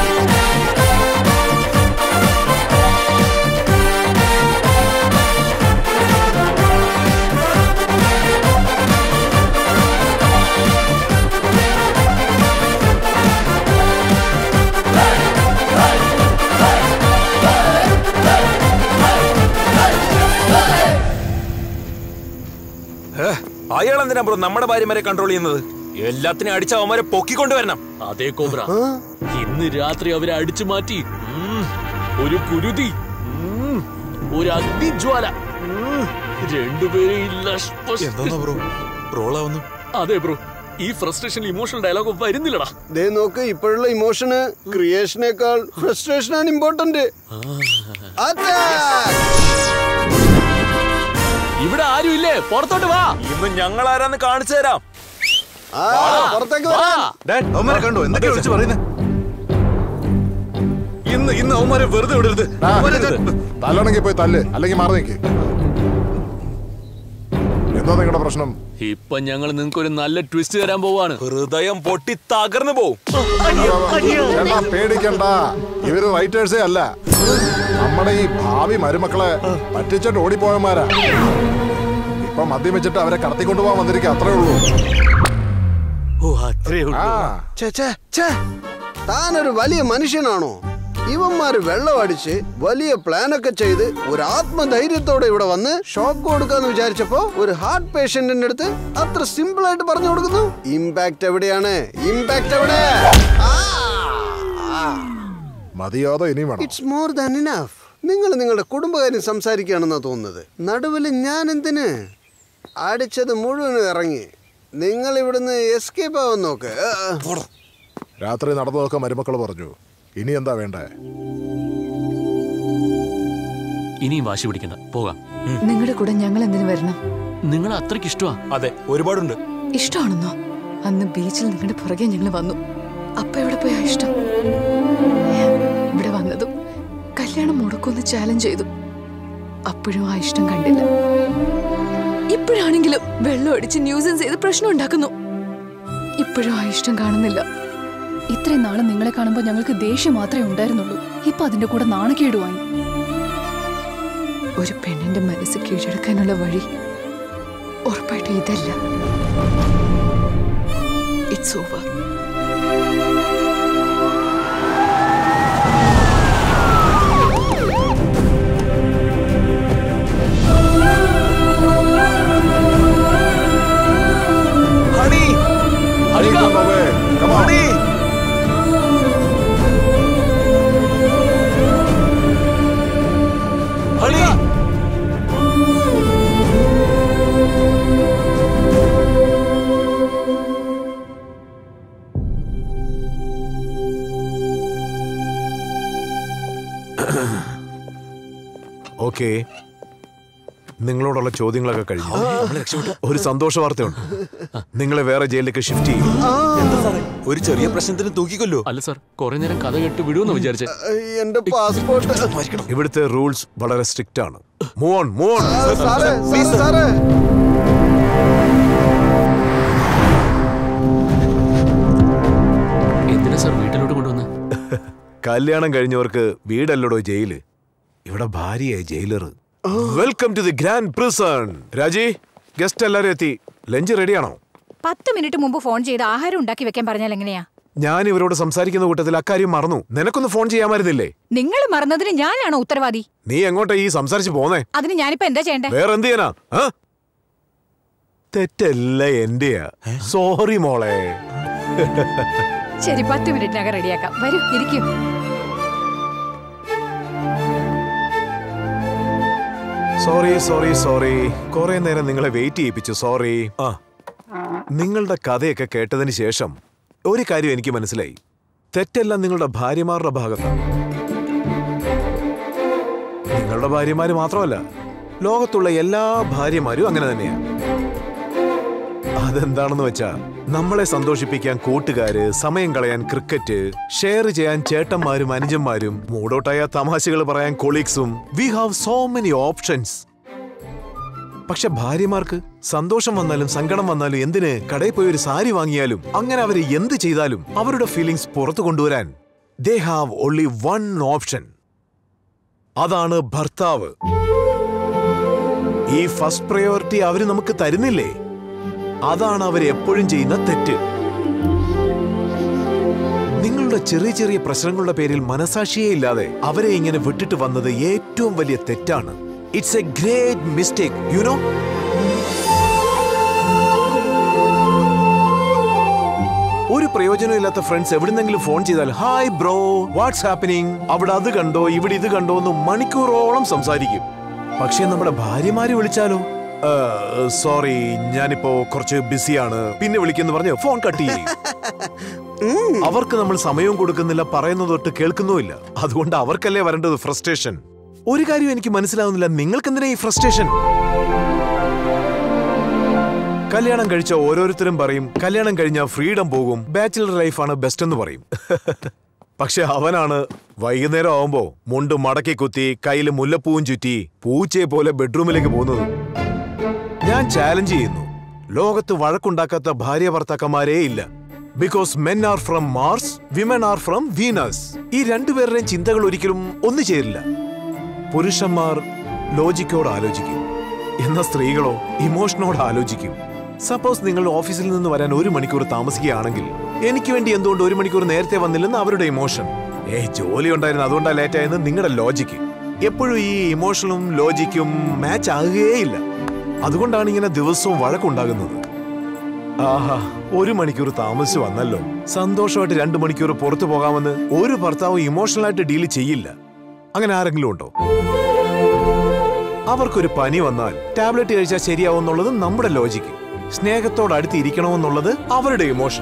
S: അയാൾ എന്തിനാ ബ്രോ നമ്മുടെ ഭാര്യമാരെ കൺട്രോൾ ചെയ്യുന്നത് എല്ലാത്തിനും അടിച്ച അവന്മാരെ പൊക്കിക്കൊണ്ടുവരണം
A: അതേ കോബ്ര ഇന്ന് രാത്രി അവരെ അടിച്ചു മാറ്റി ഉം, ഒരു കുരുതി ഉം, ഒരു അഗ്നിജ്വാല ഉം, രണ്ടുപേരെയും
C: എന്താ ബ്രോ റോളാവുന്നു
A: അതെ ബ്രോ ഈ ഫ്രസ്ട്രേഷൻ ഇമോഷണൽ ഡയലോഗ് വരുന്നില്ലടാ
Q: ദേ നോക്ക് ഇപ്പോഴുള്ള ഇമോഷന് ക്രിയേഷനേക്കാൾ ഫ്രസ്ട്രേഷൻ ആണ് ഇമ്പോർട്ടന്റ്
A: ഇവിടെ ആരും ഇല്ലേ പുറത്തോട്ട് വാ
S: ഇന്ന് ഞങ്ങൾ ആരാന്ന് കാണിച്ചു തരാം
Q: പുറത്തേക്ക്
N: ഡാഡ് അവന്മാരെ കണ്ടോ എന്തൊക്കെയാ വിളിച്ച് പറയുന്നത് ഇന്ന് ഇന്ന് അവന്മാരെ വെറുതെ വിടരുത് അവന്മാരെ ഞാൻ-
K: തല്ലണമെങ്കിൽ പോയി തല്ല് അല്ലെങ്കിൽ മാറി നിൽക്ക് എന്താ നിങ്ങളുടെ പ്രശ്നം
A: ഇപ്പൊ ഞങ്ങൾ നിങ്ങൾക്ക് ഒരു നല്ല ട്വിസ്റ്റ് തരാൻ പോവാണ്
S: ഹൃദയം പൊട്ടി തകർന്നു പോവും
K: ചേട്ടാ പേടിക്കണ്ട ഇവര് റൈറ്റേഴ്സേ അല്ല നമ്മുടെ ഈ ഭാവി മരുമക്കളെ പറ്റിച്ചിട്ട് ഓടിപ്പോയമാരാ ഇപ്പൊ മദ്യം വെച്ചിട്ട് അവരെ കടത്തിക്കൊണ്ടുപോകാൻ വന്നിരിക്കുക അത്രേ ഉള്ളൂ
A: ഓ അത്രേ
K: ആ
Q: ഛെ, ഛെ, ഛെ. താനൊരു വലിയ മനുഷ്യനാണോ ഇവന്മാര് വെള്ളം അടിച്ച് വലിയ പ്ലാനൊക്കെ ചെയ്ത് ഒരു ആത്മധൈര്യത്തോടെ ഇവിടെ വന്ന് ഷോക്ക് കൊടുക്കാന്ന് വിചാരിച്ചപ്പോ ഒരു ഹാർട്ട് പേഷ്യന്റിന്റെ അടുത്ത് അത്ര സിമ്പിൾ ആയിട്ട് പറഞ്ഞു കൊടുക്കുന്നു ഇമ്പാക്ട് എവിടെയാണ് ഇമ്പാക്ട് എവിടെ
K: മതിയാതെ ഇനിയും വേണം
Q: ഇറ്റ്സ് മോർ ദാൻ ഇനഫ് നിങ്ങൾ നിങ്ങളുടെ കുടുംബകാര്യം സംസാരിക്കുകയാണെന്നാ തോന്നുന്നത് നടുവിൽ ഞാൻ എന്തിന് അടിച്ചത് മുഴുവനും ഇറങ്ങി നിങ്ങൾ ഇവിടുന്ന് എസ്കേപ്പ് ആവാൻ നോക്ക് ആ, ആ.
K: രാത്രി നടന്നതൊക്കെ മരുമക്കൾ പറഞ്ഞു ഇനി എന്താ വേണ്ടേ
A: ഇനിയും വാശി പിടിക്കണ്ട പോകാം
G: നിങ്ങളുടെ കൂടെ ഞങ്ങൾ എന്തിനു വരണം
A: നിങ്ങൾ അത്രയ്ക്ക് ഇഷ്ടമാ
S: അതെ ഒരുപാടുണ്ട്
G: ഇഷ്ടമാണെന്നോ അന്ന് ബീച്ചിൽ നിങ്ങളുടെ പുറകെ ഞങ്ങൾ വന്നു അപ്പ എവിടെ പോയാ ഇഷ്ടം ഇവിടെ വന്നതും കല്യാണം മുടക്കുമെന്ന് ചാലഞ്ച് ചെയ്തു അപ്പോഴും ആ ഇഷ്ടം കണ്ടില്ല ഇപ്പോഴാണെങ്കിലും വെള്ളം അടിച്ച് ന്യൂസൻസ് ചെയ്ത് പ്രശ്നം ഉണ്ടാക്കുന്നു ഇപ്പോഴും ആ ഇഷ്ടം കാണുന്നില്ല
H: ഇത്രയും നാളെ നിങ്ങളെ കാണുമ്പോൾ ഞങ്ങൾക്ക് ദേഷ്യം മാത്രമേ ഉണ്ടായിരുന്നുള്ളൂ ഇപ്പൊ അതിന്റെ കൂടെ നാണക്കേടുമായി
G: ഒരു പെണ്ണിന്റെ മനസ്സ് കീഴടക്കാനുള്ള വഴി ഉറപ്പായിട്ടും ഇതല്ല ഇറ്റ്സ് ഓവർ
S: ഹണി
K: ഹണിക. Come on.
S: Honey honey
D: okay നിങ്ങളോടുള്ള ചോദ്യങ്ങളൊക്കെ കഴിഞ്ഞു ഒരു സന്തോഷ വാർത്തയുണ്ട് നിങ്ങളെ വേറെ ജയിലിലേക്ക് ഷിഫ്റ്റ് ചെയ്യും
S: എന്താ സാറേ ഒരു ചെറിയ പ്രശ്നത്തിന് തൂക്കിക്കൊല്ലോ
A: അല്ല സാർ കുറെ നേരം കഥ കേട്ട് വിടുമെന്ന് വിചാരിച്ചേ
Q: എന്റെ പാസ്പോർട്ട്
D: ഇവിടുത്തെ റൂൾസ് വളരെ സ്ട്രിക്റ്റ് ആണ് മൂവ് ഓൺ മൂവ് ഓൺ
Q: സാറേ സാറേ സാറേ
A: എന്തിനാ സാർ വീട്ടിലോട്ട് കൊണ്ടുവന്ന്
D: കല്യാണം കഴിഞ്ഞവർക്ക് വീടല്ലടോ ജയില് ഇവിടെ ഭാര്യയായി jailer welcome to the grand prison Raji guest എല്ലാരും എത്തി ലഞ്ച് റെഡിയാണോ
H: പത്ത് മിനിറ്റ് മുമ്പ് ഫോൺ ചെയ്ത് ആഹാരം ഉണ്ടാക്കി വെക്കാൻ പറഞ്ഞാൽ എങ്ങനെയാ
D: ഞാൻ ഇവരോട് സംസാരിക്കുന്ന കൂട്ടത്തിൽ അക്കാര്യം മറന്നു നിനക്കൊന്ന് ഫോൺ ചെയ്യാമായിരുന്നില്ലേ
H: നിങ്ങൾ മറന്നതിന് ഞാനാണോ ഉത്തരവാദി
D: നീ എങ്ങോട്ടാ ഈ സംസാരിച്ച് പോന്നേ
H: അതിന് ഞാനിപ്പോ എന്താ ചെയ്യണ്ടേ
D: വേറെ എന്ത് ചെയ്യാനാ ആ? തെറ്റല്ല എന്റെയാ സോറി മോളെ
H: ശരി പത്ത് മിനിറ്റിനകം റെഡിയാക്കാം വരൂ ഇരിക്കും
D: സോറി സോറി സോറി കുറെ നേരം നിങ്ങളെ വെയിറ്റ് ചെയ്യിപ്പിച്ചു സോറി ആ നിങ്ങളുടെ കഥയൊക്കെ കേട്ടതിന് ശേഷം ഒരു കാര്യം എനിക്ക് മനസ്സിലായി തെറ്റെല്ലാം നിങ്ങളുടെ ഭാര്യമാരുടെ ഭാഗത്താണ് നിങ്ങളുടെ ഭാര്യമാര് മാത്രമല്ല ലോകത്തുള്ള എല്ലാ ഭാര്യമാരും അങ്ങനെ തന്നെയാ അതെന്താണെന്ന് വെച്ചാ നമ്മളെ സന്തോഷിപ്പിക്കാൻ കൂട്ടുകാര് സമയം കളയാൻ ക്രിക്കറ്റ് ഷെയർ ചെയ്യാൻ ചേട്ടന്മാരും അനുജന്മാരും മൂടോട്ടായ തമാശകൾ പറയാൻ കൊളീഗ്സും we have so many options പക്ഷെ ഭാര്യമാർക്ക് സന്തോഷം വന്നാലും സങ്കടം വന്നാലും എന്തിന് കടയിൽ പോയി ഒരു സാരി വാങ്ങിയാലും അങ്ങനെ അവർ എന്ത് ചെയ്താലും അവരുടെ ഫീലിംഗ്സ് പുറത്തു കൊണ്ടുവരാൻ they have only one option അതാണ് ഭർത്താവ് ഈ ഫസ്റ്റ് പ്രയോറിറ്റി അവര് നമുക്ക് തരുന്നില്ലേ അതാണ് അവർ എപ്പോഴും ചെയ്യുന്ന തെറ്റ് നിങ്ങളുടെ ചെറിയ ചെറിയ പ്രശ്നങ്ങളുടെ പേരിൽ മനസാക്ഷിയേ ഇല്ലാതെ അവരെ ഇങ്ങനെ വിട്ടിട്ട് വന്നത് ഏറ്റവും വലിയ തെറ്റാണ് it's a great mistake you know ഒരു പ്രയോജനമില്ലാത്ത ഫ്രണ്ട്സ് എവിടുന്നെങ്കിലും ഫോൺ ചെയ്താൽ ഹായ് ബ്രോ വാട്ട്സ് ഹാപ്പനിങ് അവിടെ അത് കണ്ടോ ഇവിടെ ഇത് കണ്ടോ എന്ന് മണിക്കൂറോളം സംസാരിക്കും പക്ഷേ നമ്മുടെ ഭാര്യമാര് വിളിച്ചാലോ സോറി ഞാനിപ്പോ കുറച്ച് ബിസിയാണ് പിന്നെ വിളിക്കുന്നു പറഞ്ഞ് ഫോൺ കട്ട് ചെയ്യും അവർക്ക് നമ്മൾ സമയവും കൊടുക്കുന്നില്ല പറയുന്നത് തൊട്ട് കേൾക്കുന്നുമില്ല അതുകൊണ്ട് അവർക്കല്ലേ വരേണ്ടത് ഫ്രസ്ട്രേഷൻ ഒരു കാര്യം എനിക്ക് മനസ്സിലാവുന്നില്ല നിങ്ങൾക്ക് എന്തിനാ ഈ ഫ്രസ്ട്രേഷൻ കല്യാണം കഴിച്ച ഓരോരുത്തരും പറയും കല്യാണം കഴിഞ്ഞ ഫ്രീഡം പോകും ബാച്ചിലർ ലൈഫാണ് ബെസ്റ്റ് എന്ന് പറയും പക്ഷെ അവനാണ് വൈകുന്നേരം ആവുമ്പോ മുണ്ട് മടക്കി കുത്തി കയ്യിൽ മുല്ലപ്പൂവും ചുറ്റി പൂച്ചയെ പോലെ ബെഡ്റൂമിലേക്ക് പോകുന്നത് ഞാൻ ചാലഞ്ച് ചെയ്യുന്നു ലോകത്ത് വഴക്കുണ്ടാക്കാത്ത ഭാര്യ ഭർത്താക്കന്മാരേ ഇല്ല because men are from Mars women are from Venus ഈ രണ്ടുപേരുടെയും ചിന്തകൾ ഒരിക്കലും ഒന്നു ചേരില്ല പുരുഷന്മാർ ലോജിക്കോട് ആലോചിക്കും എന്ന സ്ത്രീകളോ ഇമോഷനോട് ആലോചിക്കും സപ്പോസ് നിങ്ങൾ ഓഫീസിൽ നിന്ന് വരാൻ ഒരു മണിക്കൂർ താമസിക്കുകയാണെങ്കിൽ എനിക്ക് വേണ്ടി എന്തുകൊണ്ട് ഒരു മണിക്കൂർ നേരത്തെ വന്നില്ലെന്ന് അവരുടെ ഇമോഷൻ ഏ ജോലി ഉണ്ടായിരുന്നു അതുകൊണ്ടാ ലേറ്റ് ആയെന്ന് നിങ്ങളുടെ ലോജിക്ക് എപ്പോഴും ഈ ഇമോഷനും ലോജിക്കും മാച്ച് ആകുകയേയില്ല അതുകൊണ്ടാണ് ഇങ്ങനെ ദിവസവും വഴക്കുണ്ടാകുന്നത് ആഹാ ഒരു മണിക്കൂർ താമസിച്ചു വന്നല്ലോ സന്തോഷമായിട്ട് രണ്ടു മണിക്കൂർ പുറത്തു പോകാമെന്ന് ഒരു ഭർത്താവും ഇമോഷണലായിട്ട് ഡീൽ ചെയ്യില്ല അങ്ങനെ ആരെങ്കിലും ഉണ്ടോ അവർക്കൊരു പനി വന്നാൽ ടാബ്ലറ്റ് കഴിച്ചാൽ ശരിയാവും എന്നുള്ളത് നമ്മുടെ ലോജിക്ക് സ്നേഹത്തോട് അടുത്ത് ഇരിക്കണമെന്നുള്ളത് അവരുടെ ഇമോഷൻ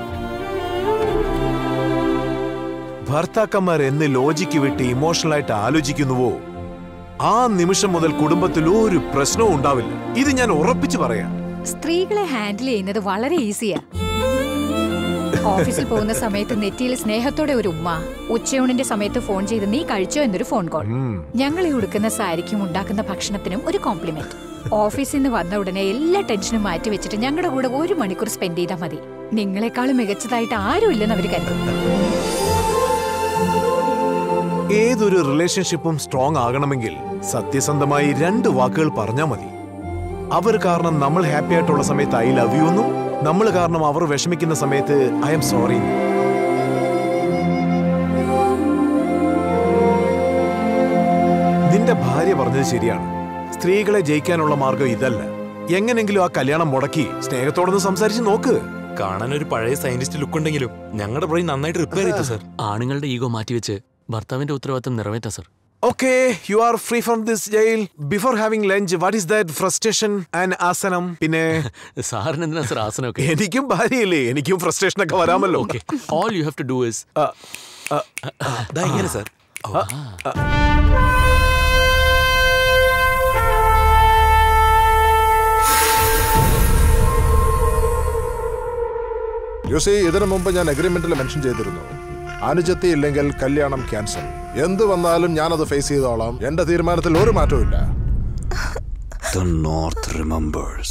D: ഭർത്താക്കന്മാർ എന്ന് ലോജിക്ക് വിട്ട് ഇമോഷണലായിട്ട് ആലോചിക്കുന്നുവോ ആ നിമിഷം മുതൽ കുടുംബത്തിൽ ഒരു പ്രശ്നവും ഉണ്ടാവില്ല ഇത് ഞാൻ ഉറപ്പിച്ചു പറയാം
H: സ്ത്രീകളെ ഹാൻഡിൽ ചെയ്യുന്നത് വളരെ ഈസിയാ ഓഫീസിൽ പോകുന്ന സമയത്ത് നെറ്റിയിൽ സ്നേഹത്തോടെ ഒരു ഉമ്മ ഉച്ചയൂണിന്റെ സമയത്ത് ഫോൺ ചെയ്ത് നീ കഴിച്ചോ എന്നൊരു ഫോൺ കോൾ ഞങ്ങൾ ഈ ഉടുക്കുന്ന സാരിക്കും ഉണ്ടാക്കുന്ന ഭക്ഷണത്തിനും ഒരു കോംപ്ലിമെന്റ് ഓഫീസിൽ നിന്ന് വന്ന ഉടനെ എല്ലാ ടെൻഷനും മാറ്റി വെച്ചിട്ട് ഞങ്ങളുടെ കൂടെ ഒരു മണിക്കൂർ സ്പെൻഡ് ചെയ്താൽ മതി നിങ്ങളെക്കാളും മികച്ചതായിട്ട് ആരും ഇല്ലെന്ന് അവർ കരുതും
D: ഏതൊരു റിലേഷൻഷിപ്പും സ്ട്രോങ് ആകണമെങ്കിൽ സത്യസന്ധമായി രണ്ട് വാക്കുകൾ പറഞ്ഞാൽ മതി അവർ കാരണം നമ്മൾ ഹാപ്പി ആയിട്ടുള്ള സമയത്ത് ഐ ലവ് യു എന്നും നമ്മൾ കാരണം അവർ വിഷമിക്കുന്ന സമയത്ത് ഐ എം സോറി നിന്റെ ഭാര്യ പറഞ്ഞത് ശരിയാണ് സ്ത്രീകളെ ജയിക്കാനുള്ള മാർഗം ഇതല്ല എങ്ങനെങ്കിലും ആ കല്യാണം മുടക്കി സ്നേഹത്തോടൊന്ന് സംസാരിച്ച് നോക്ക്
S: കാണാൻ ഒരു പഴയ സയന്റിസ്റ്റ് ലുക്ക് ഉണ്ടെങ്കിലും ഞങ്ങളുടെ ബ്രെയിൻ നന്നായിട്ട് റിപ്പയർ ചെയ്തു സർ
A: ആണുങ്ങളുടെ ഈഗോ മാറ്റിവെച്ച് ഭർത്താവിന്റെ ഉത്തരവാദിത്തം നിറവേറ്റാ sir
D: Okay, you are free from this jail. Before having lunch, what is that frustration and asanam? പിന്നെ
A: സാറിന് എന്തിനാ സർ ആസനമൊക്കെ
D: എനിക്കും ഭാര്യയില്ലേ എനിക്കും ഫ്രസ്ട്രേഷൻ ഒക്കെ വരാമല്ലോ
A: okay all you have to do is
S: ഇങ്ങനെ സർ
K: യുസി ഇതിനു മുമ്പ് ഞാൻ അഗ്രിമെന്റിൽ മെൻഷൻ ചെയ്തിരുന്നു അനുജത്തി ഇല്ലെങ്കിൽ കല്യാണം ക്യാൻസൽ എന്ത് വന്നാലും ഞാനത് ഫേസ് ചെയ്തോളാം എന്റെ തീരുമാനത്തിൽ ഒരു മാറ്റവും ഇല്ല
F: The North remembers.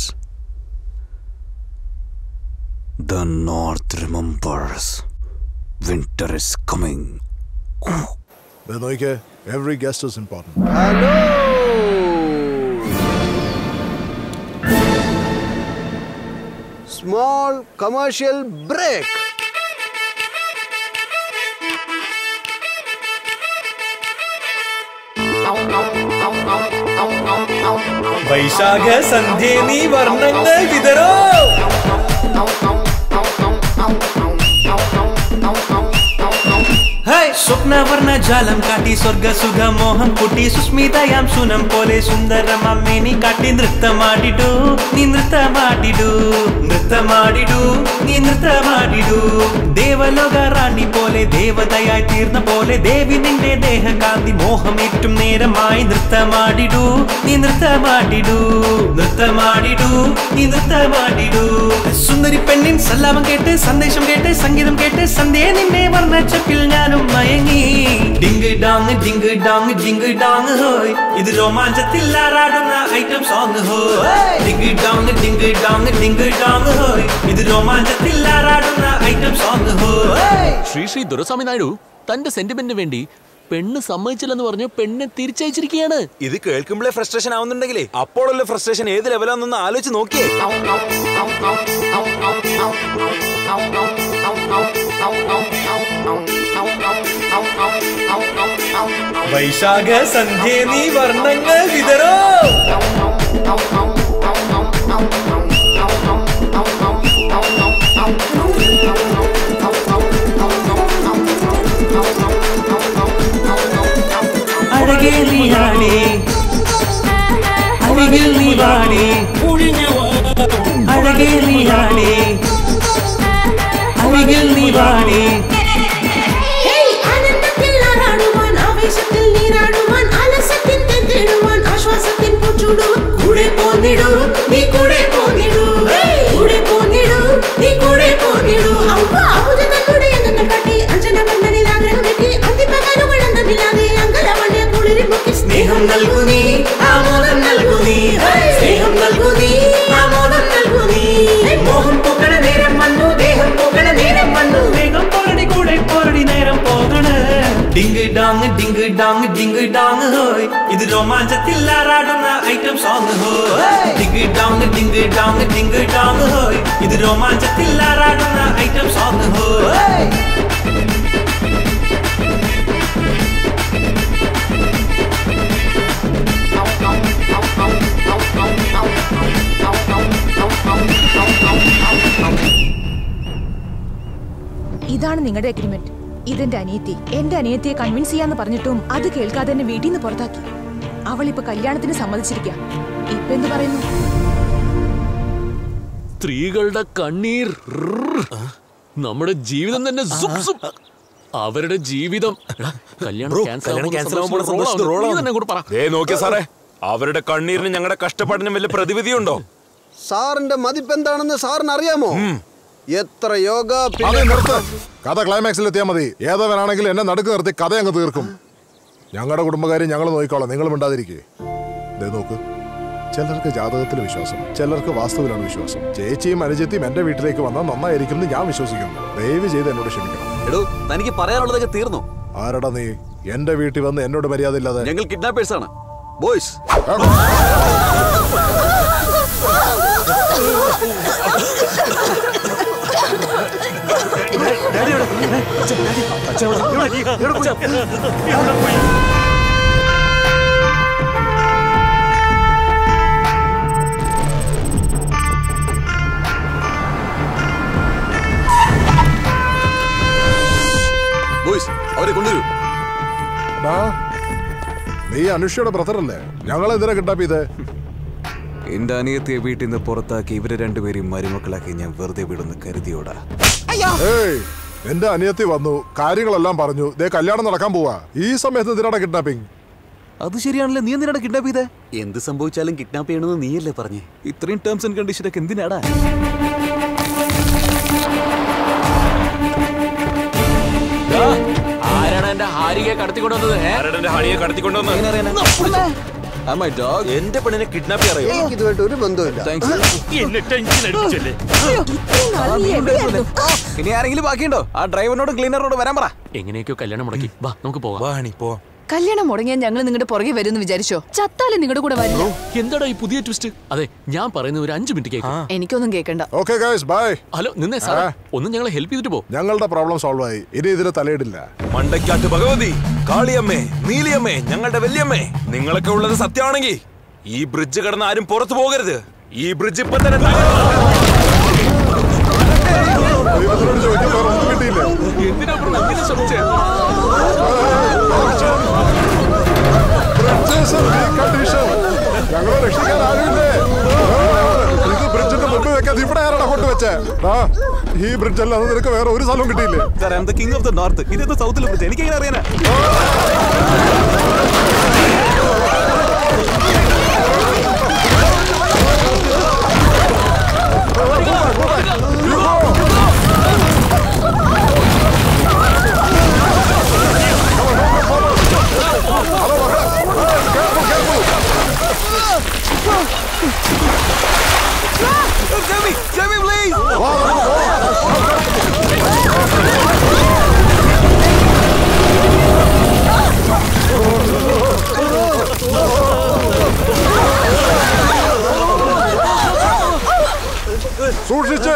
F: The North remembers. Winter is coming.
K: ഇത് നോക്കിയേ every guest is important
Q: hello small commercial break
O: വൈശാഖ സന്ധ്യ നീ വർണ്ണങ്ങൾ വിതറോ സ്വപ്നവർണ്ണ ജാലം കാട്ടി സ്വർഗ സുഖ മോഹം കുട്ടി സുസ്മിതയാം സുനം പോലെ സുന്ദരമമ്മേ നീ കാട്ടി നൃത്തമാടിടൂ നീ നൃത്തമാടിടൂ നൃത്തമാടിടൂ നീ നൃത്തമാടിടൂ ദേവലോക റാണി പോലെ ദേവതയായി തീർന്ന പോലെ ദേവി നിന്റെ ദേഹകാന്തി മോഹമേറ്റും നേരമായി നൃത്തമാടിടൂ നീ നൃത്തമാടിടൂ നൃത്തമാടിടൂ നീ നൃത്തമാടിടൂ സുന്ദരി പെണ്ണിൻ സല്ലാപം കേട്ട് സന്ദേശം കേട്ട് സംഗീതം കേട്ട് സന്ധ്യ നിന്നെ വർണ്ണച്ചപ്പിൽ ഞാനും മയങ്ങി ഡിങ്ക് ഡാങ് ഡിങ്ക് ഡാങ് ഡിങ്ക് ഡാങ് ഹോയ് ഇത് രോമാഞ്ചത്തിൽ ആറാടുന്ന ഐറ്റം സോങ് ഹോയ് ഡിങ്ക് ഡാങ് ഡിങ്ക് ഡാങ് ഡിങ്ക് ഡാങ് ഹോയ് ഇത് രോമാഞ്ചത്തിൽ ആറാടുന്ന ഐറ്റം സോങ് ഹോയ്
A: ശ്രീ ശ്രീ ദുരസ്വാമി നായിഡു തന്റെ സെന്റിമെന്റിന് വേണ്ടി പെണ്ണ് സമ്മതിച്ചില്ലെന്ന് പറഞ്ഞു പെണ്ണെ തിരിച്ചയച്ചിരിക്കുകയാണ്
S: ഇത് കേൾക്കുമ്പോഴേ ഫ്രസ്ട്രേഷൻ ആവുന്നുണ്ടെങ്കിലേ അപ്പോഴല്ലേ ഫ്രസ്ട്രേഷൻ ഏത് ലെവലാന്നൊന്ന് ആലോചിച്ച് നോക്കിയേ
O: വൈശാഖ സന്ധ്യ നീ വർണ്ണങ്ങൾ വിതറോ അഴകേ നീ ആടി അഴകിൽ നീ വാടി അഴകേ നീ ആടി അഴകിൽ നീ വാടി
R: ഹേയ് ആനന്ദത്തിൽ ആറാടുവാൻ ആവേശത്തിൽ നീരാടുവാൻ ആലസ്യത്തിൻ തേടുവാൻ ആശ്വാസത്തിൻ പൂച്ചൂടുവാൻ കൂടെ പോന്നിടൂ നീ കൂടെ പോന്നിടൂ കൂടെ പോന്നിടൂ നീ കൂടെ പോന്നിടൂ അവ അബുജ തന്നുടെ എന്നെ കാട്ടി അഞ്ജന കണ്ണനിൽ ആഗ്രഹം വെക്കി അന്തിപ്പകലുകളെന്നതില്ലാതെ അങ്കലവണ്യ കുളിരി മുക്കി
O: സ്നേഹം നൽകു നീ ആമോദം നൽകു നീ സ്നേഹം നൽകു നീ ആമോദം നൽകു നീ മോഹം പൂക്കണ നേരം വന്നു ദേഹം പൂക്കണ നേരം വന്നു വേഗം പോരടി കൂടെ പോരടി നേരം പോകണ ഡിങ്ക് ഡാങ് ഡിങ്ക് ഡാങ് ഡിങ്ക് ഡാങ് ഹോയ് ഇത് രോമാഞ്ചത്തിൽ ആറാടുന്ന ഐറ്റം സോങ് ഹോയ് ഡിങ്ക് ഡാങ് ഡിങ്ക് ഡാങ് ഡിങ്ക് ഡാങ് ഹോയ് ഇത് രോമാഞ്ചത്തിൽ ആറാടുന്ന ഐറ്റം സോങ് ഹോയ്
M: ഇതാണ് നിങ്ങളുടെ അഗ്രിമെന്റ് ഇതെന്റെ അനിയത്തി എന്റെ അനിയത്തിയെ കൺവിൻസ് ചെയ്യാന്ന് പറഞ്ഞിട്ടും അത് കേൾക്കാതെ എന്നെ വീട്ടിൽ നിന്ന് പുറത്താക്കി അവൾ ഇപ്പൊ കല്യാണത്തിന് സമ്മതിച്ചിരിക്കുക ഇപ്പൊ എന്ത് പറയുന്നു
A: സ്ത്രീകളുടെ കണ്ണീർ റുർ. നമ്മുടെ ജീവിതം തന്നെ സുപ് സുപ്. അവരുടെ ജീവിതം എടാ, കല്യാണം
S: ബ്രോ,
A: cancel
S: കല്യാണം
A: ആവുമ്പോൾ
S: cancel ആവുമ്പോൾ
A: സന്തോഷത്തിന്
S: സന്തോഷത്തിന്
A: roll
S: roll
A: ആവുന്നു. നീ
S: ആവുന്നു.
A: തന്നെ അങ്ങോട്ട് പറ.
S: ദേ നോക്കിയ സാറേ അവരുടെ കണ്ണീരിന് ഞങ്ങളുടെ കഷ്ടപ്പാടിനും വലിയ പ്രതിവിധിയുണ്ടോ
Q: സാറിന്റെ മതിപ്പ് എന്താണെന്ന് സാറിന് അറിയാമോ എത്ര യോഗ
K: അതെ നിർത്ത് കഥ ക്ലൈമാക്സിൽ എത്തിയാൽ മതി ഏതവനാണെങ്കിലും എന്നെ നടുക്ക് നിർത്തി കഥ അങ്ങ് തീർക്കും ഞങ്ങളുടെ കുടുംബകാര്യം ഞങ്ങൾ നോക്കിക്കോളാം നിങ്ങൾ മിണ്ടാതിരിക്കേ ദേ നോക്ക് ചിലർക്ക് ജാതകത്തിൽ വിശ്വാസം ചിലർക്ക് വാസ്തുവിലാണ് വിശ്വാസം ചേച്ചിയും അനുജത്തിയും എന്റെ വീട്ടിലേക്ക് വന്നാൽ നന്നായിരിക്കും എന്ന് ഞാൻ വിശ്വസിക്കുന്നു ദയവ് ചെയ്ത് എന്നോട് ക്ഷമിക്കണം
F: എടോ തനിക്ക് പറയാനുള്ളതൊക്കെ തീർന്നു
K: ആരടാ നീ എന്റെ വീട്ടിൽ വന്ന് എന്നോട് മര്യാദ ഇല്ലാതെ
F: ഞങ്ങൾ കിഡ്നാപ്പേഴ്സ് ആണ് ബോയ്സ് ബോയ്സ് അവരെ കൊണ്ടുവരൂ
K: ഡാ, നീ അനുഷ്യയുടെ ബ്രദർ അല്ലേ ഞങ്ങളെ എന്തിനാ കിട്ടാപ്പ് ചെയ്തേ
B: എന്റെ അനിയത്തിയെ വീട്ടിൽ നിന്ന് പുറത്താക്കി ഇവരെ രണ്ടുപേരെയും മരുമക്കളാക്കി ഞാൻ വെറുതെ വിടുന്നു കരുതിയോടാ
K: ഏയ് എന്റെ അനിയത്തി വന്നു കാര്യങ്ങളെല്ലാം പറഞ്ഞു ദേ കല്യാണം നടക്കാൻ പോവാ ഈ സമയത്ത് എന്തിനാണ് കിഡ്നാപ്പിംഗ്
B: അത് ശരിയാണല്ലേ നീ എന്തിനാണ് കിഡ്നാപ്പ് ചെയ്തേ
F: എന്ത് സംഭവിച്ചാലും കിഡ്നാപ്പ് ചെയ്യണമെന്ന് നീയല്ലേ പറഞ്ഞേ
B: ഇത്രയും ടേംസ് ആൻഡ് കണ്ടീഷനൊക്കെ എന്തിനാടാ
A: എന്റെ ഹാരികയെ കടത്തിക്കൊണ്ടുവന്നത് ഏ?
S: ആരുടെ ഹണിയെ കടത്തിക്കൊണ്ടുവന്ന് എന്റെ പെണ്ണിനെ കിഡ്നാപ്പ് അറിയോ
Q: എനിക്ക് ഇതുമായിട്ട് ഒരു ബന്ധമില്ല
E: എന്നെ ടെൻഷൻ അടിച്ചല്ലേ
B: ഇനി ആരെങ്കിലും ബാക്കിയുണ്ടോ ആ ഡ്രൈവറിനോടും ക്ലീനറിനോടും വരാൻ പറ
A: എങ്ങനെയൊക്കെയോ കല്യാണം മുടക്കി വാ നമുക്ക് പോവാം
S: വാ ഹണി പോ
G: കല്യാണം മുടങ്ങിയാൽ ഞങ്ങൾ നിങ്ങളുടെ പുറകെ വരുമെന്ന് വിചാരിച്ചോ ചത്താലും നിങ്ങളുടെ കൂടെ വരില്ല
A: എന്താടാ ഈ പുതിയ ട്വിസ്റ്റ് അതെ ഞാൻ പറയുന്ന ഒരു അഞ്ചു മിനിറ്റ് കേൾക്കും
G: എനിക്കൊന്നും കേൾക്കണ്ട
K: ഓക്കെ ഗൈസ് ബൈ
A: ഹലോ നിന്നേ സാർ ഒന്ന് ഞങ്ങളെ ഹെൽപ്പ് ചെയ്തിട്ട് പോ
K: ഞങ്ങളുടെ പ്രോബ്ലം സോൾവ് ആയി ഇനി ഇതിന് തലയിടില്ല
S: മണ്ടയ്ക്കാട്ട് ഭഗവതി കാളിയമ്മേ നീലിയമ്മേ ഞങ്ങളുടെ വല്യമ്മേ നിങ്ങളൊക്കെ ഉള്ളത് സത്യമാണെങ്കിൽ ഈ ബ്രിഡ്ജ് കടന്ന് ആരും പുറത്തു പോകരുത് ഈ ബ്രിഡ്ജ് ഇപ്പൊ തന്നെ
K: ദൈവത്തിനോട് ചോദിക്കാൻ വേറെ ഒന്നും കിട്ടിയില്ല
A: എന്തിനാ ബ്രോ ഇങ്ങനെ ശ്രമിച്ചേ
K: ഞങ്ങളെ രക്ഷിക്കാൻ ആരുമില്ലേ ഇത് ബ്രിഡ്ജിന്റെ മുമ്പ് വെക്കാതെ ഇവിടെ ആരാണ് കൊണ്ടുവച്ചേ ദാ, ഈ ബ്രിഡ്ജ് അല്ലാതെ നിനക്ക് വേറെ ഒരു സ്ഥലവും കിട്ടിയില്ലേ
B: sir I am the king of the north ഇത് സൗത്തിൽ ബ്രിഡ്ജ് എനിക്ക് എങ്ങനെ അറിയാനാ
K: സൂക്ഷിച്ച്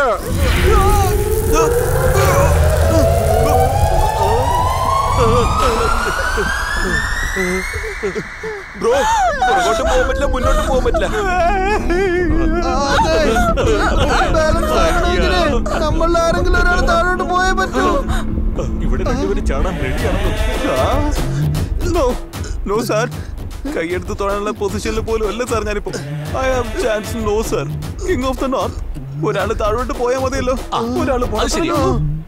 S: ബ്രോ പുറകോട്ട് പോകാൻ പറ്റില്ല മുന്നോട്ട് പോകാൻ പറ്റില്ല
Q: നമ്മളിൽ ആരെങ്കിലും ഒരാൾ താഴോട്ട് പോയേ പറ്റൂ
S: ഇവിടെ രണ്ടുപേരും ചാടാൻ
B: നോ നോ സാർ കൈയെടുത്ത് തൊഴാനുള്ള പൊസിഷനിൽ പോലും അല്ല സാർ ഞാനിപ്പോ I have chance no sir king of the north ഒരാൾ താഴോട്ട് പോയാൽ മതിയല്ലോ ഒരാൾ
A: അത് ശരിയാ.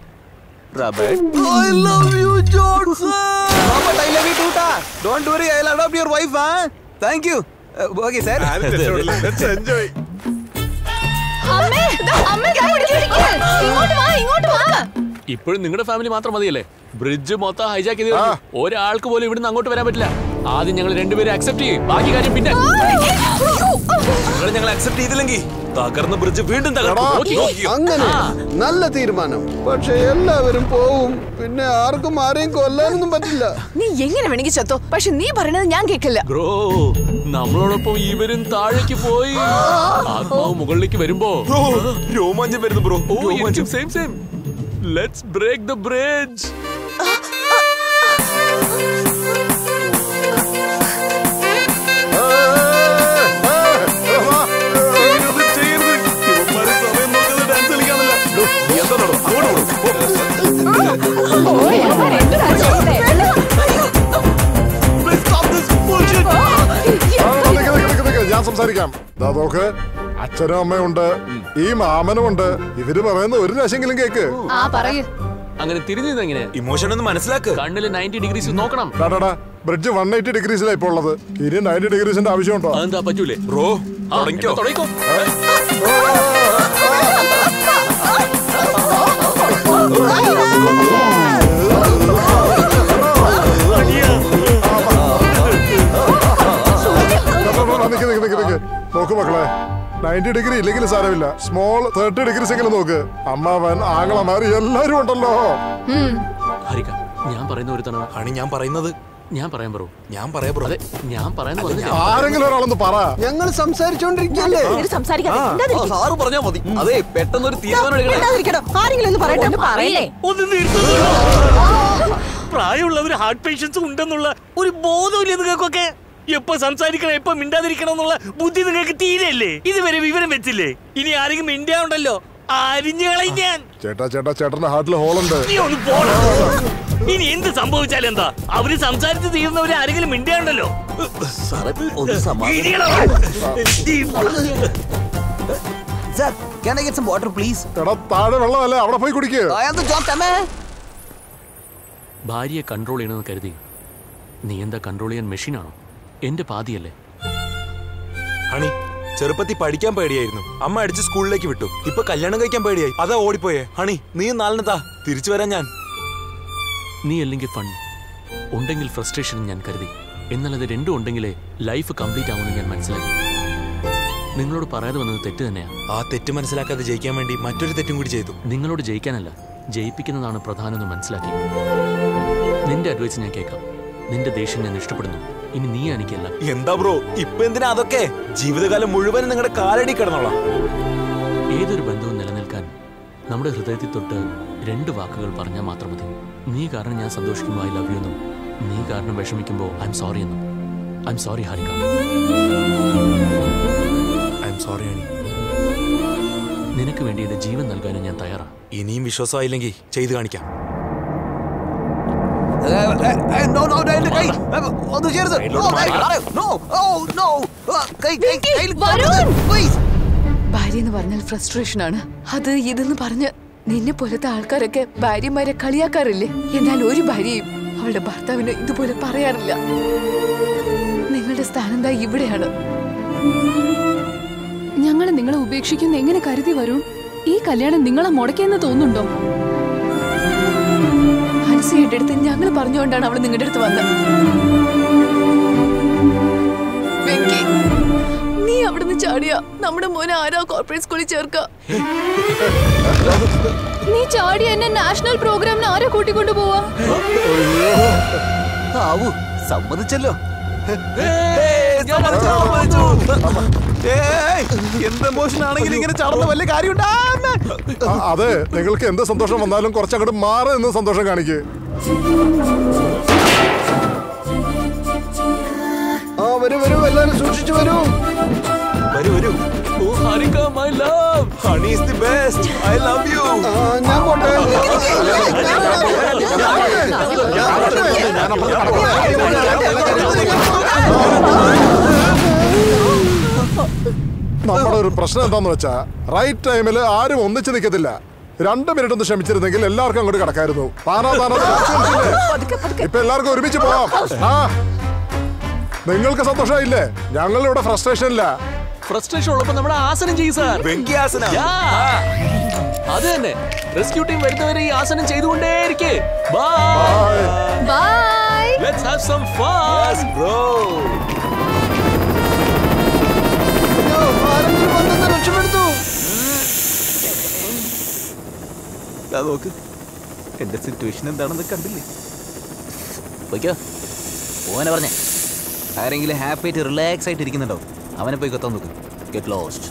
Q: I love you, Johnson.
B: Robert, I love you too, ta. Don't worry, I'll adopt your wife, huh? Thank you. Uh, okay, sir.
K: Let's enjoy.
G: അമ്മേ ദാ അമ്മേ ദാ ഇരിക്ക്, ഇരിക്ക്. ഇങ്ങോട്ട് വാ ഇങ്ങോട്ട് വാ
A: ഇപ്പോഴും നിങ്ങളുടെ ഫാമിലി മാത്രം മതിയല്ലേ ബ്രിഡ്ജ് മൊത്തം ഹൈജാക്ക് ചെയ്ത് കഴിഞ്ഞു. ഒരാൾക്ക് പോലും ഇവിടുന്ന് അങ്ങോട്ട് വരാൻ പറ്റില്ല ആദ്യം ഞങ്ങൾ രണ്ടുപേരും അക്സെപ്റ്റ് ചെയ്യും ബാക്കി കാര്യം പിന്നെ
S: നിങ്ങൾ ഞങ്ങൾ അക്സെപ്റ്റ് ചെയ്തില്ലെങ്കിൽ തകർന്ന ബ്രിഡ്ജ് വീണ്ടും തകർക്കും
Q: അങ്ങനെ നല്ല തീരുമാനം പക്ഷെ എല്ലാവരും പോവും പിന്നെ ആർക്കും ആരെയും കൊല്ലാനൊന്നും പറ്റില്ല
G: നീ എങ്ങനെ വേണമെങ്കിൽ ചത്തോ പക്ഷെ നീ പറയണത് ഞാൻ കേൾക്കില്ല
A: ബ്രോ നമ്മളോടൊപ്പം ഇവരും താഴേക്ക് പോയി ആത്മാവ് മുകളിലേക്ക് വരുമ്പോ
S: രോമാഞ്ചം വരുന്നു ബ്രോ
A: ഓ എനിക്കും same same let's break the bridge
K: ഞാൻ സംസാരിക്കാം ദാ നോക്ക് അച്ഛനും അമ്മയും ഉണ്ട് ഈ മാമനും ഉണ്ട് ഇവര് പറയുന്ന ഒരു പ്രാവശ്യമെങ്കിലും കേക്ക്
G: ആ പറയൂ
A: അങ്ങനെ തിരിഞ്ഞു എങ്ങനെ
S: ഇമോഷൻ ഒന്ന് മനസ്സിലാക്ക്
A: കണ്ണില് നയൻറ്റി ഡിഗ്രീസ് നോക്കണം
K: ടാടാ ബ്രിഡ്ജ് വൺ എയ്റ്റി ഡിഗ്രീസിലാണ് ഇപ്പോൾ ഉള്ളത് ഇനി നയൻറ്റി ഡിഗ്രീസിന്റെ ആവശ്യമുണ്ടോ
A: അതെന്താ പറ്റൂലേ
S: ബ്രോ
A: ആ,
S: തുടങ്ങിക്കോ
A: എന്നാ തുടങ്ങിക്കോ
K: നിക്ക് നിക്ക് നിക്ക് നിക്ക് നോക്ക് മക്കളെ നയൻറ്റി ഡിഗ്രി ഇല്ലെങ്കിൽ സാരമില്ല സ്മോൾ തേർട്ടി ഡിഗ്രീസ് എങ്കിലും നോക്ക് അമ്മാവൻ ആങ്ങളമാർ എല്ലാരും ഉണ്ടല്ലോ
A: ഹരിക ഞാൻ പറയുന്ന ഒരു തവണ
S: ഹണി ഞാൻ പറയുന്നത്
A: ഞാൻ പറയാൻ ബ്രോ
S: ഞാൻ പറയാം ബ്രോ
A: അതെ ഞാൻ പറയാന്ന് പറഞ്ഞില്ലേ
K: ആരെങ്കിലും ഒരാളൊന്ന് പറ
Q: ഞങ്ങൾ സംസാരിച്ചോണ്ടിരിക്കല്ലേ
L: സംസാരിക്കാതെ മിണ്ടാതിരിക്ക്.
B: സാറ് പറഞ്ഞാ മതി അതെ പെട്ടെന്ന് ഒരു തീരുമാനം എടുക്കണം
L: മിണ്ടാതിരിക്കണോ? ആരെങ്കിലും ഒന്ന് പറയട്ടെ
M: ഒന്ന് പറയില്ലേ
E: ഒന്ന് നിർത്തൂ. പ്രായമുള്ളവർ ഹാർട്ട് പേഷ്യൻസ് ഉണ്ടെന്നുള്ള ഒരു ബോധമില്ല നിങ്ങൾക്കൊക്കെ എപ്പോ സംസാരിക്കണം എപ്പോ മിണ്ടാതിരിക്കണം എന്നുള്ള ബുദ്ധി നിങ്ങൾക്ക് തീരെയല്ലേ ഇതുവരെ വിവരം വെച്ചില്ലേ ഇനി ആരെങ്കിലും മിണ്ടാണ്ടല്ലോ അരിഞ്ഞു കളയും ഞാൻ
K: ചേട്ടാ ചേട്ടാ ചേട്ടന്റെ ഹാർട്ടിൽ ഹോളുണ്ട്
E: നീ ഒന്ന് പോണം ഇനി എന്ത് സംഭവിച്ചാലും എന്താ അവര് സംസാരിച്ച് തീർന്നവരെ ആരെങ്കിലും മിണ്ടാണ്ടല്ലോ
B: Sir, can I get some water, please?
K: എടാ താഴെ വെള്ളമല്ലേ അവിടെ പോയി കുടിക്ക്
B: I am the John Tame.
A: ഭാര്യയെ കൺട്രോൾ ചെയ്യണമെന്ന് കരുതി നീ എന്താ കൺട്രോൾ ചെയ്യാൻ മെഷീനാണോ എന്റെ പാതിയല്ലേ
S: ഹണി ചെറുപ്പത്തിൽ പഠിക്കാൻ പേടിയായിരുന്നു അമ്മ അടിച്ച് സ്കൂളിലേക്ക് വിട്ടു ഇപ്പൊ കല്യാണം കഴിക്കാൻ പേടിയായി അതാ ഓടിപ്പോയേ ഹണി നീ നാളിനെത്താ തിരിച്ചു വരാൻ ഞാൻ
A: നീ അല്ലെങ്കിൽ ഫൺ ഉണ്ടെങ്കിൽ ഫ്രസ്ട്രേഷൻ ഞാൻ കരുതി എന്നാൽ അത് രണ്ടും ഉണ്ടെങ്കിലേ ലൈഫ് കംപ്ലീറ്റ് ആവുമെന്ന് ഞാൻ മനസ്സിലാക്കി നിങ്ങളോട് പറയാതെ വന്നത് തെറ്റ് തന്നെയാണ്
S: ആ തെറ്റ് മനസ്സിലാക്കാതെ ജയിക്കാൻ വേണ്ടി മറ്റൊരു തെറ്റും കൂടി ചെയ്തു
A: നിങ്ങളോട് ജയിക്കാനല്ല ജയിപ്പിക്കുന്നതാണ് പ്രധാനമെന്ന് മനസ്സിലാക്കി നിന്റെ അഡ്വൈസ് ഞാൻ കേൾക്കാം നിന്റെ ദേഷ്യം ഞാൻ ഇഷ്ടപ്പെടുന്നു ഇനി നീ എനിക്കല്ല
S: എന്താ ബ്രോ ഇപ്പൊ എന്തിനാ അതൊക്കെ ജീവിതകാലം മുഴുവൻ നിങ്ങളുടെ കാലടി കിടന്നോളാം
A: ഏതൊരു ബന്ധവും നിലനിൽക്കാൻ നമ്മുടെ ഹൃദയത്തിൽ തൊട്ട് രണ്ട് വാക്കുകൾ പറഞ്ഞാൽ മാത്രം മതി നീ കാരണം ഞാൻ സന്തോഷിക്കുമ്പോൾ ഐ ലവ് യു എന്നും നീ കാരണം വിഷമിക്കുമ്പോൾ ഐ എം സോറി എന്നും I am sorry Harika
S: I am sorry അണി
A: നിനക്ക് വേണ്ടി എന്റെ ജീവൻ നൽകാനും ഞാൻ തയ്യാറാണ്
S: ഇനിയും വിശ്വാസമായില്ലെങ്കിൽ ചെയ്തു കാണിക്കാം
B: നോ നോ എന്റെ കൈ ഒന്നും ചെയ്യരുത് No, no, oh, no. ആ, കൈ, കൈ, കയ്യിൽ please.
G: ഭാര്യ എന്ന് പറഞ്ഞാൽ ഫ്രസ്ട്രേഷൻ ആണ് അത് ഇതെന്ന് പറഞ്ഞ് നിന്നെ പോലത്തെ ആൾക്കാരൊക്കെ ഭാര്യമാരെ കളിയാക്കാറില്ലേ എന്നാൽ ഒരു ഭാര്യയും അവളുടെ ഭർത്താവിന് ഇതുപോലെ പറയാറില്ല നിങ്ങളുടെ സ്ഥാനം ദാ ഇവിടെയാണ്
I: ഞങ്ങൾ നിങ്ങളെ ഉപേക്ഷിക്കുന്ന എങ്ങനെ കരുതി വരും ഈ കല്യാണം നിങ്ങളെ മുടക്കിയെന്ന് തോന്നുന്നുണ്ടോ
G: ഹൻസിയുടെ അടുത്ത് ഞങ്ങൾ പറഞ്ഞുകൊണ്ടാണ് അവൾ നിങ്ങളുടെ അടുത്ത് വന്നത് വെങ്കി, നീ അവിടുന്ന് ചാടിയ നമ്മുടെ മോനെ ആരാ കോർപ്പറേറ്റ് സ്കൂളിൽ ചേർക്ക
I: നീ ചാടി എന്നെ നാഷണൽ പ്രോഗ്രാമിന് ആരെ കൂട്ടിക്കൊണ്ടു പോവാ
B: ആവൂ സമ്മതിച്ചല്ലോ എന്ത് എമോഷൻ ആണെങ്കിലും ഇങ്ങനെ ചടന്ന വലിയ കാര്യമുണ്ടാ
K: ആ, അതെ നിങ്ങൾക്ക് എന്ത് സന്തോഷം വന്നാലും കുറച്ചങ്ങോട്ട് മാറി നിന്ന് സന്തോഷം കാണിക്കേ
Q: ആ വരൂ വരൂ എല്ലാരും സൂക്ഷിച്ചു വരൂ
S: വരൂ വരൂ
A: oh Harika my love
S: honey is the best I love you
Q: ഞാൻ പോട്ടെ
K: നമ്മുടെ ഒരു പ്രശ്നം എന്താന്ന് വെച്ചാ റൈറ്റ് ടൈമിൽ ആരും ഒന്നിച്ച് നിൽക്കത്തില്ല രണ്ട് മിനിറ്റ് ഒന്ന് ക്ഷമിച്ചിരുന്നെങ്കിൽ എല്ലാവർക്കും അങ്ങോട്ട് കിടക്കായിരുന്നു താനാ താനാ ക്ഷമിച്ചില്ലേ? ഇപ്പൊ എല്ലാവർക്കും ഒരുമിച്ച് പോവാം ആ നിങ്ങൾക്ക് സന്തോഷമായില്ലേ ഞങ്ങളിവിടെ ഫ്രസ്ട്രേഷൻ ഇല്ല
A: ഫ്രസ്ട്രേഷൻ ഉള്ളപ്പോ നമ്മുടെ ആസനം ചെയ്യും സാർ
S: വെങ്കി ആസനം
A: അത് തന്നെ റെസ്ക്യൂ ടീം വരുന്നവരെ ഈ ആസനം ചെയ്തുകൊണ്ടേയിരിക്കെ bye
I: bye
A: let's have some fun
S: bro
Q: ആരെങ്കിലും വന്നെന്ന് രക്ഷപ്പെടുത്തു
B: ദാ നോക്ക് എന്റെ സിറ്റുവേഷൻ എന്താണെന്ന് കണ്ടില്ലേ പോയിക്കോ ഓനെ പറഞ്ഞേ ആരെങ്കിലും ഹാപ്പി ആയിട്ട് റിലാക്സ് ആയിട്ട് ഇരിക്കുന്നുണ്ടോ അവനെ പോയി കൊത്താൻ നോക്ക് ഗെറ്റ് ലോസ്റ്റ്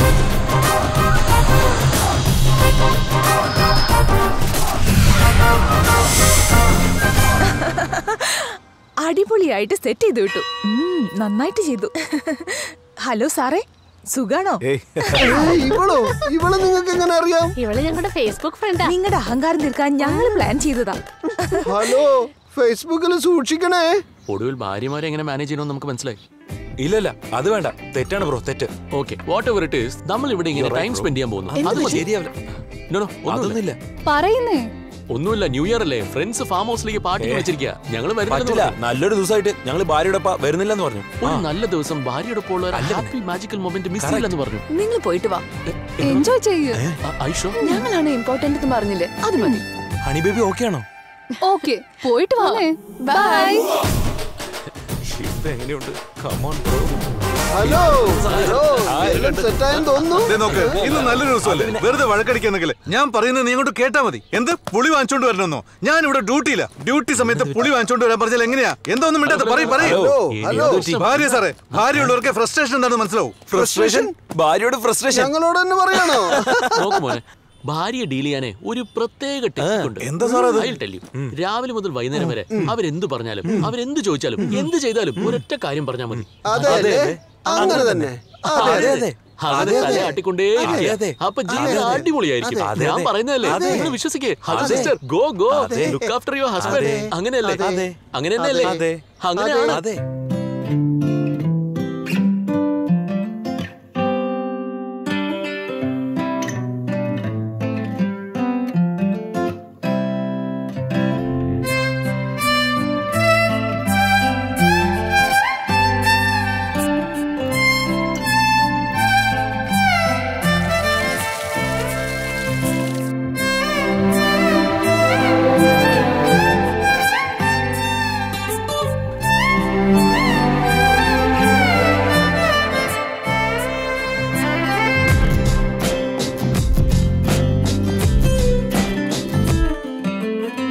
M: അടിപൊളിയായിട്ട് സെറ്റ് ചെയ്തു വിട്ടു ഉം, നന്നായിട്ട് ചെയ്തു ഹലോ സാറേ സുഖാണോ
Q: ഇവളോ ഇവളെ നിങ്ങൾക്ക് എങ്ങനെ അറിയാം
J: ഇവള് ഞങ്ങളുടെ ഫേസ്ബുക്ക് ഫ്രണ്ടാ
M: നിങ്ങളുടെ അഹങ്കാരം തീർക്കാൻ ഞങ്ങൾ പ്ലാൻ ചെയ്തതാ
Q: ഹലോ ഫേസ്ബുക്കിൽ സൂക്ഷിക്കണേ
A: ഒടുവിൽ ഭാര്യമാരെ എങ്ങനെ മാനേജ് ചെയ്യണമെന്ന് നമുക്ക് മനസ്സിലായി
S: ഇല്ലല്ല അത് വേണ്ട തെറ്റാണ് ബ്രോ തെറ്റ്
A: okay whatever it is നമ്മൾ ഇവിടെ ഇങ്ങനെ
S: You're right,
A: time
S: bro.
A: Spend ചെയ്യാൻ പോകുന്നു
S: എന്ത്
A: അത് മതി.
S: ശരിയാവില്ല.
A: No, no, ഒന്നുമില്ല.
S: അതൊന്നുമില്ല
I: പറയുന്നേ
A: ഒന്നുമില്ല ന്യൂ ഇയർ അല്ലേ ഫ്രണ്ട്സ് ഫാം ഹൗസിലേക്ക് പാർട്ടി
S: ഏ.
A: വെച്ചിരിക്കുക ഞങ്ങൾ
S: പറ്റില്ല നല്ലൊരു ദിവസമായിട്ട് ഞങ്ങൾ ഭാര്യയുടെ ഒപ്പം വരുന്നില്ലെന്ന് പറഞ്ഞു
A: ഒരു നല്ല ദിവസം ഭാര്യയുടെ ഒപ്പം ഉള്ള ഒരു ഹാപ്പി മാജിക്കൽ മൊമെന്റ് മിസ് ചെയ്യില്ലെന്ന് പറഞ്ഞു
G: നിങ്ങൾ പോയിട്ട് വാ
I: എൻജോയ് ചെയ്യൂ
A: ഐഷോ
G: ഞങ്ങളാണ് ഇമ്പോർട്ടന്റ് എന്ന് പറഞ്ഞില്ലേ അത് മതി
S: ഹണി ബേബി ഓക്കെ ആണോ
I: ഓക്കെ പോയിട്ട് വന്നേ ബൈ
S: ഇപ്പൊ എങ്ങനെയുണ്ട് കമോൺ ബ്രോ
Q: ഹലോ ഹലോ എല്ലാം സെറ്റായെന്ന് തോന്നുന്നു
N: ദേ നോക്ക് ഇന്ന് നല്ലൊരു ദിവസമല്ലേ വെറുതെ വഴക്കടിക്കുന്നെങ്കിൽ ഞാൻ പറയുന്നത് നീ അങ്ങോട്ട് കേട്ടാ മതി എന്ത് പുളി വാങ്ങിച്ചോണ്ട് വരണമെന്നോ ഞാൻ ഇവിടെ ഡ്യൂട്ടിയില്ല ഡ്യൂട്ടി സമയത്ത് പുളി വാങ്ങിച്ചോണ്ട് വരാൻ പറഞ്ഞാൽ എങ്ങനെയാ എന്താ ഒന്നും മിണ്ടാത്ത പറയും പറയും
Q: ഹലോ, ഹലോ.
N: ഭാര്യ സാറേ ഭാര്യയുള്ളവർക്ക് ഫ്രസ്ട്രേഷൻ എന്താണെന്ന് മനസ്സിലാവും
S: ഫ്രസ്ട്രേഷൻ ഭാര്യയോട് ഫ്രസ്ട്രേഷൻ
Q: ഞങ്ങളോട് തന്നെ പറയാണോ
A: നോക്ക് മോനെ ഭാര്യയെ ഡീൽ ചെയ്യാനേ ഒരു പ്രത്യേക ടെക്നിക് ഉണ്ട്
S: എന്താ സാർ അത്?
A: I'll tell you. രാവിലെ മുതൽ വൈകുന്നേരം വരെ അവരെന്ത് പറഞ്ഞാലും അവരെന്ത് ചോദിച്ചാലും എന്ത് ചെയ്താലും ഒരൊറ്റ കാര്യം പറഞ്ഞാൽ മതി
Q: അതെ അതെ അങ്ങനെ തന്നെ അതെ
A: അതെ,
Q: അതെ
A: അതെ. അങ്ങനെ
Q: അതെ,
A: തല
Q: അതെ.
A: ആട്ടിക്കൊണ്ടേ
Q: അതെ, അതെ.
A: അപ്പൊ ജീവിതം
Q: അതെ, അതെ.
A: അടിപൊളിയായിരിക്കും
Q: അതെ,
A: ഞാൻ
Q: അതെ.
A: പറയുന്നതല്ലേ
Q: അതെ.
A: നിങ്ങൾ വിശ്വസിക്കേ ഹലോ
Q: അതെ.
A: സിസ്റ്റർ ഗോ ഗോ
Q: അതെ.
A: ലുക്ക് ആഫ്റ്റർ യുവർ ഹസ്ബൻഡ്
Q: അതെ.
A: അങ്ങനെയല്ലേ
Q: അതെ.
A: അങ്ങനെ തന്നെയല്ലേ
Q: അതെ.
A: അങ്ങനെയാണ്
S: അതെ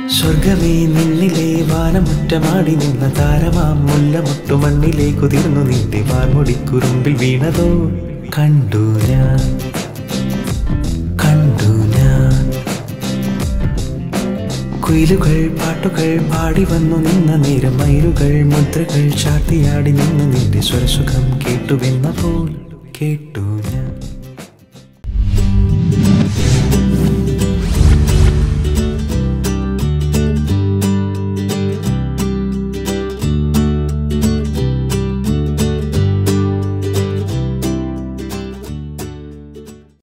O: സ്വർഗമേ നിന്നിലെ വാനമുറ്റമാടി നിന്ന താരമാം മുല്ലമുട്ടു മണ്ണിലെ കുതിർന്നു നിന്റെ വാർമുടിക്കുറുമ്പിൽ വീണതോ കണ്ടു ഞാൻ കണ്ടു ഞാൻ കുയിലുകൾ പാട്ടുകൾ പാടി വന്നു നിന്ന നേരം മയിലുകൾ മുദ്രകൾ ചാട്ടിയാടി നിന്ന നിന്റെ സ്വരസുഖം കേട്ടുവെന്ന പോൽ കേട്ടു ഞാൻ